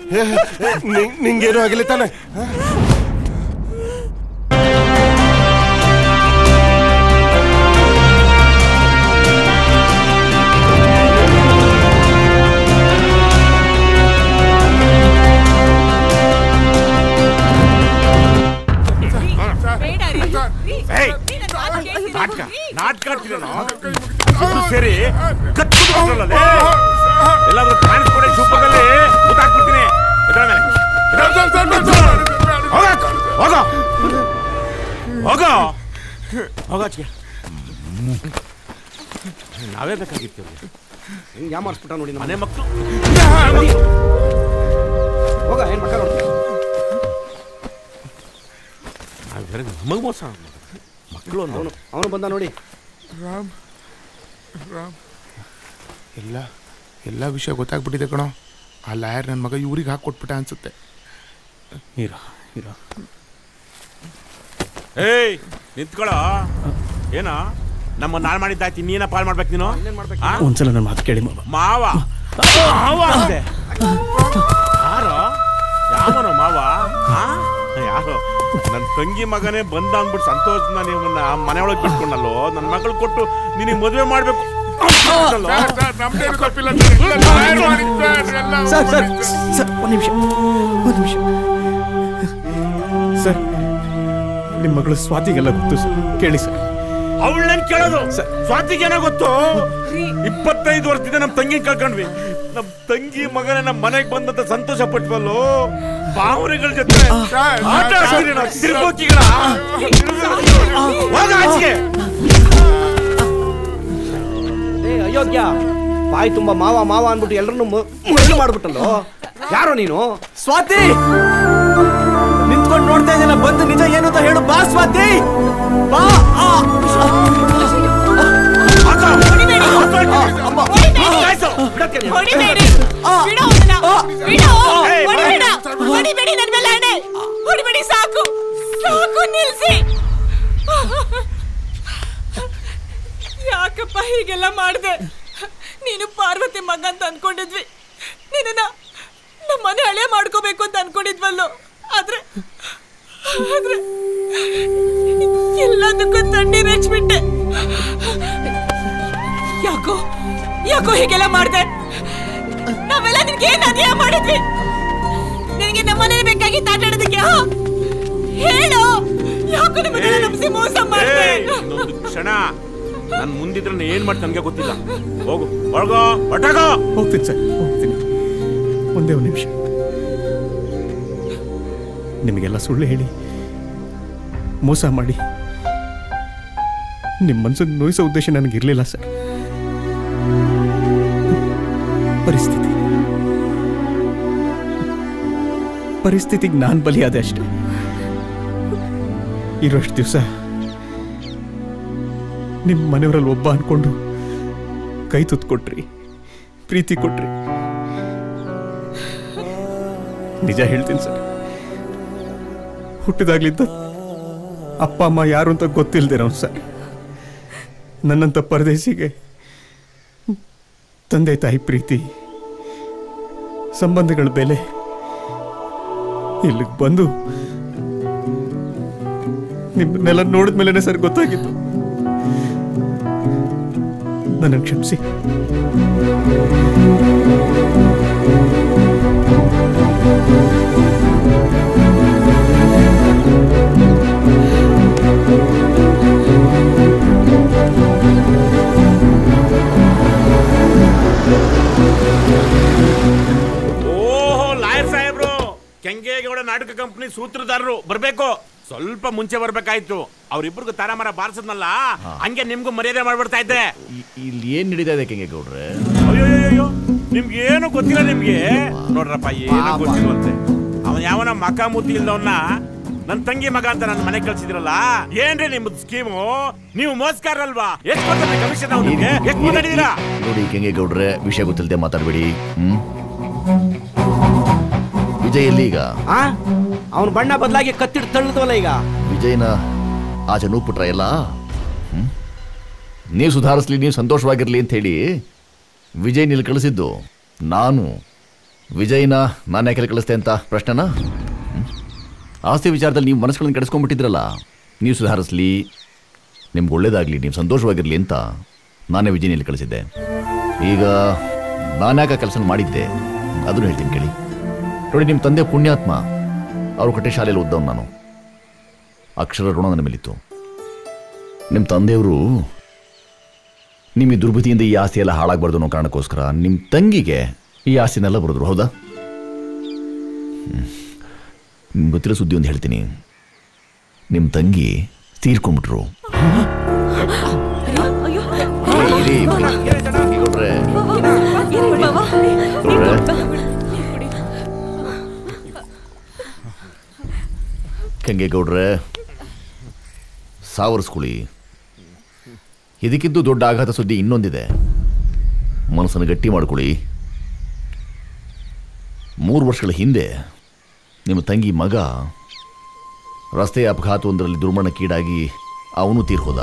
ನಿಂಗೇನು ಆಗಿಲ್ಲ ತಾನೆ ಏಯ್, ನಾಟಕ ನಾಟಕ ಆಡ್ತೀರೇನೋ? ಇಬ್ರು ಸೇರಿ ಕಚ್ಚಿಬಿಟ್ರಲ್ಲ ಲೇ. ಎಲ್ಲಾದ್ರೂ ಕಾಣಿಸ್ಕೊಂಡೆ ಸೂಪರ್ದಲ್ಲಿ ಊತಾಕ್ಬಿಡ್ತೀನಿ ಎದ್ದೇಳ ಮೇಲೆ. ಎದ್ದೇಳ. ಹೋಗಕ್ಕ, ಹೋಗೋ ಹೋಗೋ ಹೋಗೋ ಆಚೆಗೆ. ನಾವೇ ಬೇಕಾಗಿತ್ತು ಹೆಂಗ್ ಯಾಮಾರ್ಸ್ಬಿಟ್ಟ ನೋಡಿ ನಮ್ಮ ಮನೆ ಮಕ್ಕಳು ಹೋಗ ಏನ್ ಮಕ್ಕ ನೋಡ್ತೀಯ ನಮಗೆ ಮೋಸ ಮಕ್ಕಳು ಅವನು ಅವನು ಬಂದ ನೋಡಿ ರಾಮ್ ರಾಮ್ ಎಲ್ಲ ಎಲ್ಲ ವಿಷಯ ಗೊತ್ತಾಗ್ಬಿಟ್ಟಿದೆ ಕಣೋ ಆ ಲಾಯರ್ ನನ್ನ ಮಗ ಇವ್ರಿಗೆ ಹಾಕ್ಕೊಟ್ಬಿಟ್ಟ ಅನ್ಸುತ್ತೆ ಇರ ಇರ ಏಯ್ ನಿಂತ್ಕೊಳ್ಳೋ ಏನೋ ನಮ್ಮ ನಾಳೆ ಮಾಡಿದ್ದಾಯ್ತು ನೀನ ಪಾಲ್ ಮಾಡ್ಬೇಕು ನೀನು ಆ? ಒಂದ್ಸಲ ನನ್ನ ಮಾತು ಕೇಳಿ ಮಾವ ಮಾವ ಮಾವ ಅಂದೆ ಯಾರೋ ಯಾವನೋ ಮಾವ ಆ? ಯಾರೋ ನನ್ನ ತಂಗಿ ಮಗನೇ ಬಂದ ಅಂದ್ಬಿಟ್ಟು ಸಂತೋಷನ ನಿಮ್ಮನ್ನ ಮನೆ ಒಳಗೆ ಬಿಟ್ಕೊಂಡಲ್ಲೋ ನನ್ನ ಮಗಳು ಕೊಟ್ಟು ನಿನಗೆ ಮದುವೆ ಮಾಡ್ಬೇಕು ಅಂದ್ಬಿಟ್ನಲ್ಲೋ. ಸರ್ ಸರ್ ಸರ್ ಒಂದು ನಿಮಿಷ ಒಂದು ನಿಮಿಷ ಸರ್ ನಿಮ್ಮ ಮಗಳು ಸ್ವಾತಿಗೆಲ್ಲ ಗೊತ್ತು ಸರ್ ಕೇಳಿ ಸರ್ ಅವಳನ್ನ ಕೇಳೋದು ಸ್ವಾತಿಗೆ ಏನೋ ಗೊತ್ತು ಇಪ್ಪತ್ತೈದು ವರ್ಷದಿಂದ ನಮ್ಮ ತಂಗಿ ಕಳ್ಕೊಂಡ್ವಿ ನಮ್ಮ ತಂಗಿ ಮಗನ ನಮ್ಮ ಮನೆಗೆ ಬಂದಂತ ಸಂತೋಷ ಪಟ್ವಲ್ಲೋ ಬಾವರಿಗಳ ಜೊತೆ ಆಟ ಆಡ್ತೀರಿ ನಾವು, ತಿರ್ಬೋಕಿಗಳ ಹೋಗ ಆಚೆಗೆ ಏ ಅಯೋಗ್ಯ ಬಾಯಿ ತುಂಬಾ ಮಾವ ಮಾವ ಅನ್ಬಿಟ್ಟು ಎಲ್ಲರನ್ನು ಮರಳು ಮಾಡ್ಬಿಟ್ಟಲ್ಲೋ ಯಾರೋ ನೀನು ಸ್ವಾತಿ ನಿಂತ್ಕೊಂಡು ನೋಡ್ತಾ ಇದೆಯಲ್ಲ ಬಂದು ನಿಜ ಏನು ಅಂತ ಹೇಳು ಬಾ ಸ್ವಾತಿ ಬಾ ಆ. ಹೊಡಿಬೇಡಿ ಬಿಡು ಅವ್ನನ್ನ. ಬಿಡು ಹೊಡಿಬೇಡ ಹೊಡಿಬೇಡಿ ನನ್ ಮೇಲೆ ಹಣೆ ಹೊಡಿಬೇಡಿ ಸಾಕು ಸಾಕು ನಿಲ್ಸಿ ಯಾಕಪ್ಪ ಹೀಗೆಲ್ಲ ಮಾಡ್ದೆ ನೀನು ಪಾರ್ವತಿ ಮಗ ಅಂತ ಅನ್ಕೊಂಡಿದ್ವಿ ನಿನ್ನ ನಮ್ಮ ಮನೆ ಹಳೆ ಮಾಡ್ಕೋಬೇಕು ಅಂತ ಅನ್ಕೊಂಡಿದ್ವಲ್ಲೋ ಆದ್ರೆ ಆದ್ರೆ ಎಲ್ಲದಕ್ಕೂ ತಣ್ಣೀರ್ ಹಚ್ಬಿಟ್ಟೆ ಯಾಕೋ ಯಾಕೋ ಹೀಗೆಲ್ಲ ಮಾಡ್ದೆ ನಾವೆಲ್ಲ ನಿನ್ಗೆ ಏನ್ ಅನ್ಯಾಯ ಮಾಡಿದ್ವಿ ನಿನಗೆ ನಮ್ಮನೆ ಬೇಕಾಗಿತ್ತು ಆಟ ಆಡೋದಕ್ಕೆ ಹಾ? ಹೇಳು ಯಾಕೋ ನಿಮ್ಮನ್ನೆಲ್ಲ ನಂಬಿಸಿ ಮೋಸ ಮಾಡ್ದೆ ಏಯ್, ಇನ್ನೊಂದು ಕ್ಷಣ ನನ್ ಮುಂದಿದ್ರೆ ನಾನ್ ಏನ್ ಮಾಡ್ತೀನಿ ನನಗೆ ಗೊತ್ತಿಲ್ಲ ಹೋಗು ಒಳಗೋ ಹೊಟ್ಟಾಗೋ ಹೋಗ್ತೀನಿ ಸರ್ ಹೋಗ್ತೀನಿ ಒಂದೇ ಒಂದು ನಿಮಿಷ ನಿಮಗೆಲ್ಲ ಸುಳ್ಳು ಹೇಳಿ ಮೋಸ ಮಾಡಿ ನಿಮ್ಮ ಮನಸ್ಸನ್ನು ನೋಯಿಸೋ ಉದ್ದೇಶ ನನಗಿರಲಿಲ್ಲ ಸರ್ ಪರಿಸ್ಥಿತಿ ಪರಿಸ್ಥಿತಿಗೆ ನಾನು ಬಲಿಯಾದೆ ಅಷ್ಟೇ ಇರೋಷ್ಟು ದಿವಸ ನಿಮ್ಮ ಮನೆಯವರಲ್ಲಿ ಒಬ್ಬ ಅನ್ಕೊಂಡು ಕೈ ತುತ್ತು ಕೊಟ್ರಿ ಪ್ರೀತಿ ಕೊಟ್ರಿ ನಿಜ ಹೇಳ್ತೀನಿ ಸರ್ ಹುಟ್ಟಿದಾಗ್ಲಿದ್ದ ಅಪ್ಪ ಅಮ್ಮ ಯಾರು ಅಂತ ಗೊತ್ತಿಲ್ದಿರೋನು ಸರ್ ನನ್ನಂಥ ಪರದೇಶಿಗೆ ತಂದೆ ತಾಯಿ ಪ್ರೀತಿ ಸಂಬಂಧಗಳ ಬೆಲೆ ಇಲ್ಲಿಗೆ ಬಂದು ನಿಮ್ಮನ್ನೆಲ್ಲ ನೋಡಿದ ಮೇಲೆ ಸರ್ ಗೊತ್ತಾಗಿತ್ತು ನನ್ನನ್ನು ಕ್ಷಮಿಸಿ ಓಹೋ ಲಾಯರ್ ಸಾಹೇಬ್ರು ಕೆಂಗೇಗೌಡ ನಾಟಕ ಕಂಪನಿ ಸೂತ್ರಧಾರರು ಬರ್ಬೇಕು ಸ್ವಲ್ಪ ಮುಂಚೆ ಬರ್ಬೇಕಾಯ್ತು ಅವ್ರಿಬ್ರಿಗೂ ತಾರಾಮರ ಬಾರಿಸದ್ನಲ್ಲ ಹಂಗೆ ನಿಮ್ಗೂ ಮರ್ಯಾದೆ ಮಾಡ್ಬಿಡ್ತಾ ಇದ್ದೆ ಇಲ್ಲಿ ಏನ್ ನಡೀತಾ ಇದೆ ಕೆಂಗೆ ಗೌಡ್ರೆ ಅಯ್ಯೋ ನಿಮ್ಗೆ ಏನು ಗೊತ್ತಿಲ್ಲ ನಿಮ್ಗೆ ನೋಡ್ರಪ್ಪ ಏನು ಗೊತ್ತಿಲ್ವಂತೆ ಅವನ್ ಯಾವನ ಮಕ ಮುತ್ತಿ ಇಲ್ದವನ್ನ ನನ್ ತಂಗಿ ಮಗ ಅಂತ ನನ್ನ ಮನೆ ಕಳ್ಸಿದ್ರಲ್ಲ ಏನ್ರಿ ನಿಮ್ದು ಸ್ಕೀಮು ನೀವು ಮೋಸ್ಕಾರ ಅಲ್ವಾ ಎಷ್ಟು ಕೊಡ್ತಾರೆ ಕಮಿಷನ್ ಅವ್ನಿಗೆ ಎಷ್ಟು ಮಾತಾಡಿದೀರಾ ನೋಡಿ ಕೆಂಗೆ ಗೌಡ್ರೆ ವಿಷಯ ಗೊತ್ತಿಲ್ಲದೆ ಮಾತಾಡ್ಬೇಡಿ ಹ್ಮ್ ವಿಜಯ್ ಎಲ್ಲಿ ಈಗ ಆ ಅವನ ಬಣ್ಣ ಬದಲಾಗಿ ಕತ್ತಿಡ್ ತಳ್ಳುತ್ತವಲ್ಲ ಈಗ ವಿಜಯ್ನ ಆಚೆ ನೂಗ್ಬಿಟ್ರ ಎಲ್ಲ ಹ್ಮ್? ನೀವು ಸುಧಾರಿಸ್ಲಿ ನೀವು ಸಂತೋಷವಾಗಿರ್ಲಿ ಅಂತ ಹೇಳಿ ವಿಜಯ್ ನಿಲ್ ಕಳಿಸಿದ್ದು ನಾನು ವಿಜಯ್ನ ನಾನು ಯಾಕೆ ಕಳಿಸ್ತೆ ಅಂತ ಪ್ರಶ್ನೆನಾ ಹ್ಮ್? ಆಸ್ತಿ ವಿಚಾರದಲ್ಲಿ ನೀವು ಮನಸ್ಸುಗಳನ್ನು ಕೆಡಿಸ್ಕೊಂಡ್ಬಿಟ್ಟಿದ್ರಲ್ಲ ನೀವು ಸುಧಾರಿಸ್ಲಿ ನಿಮ್ಗೆ ಒಳ್ಳೇದಾಗಲಿ ನೀವು ಸಂತೋಷವಾಗಿರಲಿ ಅಂತ ನಾನೇ ವಿಜಯನಲ್ಲಿ ಕಳಿಸಿದ್ದೆ ಈಗ ನಾನ್ಯಾಕೆ ಕೆಲಸ ಮಾಡಿದ್ದೆ ಅದನ್ನು ಹೇಳ್ತೀನಿ ಕೇಳಿ ನೋಡಿ ನಿಮ್ಮ ತಂದೆ ಪುಣ್ಯಾತ್ಮ ಅವರು ಕಟ್ಟೆ ಶಾಲೆಯಲ್ಲಿ ಓದ್ದವ್ ನಾನು ಅಕ್ಷರ ಋಣ ನನ್ನ ಮೇಲಿತ್ತು ನಿಮ್ಮ ತಂದೆಯವರು ನಿಮ್ಮ ಈ ದುರ್ಬುದ್ಧಿಯಿಂದ ಈ ಆಸ್ತಿ ಎಲ್ಲ ಹಾಳಾಗಬಾರ್ದು ಅನ್ನೋ ಕಾರಣಕ್ಕೋಸ್ಕರ ನಿಮ್ಮ ತಂಗಿಗೆ ಈ ಆಸ್ತಿನೆಲ್ಲ ಬರೆದ್ರು ಹೌದಾ ನಿಮ್ಗೆ ಗೊತ್ತಿರೋ ಸುದ್ದಿ ಒಂದು ಹೇಳ್ತೀನಿ ನಿಮ್ಮ ತಂಗಿ ತೀರ್ಕೊಂಬಿಟ್ರು ಇರಿ, ಇರಿ, ತಂಗಿ ಕೊಟ್ರೆ. ಕೊಟ್ರೆ. ಕೆಂಗೇಗೌಡ್ರೆ ಸಾವರಿಸ್ಕೊಳ್ಳಿ ಇದಕ್ಕಿದ್ದು ದೊಡ್ಡ ಆಘಾತ ಸುದ್ದಿ ಇನ್ನೊಂದಿದೆ ಮನಸ್ಸನ್ನು ಗಟ್ಟಿ ಮಾಡ್ಕೊಳ್ಳಿ ಮೂರು ವರ್ಷಗಳ ಹಿಂದೆ ನಿಮ್ಮ ತಂಗಿ ಮಗ ರಸ್ತೆ ಅಪಘಾತವೊಂದರಲ್ಲಿ ದುರ್ಮರಣಕ್ಕೀಡಾಗಿ ಅವನು ತೀರ್ಹೋದ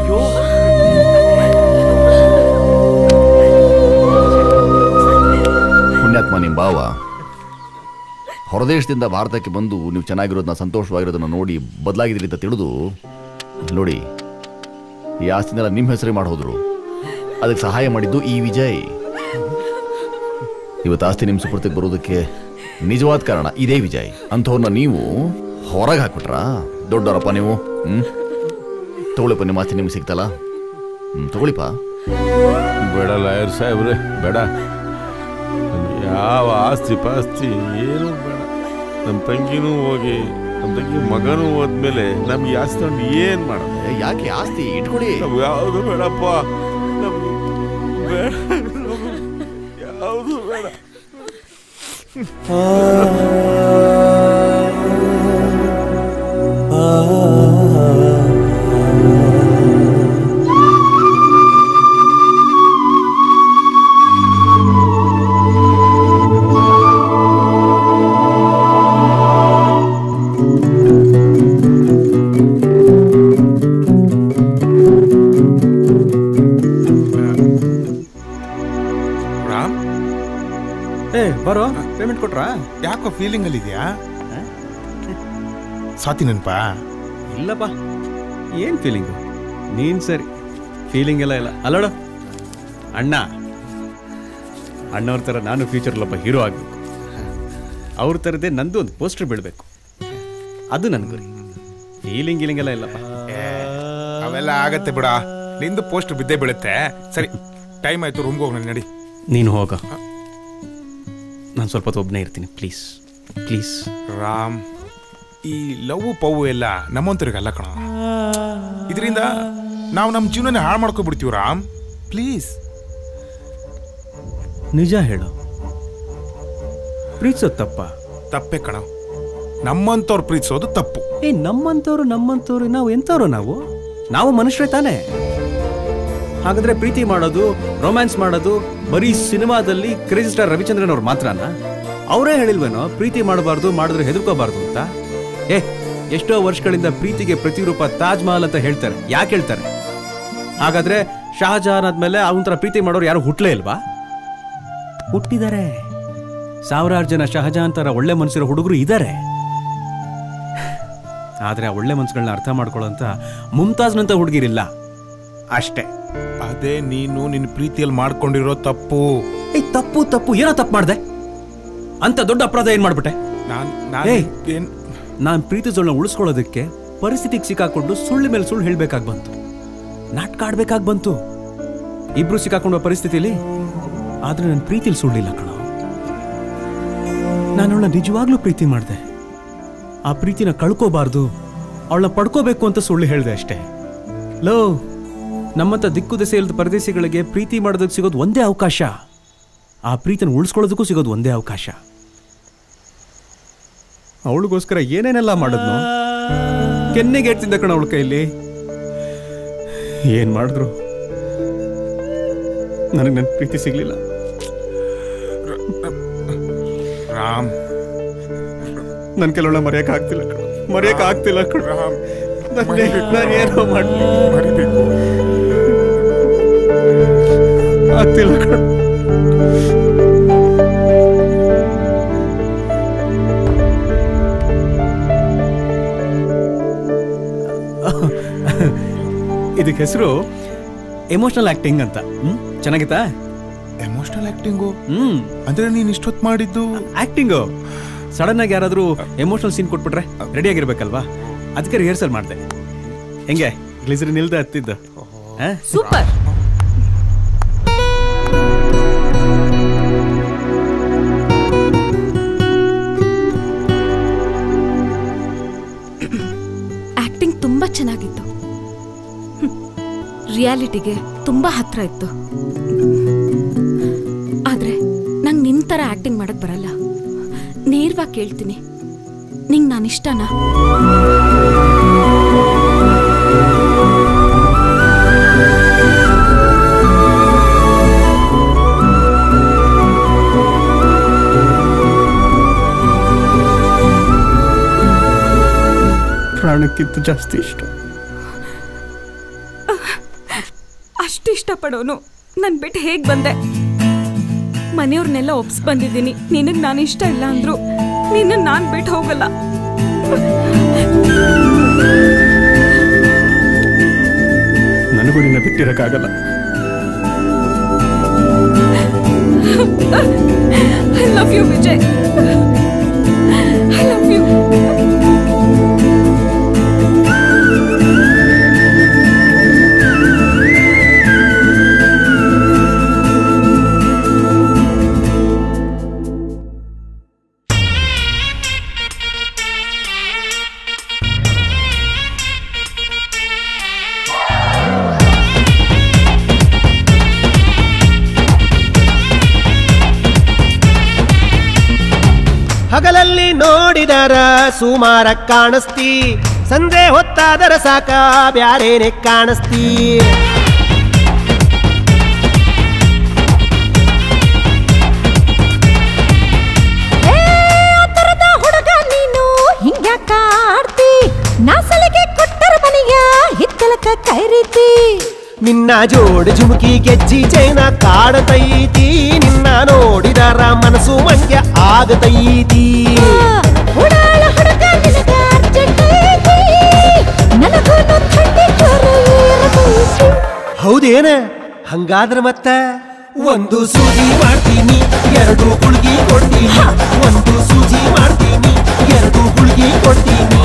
ಪುಣ್ಯಾತ್ಮ ನಿಮ್ಮ ಭಾವ ಹೊರದೇಶದಿಂದ ಭಾರತಕ್ಕೆ ಬಂದು ನೀವು ಚೆನ್ನಾಗಿರೋದನ್ನ ಸಂತೋಷವಾಗಿರೋದನ್ನ ನೋಡಿ ಬದಲಾಗಿದ್ದೀರಿ ಅಂತ ತಿಳಿದು ನೋಡಿ ಈ ಆಸ್ತಿನೆಲ್ಲ ನಿಮ್ಮ ಹೆಸರೇ ಮಾಡೋದ್ರು ಅದಕ್ಕೆ ಸಹಾಯ ಮಾಡಿದ್ದು ಈ ವಿಜಯ್ ಇವತ್ತು ಆಸ್ತಿ ನಿಮ್ಮ ಸುಪರ್ತಿಗೆ ಬರೋದಕ್ಕೆ ನಿಜವಾದ ಕಾರಣ ಇದೇ ವಿಜಯ್ ಅಂಥವ್ರನ್ನ ನೀವು ಹೊರಗೆ ಹಾಕ್ಬಿಟ್ರಾ ದೊಡ್ಡವರಪ್ಪ ನೀವು ಹ್ಮ್ ತಗೊಳ್ಳಿಪ್ಪ ನಿಮ್ಮ ಆಸ್ತಿ ನಿಮ್ಗೆ ಸಿಗ್ತಲ್ಲ ಹ್ಮ್ ತಗೊಳ್ಳಿಪ್ಪ ಬೇಡ ಲಾಯರ್ ಸಾಹೇಬ್ರೆ ಬೇಡ ನಮ್ಗೆ ಯಾವ ಆಸ್ತಿ ಪಾಸ್ತಿ ಏನು ಬೇಡ ನಮ್ಮ ತಂಗಿನೂ ಹೋಗಿ ನಮ್ಮ ತಂಗಿ ಮಗನೂ ಹೋದ್ಮೇಲೆ ನಮ್ಗೆ ಈ ಆಸ್ತಿ ತಗೊಂಡು ಏನು ಮಾಡೋದು ಯಾಕೆ ಆಸ್ತಿ ಇಟ್ಕೊಳ್ಳಿ ಯಾವುದು ಬೇಡಪ್ಪ ನಮ್ಗೆ ಬೇಡ ಯಾವುದು ಬೇಡ ರಾಮ್ ಏ ಬರೋ ಪೇಮೆಂಟ್ ಕೊಟ್ರಾ ಯಾಕೋ ಫೀಲಿಂಗ್ ಅಲ್ಲಿ ಇದೆಯಾ ಸ್ವಾತಿ ನೆನಪಾ ಇಲ್ಲಪ್ಪ ಏನ್ ಫೀಲಿಂಗು ನೀನ್ ಸರಿ ಫೀಲಿಂಗ್ ಎಲ್ಲ ಇಲ್ಲ ಅಲ್ಲೋಡ ಅಣ್ಣ ಅಣ್ಣವ್ರ ಥರ ನಾನು ಫ್ಯೂಚರ್ಲೊಬ್ಬ ಹೀರೋ ಆಗಬೇಕು ಅವ್ರ ಥರದೇ ನಂದು ಒಂದು ಪೋಸ್ಟರ್ ಬಿಡಬೇಕು ಅದು ನನ್ನ ಗುರಿ ಫೀಲಿಂಗ್ ಗೀಲಿಂಗ್ ಎಲ್ಲ ಇಲ್ಲಪ್ಪ ಅವೆಲ್ಲ ಆಗತ್ತೆ ಬಿಡ ನಿಂದು ಪೋಸ್ಟ್ ಬಿದ್ದೇ ಬೀಳುತ್ತೆ ಸರಿ ಟೈಮ್ ಆಯ್ತು ರೂಮ್ಗೆ ಹೋಗೋಣ ನಡಿ ನೀನು ಹೋಗ ನಾನು ಸ್ವಲ್ಪ ಹೊತ್ತು ಒಬ್ಬನೇ ಇರ್ತೀನಿ ಪ್ಲೀಸ್ ಪ್ಲೀಸ್ ರಾಮ್ ಈ ಲವ್ ಪವ್ ಎಲ್ಲ ನಮ್ಮಂತರಿಗಲ್ಲ ಕಣ ಇದರಿಂದ ನಾವು ನಮ್ಮ ಜೀವನ ಹಾಳು ಮಾಡ್ಕೊಬಿಡ್ತೀವಿ ರಾಮ್ ಪ್ಲೀಸ್ ನಿಜ ಹೇಳು ಪ್ರೀತಿಸೋದು ತಪ್ಪ ತಪ್ಪೇ ಕಣ ನಮ್ಮಂತವ್ರು ಪ್ರೀತಿಸೋದು ತಪ್ಪು ಏ ನಮ್ಮಂತವ್ರು ನಮ್ಮಂತವ್ರು ನಾವು ಎಂತವ್ರು ನಾವು ನಾವು ಮನುಷ್ಯರೇ ತಾನೇ ಹಾಗಾದ್ರೆ ಪ್ರೀತಿ ಮಾಡೋದು ರೊಮ್ಯಾನ್ಸ್ ಮಾಡೋದು ಬರೀ ಸಿನಿಮಾದಲ್ಲಿ ಕ್ರೇಜಿ ಸ್ಟಾರ್ ರವಿಚಂದ್ರನ್ ಅವ್ರು ಮಾತ್ರನಾ ಅವರೇ ಹೇಳಿಲ್ವೇನೋ ಪ್ರೀತಿ ಮಾಡಬಾರ್ದು ಮಾಡಿದ್ರೆ ಹೆದರ್ಕೋಬಾರ್ದು ಅಂತ ಏ ಎಷ್ಟೋ ವರ್ಷಗಳಿಂದ ಪ್ರೀತಿಗೆ ಪ್ರತಿರೂಪ ತಾಜ್ ಮಹಲ್ ಅಂತ ಹೇಳ್ತಾರೆ ಯಾಕೆ ಹೇಳ್ತಾರೆ ಹಾಗಾದ್ರೆ ಶಹಜಹಾನ್ ಆದ್ಮೇಲೆ ಅವನ ಥರ ಪ್ರೀತಿ ಮಾಡೋರು ಯಾರು ಹುಟ್ಲೇ ಇಲ್ವಾ ಹುಟ್ಟಿದ್ದಾರೆ ಸಾವಿರಾರು ಜನ ಶಹಜಹಾನ್ ತರ ಒಳ್ಳೆ ಮನಸ್ಸಿರೋ ಹುಡುಗರು ಇದ್ದಾರೆ ಆದ್ರೆ ಆ ಒಳ್ಳೆ ಮನ್ಸುಗಳನ್ನ ಅರ್ಥ ಮಾಡ್ಕೊಳ್ಳೋಂತ ಮುಮ್ತಾಜ್ನಂತ ಹುಡುಗಿರಿಲ್ಲ ಅಷ್ಟೇ ಅದೇ ನೀನು ನಿನ್ನ ಪ್ರೀತಿಯಲ್ಲಿ ಮಾಡ್ಕೊಂಡಿರೋ ತಪ್ಪು ಏಯ್ ತಪ್ಪು ತಪ್ಪು ಏನೋ ತಪ್ಪು ಮಾಡ್ದೆ ಅಂತ ದೊಡ್ಡ ಅಪರಾಧ ಏನ್ ಮಾಡ್ಬಿಟ್ಟೆ ನಾನ್ ನಾನ್ ಏಯ್ ಏನ್ ನಾನ್ ಪ್ರೀತಿಸೋಳ್ನ ಉಳಿಸ್ಕೊಳ್ಳೋದಕ್ಕೆ ಪರಿಸ್ಥಿತಿಗೆ ಸಿಕ್ಕಾಕೊಂಡು ಸುಳ್ಳು ಮೇಲೆ ಸುಳ್ಳು ಹೇಳ್ಬೇಕಾಗ್ ಬಂತು ನಾಟಕ ಆಡ್ಬೇಕಾಗ್ ಬಂತು ಇಬ್ರು ಸಿಕ್ಕಾಕೊಂಡ ಪರಿಸ್ಥಿತಿಲಿ ಆದ್ರೆ ನನ್ನ ಪ್ರೀತಿಲಿ ಸುಳ್ಳಿಲ್ಲ ಕಣ ನಾನು ಅವಳನ್ನ ನಿಜವಾಗ್ಲೂ ಪ್ರೀತಿ ಮಾಡಿದೆ ಆ ಪ್ರೀತಿನ ಕಳ್ಕೋಬಾರ್ದು ಅವಳನ್ನ ಪಡ್ಕೋಬೇಕು ಅಂತ ಸುಳ್ಳು ಹೇಳಿದೆ ಅಷ್ಟೇ ಲೋ ನಮ್ಮಂತ ದಿಕ್ಕು ದೆಸೆ ಇಲ್ಲದ ಪರದೇಶಿಗಳಿಗೆ ಪ್ರೀತಿ ಮಾಡೋದಕ್ಕೆ ಸಿಗೋದು ಒಂದೇ ಅವಕಾಶ ಆ ಪ್ರೀತಿನ ಉಳಿಸ್ಕೊಳ್ಳೋದಕ್ಕೂ ಸಿಗೋದು ಒಂದೇ ಅವಕಾಶ ಅವಳಿಗೋಸ್ಕರ ಏನೇನೆಲ್ಲ ಮಾಡಿದ್ನು ಕೆನ್ನೆಗೆ ಎಡ್ತಿದ್ದ ಕಣ ಅವಳ ಕೈಲಿ ಏನ್ ಮಾಡಿದ್ರು ನನಗೆ ನನ್ನ ಪ್ರೀತಿ ಸಿಗ್ಲಿಲ್ಲ ರಾಮ್ ನನ್ನ ಕೆಲವಳ ಮರೆಯಕ್ ಆಗ್ತಿಲ್ಲ ಕಣ ಮರೆಯಕ್ ಆಗ್ತಿಲ್ಲ ಕಣ ನಾನು ಏನೋ ಮಾಡ್ಲಿ ಮರಿಬೇಕು ಆಗ್ತಿಲ್ಲ ಕಣ ಇದಕ್ಕೆ ಹೆಸರು ಎಮೋಷನಲ್ ಆಕ್ಟಿಂಗ್ ಅಂತ ಹ್ಮ್ ಚೆನ್ನಾಗಿತ್ತಾ ಎಮೋಷನಲ್ ಆಕ್ಟಿಂಗು ಹ್ಮ್ ಅಂದ್ರೆ ನೀನ್ ಇಷ್ಟೊತ್ತು ಮಾಡಿದ್ದು ಆಕ್ಟಿಂಗು ಸಡನ್ ಆಗಿ ಯಾರಾದ್ರೂ ಎಮೋಷನಲ್ ಸೀನ್ ಕೊಟ್ಬಿಟ್ರೆ ರೆಡಿ ಆಗಿರ್ಬೇಕಲ್ವಾ ಅದಕ್ಕೆ ರಿಹರ್ಸಲ್ ಮಾಡಿದೆ ಹೆಂಗೆ ಗ್ಲಿಸರಿನ್ ಇಲ್ದೆ ಹತ್ತಿದ್ದು ಸೂಪರ್ ಆಕ್ಟಿಂಗ್ ತುಂಬಾ ಚೆನ್ನಾಗಿತ್ತು ರಿಯಾಲಿಟಿಗೆ ತುಂಬಾ ಹತ್ರ ಇತ್ತು ಆದ್ರೆ ನಂಗೆ ನಿನ್ ತರ ಆಕ್ಟಿಂಗ್ ಮಾಡಕ್ ಬರಲ್ಲ ನೇರವಾಗಿ ಕೇಳ್ತೀನಿ ನಿಂಗ್ ನಾನು ಇಷ್ಟನಾ ಪ್ರಾಣಕ್ಕಿಂತ ಜಾಸ್ತಿ ಇಷ್ಟ ಅಷ್ಟು ಇಷ್ಟಪಡೋನು ನನ್ ಬಿಟ್ಟು ಹೇಗ್ ಬಂದೆ ಮನೆಯವ್ರನ್ನೆಲ್ಲ ಒಪ್ಸ್ ಬಂದಿದ್ದೀನಿ ನಿನಗ್ ನಾನು ಇಷ್ಟ ಇಲ್ಲ ಅಂದ್ರು ನಿನ್ನ ನಾನ್ ಬಿಟ್ಟು ಹೋಗಲ್ಲ ನನಗೂ ನಿನ್ನ ಬಿಟ್ಟಿರಕ್ಕಾಗಲ್ಲ I love you Vijay I love you ಹಗಲಲ್ಲಿ ನೋಡಿದರ ಸುಮಾರ ಕಾಣಿಸ್ತಿ ಸಂಜೆ ಹೊತ್ತಾದರ ಸಾಕ ಬ್ಯಾರೇನೆ ಕಾಣಿಸ್ತಿ ತರದ ಹುಡುಗ ನೀನು ಹಿಂಗ್ಯಾಕ ಆಡ್ತಿ ನಾಸಲಿಗೆ ಕೊಟ್ಟರ ಮನೆಯ ಹಿತ್ತಲಕ ಕೈರೀತಿ ನಿನ್ನ ಜೋಡಿ ಜುಮುಕಿ ಗೆಜ್ಜಿ ಚೈನ ಕಾಡತೈತಿ ನಿನ್ನ ನೋಡಿದರ ಮನಸ್ಸು ಮಂಗ್ಯ ಆಗತೈತಿ ಉಡಾಳ ಹುಡುಗ ನಿನಗ ಅರ್ಜೆಂಟ್ ಐತಿ ನನಗೂನು ಥಂಡಿ ಜ್ವರ ಏರತೈತಿ ಹೌದೇನ ಹಂಗಾದ್ರ ಮತ್ತ ಒಂದು ಸೂಜಿ ಮಾಡ್ತೀನಿ ಎರಡು ಗುಳ್ಗಿ ಕೊಡ್ತೀನಿ ಒಂದು ಸೂಜಿ ಮಾಡ್ತೀನಿ ಎರಡು ಗುಳ್ಗಿ ಕೊಡ್ತೀನಿ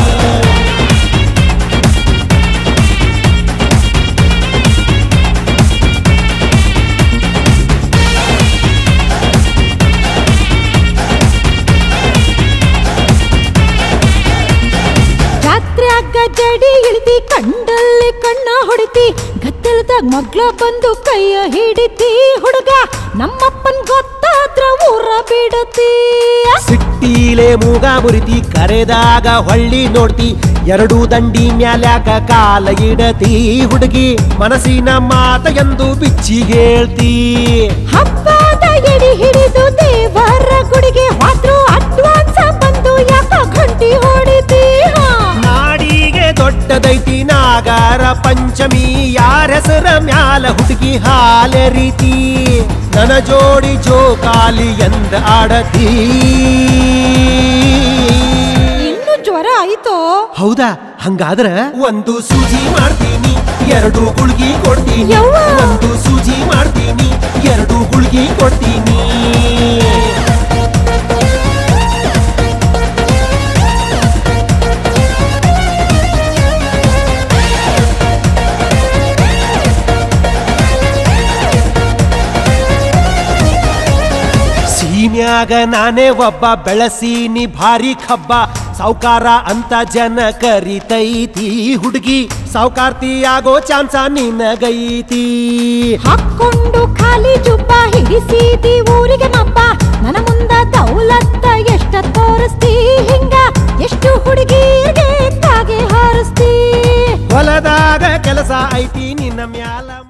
ರಾತ್ರಿಯಾಗ ಜಡಿ ಇಳಿತಿ ಕಂಡಲ್ಲಿ ಕಣ್ಣ ಹೊಡಿತಿ ಗದ್ದಲದಾಗ ಮಗ್ಳ ಬಂದು ಕೈಯ ಹಿಡಿತಿ ಹುಡುಗ ನಮ್ಮಪ್ಪನ್ ಗೊತ್ತಾದ್ರ ಊರ ಬಿಡತಿ ಸಿಟ್ಟಿಲೆ ಮೂಗ ಮುರಿತಿ ಕರೆದಾಗ ಹೊಳ್ಳಿ ನೋಡ್ತಿ ಎರಡು ದಂಡಿ ಮ್ಯಾಲ್ಯಾಕ ಕಾಲ ಇಡತಿ ಹುಡುಗಿ ಮನಸ್ಸಿನ ಮಾತ ಎಂದು ಬಿಚ್ಚಿ ಹೇಳ್ತಿ ಹಬ್ಬದ ಎಡಿ ಹಿಡಿದು ದೇವರ ಗುಡಿಗೆ ಹೋದ್ರು ಅಡ್ವಾನ್ಸ್ ಬಂದು ಯಾಕ ಗಂಟಿ ಹೊಡಿತಿ ಹಾ ನಾಡಿಗೆ ದೊಡ್ಡದೈತಿ ನಾಗಾರ ಪಂಚಮಿ ಯಾರ ಹೆಸರ ಮ್ಯಾಲ ಹುಡುಗಿ ಹಾಲೆ ರೀತಿ ನನ್ನ ಜೋಡಿ ಜೋಕಾಲಿ ಎಂದ ಆಡತಿ ಇನ್ನು ಜ್ವರ ಆಯ್ತೋ ಹೌದಾ ಹಂಗಾದ್ರ ಒಂದು ಸೂಜಿ ಮಾಡ್ತೀನಿ ಎರಡು ಗುಳ್ಗಿ ಕೊಡ್ತೀನಿ ಯವ್ವ! ಒಂದು ಸೂಜಿ ಮಾಡ್ತೀನಿ ಎರಡು ಗುಳ್ಗಿ ಕೊಡ್ತೀನಿ ಸೀನ್ಯಾಗ ನಾನೇ ಒಬ್ಬ ಬೆಳಸೀನಿ ಭಾರಿ ಖಬ್ಬ ಸಾವ್ಕಾರ ಅಂತ ಜನ ಕರಿತೈತಿ ಹುಡುಗಿ ಸಾವ್ಕಾರ್ತಿ ಆಗೋ ಚಾನ್ಸ ನಿನಗೈತಿ ಹಾಕೊಂಡು ಖಾಲಿ ಜುಬ್ಬ ಹಿಡಿಸಿದಿ ಊರಿಗೆ ಮಬ್ಬ ನನ್ನ ಮುಂದ ದೌಲತ್ತ ಎಷ್ಟ ತೋರಿಸ್ತಿ ಹಿಂಗ ಎಷ್ಟು ಹುಡುಗಿಗೆ ಕಾಗೆ ಹಾರಿಸ್ತಿ ಹೊಲದಾಗ ಕೆಲಸ ಐತಿ ನಿನ್ನ ಮ್ಯಾಲ